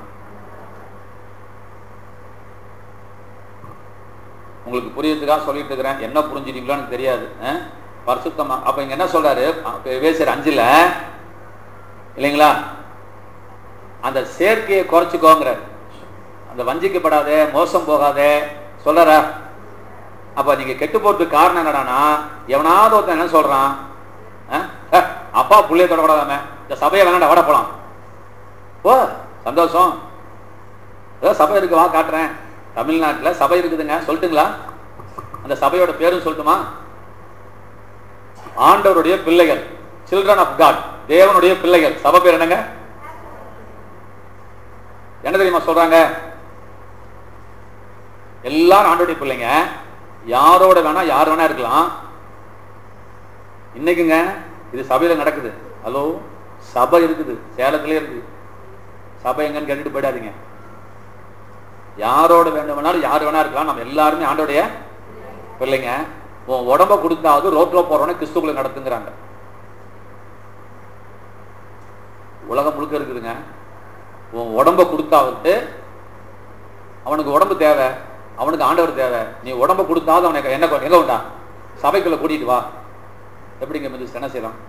S1: உங்களுக்கு புரியறதுக்காக சொல்லிட்டு இருக்கிறேன் என்ன புரிஞ்சுட்டீங்களோ எனக்கு தெரியாது அஹ்? பரிசுத்தமா அப்ப இங்க என்ன சொல்றாரு வேசர் அஞ்சுல இல்லைங்களா அந்த சேர்க்கையை குறைச்சிக்கோங்கிற அந்த வஞ்சிக்கப்படாதே மோசம் போகாதே சொல்றா அப்ப நீங்க கெட்டு போறதுக்கு காரணம் என்னடானா எவனாவது ஒருத்தன் என்ன சொல்றான் அஹ்? அஹ், அப்பா புள்ளைய தொடக்கூடாதாமே இந்த சபையை வேணாண்டா வட போலாம் ஓ சந்தோஷம் ஏதோ சபை இருக்கு வா காட்டுறேன் தமிழ்நாட்டுல சபை இருக்குதுங்க சொல்லட்டுங்களா அந்த சபையோட பேரும் சொல்லட்டுமா ஆண்டவருடைய பிள்ளைகள் சில்ட்ரன் ஆஃப் காட் தேவனுடைய பிள்ளைகள் சபை பேர் என்னங்க என்ன தெரியுமா சொல்றாங்க எல்லாரும் ஆண்டோடைய பிள்ளைங்க யாரோட வேணா யார் வேணா இருக்கலாம் இன்னைக்குங்க இது சபையில நடக்குது ஹலோ சபை இருக்குது சேலத்திலே இருக்குது சபை எங்கன்னு கேட்டுட்டு போயிடாதீங்க யாரோட வேண்டுமானாலும் யார் வேணா இருக்கலாம் நம்ம எல்லாருமே ஆண்டோடைய பிள்ளைங்க உன் உடம்ப கொடுத்தாவது ரோட்ல போறவன கிறிஸ்துக்குள்ள நடத்துங்கிறாங்க உலகம் முழுக்க இருக்குதுங்க உன் உடம்ப கொடுத்தாவது அவனுக்கு உடம்பு தேவை அவனுக்கு ஆண்டவர் தேவை நீ உடம்ப கொடுத்தாவது அவனுக்கு என்ன எங்க உண்டா சபைக்குள்ள கூட்டிட்டு வா எப்படிங்க மிஸ் என்ன செய்யலாம்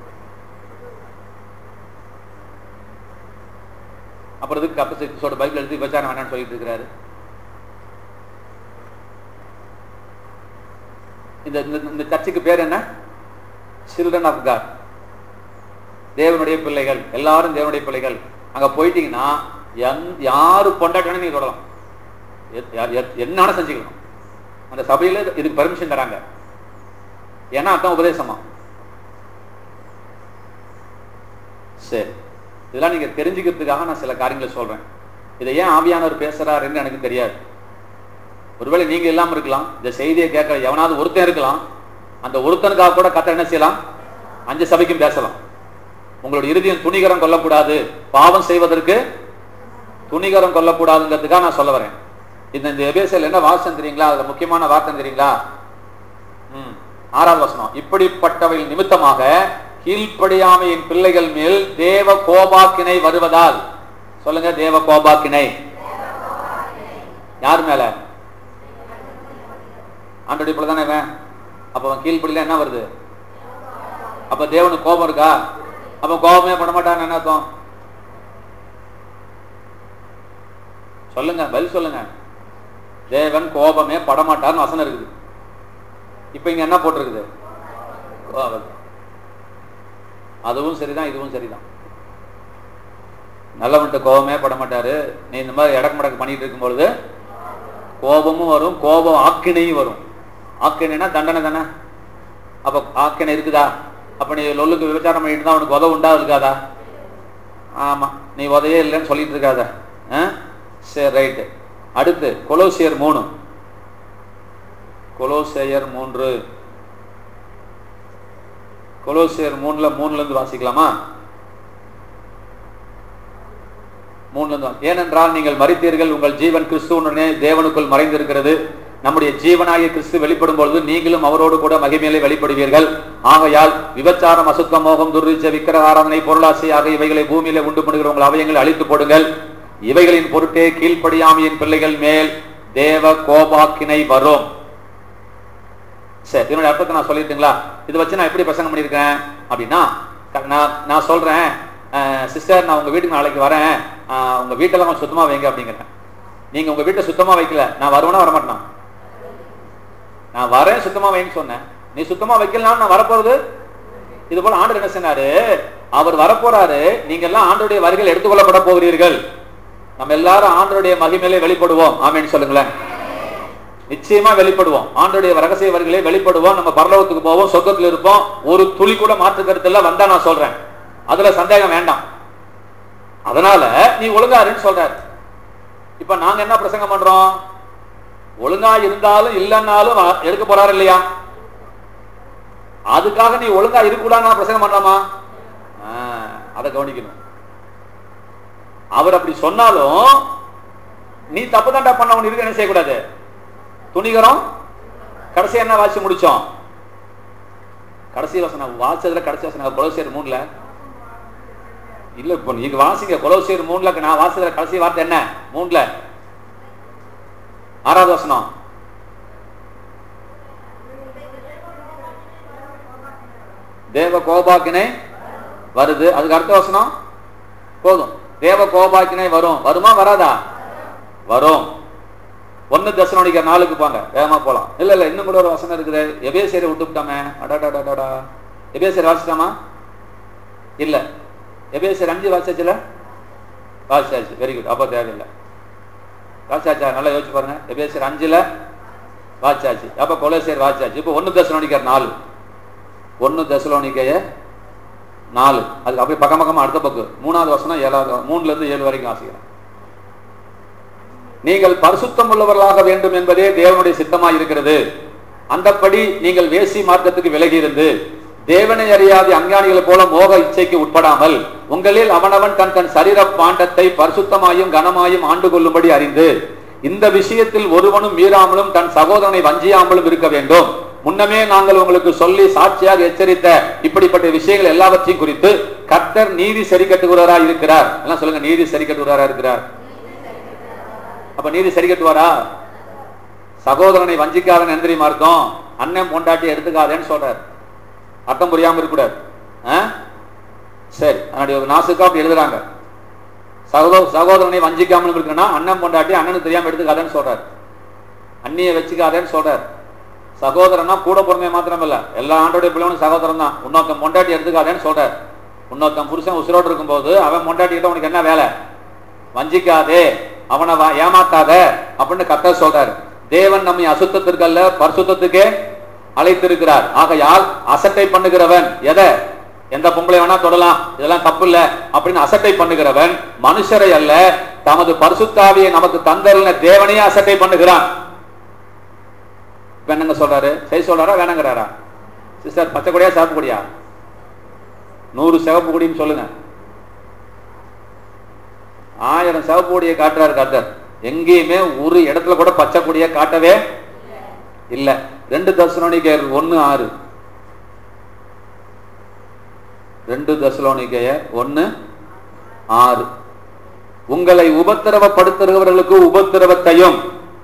S1: அப்புறம் இதுக்கு கப்பசிட்டோட பைபிள் எழுதி விபச்சாரம் வேணாம்னு சொல்லிட்டு இருக்கிறாரு இந்த இந்த- இந்த சர்ச்சுக்கு பேர் என்ன சில்ட்ரன் ஆஃப் காட் தேவனுடைய பிள்ளைகள் எல்லாரும் தேவனுடைய பிள்ளைகள் அங்க போயிட்டீங்கன்னா எந்- யாரு பொண்டாட்டினா நீங்க தொடலாம் எத்- யார்- எத்- என்னாலும் செஞ்சுக்கலாம் அந்த சபையில இது- இதுக்கு பர்மிஷன் தராங்க ஏன்னா அதான் உபதேசமா சரி இதெல்லாம் நீங்க தெரிஞ்சுக்கிறதுக்காக நான் சில காரியங்களை சொல்றேன் இதை ஏன் ஆவியானவர் பேசுறாருன்னு எனக்கு தெரியாது ஒருவேளை நீங்க இல்லாம இருக்கலாம் இந்த செய்தியை கேட்கிற எவனாவது ஒருத்தன் இருக்கலாம் அந்த ஒருத்தனுக்காக கூட கத்த என்ன செய்யலாம் அஞ்சு சபைக்கும் பேசலாம் உங்களுடைய இறுதியம் துணிகரம் கொல்லக்கூடாது பாவம் செய்வதற்கு துணிகரம் கொல்லக்கூடாதுங்கிறதுக்காக நான் சொல்ல வரேன் இந்த இந்த எபேசியல் என்ன வாசம் தெரியுங்களா அதுல முக்கியமான வார்த்தை தெரியுங்களா ம் ஆறாவது வசனம் இப்படிப்பட்டவை நிமித்தமாக கீழ்ப்படியாமையின் பிள்ளைகள் மேல் தேவ கோபாக்கினை வருவதால் சொல்லுங்க தேவ கோபாக்கினை யார் மேல ஆண்டோடைய பிள்ளை தானே இவன் அப்ப அவன் கீழ்ப்படியில என்ன வருது அப்ப தேவனுக்கு கோபம் இருக்கா அப்ப கோபமே பட மாட்டான்னு என்ன அர்த்தம் சொல்லுங்க பதில் சொல்லுங்க தேவன் கோபமே படமாட்டார்னு வசனம் இருக்குது இப்ப இங்க என்ன போட்டிருக்குது கோபம். அதுவும் சரிதான் இதுவும் சரிதான் நல்லவன்ட்டு கோபமே பட மாட்டாரு நீ இந்த மாதிரி இடக்கு மடக்கு பண்ணிட்டு இருக்கும் பொழுது கோபமும் வரும் கோபம் ஆக்கினையும் வரும் ஆக்கினைனா தண்டனை தானே அப்ப ஆக்கினை இருக்குதா அப்ப நீ லொல்லுக்கு விபச்சாரம் பண்ணிட்டு தான் உனக்கு உதவு உண்டா இருக்காதா ஆமா நீ உதவே இல்லைன்னு சொல்லிட்டு இருக்காத ஆ? சரி ரைட்டு அடுத்து கொலோசியர் மூணு கொலோசேயர் மூன்று கொலோசியர் மூணுல மூணுல இருந்து வாசிக்கலாமா மூணுல இருந்து வா- ஏனென்றால் நீங்கள் மறித்தீர்கள் உங்கள் ஜீவன் கிறிஸ்துவனுடனே தேவனுக்குள் மறைந்திருக்கிறது நம்முடைய ஜீவனாகிய கிறிஸ்து வெளிப்படும் பொழுது நீங்களும் அவரோடு கூட மகிமையிலே வெளிப்படுவீர்கள் ஆகையால் விபச்சாரம் அசுத்த மோகம் துர்ரிச்ச விக்கிர ஆராதனை பொருளாசை ஆகிய இவைகளை பூமியிலே உண்டு பண்ணுகிற உங்கள் அவயங்களை அழித்து போடுங்கள் இவைகளின் பொருட்டே கீழ்ப்படியாமையின் பிள்ளைகள் மேல் தேவ கோபாக்கினை வரும் சரி இதனுடைய அர்த்தத்தை நான் சொல்லிட்டுங்களா இதை வச்சு நான் எப்படி பிரசங்கம் பண்ணியிருக்கேன் அப்படின்னா க- நான் நான் சொல்றேன் சிஸ்டர் நான் உங்க வீட்டுக்கு நாளைக்கு வரேன் அஹ், உங்க வீட்டெல்லாம் கொஞ்சம் சுத்தமா வைங்க அப்படிங்கிறேன் நீங்க உங்க வீட்டை சுத்தமா வைக்கல நான் வருவேனா வரமாட்டேனா நான் வரேன் சுத்தமா வைன்னு சொன்னேன் நீ சுத்தமா வைக்கலாம் நான் வரப்போறது இது போல ஆண்டவர் என்ன சொன்னாரு அவர் வரப்போறாரு நீங்க எல்லாம் ஆண்டருடைய வருகையில் எடுத்துக்கொள்ளப்பட போகிறீர்கள் நம்ம எல்லாரும் ஆண்டருடைய மகிமையிலே வெளிப்படுவோம் ஆமேன்னு சொல்லுங்களேன் நிச்சயமா வெளிப்படுவோம் ஆண்டுடைய ரகசிய வரிகளே வெளிப்படுவோம் நம்ம பரலோகத்துக்கு போவோம் சொர்க்கத்துல இருப்போம் ஒரு துளி கூட மாற்று கருத்துல வந்தா நான் சொல்றேன் அதுல சந்தேகம் வேண்டாம் அதனால நீ ஒழுங்கா இருன்னு சொல்றாரு இப்ப நாங்க என்ன பிரசங்கம் பண்றோம் ஒழுங்கா இருந்தாலும் இல்லைன்னாலும் வ- எடுக்க போறாரு இல்லையா அதுக்காக நீ ஒழுங்கா இருக்கக்கூடாது பிரசங்கம் பண்ணலாமா ஆ, அதை கவனிக்கணும் அவர் அப்படி சொன்னாலும் நீ தப்பு தாண்டா பண்ண உன் இருக்க என்ன செய்யக்கூடாது துணிகரம் கடைசி என்ன வாசி முடிச்சோம் கடைசி வசனம் வாசத்துல கடைசி வசனம் கொலோசியர் மூணுல இல்ல இப்போ நீங்க வாசிங்க கொலோசியர் மூணுல நான் வாசத்துல கடைசி வார்த்தை என்ன மூணுல ஆறாவது வசனம் தேவ கோபாக்கினை வருது அதுக்கு அடுத்த வசனம் போதும் தேவ கோபாக்கினை வரும் வருமா வராதா வரும் ஒன்னு தசனோடிக்க நாளுக்கு போங்க வேகமா போலாம் இல்ல இல்ல இன்னும் கூட ஒரு வசனம் இருக்குது எபேசியரை விட்டுவிட்டோமே அடாடாடாடா எபேசியர் வாசிட்டாமா இல்ல எபேசியர் அஞ்சு வாசிச்சுல வாசிச்சாச்சு வெரி குட் அப்ப தேவையில்லை வாச்சாச்சா நல்லா யோசிச்சு பாருங்க எபேசியர் அஞ்சுல வாச்சாச்சு அப்ப கொலோசியர் வாச்சாச்சு இப்போ ஒன்னு தசலோனிக்கர் நாலு ஒன்னு தசலோனிக்கைய நாலு அதுக்கு அப்படியே பக்கம் பக்கமா அடுத்த பக்கம் மூணாவது வசனம் ஏழாவது மூணுல இருந்து ஏழு வரைக்கும் வாசிக்கிறேன் நீங்கள் பரிசுத்தம் உள்ளவர்களாக வேண்டும் என்பதே தேவனுடைய சித்தமாய் இருக்கிறது அந்தப்படி நீங்கள் வேசி மார்க்கத்துக்கு விலகி இருந்து தேவனை அறியாத அஞ்ஞானிகளைப் போல மோக இச்சைக்கு உட்படாமல் உங்களில் அவனவன் தன் தன் சரீர பாண்டத்தை பரிசுத்தமாயும் கனமாயும் ஆண்டு கொள்ளும்படி அறிந்து இந்த விஷயத்தில் ஒருவனும் மீறாமலும் தன் சகோதரனை வஞ்சியாமலும் இருக்க வேண்டும் முன்னமே நாங்கள் உங்களுக்கு சொல்லி சாட்சியாக எச்சரித்த இப்படிப்பட்ட விஷயங்கள் எல்லாவற்றையும் குறித்து கர்த்தர் நீதி சரி கட்டுகிறவராய் இருக்கிறார் எல்லாம் சொல்லுங்க நீதி சரி கட்டுகிறவரா இருக்கிறார் அப்ப நீதி சரி கட்டுவாரா சகோதரனை வஞ்சிக்காதன் எந்திரி அர்த்தம் அண்ணன் பொண்டாட்டி எடுத்துக்காதேன்னு சொல்றார் அர்த்தம் புரியாம இருக்கக்கூடாது ஆ? சரி அதனுடைய நாசுக்கா அப்படி எழுதுறாங்க சகோதர சகோதரனை வஞ்சிக்காமல் இருக்குன்னா அண்ணன் பொண்டாட்டி அண்ணனுக்கு தெரியாம எடுத்துக்காதேன்னு சொல்றார் அண்ணியை வச்சுக்காதேன்னு சொல்றார் சகோதரனா கூட பொறுமையை மாத்திரம் இல்ல எல்லா ஆண்டோடைய பிள்ளைவனும் சகோதரன் தான் இன்னொருத்தன் பொண்டாட்டி எடுத்துக்காதேன்னு சொல்றார் இன்னொருத்தன் புருஷன் உசுரோடு இருக்கும்போது அவன் பொண்டாட்டி கிட்ட உனக்கு என்ன வேலை வஞ்சிக்காதே அவனை வா- ஏமாத்தாத அப்படின்னு கத்த சொல்றாரு தேவன் நம்மை அசுத்தத்திற்கு அல்ல பரிசுத்தத்துக்கே அழைத்திருக்கிறார் ஆகையால் அசட்டை பண்ணுகிறவன் எதை எந்த பொம்பளை வேணா தொடலாம் இதெல்லாம் தப்பு இல்ல அப்படின்னு அசட்டை பண்ணுகிறவன் மனுஷரை அல்ல தமது பரிசுத்தாவியை நமக்கு தந்தருன தேவனையே அசட்டை பண்ணுகிறான் இப்ப என்னங்க சொல்றாரு சரி சொல்றாரா வேணாங்கிறாரா சிஸ்டர் பச்சை கொடியா சிவப்பு கொடியா நூறு சிவப்பு கொடின்னு சொல்லுங்க ஆயிரம் சிவப்பு கொடியை காட்டுறாரு கர்த்தர் எங்கேயுமே ஒரு இடத்துல கூட பச்சை கொடியை காட்டவே இல்ல ரெண்டு தசலோனிக்கேயர் ஒன்னு ஆறு ரெண்டு தசலோனிக்கேயர் ஒன்னு ஆறு உங்களை உபத்திரவப்படுத்துகிறவர்களுக்கு உபத்திரவத்தையும்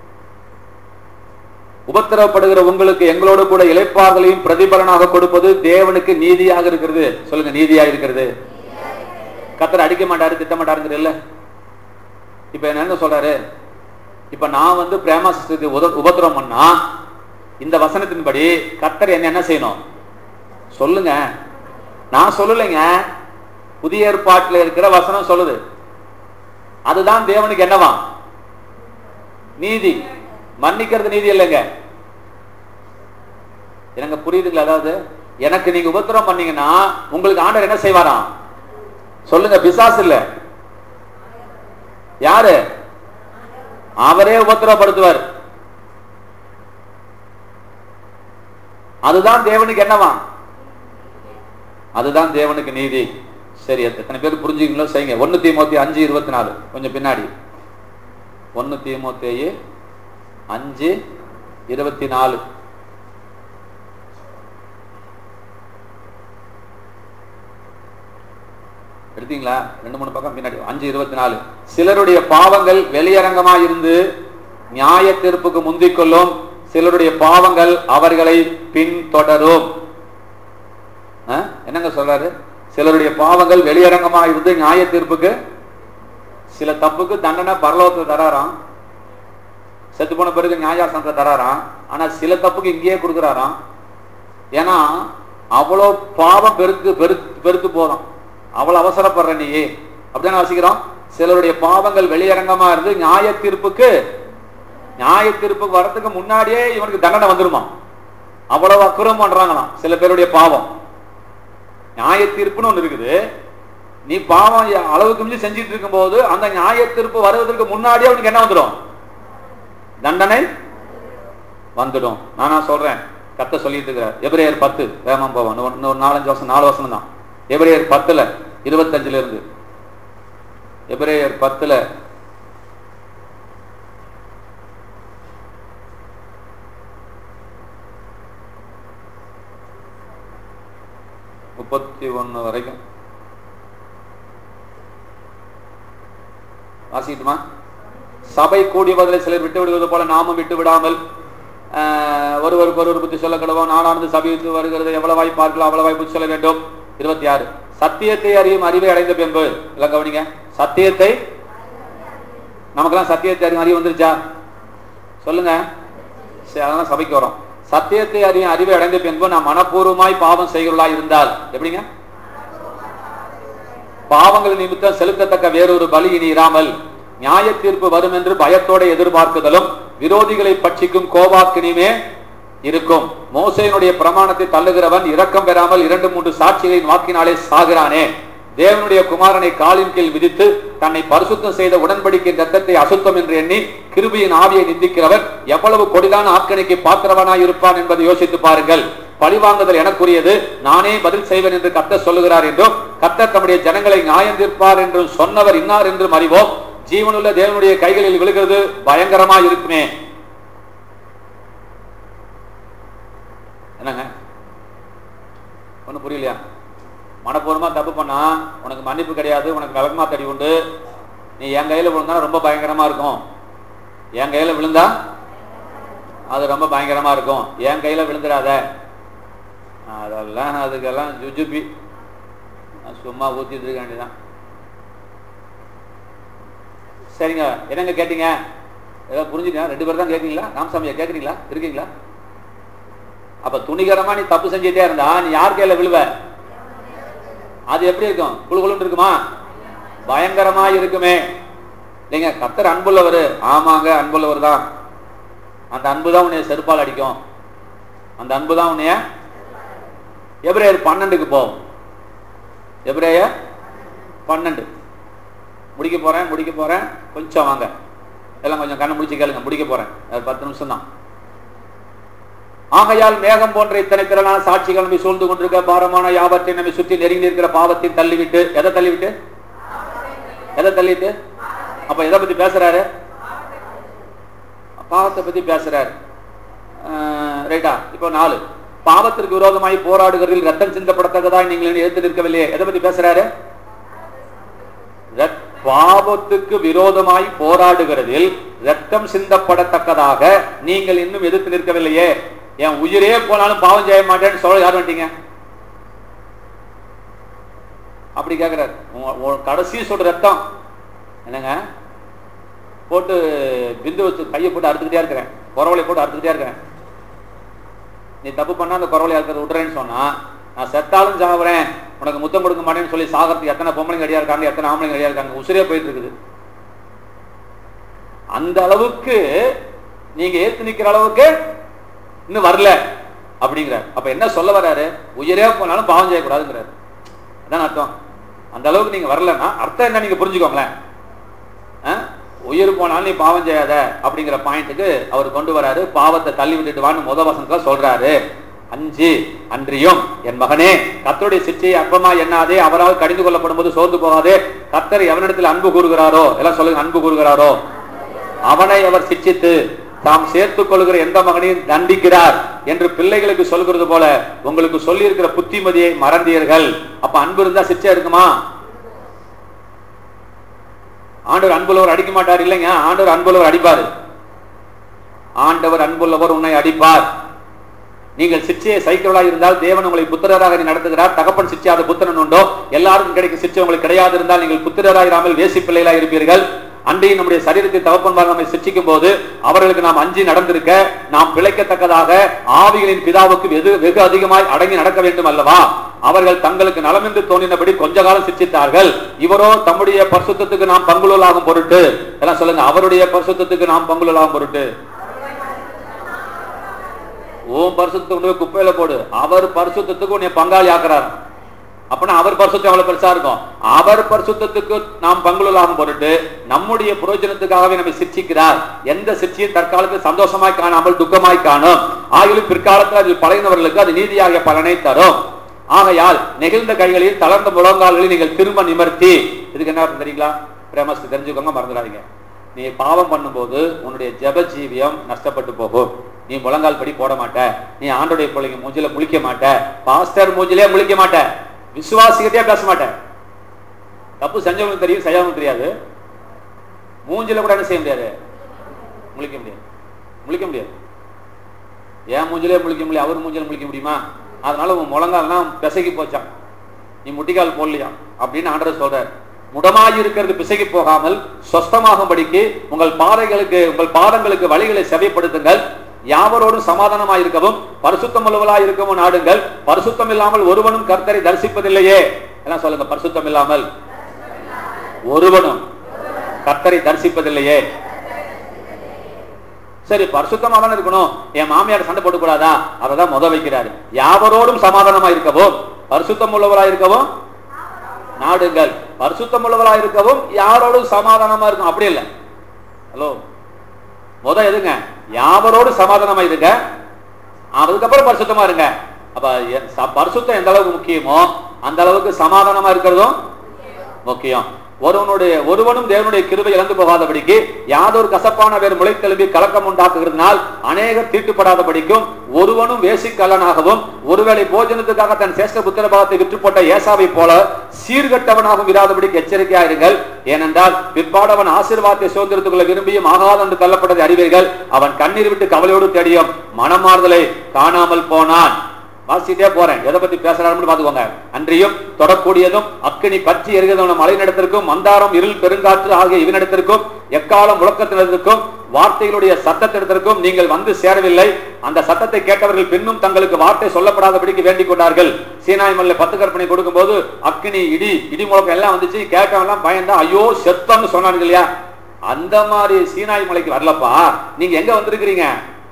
S1: உபத்திரவப்படுகிற உங்களுக்கு எங்களோடு கூட இளைப்பார்களையும் பிரதிபலனாக கொடுப்பது தேவனுக்கு நீதியாக இருக்கிறது சொல்லுங்க நீதியாக இருக்கிறது கத்தர் அடிக்க மாட்டாரு திட்ட மாட்டாருங்கிற இல்ல இப்ப என்ன சொல்றாரு இப்ப நான் வந்து பிரேமா சிஸ்டருக்கு உத உபத்திரம் பண்ணா இந்த வசனத்தின்படி கத்தர் என்ன என்ன செய்யணும் சொல்லுங்க நான் சொல்லலைங்க புதிய ஏற்பாட்டில் இருக்கிற வசனம் சொல்லுது அதுதான் தேவனுக்கு என்னவா நீதி மன்னிக்கிறது நீதி இல்லைங்க எனக்கு புரியுதுங்களா அதாவது எனக்கு நீங்க உபத்திரம் பண்ணீங்கன்னா உங்களுக்கு ஆண்டவர் என்ன செய்வாராம் சொல்லுங்க பிசாசு இல்ல யாரு அவரே உபத்திரப்படுத்துவார் அதுதான் தேவனுக்கு என்னவா அதுதான் தேவனுக்கு நீதி சரி எத்தனை பேர் புரிஞ்சுக்கீங்களோ செய்யுங்க ஒன்னு தீமோத்தி அஞ்சு இருபத்தி நாலு கொஞ்சம் பின்னாடி ஒன்னு தீமோத்தேயு அஞ்சு இருபத்தி நாலு எடுத்தீங்களா ரெண்டு மூணு பக்கம் பின்னாடி அஞ்சு இருபத்தி நாலு சிலருடைய பாவங்கள் வெளியரங்கமா இருந்து நியாய தீர்ப்புக்கு முந்திக் கொள்ளும் சிலருடைய பாவங்கள் அவர்களை பின்தொடரும் ஆ? என்னங்க சொல்றாரு சிலருடைய பாவங்கள் வெளியரங்கமா இருந்து நியாய தீர்ப்புக்கு சில தப்புக்கு தண்டனை பரலோகத்துல தராராம் செத்து போன பிறகு நியாயாசனத்தை தராராம் ஆனா சில தப்புக்கு இங்கேயே கொடுக்குறாராம் ஏன்னா அவ்வளோ பாவம் பெருக்கு பெருக்கு பெருக்கு போதும் அவ்வளவு அவசரப்படுற நீ அப்படிதானே வாசிக்கிறோம் சிலருடைய பாவங்கள் வெளியரங்கமா இருந்து நியாய தீர்ப்புக்கு நியாய தீர்ப்புக்கு வரதுக்கு முன்னாடியே இவனுக்கு தண்டனை வந்துருமா அவ்வளவு அக்குறம் பண்றாங்களாம் சில பேருடைய பாவம் நியாய தீர்ப்புன்னு ஒண்ணு இருக்குது நீ பாவம் அளவுக்கு மிஞ்சி செஞ்சுட்டு இருக்கும்போது அந்த நியாய தீர்ப்பு வருவதற்கு முன்னாடியே அவனுக்கு என்ன வந்துடும் தண்டனை வந்துடும் நானா சொல்றேன் கத்த சொல்லிட்டு இருக்கிறார் எபிரேயர் பத்து வேகமா போவோம் இன்னும் இன்னும் ஒரு நாலஞ்சு வருஷம் நாலு வருஷம் தான் எபிரேயர் பத்துல இருபத்தஞ்சுல இருந்து எபிரேயர் பத்துல முப்பத்தி ஒண்ணு வரைக்கும் வாசிக்கட்டுமா சபை கூடியவர்களை சிலர் விட்டு விடுவது போல நாமும் விட்டு விடாமல் ஆஹ், ஒருவருக்கு ஒருவர் புத்தி சொல்ல கடவோம் நானானது சபைக்கு வருகிறது எவ்வளவாய் பார்க்கலாம் அவ்வளவாய் புத்தி சொல்ல வேண்டும் இருபத்தி ஆறு சத்தியத்தை அறியும் அறிவை அடைந்த பின்பு இல்லை கவனிங்க சத்தியத்தை நமக்கெல்லாம் சத்தியத்தை அறியும் அறிவு வந்துருச்சா சொல்லுங்க சரி அதெல்லாம் சபைக்கு வரும் சத்தியத்தை அறியும் அறிவை அடைந்த பின்பு நாம் மனப்பூர்வமாய் பாவம் செய்கிறவர்களா இருந்தால் எப்படிங்க பாவங்கள் நிமித்தம் செலுத்தத்தக்க வேறொரு பலி இனி இராமல் நியாய தீர்ப்பு வரும் என்று பயத்தோட எதிர்பார்க்குதலும் விரோதிகளை பட்சிக்கும் கோபாக்கினியுமே இருக்கும் மோசையினுடைய பிரமாணத்தை தள்ளுகிறவன் இரக்கம் பெறாமல் இரண்டு மூன்று சாட்சிகளின் வாக்கினாலே சாகிறானே தேவனுடைய குமாரனை காலின் கீழ் விதித்து தன்னை பரிசுத்தம் செய்த உடன்படிக்கையின் ரத்தத்தை அசுத்தம் என்று எண்ணி கிருபியின் ஆவியை நிந்திக்கிறவர் எவ்வளவு கொடிதான ஆக்கணிக்கு பாத்திரவனாய் இருப்பான் என்பதை யோசித்து பாருங்கள் பழிவாங்குதல் எனக்குரியது நானே பதில் செய்வேன் என்று கர்த்தர் சொல்லுகிறார் என்றும் கர்த்தர் தம்முடைய ஜனங்களை நியாயம் தீர்ப்பார் என்றும் சொன்னவர் இன்னார் என்றும் அறிவோம் ஜீவனுள்ள தேவனுடைய கைகளில் விழுகிறது பயங்கரமா இருக்குமே என்னங்க ஒன்றும் புரியலையா மனப்பூர்வமா தப்பு பண்ணா உனக்கு மன்னிப்பு கிடையாது உனக்கு விளக்கமா தடி உண்டு நீ என் கையில விழுந்தா ரொம்ப பயங்கரமா இருக்கும் என் கையில விழுந்தா அது ரொம்ப பயங்கரமா இருக்கும் என் கையில விழுந்துடாத அதெல்லாம் அதுக்கெல்லாம் ஜுஜுபி நான் சும்மா ஊத்திட்டு இருக்க வேண்டியதான் சரிங்க என்னங்க கேட்டீங்க ஏதோ புரிஞ்சுங்க ரெண்டு பேர் தான் கேட்குறீங்களா ராமசாமியா கேட்குறீங்களா இருக்கீங்களா அப்ப துணிகரமா நீ தப்பு செஞ்சுட்டே இருந்தா நீ யார் கையில விழுவ அது எப்படி இருக்கும் குழு குழுன்னு இருக்குமா பயங்கரமா இருக்குமே இல்லைங்க கத்தர் அன்புள்ளவர் ஆமாங்க அன்புள்ளவர் தான் அந்த அன்பு தான் உன்னைய செருப்பால் அடிக்கும் அந்த அன்பு தான் உன்னைய எப்ரேயர் பன்னெண்டுக்கு போ எப்ரேயர் பன்னெண்டு முடிக்க போறேன் முடிக்க போறேன் கொஞ்சம் வாங்க எல்லாம் கொஞ்சம் கண்ணை முடிச்சு கேளுங்க முடிக்க போறேன் அது பத்து நிமிஷம் தான் ஆகையால் மேகம் போன்ற இத்தனை திரளான சாட்சிகள் நம்மை சூழ்ந்து கொண்டிருக்க பாரமான யாவற்றை நம்மை சுற்றி நெருங்கி இருக்கிற பாவத்தை தள்ளிவிட்டு எதை தள்ளிவிட்டு எதை தள்ளிட்டு அப்ப எதை பத்தி பேசுறாரு பாவத்தை பத்தி பேசுறாரு ரைட்டா இப்போ நாலு பாவத்திற்கு விரோதமாய் போராடுகிறதில் ரத்தம் சிந்தப்படத்தக்கதாய் நீங்கள் எடுத்து நிற்கவில்லையே எதை பத்தி பேசுறாரு ரத்- பாவத்துக்கு விரோதமாய் போராடுகிறதில் ரத்தம் சிந்தப்படத்தக்கதாக நீங்கள் இன்னும் எதிர்த்து நிற்கவில்லையே என் உயிரே போனாலும் பாவம் செய்ய மாட்டேன்னு சொல்ல யார் வந்துட்டீங்க அப்படி கேட்கிறார் உங்க- உங்க கடைசி சொல்ற ரத்தம் என்னங்க போட்டு பிந்து வச்சு கையை போட்டு அறுத்துக்கிட்டே இருக்கிறேன் குறவலை போட்டு அறுத்துக்கிட்டே இருக்கிறேன் நீ தப்பு பண்ணா அந்த குறவலை அறுக்கிறது விட்டுறேன்னு சொன்னா நான் செத்தாலும் சாகுறேன் உனக்கு முத்தம் கொடுக்க மாட்டேன்னு சொல்லி சாகிறதுக்கு எத்தனை பொம்பளைங்க ரெடியா இருக்காங்க எத்தனை ஆம்பளைங்க ரெடியா இருக்காங்க உசிரே போயிட்டு இருக்குது அந்த அளவுக்கு நீங்க ஏத்து நிக்கிற அளவுக்கு இன்னும் வரல அப்படிங்கிறார் அப்ப என்ன சொல்ல வர்றாரு உயிரே போனாலும் பாவம் செய்யக்கூடாதுங்கிறாரு அதான் அர்த்தம் அந்த அளவுக்கு நீங்க வரலன்னா அர்த்தம் என்ன நீங்க புரிஞ்சுக்கோங்களேன் ஆ? உயிர் போனாலும் நீ பாவம் செய்யாத அப்படிங்கிற பாயிண்ட்டுக்கு அவர் கொண்டு வராரு பாவத்தை தள்ளி விட்டுட்டு வான்னு முத வசனத்துல சொல்றாரு அஞ்சு அன்றியும் என் மகனே கத்தருடைய சிச்சையை அற்பமா எண்ணாதே அவரால் கடிந்து கொள்ளப்படும் போது சோர்ந்து போகாதே கத்தர் எவனிடத்தில் அன்பு கூறுகிறாரோ எல்லாம் சொல்லுங்க அன்பு கூறுகிறாரோ அவனை அவர் சிட்சித்து தாம் சேர்த்துக் கொள்கிற எந்த மகனையும் தண்டிக்கிறார் என்று பிள்ளைகளுக்கு சொல்கிறது போல உங்களுக்கு சொல்லி இருக்கிற புத்திமதியை மறந்தீர்கள் அப்ப அன்பு இருந்தா சிச்சை இருக்குமா ஆண்டவர் அன்புள்ளவர் அடிக்க மாட்டார் இல்லைங்க ஆண்டவர் அன்புள்ளவர் அடிப்பாரு ஆண்டவர் அன்புள்ளவர் உன்னை அடிப்பார் நீங்கள் சிச்சையை சைக்கிளாக இருந்தால் தேவன் உங்களை புத்திரராக நடத்துகிறார் தகப்பன் சிச்சையாத புத்திரன் உண்டோ எல்லாருக்கும் கிடைக்கும் சிச்சை உங்களுக்கு கிடையாது இருந்தால் நீங்கள் புத்திரராயிராமல் வேசி பிள்ளைகளாக இருப்பீர்கள் அன்றையும் நம்முடைய சரீரத்தை தகப்பன்மார் நம்மை சிச்சிக்கும் போது அவர்களுக்கு நாம் அஞ்சி நடந்திருக்க நாம் பிழைக்கத்தக்கதாக ஆவிகளின் பிதாவுக்கு வெகு வெகு அதிகமாய் அடங்கி நடக்க வேண்டும் அல்லவா அவர்கள் தங்களுக்கு நலமென்று தோன்றினபடி கொஞ்ச காலம் சிச்சித்தார்கள் இவரோ தம்முடைய பரிசுத்தத்துக்கு நாம் பங்குலாகும் பொருட்டு எல்லாம் சொல்லுங்க அவருடைய பரிசுத்தத்துக்கு நாம் பங்குலாகும் பொருட்டு ஓம் பரிசுத்தத்தை கொண்டு போய் குப்பையில போடு அவர் பரிசுத்தத்துக்கு உன்னை பங்காளி ஆக்குறாரு அப்படின்னா அவர் பரிசுத்தம் எவ்வளவு பெருசா இருக்கும் அவர் பரிசுத்தத்துக்கு நாம் பங்குலாகும் பொருட்டு நம்முடைய புரோஜனத்துக்காகவே நம்மை சிக்ஷிக்கிறார் எந்த சிக்ஷையும் தற்காலத்தில் சந்தோஷமாய் காணாமல் துக்கமாய் காணும் ஆகிலும் பிற்காலத்தில் அதில் பழகினவர்களுக்கு அது நீதியாகிய பலனை தரும் ஆகையால் நெகிழ்ந்த கைகளில் தளர்ந்த முழங்கால்களில் நீங்கள் திரும்ப நிமர்த்தி இதுக்கு என்ன அர்த்தம் தெரியுங்களா பிரேமஸ்க்கு தெரிஞ்சுக்கோங்க மறந்துடாதீங்க நீ பாவம் பண்ணும்போது உன்னுடைய ஜெப ஜீவியம் நஷ்டப்பட்டு போகும் நீ முழங்கால் படி போட மாட்ட நீ ஆண்டுடைய பிள்ளைங்க மூஞ்சில முழிக்க மாட்ட பாஸ்டர் மூஞ்சிலே முழிக்க மாட்ட விசுவாசிக்கிட்டே பேச மாட்ட தப்பு செஞ்சவங்களுக்கு தெரியும் செய்யவங்களுக்கு தெரியாது மூஞ்சில கூட என்ன செய்ய முடியாது முழிக்க முடியாது முழிக்க முடியாது ஏன் மூஞ்சிலே முழிக்க முடியாது அவர் மூஞ்சில முழிக்க முடியுமா அதனால உன் முழங்கால்லாம் பிசகி போச்சான் நீ முட்டிக்கால் போடலையா அப்படின்னு ஆண்டவர் சொல்றார் முடமாய் இருக்கிறது பிசகி போகாமல் சொஸ்தமாகும்படிக்கு உங்கள் பாதைகளுக்கு உங்கள் பாதங்களுக்கு வழிகளை செவைப்படுத்துங்கள் யாவரோடும் சமாதானமாய் இருக்கவும் பரிசுத்தம் உள்ளவளாய் இருக்கவும் நாடுங்கள் பரிசுத்தம் இல்லாமல் ஒருவனும் கர்த்தரை தரிசிப்பதில்லையே எல்லாம் சொல்லுங்க பரிசுத்தம் இல்லாமல் ஒருவனும் கர்த்தரை தரிசிப்பதில்லையே சரி பரிசுத்தமா தானே இருக்கணும் என் மாமியார் சண்டை போட்டு கூடாதா அததான் முத வைக்கிறாரு யாவரோடும் சமாதானமா இருக்கவும் பரிசுத்தம் உள்ளவரா இருக்கவும் நாடுங்கள் பரிசுத்தம் உள்ளவரா இருக்கவும் யாரோடும் சமாதானமா இருக்கும் அப்படி இல்லை ஹலோ முத எதுங்க யாவரோடு சமாதானமா இருங்க அதுக்கப்புறம் பரிசுத்தமா இருங்க அப்ப எ- ச- பரிசுத்தம் எந்த அளவுக்கு முக்கியமோ அந்த அளவுக்கு சமாதானமா இருக்கிறதும் முக்கியம் ஒருவனுடைய ஒருவனும் தேவனுடைய கிருபை இழந்து போகாதபடிக்கு யாதொரு கசப்பான வேறு முளைத்தெலும்பி கலக்கம் உண்டாக்குகிறதுனால் அநேகர் தீட்டுப்படாதபடிக்கும் ஒருவனும் வேசிக்கல்லனாகவும் ஒருவேளை போஜனத்துக்காக தன் சேஷ்ட புத்திர பாகத்தை விற்று போட்ட ஏசாவை போல சீர்கட்டவனாகவும் இராதபடிக்கு எச்சரிக்கையா இருங்கள் ஏனென்றால் பிற்பாடவன் ஆசீர்வாதத்தை சுதந்திரத்துக்குள்ள விரும்பியும் ஆகாது என்று தள்ளப்பட்டதை அறிவீர்கள் அவன் கண்ணீர் விட்டு கவலையோடு தேடியும் மனமாறுதலை காணாமல் போனான் வாசிட்டே போறேன் எதை பத்தி பேசுறாருன்னு பாத்துக்கோங்க அன்றியும் தொடக்கூடியதும் அக்கினி பற்றி எரிகிறதும் மலைநடத்திற்கும் மந்தாரம் இருள் பெருங்காற்று ஆகிய இவனிடத்திற்கும் எக்காலம் முழக்கத்தினத்திற்கும் வார்த்தைகளுடைய சத்தத்திடத்திற்கும் நீங்கள் வந்து சேரவில்லை அந்த சத்தத்தை கேட்டவர்கள் பின்னும் தங்களுக்கு வார்த்தை சொல்லப்படாதபடிக்கு வேண்டிக் கொண்டார்கள் சீனாய் மல்ல பத்து கற்பனை கொடுக்கும்போது அக்கினி இடி இடி முழக்கம் எல்லாம் வந்துச்சு கேட்கவெல்லாம் பயந்தா ஐயோ செத்தம்னு சொன்னாங்க இல்லையா அந்த மாதிரி சீனாய் மலைக்கு வரலப்பா நீங்க எங்க வந்திருக்கிறீங்க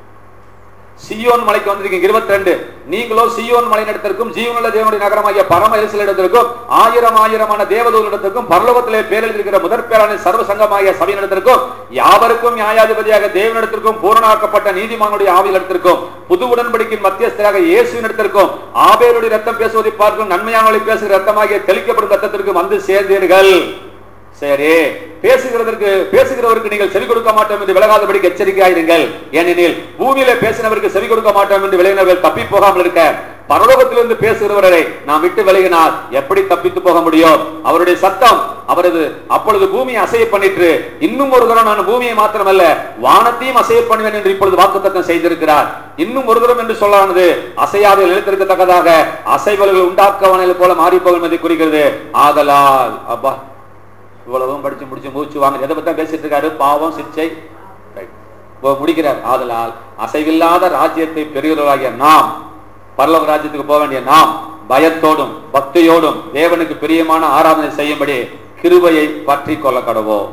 S1: சியோன் மலைக்கு வந்திருக்கீங்க இருபத்தி ரெண்டு நீங்களோ சியோன் மலை இடத்திற்கும் ஜீவனுள்ள தேவனுடைய நகரமாகிய பரம எரிசல் இடத்திற்கும் ஆயிரம் ஆயிரமான தேவதூரிடத்திற்கும் பரலோகத்திலே பேரில் இருக்கிற முதற் பேரான சர்வ சங்கமாகிய சபையினிடத்திற்கும் யாவருக்கும் நியாயாதிபதியாக தேவனிடத்திற்கும் பூரணாக்கப்பட்ட நீதிமானுடைய ஆவியிடத்திற்கும் புது உடன்படிக்கையின் மத்தியஸ்தராக இயேசுவினிடத்திற்கும் ஆபேலுடைய ரத்தம் பேசுவதை பார்க்கும் நன்மையானவர்களை பேசுகிற ரத்தமாகிய தெளிக்கப்படும் ரத்தத்திற்கு வந்து சேர்ந்தீர்கள் சரி பேசுகிறதற்கு பேசுகிறவருக்கு நீங்கள் செவி கொடுக்க மாட்டோம் என்று விலகாதபடிக்கு எச்சரிக்கையாயிருங்கள் ஏனெனில் பூமியில பேசினவருக்கு செவி கொடுக்க மாட்டோம் என்று விலகினவர்கள் தப்பி போகாமல் இருக்க பரலோகத்திலிருந்து பேசுகிறவரை நாம் விட்டு விலகினால் எப்படி தப்பித்து போக முடியும் அவருடைய சத்தம் அவரது அப்பொழுது பூமியை அசைய பண்ணிட்டு இன்னும் ஒரு தரம் நான் பூமியை மாத்திரமல்ல வானத்தையும் அசைய பண்ணுவேன் என்று இப்பொழுது வாக்குத்தத்தம் செய்திருக்கிறார் இன்னும் ஒரு தரம் என்று சொல்லானது அசையாத நிலைத்திருக்கத்தக்கதாக அசைவல்கள் உண்டாக்கவனில் போல மாறி போகும் என்பதை குறிக்கிறது ஆதலால் அப்பா இவ்வளவும் படிச்சு முடிச்சு மூச்சு வாங்க எதை பத்தி பேசிட்டு இருக்காரு பாவம் சிக்ஷை Right. இப்போ முடிக்கிறார் ஆதலால் அசைவில்லாத ராஜ்யத்தை பெறுகிறவராகிய நாம் பரலோக ராஜ்யத்துக்கு போக வேண்டிய நாம் பயத்தோடும் பக்தியோடும் தேவனுக்கு பிரியமான ஆராதனை செய்யும்படி கிருபையை பற்றி கொள்ள கடவோம்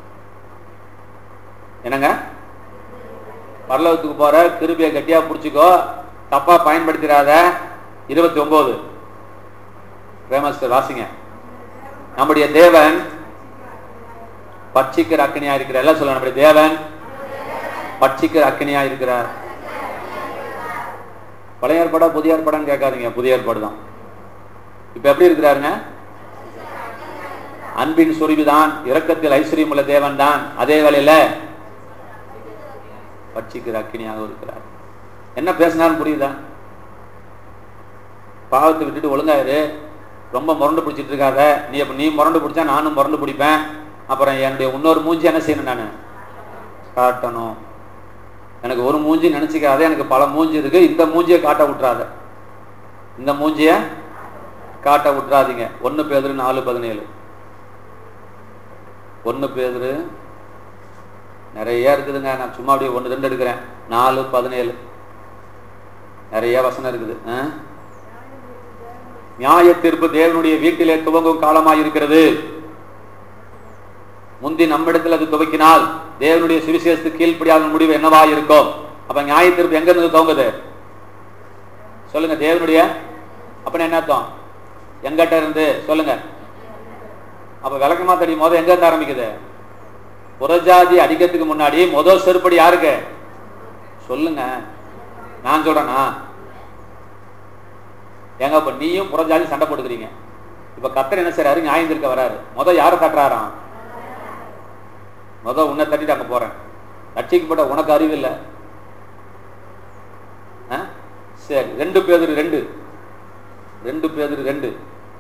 S1: என்னங்க பரலோகத்துக்கு போற கிருபையை கட்டியா புடிச்சுக்கோ தப்பா பயன்படுத்திடாத இருபத்தி ஒன்பது பிரேமஸ்டர் வாசிங்க நம்முடைய தேவன் பட்சிக்கிற அக்கினியா இருக்கிறார் எல்லாம் சொல்ல நம்முடைய தேவன் பட்சிக்கிற அக்கினியா இருக்கிறார் பழைய ஏற்பாடா புதிய ஏற்பாடான்னு கேட்காதீங்க புதிய ஏற்பாடு தான் இப்ப எப்படி இருக்கிறாருங்க அன்பின் சுருவிதான் இரக்கத்தில் ஐஸ்வர்யம் உள்ள தேவன் தான் அதே வேளையில பட்சிக்கிற அக்கினியாக இருக்கிறார் என்ன பேசினாலும் புரியுதா பாவத்தை விட்டுட்டு ஒழுங்காயிரு ரொம்ப முரண்டு பிடிச்சிட்டு இருக்காத நீ அப்ப நீ முரண்டு பிடிச்சா நானும் முரண்டு பிடிப்பேன் அப்புறம் என்னுடைய இன்னொரு மூஞ்சி என்ன செய்யணும் நான் காட்டணும் எனக்கு ஒரு மூஞ்சி நினைச்சுக்காத எனக்கு பல மூஞ்சி இருக்கு இந்த மூஞ்சியை காட்ட விட்டுறாத இந்த மூஞ்சிய காட்ட விட்டுறாதீங்க ஒன்னு பேதுரு நாலு பதினேழு ஒன்னு பேதுரு நிறைய இருக்குதுங்க நான் சும்மா அப்படியே ஒன்று ரெண்டு எடுக்கிறேன் நாலு பதினேழு நிறைய வசனம் இருக்குது ஆ? நியாய தீர்ப்பு தேவனுடைய வீட்டிலே துவங்கும் காலமாய் இருக்கிறது முந்தி நம்மிடத்தில் அது துவக்கினால் தேவனுடைய சுவிசேஷத்துக்கு கீழ்ப்படியாத முடிவு என்னவா இருக்கும் அப்ப நியாய தீர்ப்பு எங்க இருந்து துவங்குது சொல்லுங்க தேவனுடைய அப்படின்னு என்ன அர்த்தம் எங்கிட்ட இருந்து சொல்லுங்க அப்ப விளக்கமா தெரியும் முத எங்க இருந்து ஆரம்பிக்குது புறஜாதி அடிக்கிறதுக்கு முன்னாடி முதல் செருப்படி யாருக்கு சொல்லுங்க நான் சொல்றேனா ஏங்க இப்ப நீயும் புறஜாதி சண்டை போட்டுக்கிறீங்க இப்ப கத்தர் என்ன செய்றாரு நியாயம் தீர்க்க வராரு முத யாரை தட்டுறாராம் முத உன்னை தட்டிட்டு அங்க போறேன் ரட்சிக்கப்பட்ட உனக்கு அறிவு இல்லை ஆ? சரி ரெண்டு பேதரு ரெண்டு ரெண்டு பேதரு ரெண்டு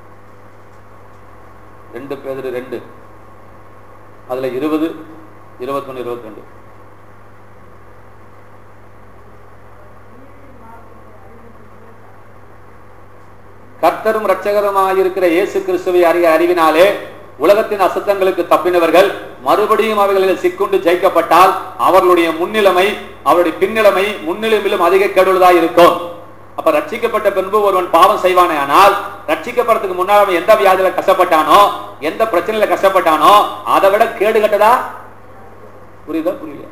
S1: ரெண்டு பேதரு ரெண்டு அதுல இருபது இருபத்தொன்னு இருபத்தி ரெண்டு கர்த்தரும் இரட்சகருமாயிருக்கிற இயேசு கிறிஸ்துவை அறிய அறிவினாலே உலகத்தின் அசுத்தங்களுக்கு தப்பினவர்கள் மறுபடியும் அவைகளில் சிக்குண்டு ஜெயிக்கப்பட்டால் அவர்களுடைய முன்னிலைமை அவருடைய பின்னிலைமை முன்னிலைமையிலும் அதிக கெடுவதாக இருக்கும் அப்ப ரட்சிக்கப்பட்ட பின்பு ஒருவன் பாவம் செய்வானே ஆனால் ரட்சிக்கப்படுறதுக்கு முன்னாடி அவன் எந்த வியாதியில கஷ்டப்பட்டானோ எந்த பிரச்சனையில கஷ்டப்பட்டானோ அதை விட கேடு கட்டதா புரியுதா புரியல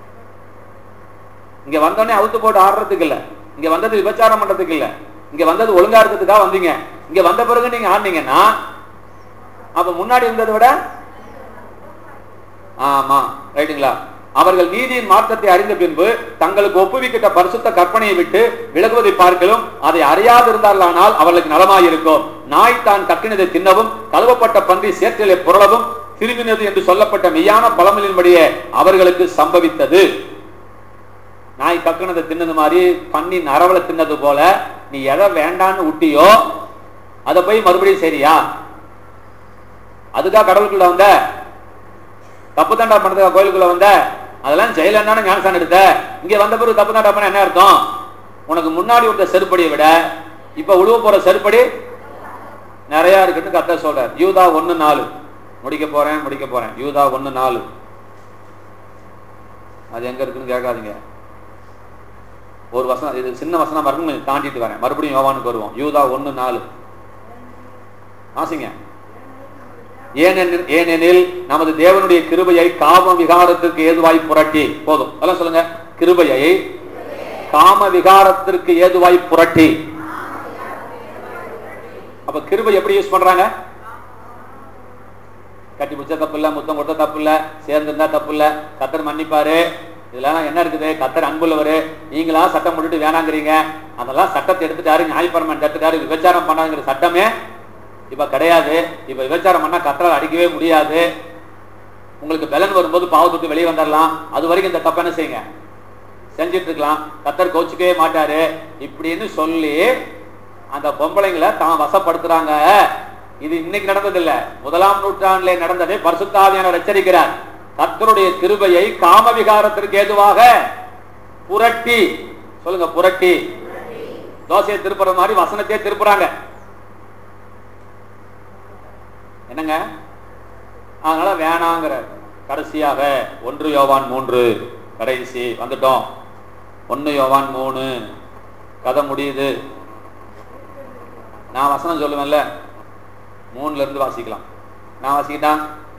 S1: இங்க வந்தோடனே அவுத்து போட்டு ஆடுறதுக்கு இல்ல இங்க வந்தது விபச்சாரம் பண்றதுக்கு இல்ல இங்க வந்தது ஒழுங்கா இருக்கிறதுக்காக வந்தீங்க இங்க வந்த பிறகு நீங்க ஆடினீங்கன்னா அப்ப முன்னாடி இருந்ததை விட ஆமா ரைட்டுங்களா அவர்கள் நீதியின் மார்க்கத்தை அறிந்த பின்பு தங்களுக்கு ஒப்புவிக்கிட்ட பரிசுத்த கற்பனையை விட்டு விலகுவதை பார்க்கலும் அதை அறியாதிருந்தார்களானால் அவர்களுக்கு நலமாயிருக்கும் நாய் தான் கட்டினதை தின்னவும் கழுவப்பட்ட பன்றி சேற்றிலே புரளவும் திரும்பினது என்று சொல்லப்பட்ட மெய்யான பழமொழியின்படியே அவர்களுக்கு சம்பவித்தது நாய் கக்குனதை தின்னது மாதிரி பண்ணி நரவலை தின்னது போல நீ எதை வேண்டான்னு விட்டியோ அதை போய் மறுபடியும் சரியா அதுக்காக கடவுளுக்குள்ள வந்த தப்பு தாண்டா பண்ணதுக்கா கோயிலுக்குள்ள வந்த அதெல்லாம் ஜெயில என்ன ஞானசான் எடுத்த இங்க வந்த பிறகு தப்பு தாண்டா பண்ண என்ன அர்த்தம் உனக்கு முன்னாடி விட்ட செருப்படியை விட இப்ப உழுவ போற செருப்படி நிறைய இருக்குன்னு கத்த சொல்றார் யூதா ஒண்ணு நாலு முடிக்க போறேன் முடிக்க போறேன் யூதா ஒண்ணு நாலு அது எங்க இருக்குன்னு கேட்காதீங்க ஒரு வசனம் இது சின்ன வசனமா இருக்கும் கொஞ்சம் தாண்டிட்டு வரேன் மறுபடியும் யோவானுக்கு வருவோம் யூதா ஒண்ணு நாலு ஆசிங்க ஏனெனில் ஏனெனில் நமது தேவனுடைய கிருபையை காம விகாரத்திற்கு ஏதுவாய் புரட்டி போதும் அதெல்லாம் சொல்லுங்க கிருபையை காம விகாரத்திற்கு ஏதுவாய் புரட்டி அப்ப கிருபை எப்படி யூஸ் பண்றாங்க கட்டி பிடிச்ச தப்பு இல்ல முத்தம் கொடுத்த தப்பு இல்ல சேர்ந்திருந்தா தப்பு இல்ல கத்தர் மன்னிப்பாரு இதெல்லாம் என்ன இருக்குது கத்தர் அன்புள்ளவரு நீங்களா சட்டம் போட்டுட்டு வேணாங்கிறீங்க அதெல்லாம் சட்டத்தை எடுத்துட்டாரு நியாயப்பரமன் எடுத்துட்டாரு விபச்சாரம் பண்ணாங்கிற சட்டமே இப்ப கிடையாது இப்ப விபச்சாரம் பண்ணா கத்தரால் அடிக்கவே முடியாது உங்களுக்கு பலன் வரும்போது பாவத்துக்கு வெளியே வந்துடலாம் அது வரைக்கும் இந்த தப்ப என்ன செய்யுங்க செஞ்சுட்டு இருக்கலாம் கத்தர் கோச்சிக்கவே மாட்டாரு இப்படின்னு சொல்லி அந்த பொம்பளைங்களை தான் வசப்படுத்துறாங்க இது இன்னைக்கு நடந்தது இல்ல முதலாம் நூற்றாண்டிலே நடந்ததை பரிசுத்தாவியானவர் எச்சரிக்கிறார் கத்தருடைய கிருபையை காம விகாரத்திற்கு ஏதுவாக புரட்டி சொல்லுங்க புரட்டி தோசையை திருப்புற மாதிரி வசனத்தையே திருப்புறாங்க என்னங்க அதனால வேணாங்கிற கடைசியாக ஒன்று யோவான் மூன்று கடைசி வந்துட்டோம் ஒன்று யோவான் மூணு கதை முடியுது நான் வசனம் சொல்லுவேன்ல மூணுல இருந்து வாசிக்கலாம் நான் வாசிக்கிட்டான்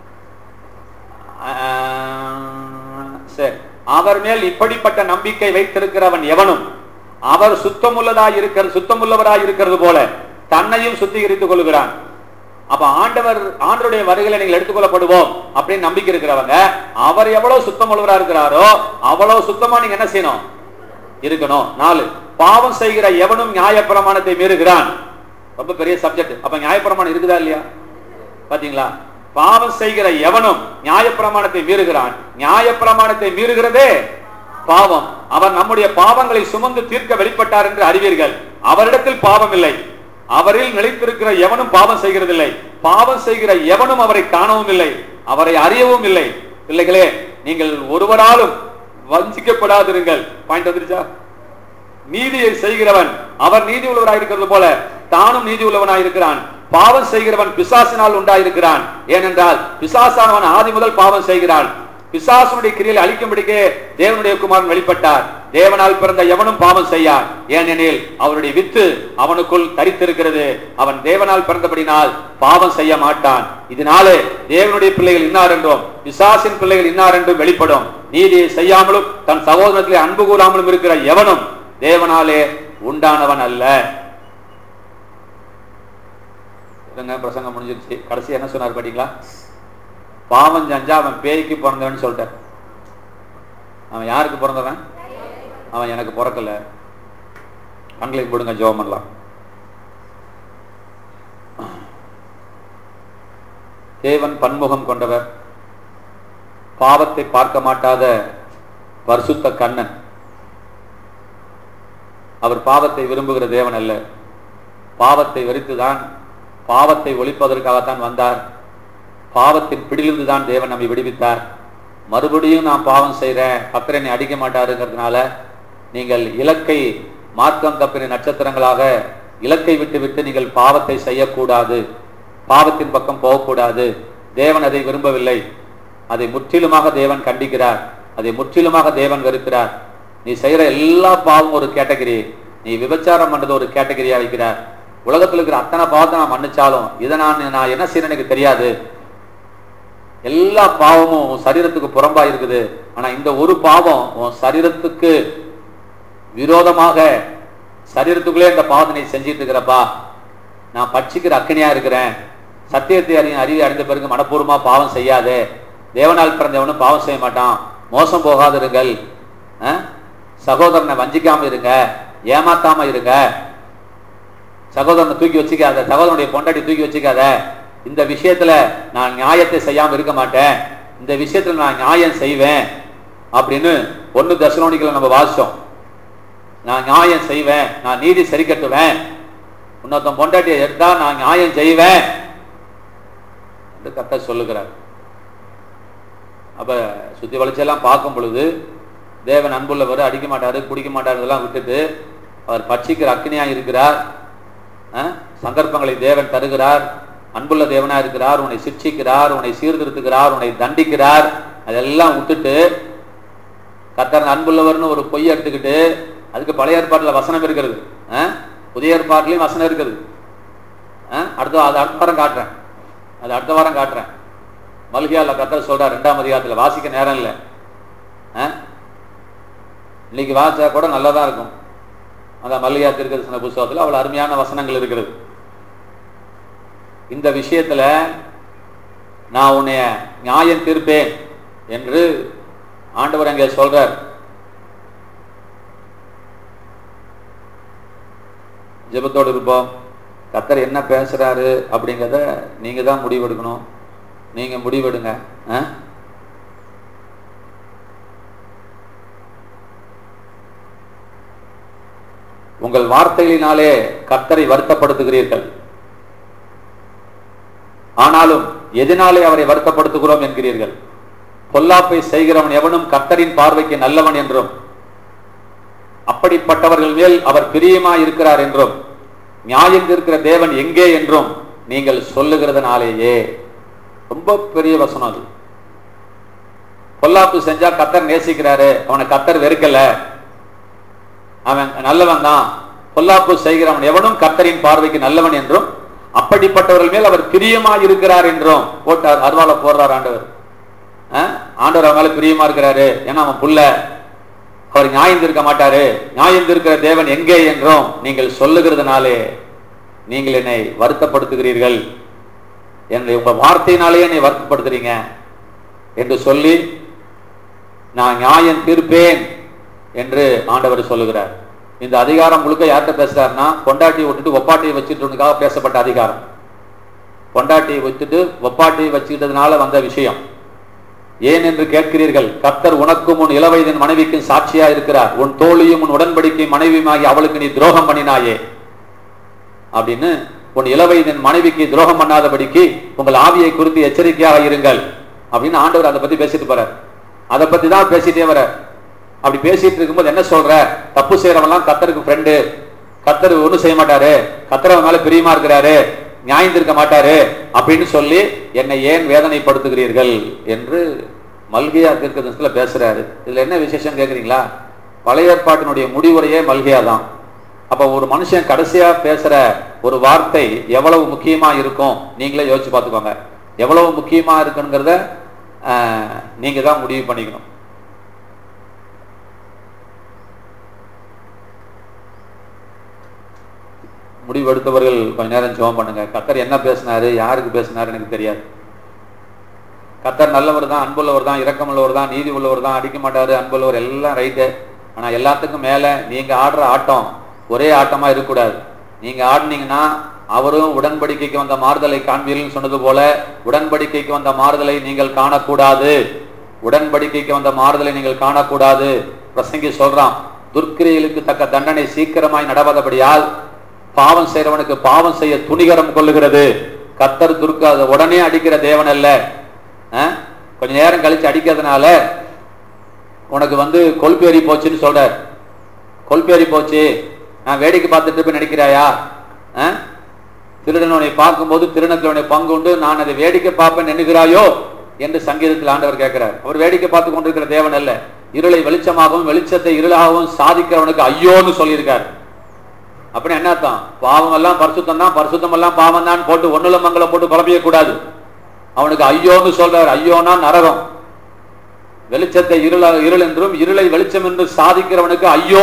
S1: சரி அவர் மேல் இப்படிப்பட்ட நம்பிக்கை வைத்திருக்கிறவன் எவனும் அவர் சுத்தமுள்ளதாய் இருக்கிற சுத்தமுள்ளவராய் இருக்கிறது போல தன்னையும் சுத்திகரித்துக் கொள்கிறான் அப்ப ஆண்டவர் ஆண்டருடைய வருகையில நீங்கள் எடுத்துக்கொள்ளப்படுவோம் அப்படின்னு நம்பிக்கை இருக்கிறவங்க அவர் எவ்வளவு சுத்தம் உள்ளவரா இருக்கிறாரோ அவ்வளவு சுத்தமா நீங்க என்ன செய்யணும் இருக்கணும் நாலு பாவம் செய்கிற எவனும் நியாயப்பிரமாணத்தை மீறுகிறான் ரொம்ப பெரிய சப்ஜெக்ட் அப்ப நியாயப்பிரமாணம் இருக்குதா இல்லையா பாத்தீங்களா பாவம் செய்கிற எவனும் நியாயப்பிரமாணத்தை மீறுகிறான் நியாயப்பிரமாணத்தை மீறுகிறதே பாவம் அவர் நம்முடைய பாவங்களை சுமந்து தீர்க்க வெளிப்பட்டார் என்று அறிவீர்கள் அவரிடத்தில் பாவம் இல்லை அவரில் நிலைத்திருக்கிற எவனும் பாவம் செய்கிறதில்லை பாவம் செய்கிற எவனும் அவரை காணவும் இல்லை அவரை அறியவும் இல்லை பிள்ளைகளே நீங்கள் ஒருவராலும் வஞ்சிக்கப்படாதிருங்கள் பாயிண்ட் வந்துருச்சா நீதியை செய்கிறவன் அவர் நீதி உள்ளவராய் இருக்கிறது போல தானும் நீதி உள்ளவனாய் இருக்கிறான் பாவம் செய்கிறவன் பிசாசினால் உண்டாயிருக்கிறான் ஏனென்றால் பிசாசானவன் ஆதி முதல் பாவம் செய்கிறான் பிசாசனுடைய கிரியை அழிக்கும்படிக்கே தேவனுடைய குமாரன் வெளிப்பட்டார் தேவனால் பிறந்த எவனும் பாவம் செய்யார் ஏனெனில் அவருடைய வித்து அவனுக்குள் தரித்திருக்கிறது அவன் தேவனால் பிறந்தபடினால் பாவம் செய்ய மாட்டான் இதனாலே தேவனுடைய பிள்ளைகள் இன்னார் என்றும் பிசாசின் பிள்ளைகள் இன்னார் என்றும் வெளிப்படும் நீதியை செய்யாமலும் தன் சகோதரத்திலே அன்பு கூறாமலும் இருக்கிற எவனும் தேவனாலே உண்டானவன் அல்ல இருங்க பிரசங்கம் முடிஞ்சிருச்சு கடைசி என்ன சொன்னார் பாத்தீங்களா பாவம் செஞ்சா அவன் பேய்க்கு பிறந்தவன் சொல்லிட்டார் அவன் யாருக்கு பிறந்தவன் அவன் எனக்கு பிறக்கல கண்களை போடுங்க ஜோம் பண்ணலாம் தேவன் பன்முகம் கொண்டவர் பாவத்தை பார்க்க மாட்டாத பரிசுத்த கண்ணன் அவர் பாவத்தை விரும்புகிற தேவன் அல்ல பாவத்தை வெறுத்துதான் பாவத்தை ஒழிப்பதற்காகத்தான் வந்தார் பாவத்தின் பிடிலிருந்து தான் தேவன் நம்மை விடுவித்தார் மறுபடியும் நான் பாவம் செய்கிறேன் கத்தரை என்னை அடிக்க மாட்டாருங்கிறதுனால நீங்கள் இலக்கை மார்க்கம் தப்பின நட்சத்திரங்களாக இலக்கை விட்டு விட்டு நீங்கள் பாவத்தை செய்யக்கூடாது பாவத்தின் பக்கம் போகக்கூடாது தேவன் அதை விரும்பவில்லை அதை முற்றிலுமாக தேவன் கண்டிக்கிறார் அதை முற்றிலுமாக தேவன் வெறுக்கிறார் நீ செய்யற எல்லா பாவம் ஒரு கேட்டகரி நீ விபச்சாரம் பண்றது ஒரு கேட்டகரியா வைக்கிறார் உலகத்தில் இருக்கிற அத்தனை பாவத்தை நான் மன்னிச்சாலும் இதை நான் நான் என்ன செய்யணும் எனக்கு தெரியாது எல்லா பாவமும் உன் சரீரத்துக்கு புறம்பா இருக்குது ஆனா இந்த ஒரு பாவம் உன் சரீரத்துக்கு விரோதமாக சரீரத்துக்குள்ளே இந்த பாவத்தை நீ செஞ்சிட்டு இருக்கிறப்பா நான் பட்சிக்கிற அக்கனியா இருக்கிறேன் சத்தியத்தை அறிய அறிவை அறிந்த பிறகு மனப்பூர்வமா பாவம் செய்யாதே தேவனால் பிறந்தவனும் பாவம் செய்ய மாட்டான் மோசம் போகாதிருங்கள் அஹ்? சகோதரனை வஞ்சிக்காம இருங்க ஏமாத்தாம இருங்க சகோதரனை தூக்கி வச்சுக்காத சகோதரனுடைய பொண்டாட்டி தூக்கி வச்சுக்காத இந்த விஷயத்துல நான் நியாயத்தை செய்யாம இருக்க மாட்டேன் இந்த விஷயத்துல நான் நியாயம் செய்வேன் அப்படின்னு ஒன்னு தசனோனிக்கல நம்ம வாசிச்சோம் நான் நியாயம் செய்வேன் நான் நீதி சரி கட்டுவேன் இன்னொருத்தன் பொண்டாட்டியை எடுத்தா நான் நியாயம் செய்வேன் என்று கத்த சொல்லுகிறார் அப்ப சுத்தி வளைச்செல்லாம் பார்க்கும் பொழுது தேவன் அன்புள்ளவர் அடிக்க மாட்டாரு குடிக்க மாட்டாரு இதெல்லாம் விட்டுட்டு அவர் பட்சிக்கிற அக்னியா இருக்கிறார் அஹ், சந்தர்ப்பங்களை தேவன் தருகிறார் அன்புள்ள தேவனா இருக்கிறார் உன்னை சிக்ஷிக்கிறார் உன்னை சீர்திருத்துகிறார் உன்னை தண்டிக்கிறார் அதெல்லாம் விட்டுட்டு கத்தர் அன்புள்ளவர்னு ஒரு பொய் எடுத்துக்கிட்டு அதுக்கு பழைய ஏற்பாட்டில் வசனம் இருக்கிறது அஹ், புதிய ஏற்பாட்டிலையும் வசனம் இருக்குது அஹ், அடுத்த அது அடுத்த வாரம் காட்டுறேன் அது அடுத்த வாரம் காட்டுறேன் மல்கியால கத்தர் சொல்றார் ரெண்டாம் அதிகாரத்தில் வாசிக்க நேரம் இல்லை அஹ், இன்னைக்கு வாசிச்சா கூட நல்லா தான் இருக்கும் அந்த மல்லிகா திருக்கதர்சன புஸ்தகத்தில் அவ்வளவு அருமையான வசனங்கள் இருக்கிறது இந்த விஷயத்துல நான் உன்னைய நியாயம் தீர்ப்பேன் என்று ஆண்டவர் அங்கே சொல்றார் ஜெபத்தோடு இருப்போம் கத்தர் என்ன பேசுறாரு அப்படிங்கிறத நீங்க தான் முடிவெடுக்கணும் நீங்க முடிவெடுங்க ஆ? உங்கள் வார்த்தைகளினாலே கர்த்தரை வருத்தப்படுத்துகிறீர்கள் ஆனாலும் எதனாலே அவரை வருத்தப்படுத்துகிறோம் என்கிறீர்கள் பொல்லாப்பை செய்கிறவன் எவனும் கர்த்தரின் பார்வைக்கு நல்லவன் என்றும் அப்படிப்பட்டவர்கள் மேல் அவர் பிரியமாய் இருக்கிறார் என்றும் நியாயம் இருக்கிற தேவன் எங்கே என்றும் நீங்கள் சொல்லுகிறதுனாலேயே ரொம்ப பெரிய வசனம் அது பொல்லாப்பு செஞ்சா கத்தர் நேசிக்கிறாரு அவனை கத்தர் வெறுக்கல அவன் நல்லவன் தான் பொல்லாப்பு செய்கிறவன் எவனும் கத்தரின் பார்வைக்கு நல்லவன் என்றும் அப்படிப்பட்டவர்கள் மேல் அவர் பிரியமாய் இருக்கிறார் என்றும் போட்டார் அருவால போடுறார் ஆண்டவர் அஹ்? ஆண்டவர் அவன் மேல பிரியமா இருக்கிறாரு ஏன்னா அவன் புள்ள அவர் நியாயம் தீர்க்க மாட்டாரு நியாயம் தீர்க்கிற தேவன் எங்கே என்றும் நீங்கள் சொல்லுகிறதுனாலே நீங்கள் என்னை வருத்தப்படுத்துகிறீர்கள் என்னை உங்க வார்த்தையினாலேயே என்னை வருத்தப்படுத்துறீங்க என்று சொல்லி நான் நியாயம் தீர்ப்பேன் என்று ஆண்டவர் சொல்லுகிறார் இந்த அதிகாரம் முழுக்க யார்கிட்ட பேசுறாருன்னா பொண்டாட்டியை விட்டுட்டு ஒப்பாட்டியை வச்சுட்டுக்காக பேசப்பட்ட அதிகாரம் பொண்டாட்டியை விட்டுட்டு ஒப்பாட்டியை வச்சுக்கிட்டதுனால வந்த விஷயம் ஏன் என்று கேட்கிறீர்கள் கர்த்தர் உனக்கும் உன் இளவயதின் மனைவிக்கும் சாட்சியா இருக்கிறார் உன் தோழியும் உன் உடன்படிக்கை மனைவியுமாகி அவளுக்கு நீ துரோகம் பண்ணினாயே அப்படின்னு உன் இளவயதின் மனைவிக்கு துரோகம் பண்ணாதபடிக்கு உங்கள் ஆவியை குறித்து எச்சரிக்கையாக இருங்கள் அப்படின்னு ஆண்டவர் அதை பத்தி பேசிட்டு போறார் அதை பத்தி தான் பேசிட்டே வர அப்படி பேசிட்டு இருக்கும்போது என்ன சொல்ற தப்பு செய்யறவன்லாம் கத்தருக்கு ஃப்ரெண்டு கத்தர் ஒண்ணும் செய்ய மாட்டாரு கத்தர் அவன் மேல பிரியமா இருக்கிறாரு நியாயம் தீர்க்க மாட்டாரு அப்படின்னு சொல்லி என்னை ஏன் வேதனைப்படுத்துகிறீர்கள் என்று மல்கியா தீர்க்கதரிசனத்துல பேசுறாரு இதுல என்ன விசேஷம் கேக்குறீங்களா பழைய ஏற்பாட்டினுடைய முடிவுரையே மல்கியா தான் அப்ப ஒரு மனுஷன் கடைசியா பேசுற ஒரு வார்த்தை எவ்வளவு முக்கியமா இருக்கும் நீங்களே யோசிச்சு பார்த்துக்கோங்க எவ்வளவு முக்கியமா இருக்குங்கிறத ஆஹ், நீங்க தான் முடிவு பண்ணிக்கணும் முடிவெடுத்தவர்கள் கொஞ்ச நேரம் ஜெபம் பண்ணுங்க கத்தர் என்ன பேசினாரு யாருக்கு பேசினாரு எனக்கு தெரியாது கத்தர் நல்லவர் தான் அன்புள்ளவர் தான் இரக்கமுள்ளவர் தான் நீதி உள்ளவர் தான் அடிக்க மாட்டாரு அன்புள்ளவர் எல்லாம் ரைட்டு ஆனா எல்லாத்துக்கும் மேல நீங்க ஆடுற ஆட்டம் ஒரே ஆட்டமா இருக்கக்கூடாது நீங்க ஆடுனீங்கன்னா அவரும் உடன்படிக்கைக்கு வந்த மாறுதலை காண்பீர்கள் சொன்னது போல உடன்படிக்கைக்கு வந்த மாறுதலை நீங்கள் காணக்கூடாது உடன்படிக்கைக்கு வந்த மாறுதலை நீங்கள் காணக்கூடாது பிரசங்கி சொல்றான் துர்க்கிரியலுக்கு தக்க தண்டனை சீக்கிரமாய் நடவாதபடியால் பாவம் செய்றவனுக்கு பாவம் செய்ய துணிகரம் கொள்ளுகிறது கத்தர் துர்க்க அதை உடனே அடிக்கிற தேவன் அல்ல அஹ்? கொஞ்ச நேரம் கழிச்சு அடிக்கிறதுனால உனக்கு வந்து கொல்பேறி போச்சுன்னு சொல்றார் கொல்பேறி போச்சு நான் வேடிக்கை பார்த்துட்டு போய் நினைக்கிறாயா அஹ்? திருடன் உன்னை பார்க்கும்போது திருநத்தில் உன்னை பங்கு உண்டு நான் அதை வேடிக்கை பார்ப்பேன் எண்ணுகிறாயோ என்று சங்கீதத்தில் ஆண்டவர் கேட்கிறார் அவர் வேடிக்கை பார்த்து கொண்டிருக்கிற தேவன் அல்ல இருளை வெளிச்சமாகவும் வெளிச்சத்தை இருளாகவும் சாதிக்கிறவனுக்கு ஐயோன்னு சொல்லியிருக்கார் அப்படின்னு என்ன அர்த்தம் பாவம் எல்லாம் பரிசுத்தம் தான் பரிசுத்தம் எல்லாம் பாவம் தான் போட்டு ஒண்ணுல மங்களை போட்டு குழப்பிக்க கூடாது அவனுக்கு ஐயோன்னு சொல்றாரு ஐயோனா நரகம் வெளிச்சத்தை இருள இருள் என்றும் இருளை வெளிச்சம் என்று சாதிக்கிறவனுக்கு ஐயோ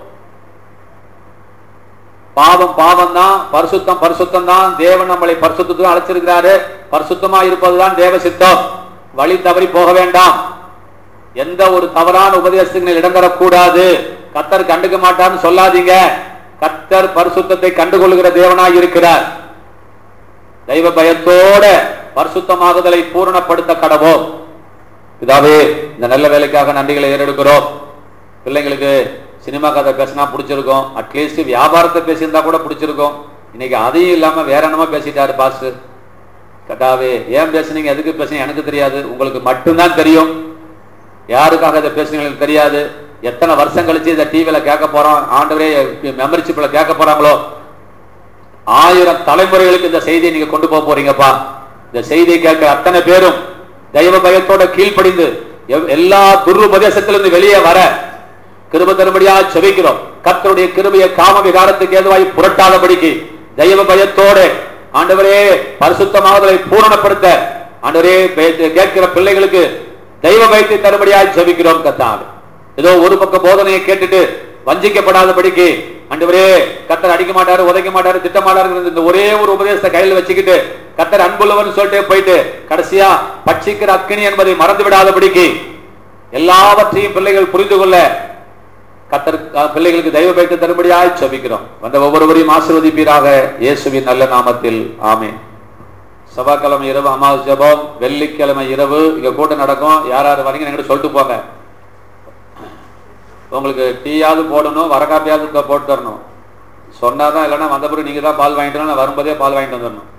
S1: பாவம் பாவம் தான் பரிசுத்தம் பரிசுத்தம் தான் தேவன் நம்மளை பரிசுத்தத்துக்கு அழைச்சிருக்கிறாரு பரிசுத்தமா இருப்பதுதான் தேவ சித்தம் வழி தவறி போக வேண்டாம் எந்த ஒரு தவறான உபதேசங்கள் இடம் தரக்கூடாது கத்தர் கண்டுக்க மாட்டார்னு சொல்லாதீங்க கத்தர் பரிசுத்தத்தை கண்டுகொள்கிற தேவனாய் இருக்கிறார் தெய்வ பயத்தோட பரிசுத்தமாகுதலை பூரணப்படுத்த கடவோம் இதாவே இந்த நல்ல வேலைக்காக நன்றிகளை ஏறெடுக்கிறோம் பிள்ளைங்களுக்கு சினிமா கதை பேசினா பிடிச்சிருக்கும் அட்லீஸ்ட் வியாபாரத்தை பேசியிருந்தா கூட பிடிச்சிருக்கும் இன்னைக்கு அதையும் இல்லாம வேற என்னமோ பேசிட்டாரு பாஸ் கட்டாவே ஏன் பேசுனீங்க எதுக்கு பேசுனீங்க எனக்கு தெரியாது உங்களுக்கு மட்டும்தான் தெரியும் யாருக்காக இதை பேசுனீங்க எனக்கு தெரியாது எத்தனை வருஷம் கழிச்சு இதை டிவியில கேட்க போறோம் ஆண்டவரே மெமரிஷிப்ல கேட்க போறாங்களோ ஆயிரம் தலைமுறைகளுக்கு இந்த செய்தியை நீங்க கொண்டு போக போறீங்கப்பா இந்த செய்தியை கேட்கிற அத்தனை பேரும் தெய்வ பயத்தோட கீழ்ப்படிந்து எவ்- எல்லா துருபதேசத்திலிருந்து வெளியே வர கிருப தரும்படியா செபிக்கிறோம் கர்த்தருடைய கிருபையை காம விகாரத்துக்கு ஏதுவாய் புரட்டாதபடிக்கு தெய்வ பயத்தோட ஆண்டவரே பரிசுத்தமாவதை பூரணப்படுத்த ஆண்டவரே பே- கேட்கிற பிள்ளைகளுக்கு தெய்வ பயத்தை தரும்படியாய் செபிக்கிறோம் கத்தாவே ஏதோ ஒரு பக்கம் போதனையை கேட்டுட்டு வஞ்சிக்கப்படாதபடிக்கு ஆண்டவரே கத்தர் அடிக்க மாட்டாரு உதைக்க மாட்டாரு திட்ட மாட்டாரு இந்த ஒரே ஒரு உபதேசத்தை கையில வச்சுக்கிட்டு கத்தர் அன்புள்ளவன் சொல்லிட்டே போயிட்டு கடைசியா பட்சிக்கிற அக்கினி என்பதை மறந்து விடாதபடிக்கு எல்லாவற்றையும் பிள்ளைகள் புரிந்து கொள்ள கத்தர் அஹ், பிள்ளைகளுக்கு தெய்வ பயத்தை தரும்படியாய் செபிக்கிறோம் வந்த ஒவ்வொருவரையும் ஆசீர்வதிப்பீராக இயேசுவின் நல்ல நாமத்தில் ஆமென் செவ்வாய்க்கிழமை இரவு அமாவாசை ஜெபம் வெள்ளிக்கிழமை இரவு இங்க கூட்டம் நடக்கும் யார் யார் வரீங்க என்கிட்ட சொல்லிட்டு போங்க உங்களுக்கு டீயாவது போடணும் வர காப்பியாவது போட்டு தரணும் சொன்னாதான் இல்லைன்னா வந்த பிறகு நீங்க தான் பால் வாங்கிட்டு வரணும், நான் வரும்போதே பால் வாங்கிட்டு வந்துடணும்